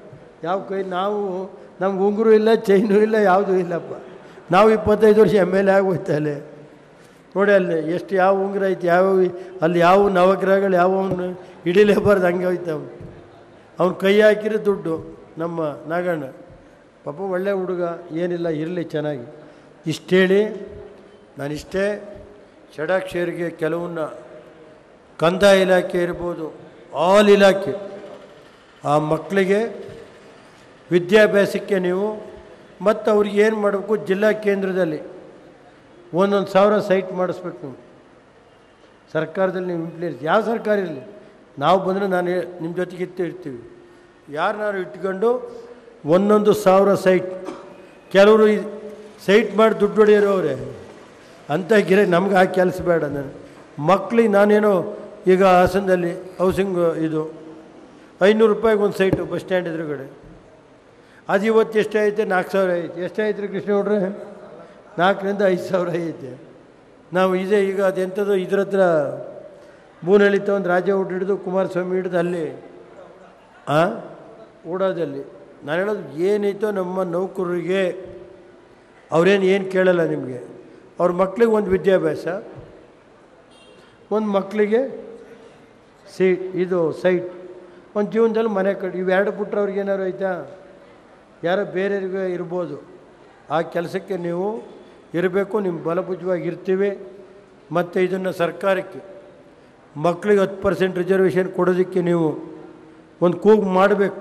ಯಾವ ಕೈ ನಾವು ನಮ್ಗೆ ಉಂಗುರು ಇಲ್ಲ ಚೈನು ಇಲ್ಲ ಯಾವುದೂ ಇಲ್ಲಪ್ಪ ನಾವು ಇಪ್ಪತ್ತೈದು ವರ್ಷ ಎಮ್ ಎಲ್ ಎ ಆಗೋಯ್ತಾ ಅಲ್ಲಿ ನೋಡಿ ಅಲ್ಲಿ ಎಷ್ಟು ಯಾವ ಉಂಗುರ ಐತಿ ಯಾವ ಅಲ್ಲಿ ಯಾವ ನವಗ್ರಹಗಳು ಯಾವ ಅವನು ಹಿಡಿಲೇಬಾರ್ದು ಹಂಗೆ ಹೋಯ್ತು ಅವನು ಅವ್ನು ಕೈ ಹಾಕಿರೋ ದುಡ್ಡು ನಮ್ಮ ನಾಗಣ್ಣ ಪಾಪ ಒಳ್ಳೆ ಹುಡುಗ ಏನಿಲ್ಲ ಇರಲಿ ಚೆನ್ನಾಗಿ ಇಷ್ಟೇಳಿ ನಾನಿಷ್ಟೇ ಷಡಾಕ್ಷರಿಗೆ ಕೆಲವನ್ನ ಕಂದಾಯ ಇಲಾಖೆ ಇರ್ಬೋದು ಆಲ್ ಇಲಾಖೆ ಆ ಮಕ್ಕಳಿಗೆ ವಿದ್ಯಾಭ್ಯಾಸಕ್ಕೆ ನೀವು ಮತ್ತು ಅವ್ರಿಗೆ ಏನು ಮಾಡಬೇಕು ಜಿಲ್ಲಾ ಕೇಂದ್ರದಲ್ಲಿ ಒಂದೊಂದು ಸಾವಿರ ಸೈಟ್ ಮಾಡಿಸ್ಬೇಕು ನೀವು ಸರ್ಕಾರದಲ್ಲಿ ನೀವು ಇಂಪ್ಲಿಯನ್ಸ್ ಯಾವ ಸರ್ಕಾರ ಇರಲಿ ನಾವು ಬಂದರೆ ನಾನು ಹೇ- ನಿಮ್ಮ ಜೊತೆಗೆ ಇತ್ತು ಇರ್ತೀವಿ ಯಾರನ್ನಾರು ಇಟ್ಕೊಂಡು ಒಂದೊಂದು ಸಾವಿರ ಸೈಟ್ ಕೆಲವರು ಈ ಸೈಟ್ ಮಾಡಿ ದುಡ್ಡು ಹೊಡೆಯೋರು ಅವರೇ ಅಂಥ ಗಿರೆ ನಮ್ಗೆ ಆ ಕೆಲಸ ಬೇಡ ನಾನು ಮಕ್ಳಿಗೆ ನಾನೇನೋ ಈಗ ಹಾಸನದಲ್ಲಿ ಹೌಸಿಂಗ್ ಇದು ಐನೂರು ರೂಪಾಯಿಗೆ ಒಂದು ಸೈಟು ಬಸ್ ಸ್ಟ್ಯಾಂಡ್ ಎದುರುಗಡೆ ಅದು ಇವತ್ತು ಎಷ್ಟೈತೆ ನಾಲ್ಕು ಸಾವಿರ ಐತೆ ಎಷ್ಟಾಯ್ತು ರೀ ಕೃಷ್ಣ ನೋಡ್ರೆ ನಾಲ್ಕರಿಂದ ಐದು ಸಾವಿರ ಐತೆ ನಾವು ಇದೇ ಈಗ ಅದೆಂಥದ್ದು ಇದ್ರ ಹತ್ರ ಬೂನಹಳ್ಳಿ ಒಂದು ರಾಜ ಊಟ ಹಿಡಿದು ಕುಮಾರಸ್ವಾಮಿ ಹಿಡಿದು ಅಲ್ಲಿ ಆ ಓಡೋದಲ್ಲಿ ನಾನು ಹೇಳೋದು ಏನೈತೋ ನಮ್ಮ ನೌಕರರಿಗೆ ಅವ್ರೇನು ಏನು ಕೇಳಲ್ಲ ನಿಮಗೆ ಅವ್ರ ಮಕ್ಳಿಗೆ ಒಂದು ವಿದ್ಯಾಭ್ಯಾಸ ಒಂದು ಮಕ್ಕಳಿಗೆ ಸೀಟ್ ಇದು ಸೈಟ್ ಒಂದು ಜೀವನದಲ್ಲಿ ಮನೆ ಕಟ್ಟಿ ಇವೆರಡು ಬಿಟ್ರೆ ಅವ್ರಿಗೆ ಏನಾರು ಐತಾ ಯಾರೋ ಬೇರೆಯವ್ರಿಗೆ ಇರ್ಬೋದು ಆ ಕೆಲಸಕ್ಕೆ ನೀವು ಇರಬೇಕು ನಿಮ್ಮ ಬಲಭುಜವಾಗಿ ಇರ್ತೀವಿ ಮತ್ತು ಇದನ್ನು ಸರ್ಕಾರಕ್ಕೆ ಮಕ್ಕಳಿಗೆ ಹತ್ತು ಪರ್ಸೆಂಟ್ ರಿಸರ್ವೇಷನ್ ಕೊಡೋದಕ್ಕೆ ನೀವು ಒಂದು ಕೂಗು ಮಾಡಬೇಕು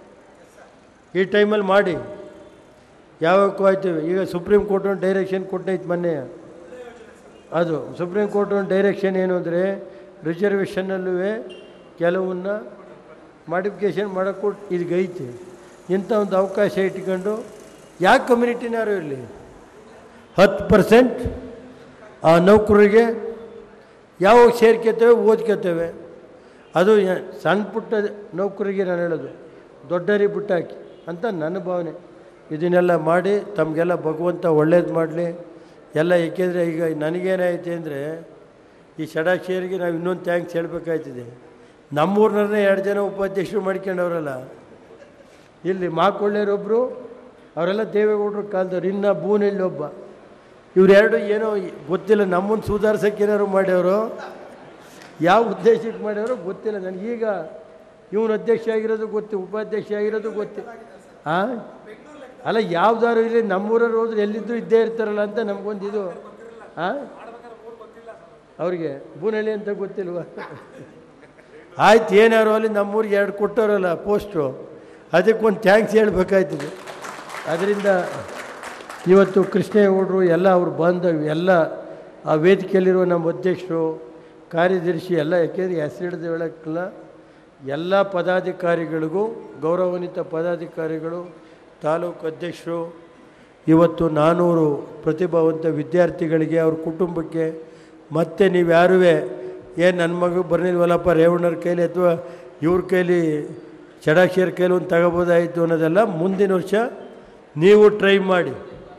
ಈ ಟೈಮಲ್ಲಿ ಮಾಡಿ ಯಾವಾಗ ಆಯ್ತೀವಿ ಈಗ ಸುಪ್ರೀಂ ಕೋರ್ಟ್ ಒಂದು ಡೈರೆಕ್ಷನ್ ಕೊಟ್ಟೈತೆ ಮೊನ್ನೆ ಅದು ಸುಪ್ರೀಂ ಕೋರ್ಟ್ ಒಂದು ಡೈರೆಕ್ಷನ್ ಏನು ಅಂದರೆ ರಿಸರ್ವೇಷನ್ನಲ್ಲೂ ಕೆಲವನ್ನ ಮಾಡಿಫಿಕೇಷನ್ ಮಾಡೋಕ್ಕೂ ಇದಗೈತೆ ಇಂಥ ಒಂದು ಅವಕಾಶ ಇಟ್ಕೊಂಡು ಯಾವ ಕಮ್ಯುನಿಟಿನಾರು ಇರಲಿ ಹತ್ತು ಪರ್ಸೆಂಟ್ ಆ ನೌಕರರಿಗೆ ಯಾವಾಗ ಸೇರ್ಕೊತೇವೆ ಓದ್ಕೊತೇವೆ ಅದು ಯ- ಸಣ್ಣ ಪುಟ್ಟ ನೌಕರಿಗೆ ನಾನು ಹೇಳೋದು ದೊಡ್ಡರಿ ಬಿಟ್ಟಾಕಿ ಅಂತ ನನ್ನ ಭಾವನೆ ಇದನ್ನೆಲ್ಲ ಮಾಡಿ ತಮಗೆಲ್ಲ ಭಗವಂತ ಒಳ್ಳೇದು ಮಾಡಲಿ ಎಲ್ಲ ಏಕೆಂದರೆ ಈಗ ನನಗೇನಾಯ್ತು ಅಂದರೆ ಈ ಷಡಾಕ್ಷರಿಗೆ ನಾವು ಇನ್ನೊಂದು ಥ್ಯಾಂಕ್ಸ್ ಹೇಳಬೇಕಾಯ್ತಿದೆ ನಮ್ಮೂರಿನವ್ರನ್ನೇ ಎರಡು ಜನ ಉಪಾಧ್ಯಕ್ಷರು ಮಾಡ್ಕೊಂಡವ್ರಲ್ಲ ಇಲ್ಲಿ ಮಾಕೊಳ್ಳೇರೊಬ್ಬರು ಅವರೆಲ್ಲ ದೇವೇಗೌಡರು ಕಾಲದವ್ರು ಇನ್ನು ಬೂನಹಳ್ಳಿ ಒಬ್ಬ ಇವರೆರಡು ಏನೋ ಗೊತ್ತಿಲ್ಲ ನಮ್ಮನ್ನು ಸುಧಾರ್ಸೋಕೆ ಏನಾರು ಮಾಡ್ಯವರು ಯಾವ ಉದ್ದೇಶಕ್ಕೆ ಮಾಡ್ಯಾರೋ ಗೊತ್ತಿಲ್ಲ ನನಗೀಗ ಇವನು ಅಧ್ಯಕ್ಷ ಆಗಿರೋದು ಗೊತ್ತು ಉಪಾಧ್ಯಕ್ಷ ಆಗಿರೋದು ಗೊತ್ತು ಹಾಂ ಅಲ್ಲ ಯಾವ್ದಾರು ಇಲ್ಲಿ ನಮ್ಮೂರವ್ರು ಹೋದ್ರೆ ಎಲ್ಲಿದ್ದು ಇದ್ದೇ ಇರ್ತಾರಲ್ಲ ಅಂತ ನಮಗೊಂದು ಇದು ಹಾಂ ಅವ್ರಿಗೆ ಬೂನಹಳ್ಳಿ ಅಂತ ಗೊತ್ತಿಲ್ವಾ ಆಯ್ತು ಏನಾರು ಅಲ್ಲಿ ನಮ್ಮೂರಿಗೆ ಎರಡು ಕೊಟ್ಟವರಲ್ಲ ಪೋಸ್ಟು ಅದಕ್ಕೊಂದು ಥ್ಯಾಂಕ್ಸ್ ಹೇಳ್ಬೇಕಾಯ್ತದೆ ಅದರಿಂದ ಇವತ್ತು ಕೃಷ್ಣೇಗೌಡರು ಎಲ್ಲ ಅವ್ರು ಬಾಂಧವ್ಯ ಎಲ್ಲ ಆ ವೇದಿಕೆಯಲ್ಲಿರುವ ನಮ್ಮ ಅಧ್ಯಕ್ಷರು ಕಾರ್ಯದರ್ಶಿ ಎಲ್ಲ ಯಾಕೆಂದರೆ ಹೆಸರಿಡ್ದು ಹೇಳೋಕ್ಕಿಲ್ಲ ಎಲ್ಲ ಪದಾಧಿಕಾರಿಗಳಿಗೂ ಗೌರವಾನ್ವಿತ ಪದಾಧಿಕಾರಿಗಳು ತಾಲೂಕು ಅಧ್ಯಕ್ಷರು ಇವತ್ತು ನಾನ್ನೂರು ಪ್ರತಿಭಾವಂತ ವಿದ್ಯಾರ್ಥಿಗಳಿಗೆ ಅವ್ರ ಕುಟುಂಬಕ್ಕೆ ಮತ್ತೆ ನೀವು ಯಾರೂ ಏನು ನನ್ನ ಮಗು ಬರ್ನಿಲ್ವಲ್ಲಪ್ಪ ರೇವಣ್ಣರ ಕೈಲಿ ಅಥವಾ ಇವ್ರ ಕೈಲಿ ಚಡಾಕ್ಷಿಯರ ಕೈಲಿ ಒಂದು ತಗೋಬೋದಾಯಿತು ಅನ್ನೋದೆಲ್ಲ ಮುಂದಿನ ವರ್ಷ ನೀವು ಟ್ರೈ ಮಾಡಿ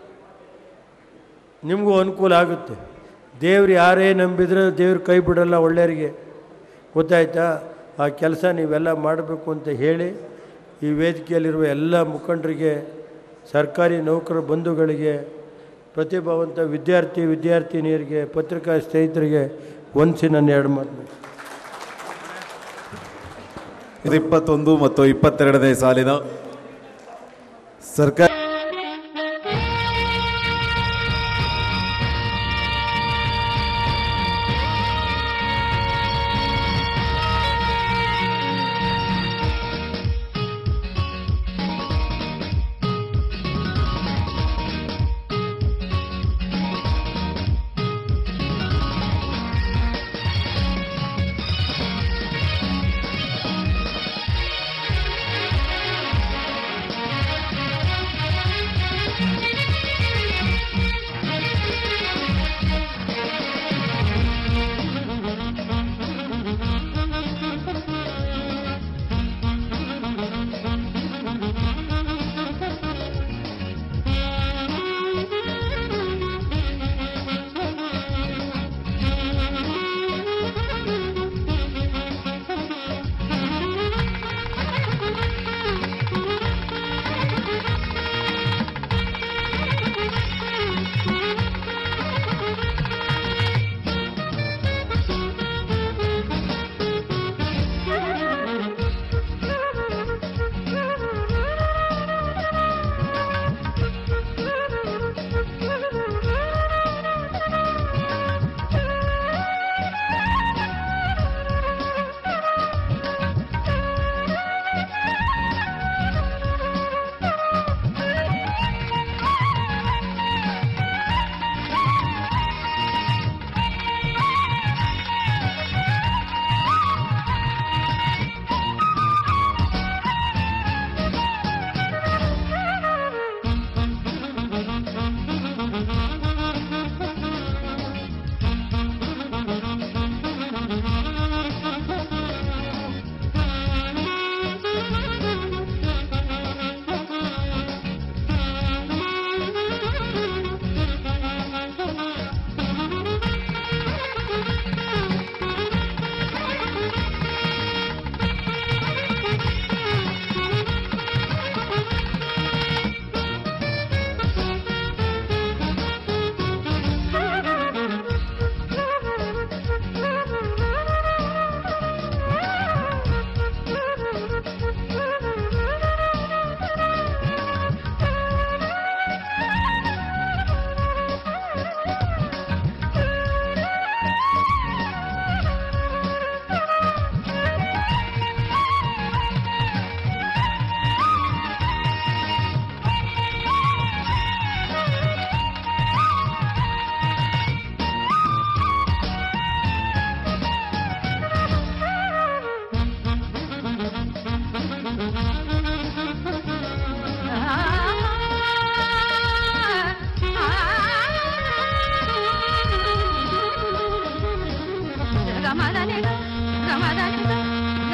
ನಿಮಗೂ ಅನುಕೂಲ ಆಗುತ್ತೆ ದೇವ್ರು ಯಾರೇ ನಂಬಿದ್ರೆ ದೇವ್ರು ಕೈ ಬಿಡಲ್ಲ ಒಳ್ಳೆಯವರಿಗೆ ಗೊತ್ತಾಯ್ತಾ ಆ ಕೆಲಸ ನೀವೆಲ್ಲ ಮಾಡಬೇಕು ಅಂತ ಹೇಳಿ ಈ ವೇದಿಕೆಯಲ್ಲಿರುವ ಎಲ್ಲ ಮುಖಂಡರಿಗೆ ಸರ್ಕಾರಿ ನೌಕರ ಬಂಧುಗಳಿಗೆ ಪ್ರತಿಭಾವಂತ ವಿದ್ಯಾರ್ಥಿ ವಿದ್ಯಾರ್ಥಿನಿಯರಿಗೆ ಪತ್ರಿಕಾ ಸ್ನೇಹಿತರಿಗೆ ಒಂದಿಸಿ ನನ್ನ ಎರಡು ಮಾತು ಇದು ಇಪ್ಪತ್ತೊಂದು ಮತ್ತು ಇಪ್ಪತ್ತೆರಡನೇ ಸಾಲಿನ ಸರ್ಕಾರ ಿ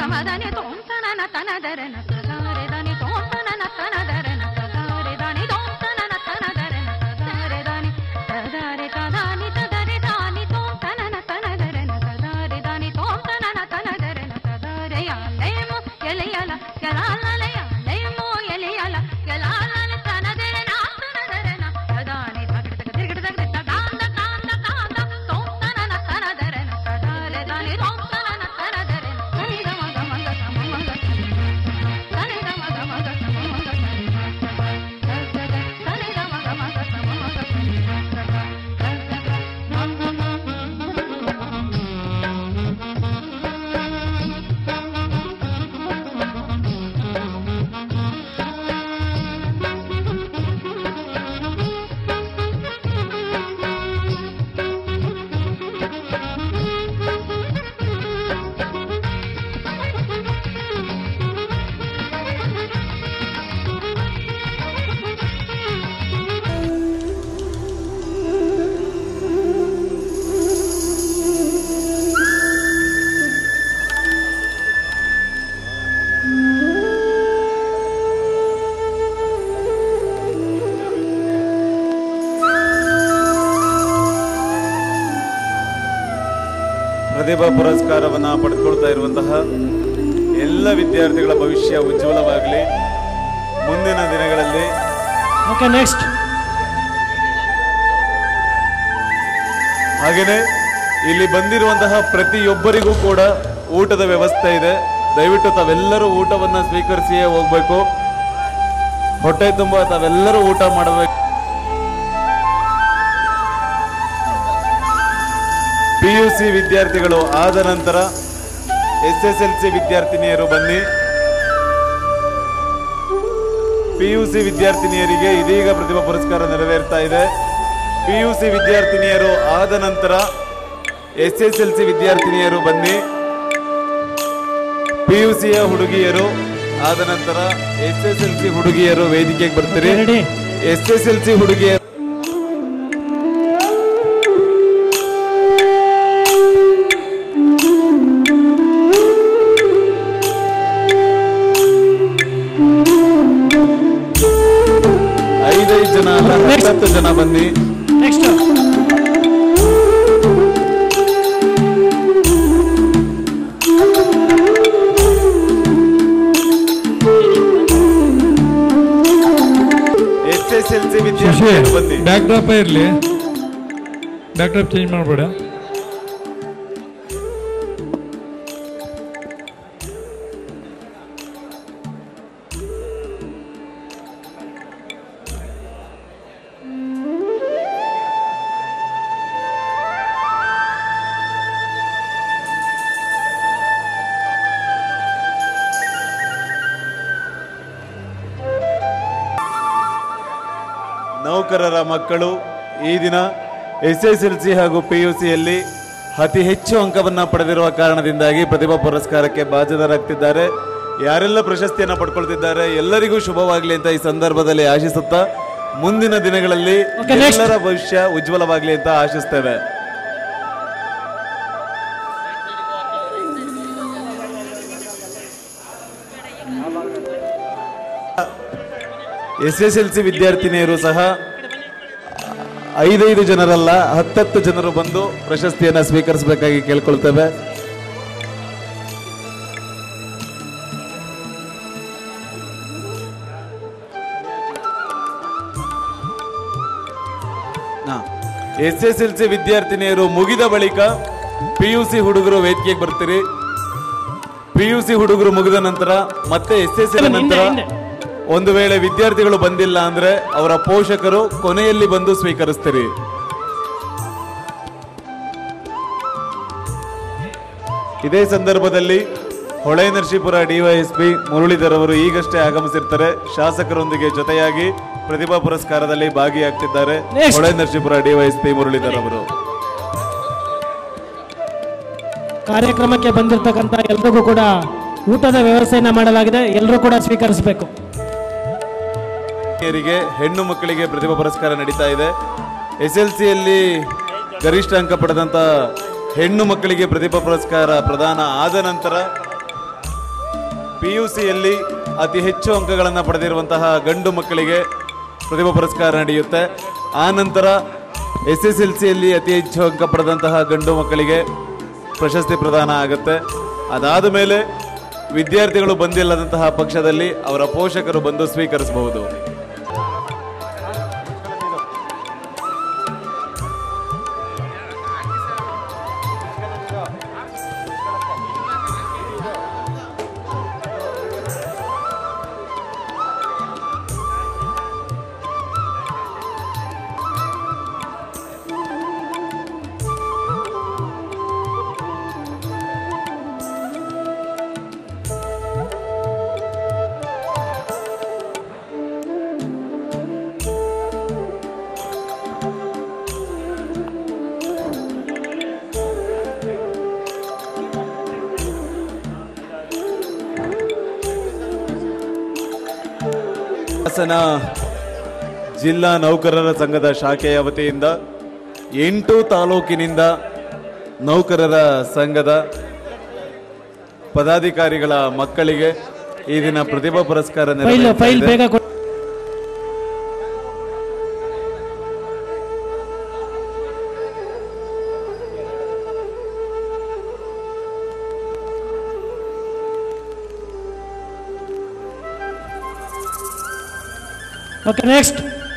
ಮದನಿ ತೋಂತನನ ತನದರನ ತದಾರೆ ದನಿ ತೋಂತನನ ತನದರನ ತದಾರೆ ದನಿ ತೋಂತನನ ತನದರನ ತದಾರೆ ದನಿ ತದಾರೆ ತದಾನಿ ತದರೆ ದಾನಿ ತೋಂತನನ ತನದರನ ತದಾರೆ ದನಿ ತೋಂತನನ ತನದರನ ತದಾರೆ ಯಾಲೇಮೋ ಎಲೆಯಲ ಯಲಾಲಯ ಲೇಮೋ ಎಲೆಯಲ ಯಲಾಲಲ ತನದರನ ತನದರನ ತದಾನಿ ತಗಡ ತಗ ತಿರುಗಡ ತಗಡ ತಗಾಂದ ಕಾಂದ ಕಾಂದ ತೋಂತನನ ತನದರನ ತದಾರೆ ದನಿ ತೋಂತನನ ತನದರನ ತನಿ ಗಮ ಗಮ ಗಮ ಗಮ ತನಿ ಗಮ ಗಮ ಗಮ ಗಮ ತನಿ ಗಮ ಗಮ ಗಮ ಪ್ರತಿಭಾ ಪುರಸ್ಕಾರವನ್ನ ಪಡೆದುಕೊಳ್ತಾ ಇರುವಂತಹ ಎಲ್ಲ ವಿದ್ಯಾರ್ಥಿಗಳ ಭವಿಷ್ಯ ಉಜ್ವಲವಾಗಲಿ ಮುಂದಿನ ದಿನಗಳಲ್ಲಿ ಓಕೆ ನೆಕ್ಸ್ಟ್ ಹಾಗೆಯೇ ಇಲ್ಲಿ ಬಂದಿರುವಂತಹ ಪ್ರತಿಯೊಬ್ಬರಿಗೂ ಕೂಡ ಊಟದ ವ್ಯವಸ್ಥೆ ಇದೆ ದಯವಿಟ್ಟು ತಾವೆಲ್ಲರೂ ಊಟವನ್ನ ಸ್ವೀಕರಿಸಿಯೇ ಹೋಗ್ಬೇಕು ಹೊಟ್ಟೆ ತುಂಬ ತಾವೆಲ್ಲರೂ ಊಟ ಮಾಡಬೇಕು ಪಿ ಯು ಸಿ ವಿದ್ಯಾರ್ಥಿಗಳು ಆದ ನಂತರ ಎಸ್ ಎಸ್ ಎಲ್ ಸಿ ವಿದ್ಯಾರ್ಥಿನಿಯರು ಬನ್ನಿ ಪಿ ಯು ಸಿ ವಿದ್ಯಾರ್ಥಿನಿಯರಿಗೆ ಇದೀಗ ಪ್ರತಿಭಾ ಪುರಸ್ಕಾರ ನೆರವೇರ್ತಾ ಇದೆ ಪಿ ಯು ಸಿ ವಿದ್ಯಾರ್ಥಿನಿಯರು ಆದ ನಂತರ ಎಸ್ ಎಸ್ ಎಲ್ ಸಿ ವಿದ್ಯಾರ್ಥಿನಿಯರು ಬನ್ನಿ ಪಿ ಯು ಸಿಯ ಹುಡುಗಿಯರು ಆದ ನಂತರ ಎಸ್ ಎಸ್ ಎಲ್ ಸಿ ಹುಡುಗಿಯರು ವೇದಿಕೆಗೆ ಬರ್ತೀರಿ ಎಸ್ ಎಸ್ ಎಲ್ ಸಿ ಹುಡುಗಿಯರು ಐದೈದು ಜನ ಅಲ್ಲ, ಹತ್ತತ್ತು ಜನ ಬನ್ನಿ next S S L C ವಿದ್ಯಾರ್ಥಿಗಳು ಬನ್ನಿ ಬ್ಯಾಕ್ ಡ್ರಾಪ್ ಇರಲಿ ಬ್ಯಾಕ್ ಡ್ರಾಪ್ ಚೇಂಜ್ ಮಾಡಬೇಡ ನೌಕರರ ಮಕ್ಕಳು ಈ ದಿನ ಎಸ್ ಎಸ್ ಎಲ್ ಸಿ ಹಾಗೂ ಪಿ ಯು ಸಿಯಲ್ಲಿ ಅತಿ ಹೆಚ್ಚು ಅಂಕವನ್ನ ಪಡೆದಿರುವ ಕಾರಣದಿಂದಾಗಿ ಪ್ರತಿಭಾ ಪುರಸ್ಕಾರಕ್ಕೆ ಬಾಧ್ಯರಾಗ್ತಿದ್ದಾರೆ ಯಾರೆಲ್ಲ ಪ್ರಶಸ್ತಿಯನ್ನ ಪಡ್ಕೊಳ್ತಿದ್ದಾರೆ ಎಲ್ಲರಿಗೂ ಶುಭವಾಗಲಿ ಅಂತ ಈ ಸಂದರ್ಭದಲ್ಲಿ ಆಶಿಸುತ್ತಾ ಮುಂದಿನ ದಿನಗಳಲ್ಲಿ Okay, next. ಎಲ್ಲರ ಭವಿಷ್ಯ ಉಜ್ವಲವಾಗಲಿ ಅಂತ ಆಶಿಸ್ತೇವೆ ಎಸ್ ಎಸ್ ಎಲ್ ಸಿ ವಿದ್ಯಾರ್ಥಿನಿಯರು ಸಹ ಐದೈದು ಜನರಲ್ಲ ಹತ್ತತ್ತು ಜನರು ಬಂದು ಪ್ರಶಸ್ತಿಯನ್ನ ಸ್ವೀಕರಿಸಬೇಕಾಗಿ ಕೇಳ್ಕೊಳ್ತೇವೆ ಎಸ್ ಎಸ್ ಎಲ್ ಸಿ ವಿದ್ಯಾರ್ಥಿನಿಯರು ಮುಗಿದ ಬಳಿಕ ಪಿ ಯು ಸಿ ಹುಡುಗರು ವೇದಿಕೆಗೆ ಬರ್ತೀರಿ ಪಿ ಯು ಸಿ ಹುಡುಗರು ಮುಗಿದ ನಂತರ ಮತ್ತೆ ಎಸ್ ಎಸ್ ಎಲ್ ನಂತರ ಒಂದು ವೇಳೆ ವಿದ್ಯಾರ್ಥಿಗಳು ಬಂದಿಲ್ಲ ಅಂದ್ರೆ ಅವರ ಪೋಷಕರು ಕೊನೆಯಲ್ಲಿ ಬಂದು ಸ್ವೀಕರಿಸ್ತೀರಿ ಇದೇ ಸಂದರ್ಭದಲ್ಲಿ ಹೊಳೆ ನರಸೀಪುರ ಡಿವೈಎಸ್ಪಿ ಮುರಳೀಧರ್ ಅವರು ಈಗಷ್ಟೇ ಆಗಮಿಸಿರ್ತಾರೆ ಶಾಸಕರೊಂದಿಗೆ ಜೊತೆಯಾಗಿ ಪ್ರತಿಭಾ ಪುರಸ್ಕಾರದಲ್ಲಿ ಭಾಗಿಯಾಗ್ತಿದ್ದಾರೆ Next. ಹೊಳೆ ನರಸೀಪುರ ಡಿವೈಎಸ್ಪಿ ಮುರಳೀಧರ್ ಅವರು ಕಾರ್ಯಕ್ರಮಕ್ಕೆ ಬಂದಿರತಕ್ಕಂಥ ಎಲ್ರಿಗೂ ಕೂಡ ಊಟದ ವ್ಯವಸ್ಥೆಯನ್ನ ಮಾಡಲಾಗಿದೆ ಎಲ್ಲರೂ ಕೂಡ ಸ್ವೀಕರಿಸಬೇಕು ರಿಗೆ ಹೆಣ್ಣು ಮಕ್ಕಳಿಗೆ ಪ್ರತಿಭಾ ಪುರಸ್ಕಾರ ನಡೀತಾ ಇದೆ ಎಸ್ ಎಲ್ ಸಿಯಲ್ಲಿ ಗರಿಷ್ಠ ಅಂಕ ಪಡೆದಂತ ಹೆಣ್ಣು ಮಕ್ಕಳಿಗೆ ಪ್ರತಿಭಾ ಪುರಸ್ಕಾರ ಪ್ರದಾನ ಆದ ನಂತರ ಪಿ ಯು ಸಿಯಲ್ಲಿ ಅತಿ ಹೆಚ್ಚು ಅಂಕಗಳನ್ನು ಪಡೆದಿರುವಂತಹ ಗಂಡು ಮಕ್ಕಳಿಗೆ ಪ್ರತಿಭಾ ಪುರಸ್ಕಾರ ನಡೆಯುತ್ತೆ ಆ ನಂತರ ಎಸ್ ಎಸ್ ಎಲ್ ಸಿಯಲ್ಲಿ ಅತಿ ಹೆಚ್ಚು ಅಂಕ ಪಡೆದಂತಹ ಗಂಡು ಮಕ್ಕಳಿಗೆ ಪ್ರಶಸ್ತಿ ಪ್ರದಾನ ಆಗುತ್ತೆ ಅದಾದ ಮೇಲೆ ವಿದ್ಯಾರ್ಥಿಗಳು ಬಂದಿಲ್ಲದಂತಹ ಪಕ್ಷದಲ್ಲಿ ಅವರ ಪೋಷಕರು ಬಂದು ಸ್ವೀಕರಿಸಬಹುದು ಹಾಸನ ಜಿಲ್ಲಾ ನೌಕರರ ಸಂಘದ ಶಾಖೆಯ ವತಿಯಿಂದ ಎಂಟು ತಾಲೂಕಿನಿಂದ ನೌಕರರ ಸಂಘದ ಪದಾಧಿಕಾರಿಗಳ ಮಕ್ಕಳಿಗೆ ಈ ದಿನ ಪ್ರತಿಭಾ ಪುರಸ್ಕಾರ ಫೈಲ್ ನೆರವೇರ್ತಾ ಫೈಲ್ ಇದೆ. ಬೇಗ ಕೊಡಿ. ಓಕೆ ನೆಕ್ಸ್ಟ್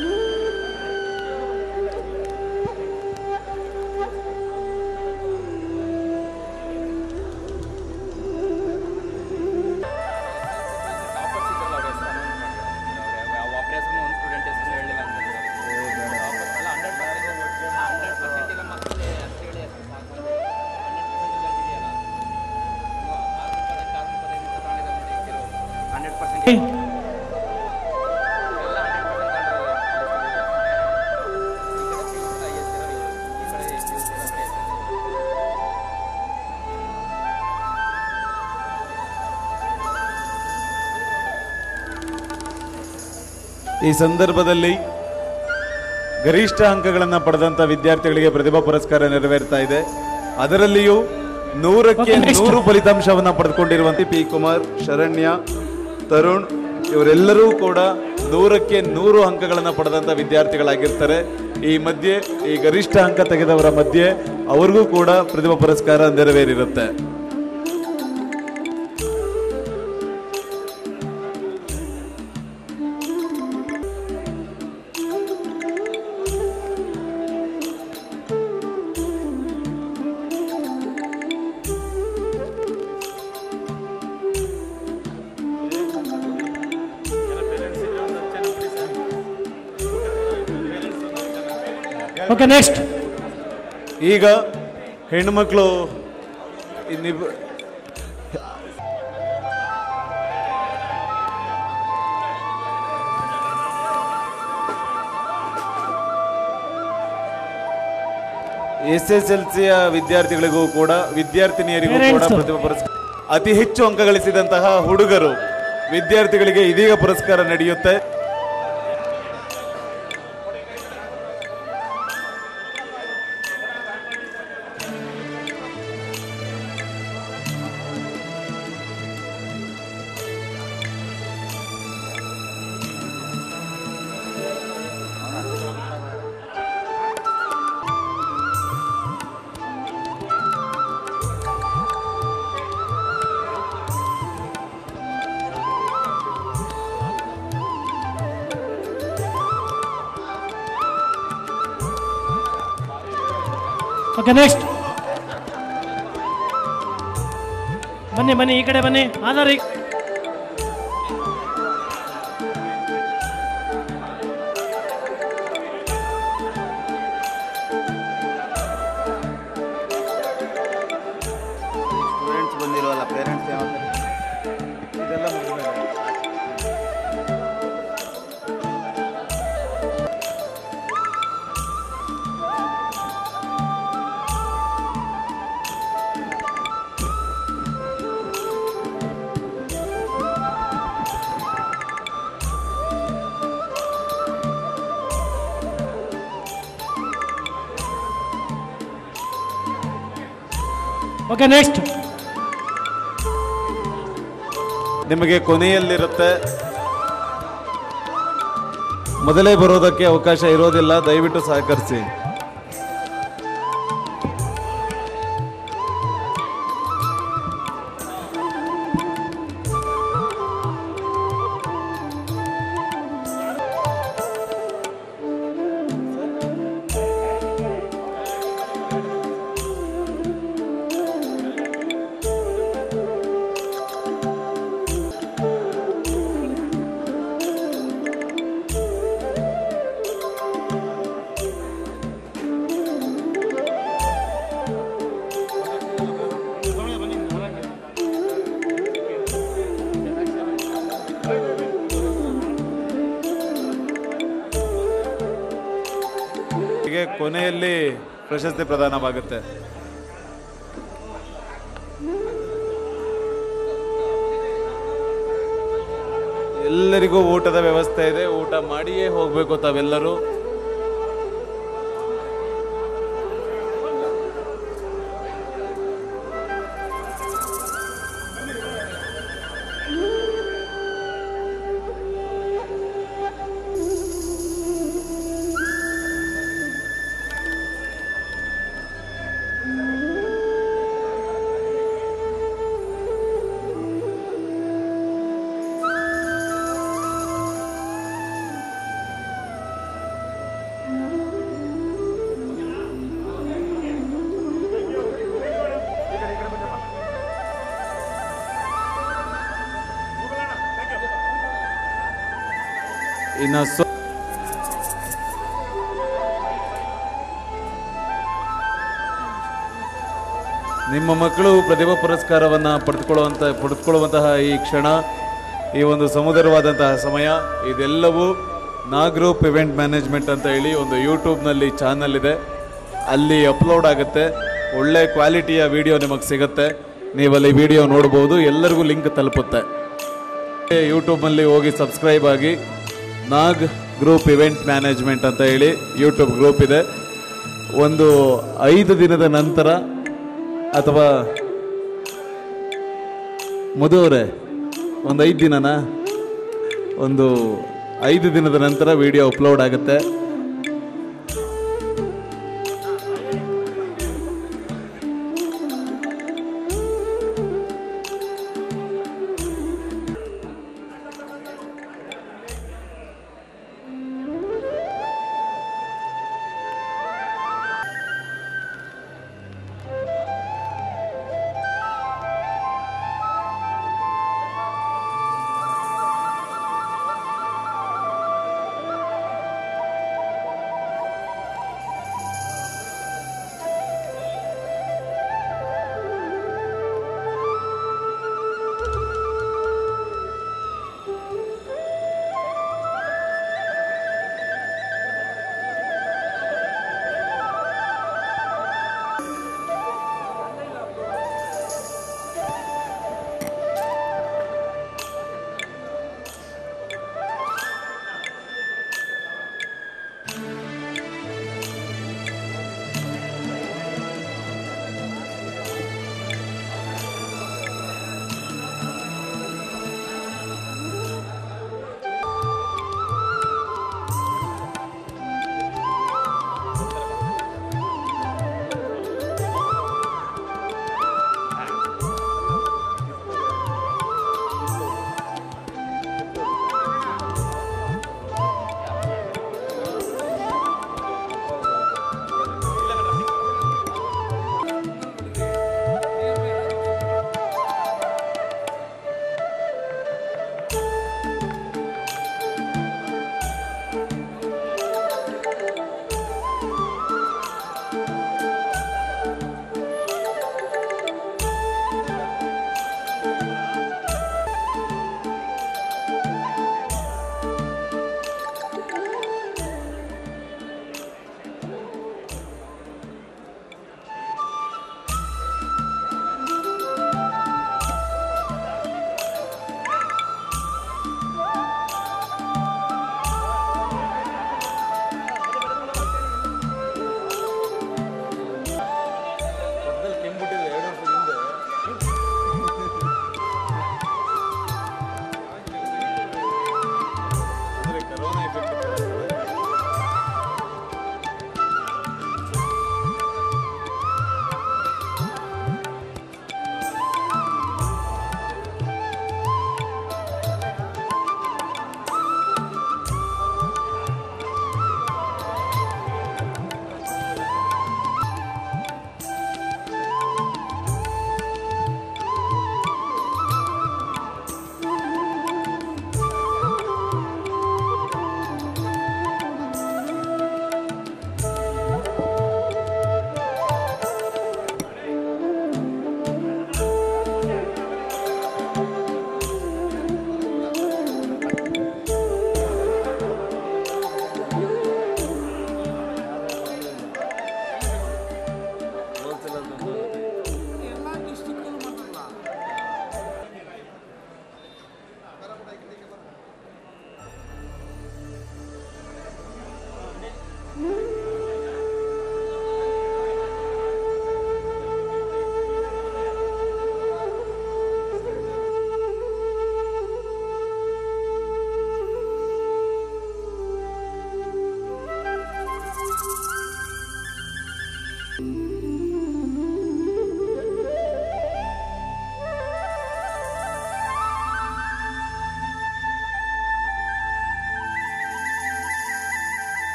ಈ ಸಂದರ್ಭದಲ್ಲಿ ಗರಿಷ್ಠ ಅಂಕಗಳನ್ನು ಪಡೆದಂತ ವಿದ್ಯಾರ್ಥಿಗಳಿಗೆ ಪ್ರತಿಭಾ ಪುರಸ್ಕಾರ ನೆರವೇರ್ತಾ ಇದೆ ಅದರಲ್ಲಿಯೂ ನೂರಕ್ಕೆ Okay, next. ನೂರು ಫಲಿತಾಂಶವನ್ನು ಪಡೆದುಕೊಂಡಿರುವಂತೆ ಪಿ ಕುಮಾರ್ ಶರಣ್ಯ ತರುಣ್ ಇವರೆಲ್ಲರೂ ಕೂಡ ನೂರಕ್ಕೆ ನೂರು ಅಂಕಗಳನ್ನು ಪಡೆದಂತ ವಿದ್ಯಾರ್ಥಿಗಳಾಗಿರ್ತಾರೆ ಈ ಮಧ್ಯೆ ಈ ಗರಿಷ್ಠ ಅಂಕ ತೆಗೆದವರ ಮಧ್ಯೆ ಅವ್ರಿಗೂ ಕೂಡ ಪ್ರತಿಭಾ ಪುರಸ್ಕಾರ ನೆರವೇರಿರುತ್ತೆ ಓಕೆ ನೆಕ್ಸ್ಟ್ ಈಗ ಹೆಣ್ಮಕ್ಳು ಇನ್ನಿಬ್ ಎಸ್ ಎಸ್ ಎಲ್ ಸಿಯ ವಿದ್ಯಾರ್ಥಿಗಳಿಗೂ ಕೂಡ ವಿದ್ಯಾರ್ಥಿನಿಯರಿಗೂ ಕೂಡ Parents. ಪ್ರತಿಭಾ ಪುರಸ್ಕಾರ ಅತಿ ಹೆಚ್ಚು ಅಂಕ ಗಳಿಸಿದಂತಹ ಹುಡುಗರು ವಿದ್ಯಾರ್ಥಿಗಳಿಗೆ ಇದೀಗ ಪುರಸ್ಕಾರ ನಡೆಯುತ್ತೆ ಓಕೆ ನೆಕ್ಸ್ಟ್ ಬನ್ನಿ ಬನ್ನಿ ಈ ಕಡೆ ಬನ್ನಿ ಆಧಾರ್ ಈ- ಸ್ಟೂಡೆಂಟ್ಸ್ ಬಂದಿರೋಲ್ಲ ಪೇರೆಂಟ್ಸ್ ಯಾವ ಇದೆಲ್ಲ ಮುಗಿದ್ಮೇಲೆ. ಓಕೆ ನೆಕ್ಸ್ಟ್ ನಿಮಗೆ ಕೊನೆಯಲ್ಲಿರುತ್ತೆ ಮೊದಲೇ ಬರೋದಕ್ಕೆ ಅವಕಾಶ ಇರೋದಿಲ್ಲ ದಯವಿಟ್ಟು ಸಹಕರಿಸಿ ಹೀಗೆ ಕೊನೆಯಲ್ಲಿ ಪ್ರಶಸ್ತಿ ಪ್ರದಾನವಾಗುತ್ತೆ ಎಲ್ಲರಿಗೂ ಊಟದ ವ್ಯವಸ್ಥೆ ಇದೆ ಊಟ ಮಾಡಿಯೇ ಹೋಗಬೇಕು ತಾವೆಲ್ಲರೂ ಇನ್ನು ಸೊ ನಿಮ್ಮ ಮಕ್ಕಳು ಪ್ರತಿಭಾ ಪುರಸ್ಕಾರವನ್ನು ಪಡೆದುಕೊಳ್ಳುವಂತ ಪಡೆದುಕೊಳ್ಳುವಂತಹ ಈ ಕ್ಷಣ ಈ ಒಂದು ಸುಮಧುರವಾದಂತಹ ಸಮಯ ಇದೆಲ್ಲವೂ ನಾಗ್ರೂಪ್ ಇವೆಂಟ್ ಮ್ಯಾನೇಜ್ಮೆಂಟ್ ಅಂತ ಹೇಳಿ ಒಂದು ಯೂಟ್ಯೂಬ್ನಲ್ಲಿ ಚಾನಲ್ ಇದೆ ಅಲ್ಲಿ ಅಪ್ಲೋಡ್ ಆಗುತ್ತೆ ಒಳ್ಳೆ ಕ್ವಾಲಿಟಿಯ ವಿಡಿಯೋ ನಿಮಗೆ ಸಿಗುತ್ತೆ ನೀವಲ್ಲಿ ವಿಡಿಯೋ ನೋಡ್ಬೋದು ಎಲ್ಲರಿಗೂ ಲಿಂಕ್ ತಲುಪುತ್ತೆ ಯೂಟ್ಯೂಬ್ನಲ್ಲಿ ಹೋಗಿ ಸಬ್ಸ್ಕ್ರೈಬ್ ಆಗಿ ನಾಗ್ ಗ್ರೂಪ್ ಇವೆಂಟ್ ಮ್ಯಾನೇಜ್ಮೆಂಟ್ ಅಂತ ಹೇಳಿ ಯೂಟ್ಯೂಬ್ ಗ್ರೂಪ್ ಇದೆ ಒಂದು ಐದು ದಿನದ ನಂತರ ಅಥವಾ ಮಧು ಅವರೇ ಒಂದು ಐದು ದಿನನಾ ಒಂದು ಐದು ದಿನದ ನಂತರ ವಿಡಿಯೋ ಅಪ್ಲೋಡ್ ಆಗುತ್ತೆ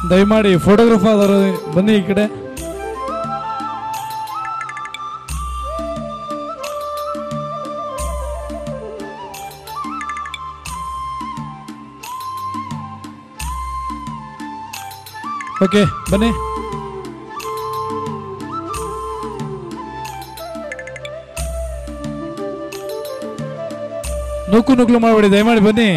ದಯಮಾಡಿ ಫೋಟೋಗ್ರಾಫರ್ ಆದವರು ಬನ್ನಿ ಈ ಕಡೆ ಓಕೆ ಬನ್ನಿ ನೂಕು ನುಗ್ಲು ಮಾಡಬೇಡಿ ದಯಮಾಡಿ ಬನ್ನಿ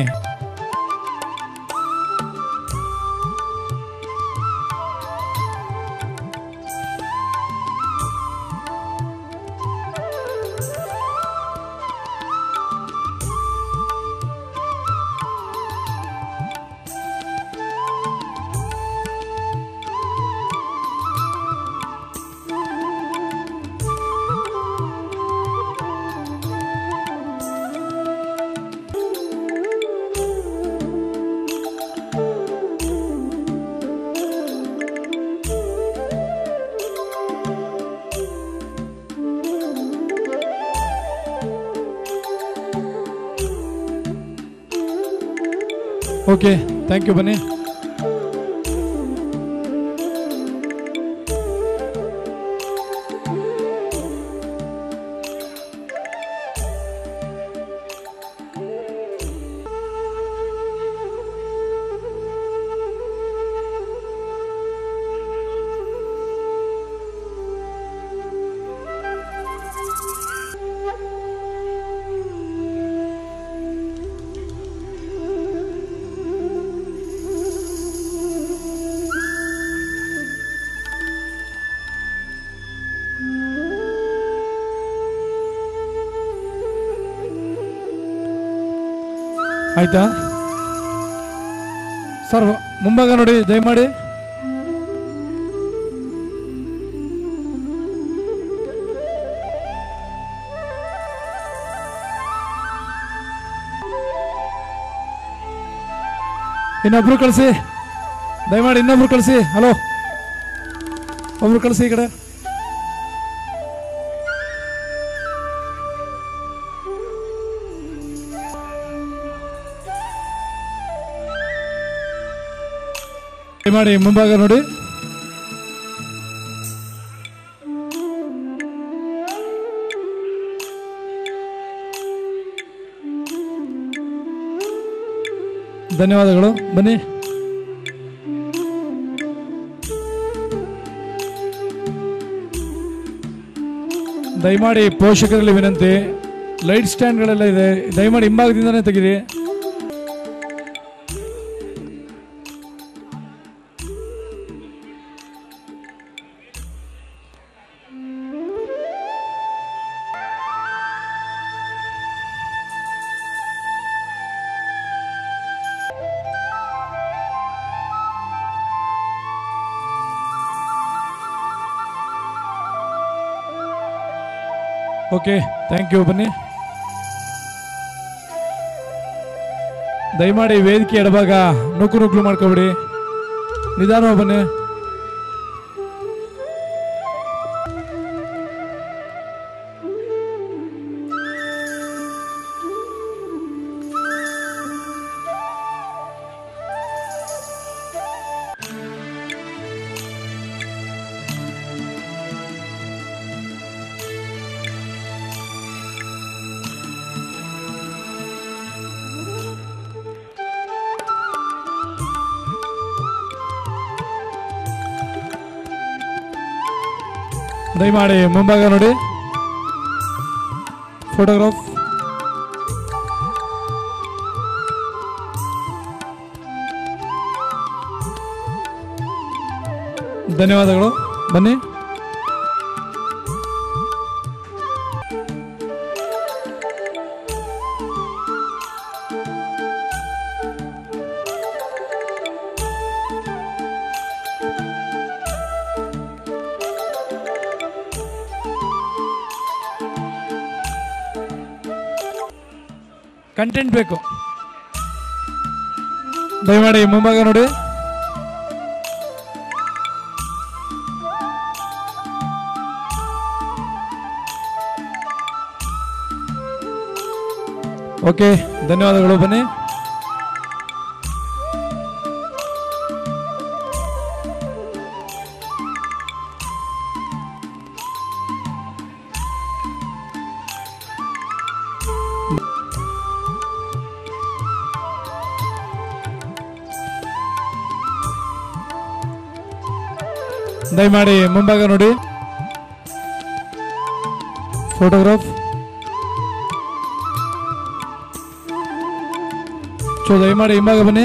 ಓಕೆ ಥ್ಯಾಂಕ್ ಯು ಬನ್ನಿ ಆಯ್ತಾ ಸರ್ ಮುಂಭಾಗ ನೋಡಿ ದಯಮಾಡಿ ಇನ್ನೊಬ್ರು ಕಳಿಸಿ ದಯಮಾಡಿ ಇನ್ನೊಬ್ರು ಕಳಿಸಿ ಹಲೋ ಒಬ್ರು ಕಳಿಸಿ ಈ ಕಡೆ ಮಾಡಿ ಮುಂಭಾಗ ನೋಡಿ ಧನ್ಯವಾದಗಳು ಬನ್ನಿ ದಯಮಾಡಿ ಪೋಷಕರಲ್ಲಿ ವಿನಂತಿ ಲೈಟ್ ಸ್ಟ್ಯಾಂಡ್ಗಳೆಲ್ಲ ಇದೆ ದಯಮಾಡಿ ಹಿಂಭಾಗದಿಂದನೇ ತೆಗೀರಿ ಓಕೆ ಥ್ಯಾಂಕ್ ಯು ಬನ್ನಿ ದಯಮಾಡಿ ವೇದಿಕೆ ಎಡಭಾಗ ನುಕ್ಕು ನುಗ್ಲು ಮಾಡ್ಕೊಬಿಡಿ ನಿಧಾನವಾಗಿ ಬನ್ನಿ ದಯಮಾಡಿ ಮುಂಭಾಗ ನೋಡಿ ಫೋಟೋಗ್ರಾಫ್ ಧನ್ಯವಾದಗಳು ಬನ್ನಿ ಕಂಟೆಂಟ್ ಬೇಕು ದಯಮಾಡಿ ಮುಂಭಾಗ ನೋಡಿ ಓಕೆ ಧನ್ಯವಾದಗಳು ಬನ್ನಿ ದಯಮಾಡಿ ಮುಂಭಾಗ ನೋಡಿ ಫೋಟೋಗ್ರಾಫ್ ಸೊ ದಯಮಾಡಿ ಹಿಂಭಾಗ ಬನ್ನಿ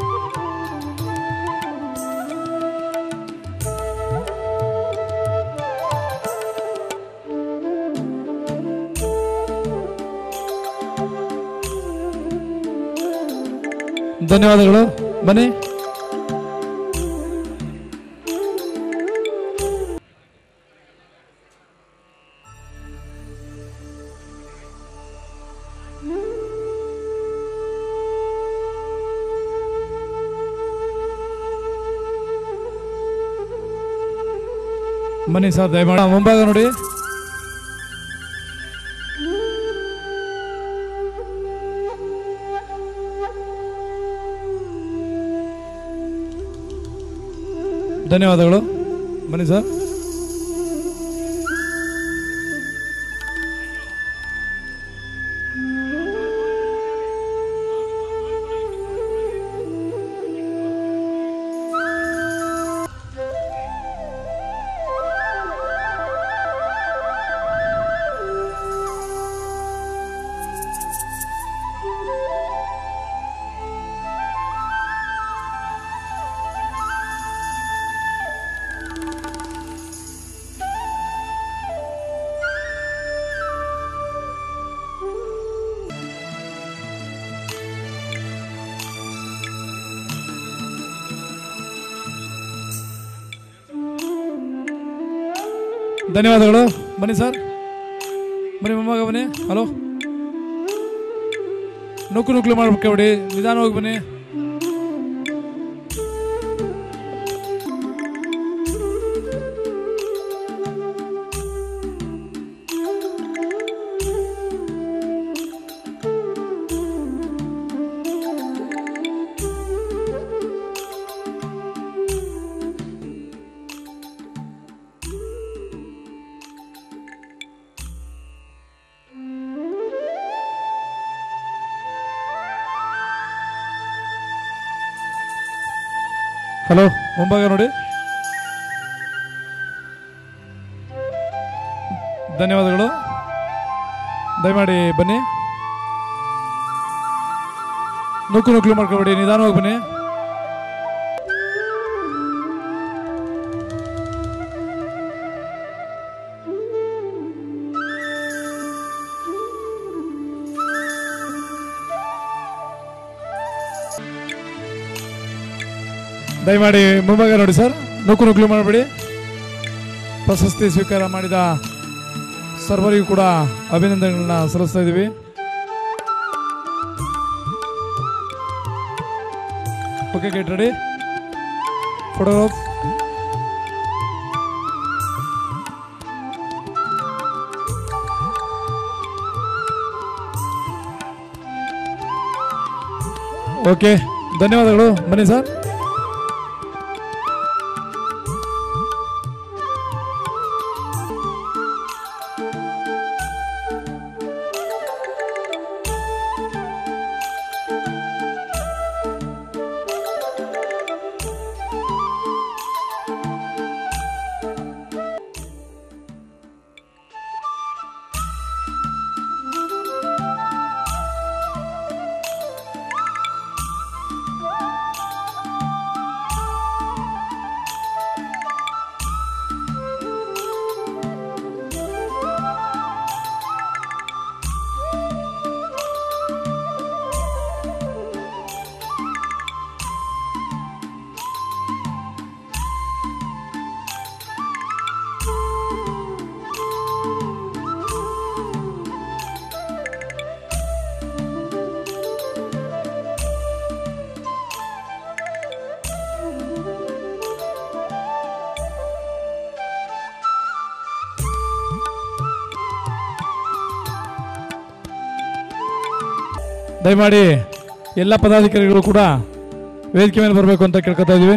ಧನ್ಯವಾದಗಳು ಬನ್ನಿ ಬನ್ನಿ ಸರ್ ದಯಮಾಡಿ ಮುಂಭಾಗ ನೋಡಿ ಧನ್ಯವಾದಗಳು ಬನ್ನಿ ಸರ್ ಧನ್ಯವಾದಗಳು ಬನ್ನಿ ಸರ್ ಬನ್ನಿ ಮೊಮ್ಮಗ ಬನ್ನಿ ಹಲೋ ನುಕ್ಕು ನುಕ್ಲು ಮಾಡ್ಬೇಕು ಬಿಡಿ ನಿಧಾನವಾಗಿ ಬನ್ನಿ ಹಲೋ ಮುಂಭಾಗ ನೋಡಿ ಧನ್ಯವಾದಗಳು ದಯಮಾಡಿ ಬನ್ನಿ ನುಕ್ಕು ನುಕ್ಲು ಮಾಡ್ಕೊಬೇಡಿ ನಿಧಾನವಾಗಿ ಬನ್ನಿ ದಯಮಾಡಿ ಮುಂಭಾಗ ನೋಡಿ ಸರ್ ನುಕ್ಕು ನುಕ್ಲು ಮಾಡಬೇಡಿ ಪ್ರಶಸ್ತಿ ಸ್ವೀಕಾರ ಮಾಡಿದ ಸರ್ವರಿಗೂ ಕೂಡ ಅಭಿನಂದನೆಗಳನ್ನ ಸಲ್ಲಿಸ್ತಾ ಇದ್ದೀವಿ okay get ready photograph okay ಧನ್ಯವಾದಗಳು ಬನ್ನಿ ಸರ್ ದಯಮಾಡಿ ಎಲ್ಲ ಪದಾಧಿಕಾರಿಗಳು ಕೂಡ ವೇದಿಕೆ ಮೇಲೆ ಬರಬೇಕು ಅಂತ ಕೇಳ್ಕೊತಾ ಇದೀವಿ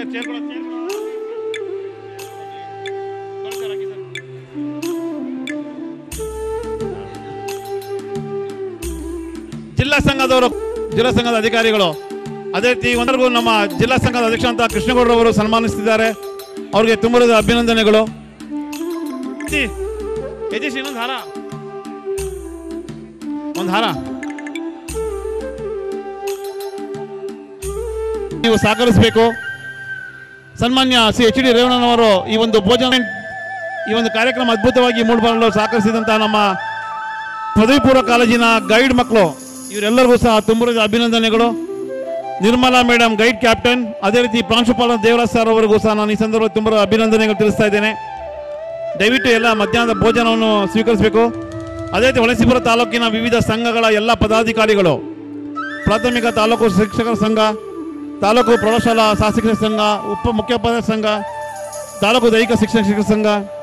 ಚೇರ್ ಚೇರ್ ಕೊಡು, ಚೇರ್ ಕೊಡು. ಕೊಡು ಸರ್, ಹಾಕಿ ಸರ್. ಜಿಲ್ಲಾ ಸಂಘದವರು ಜಿಲ್ಲಾ ಸಂಘದ ಅಧಿಕಾರಿಗಳು ಅದೇ ರೀತಿ ಒಂದರಿಗೂ ನಮ್ಮ ಜಿಲ್ಲಾ ಸಂಘದ ಅಧ್ಯಕ್ಷ ಅಂತ ಕೃಷ್ಣಗೌಡರವರು ಸನ್ಮಾನಿಸ್ತಿದ್ದಾರೆ ಅವ್ರಿಗೆ ತುಂಬ ಅಭಿನಂದನೆಗಳು ಯಜಿ, ಯಜೀಶ್ ಇನ್ನೊಂದು ಹಾರ ಒಂದು ಹಾರ ನೀವು ಸಹಕರಿಸಬೇಕು ಸನ್ಮಾನ್ಯ ಸಿ ಎಚ್ ಡಿ ರೇವಣ್ಣನವರು ಈ ಒಂದು ಭೋಜನ ಈ ಒಂದು ಕಾರ್ಯಕ್ರಮ ಅದ್ಭುತವಾಗಿ ಮೂಡಿಬರಲು ಸಹಕರಿಸಿದಂಥ ನಮ್ಮ ಪದವಿ ಪೂರ್ವ ಕಾಲೇಜಿನ ಗೈಡ್ ಮಕ್ಕಳು ಇವರೆಲ್ಲರಿಗೂ ಸಹ ತುಂಬ ಅಭಿನಂದನೆಗಳು ನಿರ್ಮಲಾ ಮೇಡಮ್ ಗೈಡ್ ಕ್ಯಾಪ್ಟನ್ ಅದೇ ರೀತಿ ಪ್ರಾಂಶುಪಾಲ ದೇವರಾಜ್ ಸರ್ ಅವರಿಗೂ ಸಹ ನಾನು ಈ ಸಂದರ್ಭದಲ್ಲಿ ತುಂಬ ಅಭಿನಂದನೆಗಳು ತಿಳಿಸ್ತಾ ಇದ್ದೇನೆ ದಯವಿಟ್ಟು ಎಲ್ಲ ಮಧ್ಯಾಹ್ನದ ಭೋಜನವನ್ನು ಸ್ವೀಕರಿಸಬೇಕು ಅದೇ ರೀತಿ ಹೊಳೆಸಿಪುರ ತಾಲೂಕಿನ ವಿವಿಧ ಸಂಘಗಳ ಎಲ್ಲ ಪದಾಧಿಕಾರಿಗಳು ಪ್ರಾಥಮಿಕ ತಾಲೂಕು ಶಿಕ್ಷಕರ ಸಂಘ ತಾಲೂಕು ಪ್ರೌಢಶಾಲಾ ಸಹ ಶಿಕ್ಷಕ ಸಂಘ ಉಪ ಮುಖ್ಯೋಪಾಧ್ಯಾಯ ಸಂಘ ತಾಲೂಕು ದೈಹಿಕ ಶಿಕ್ಷಕ ಶಿಕ್ಷಕ ಸಂಘ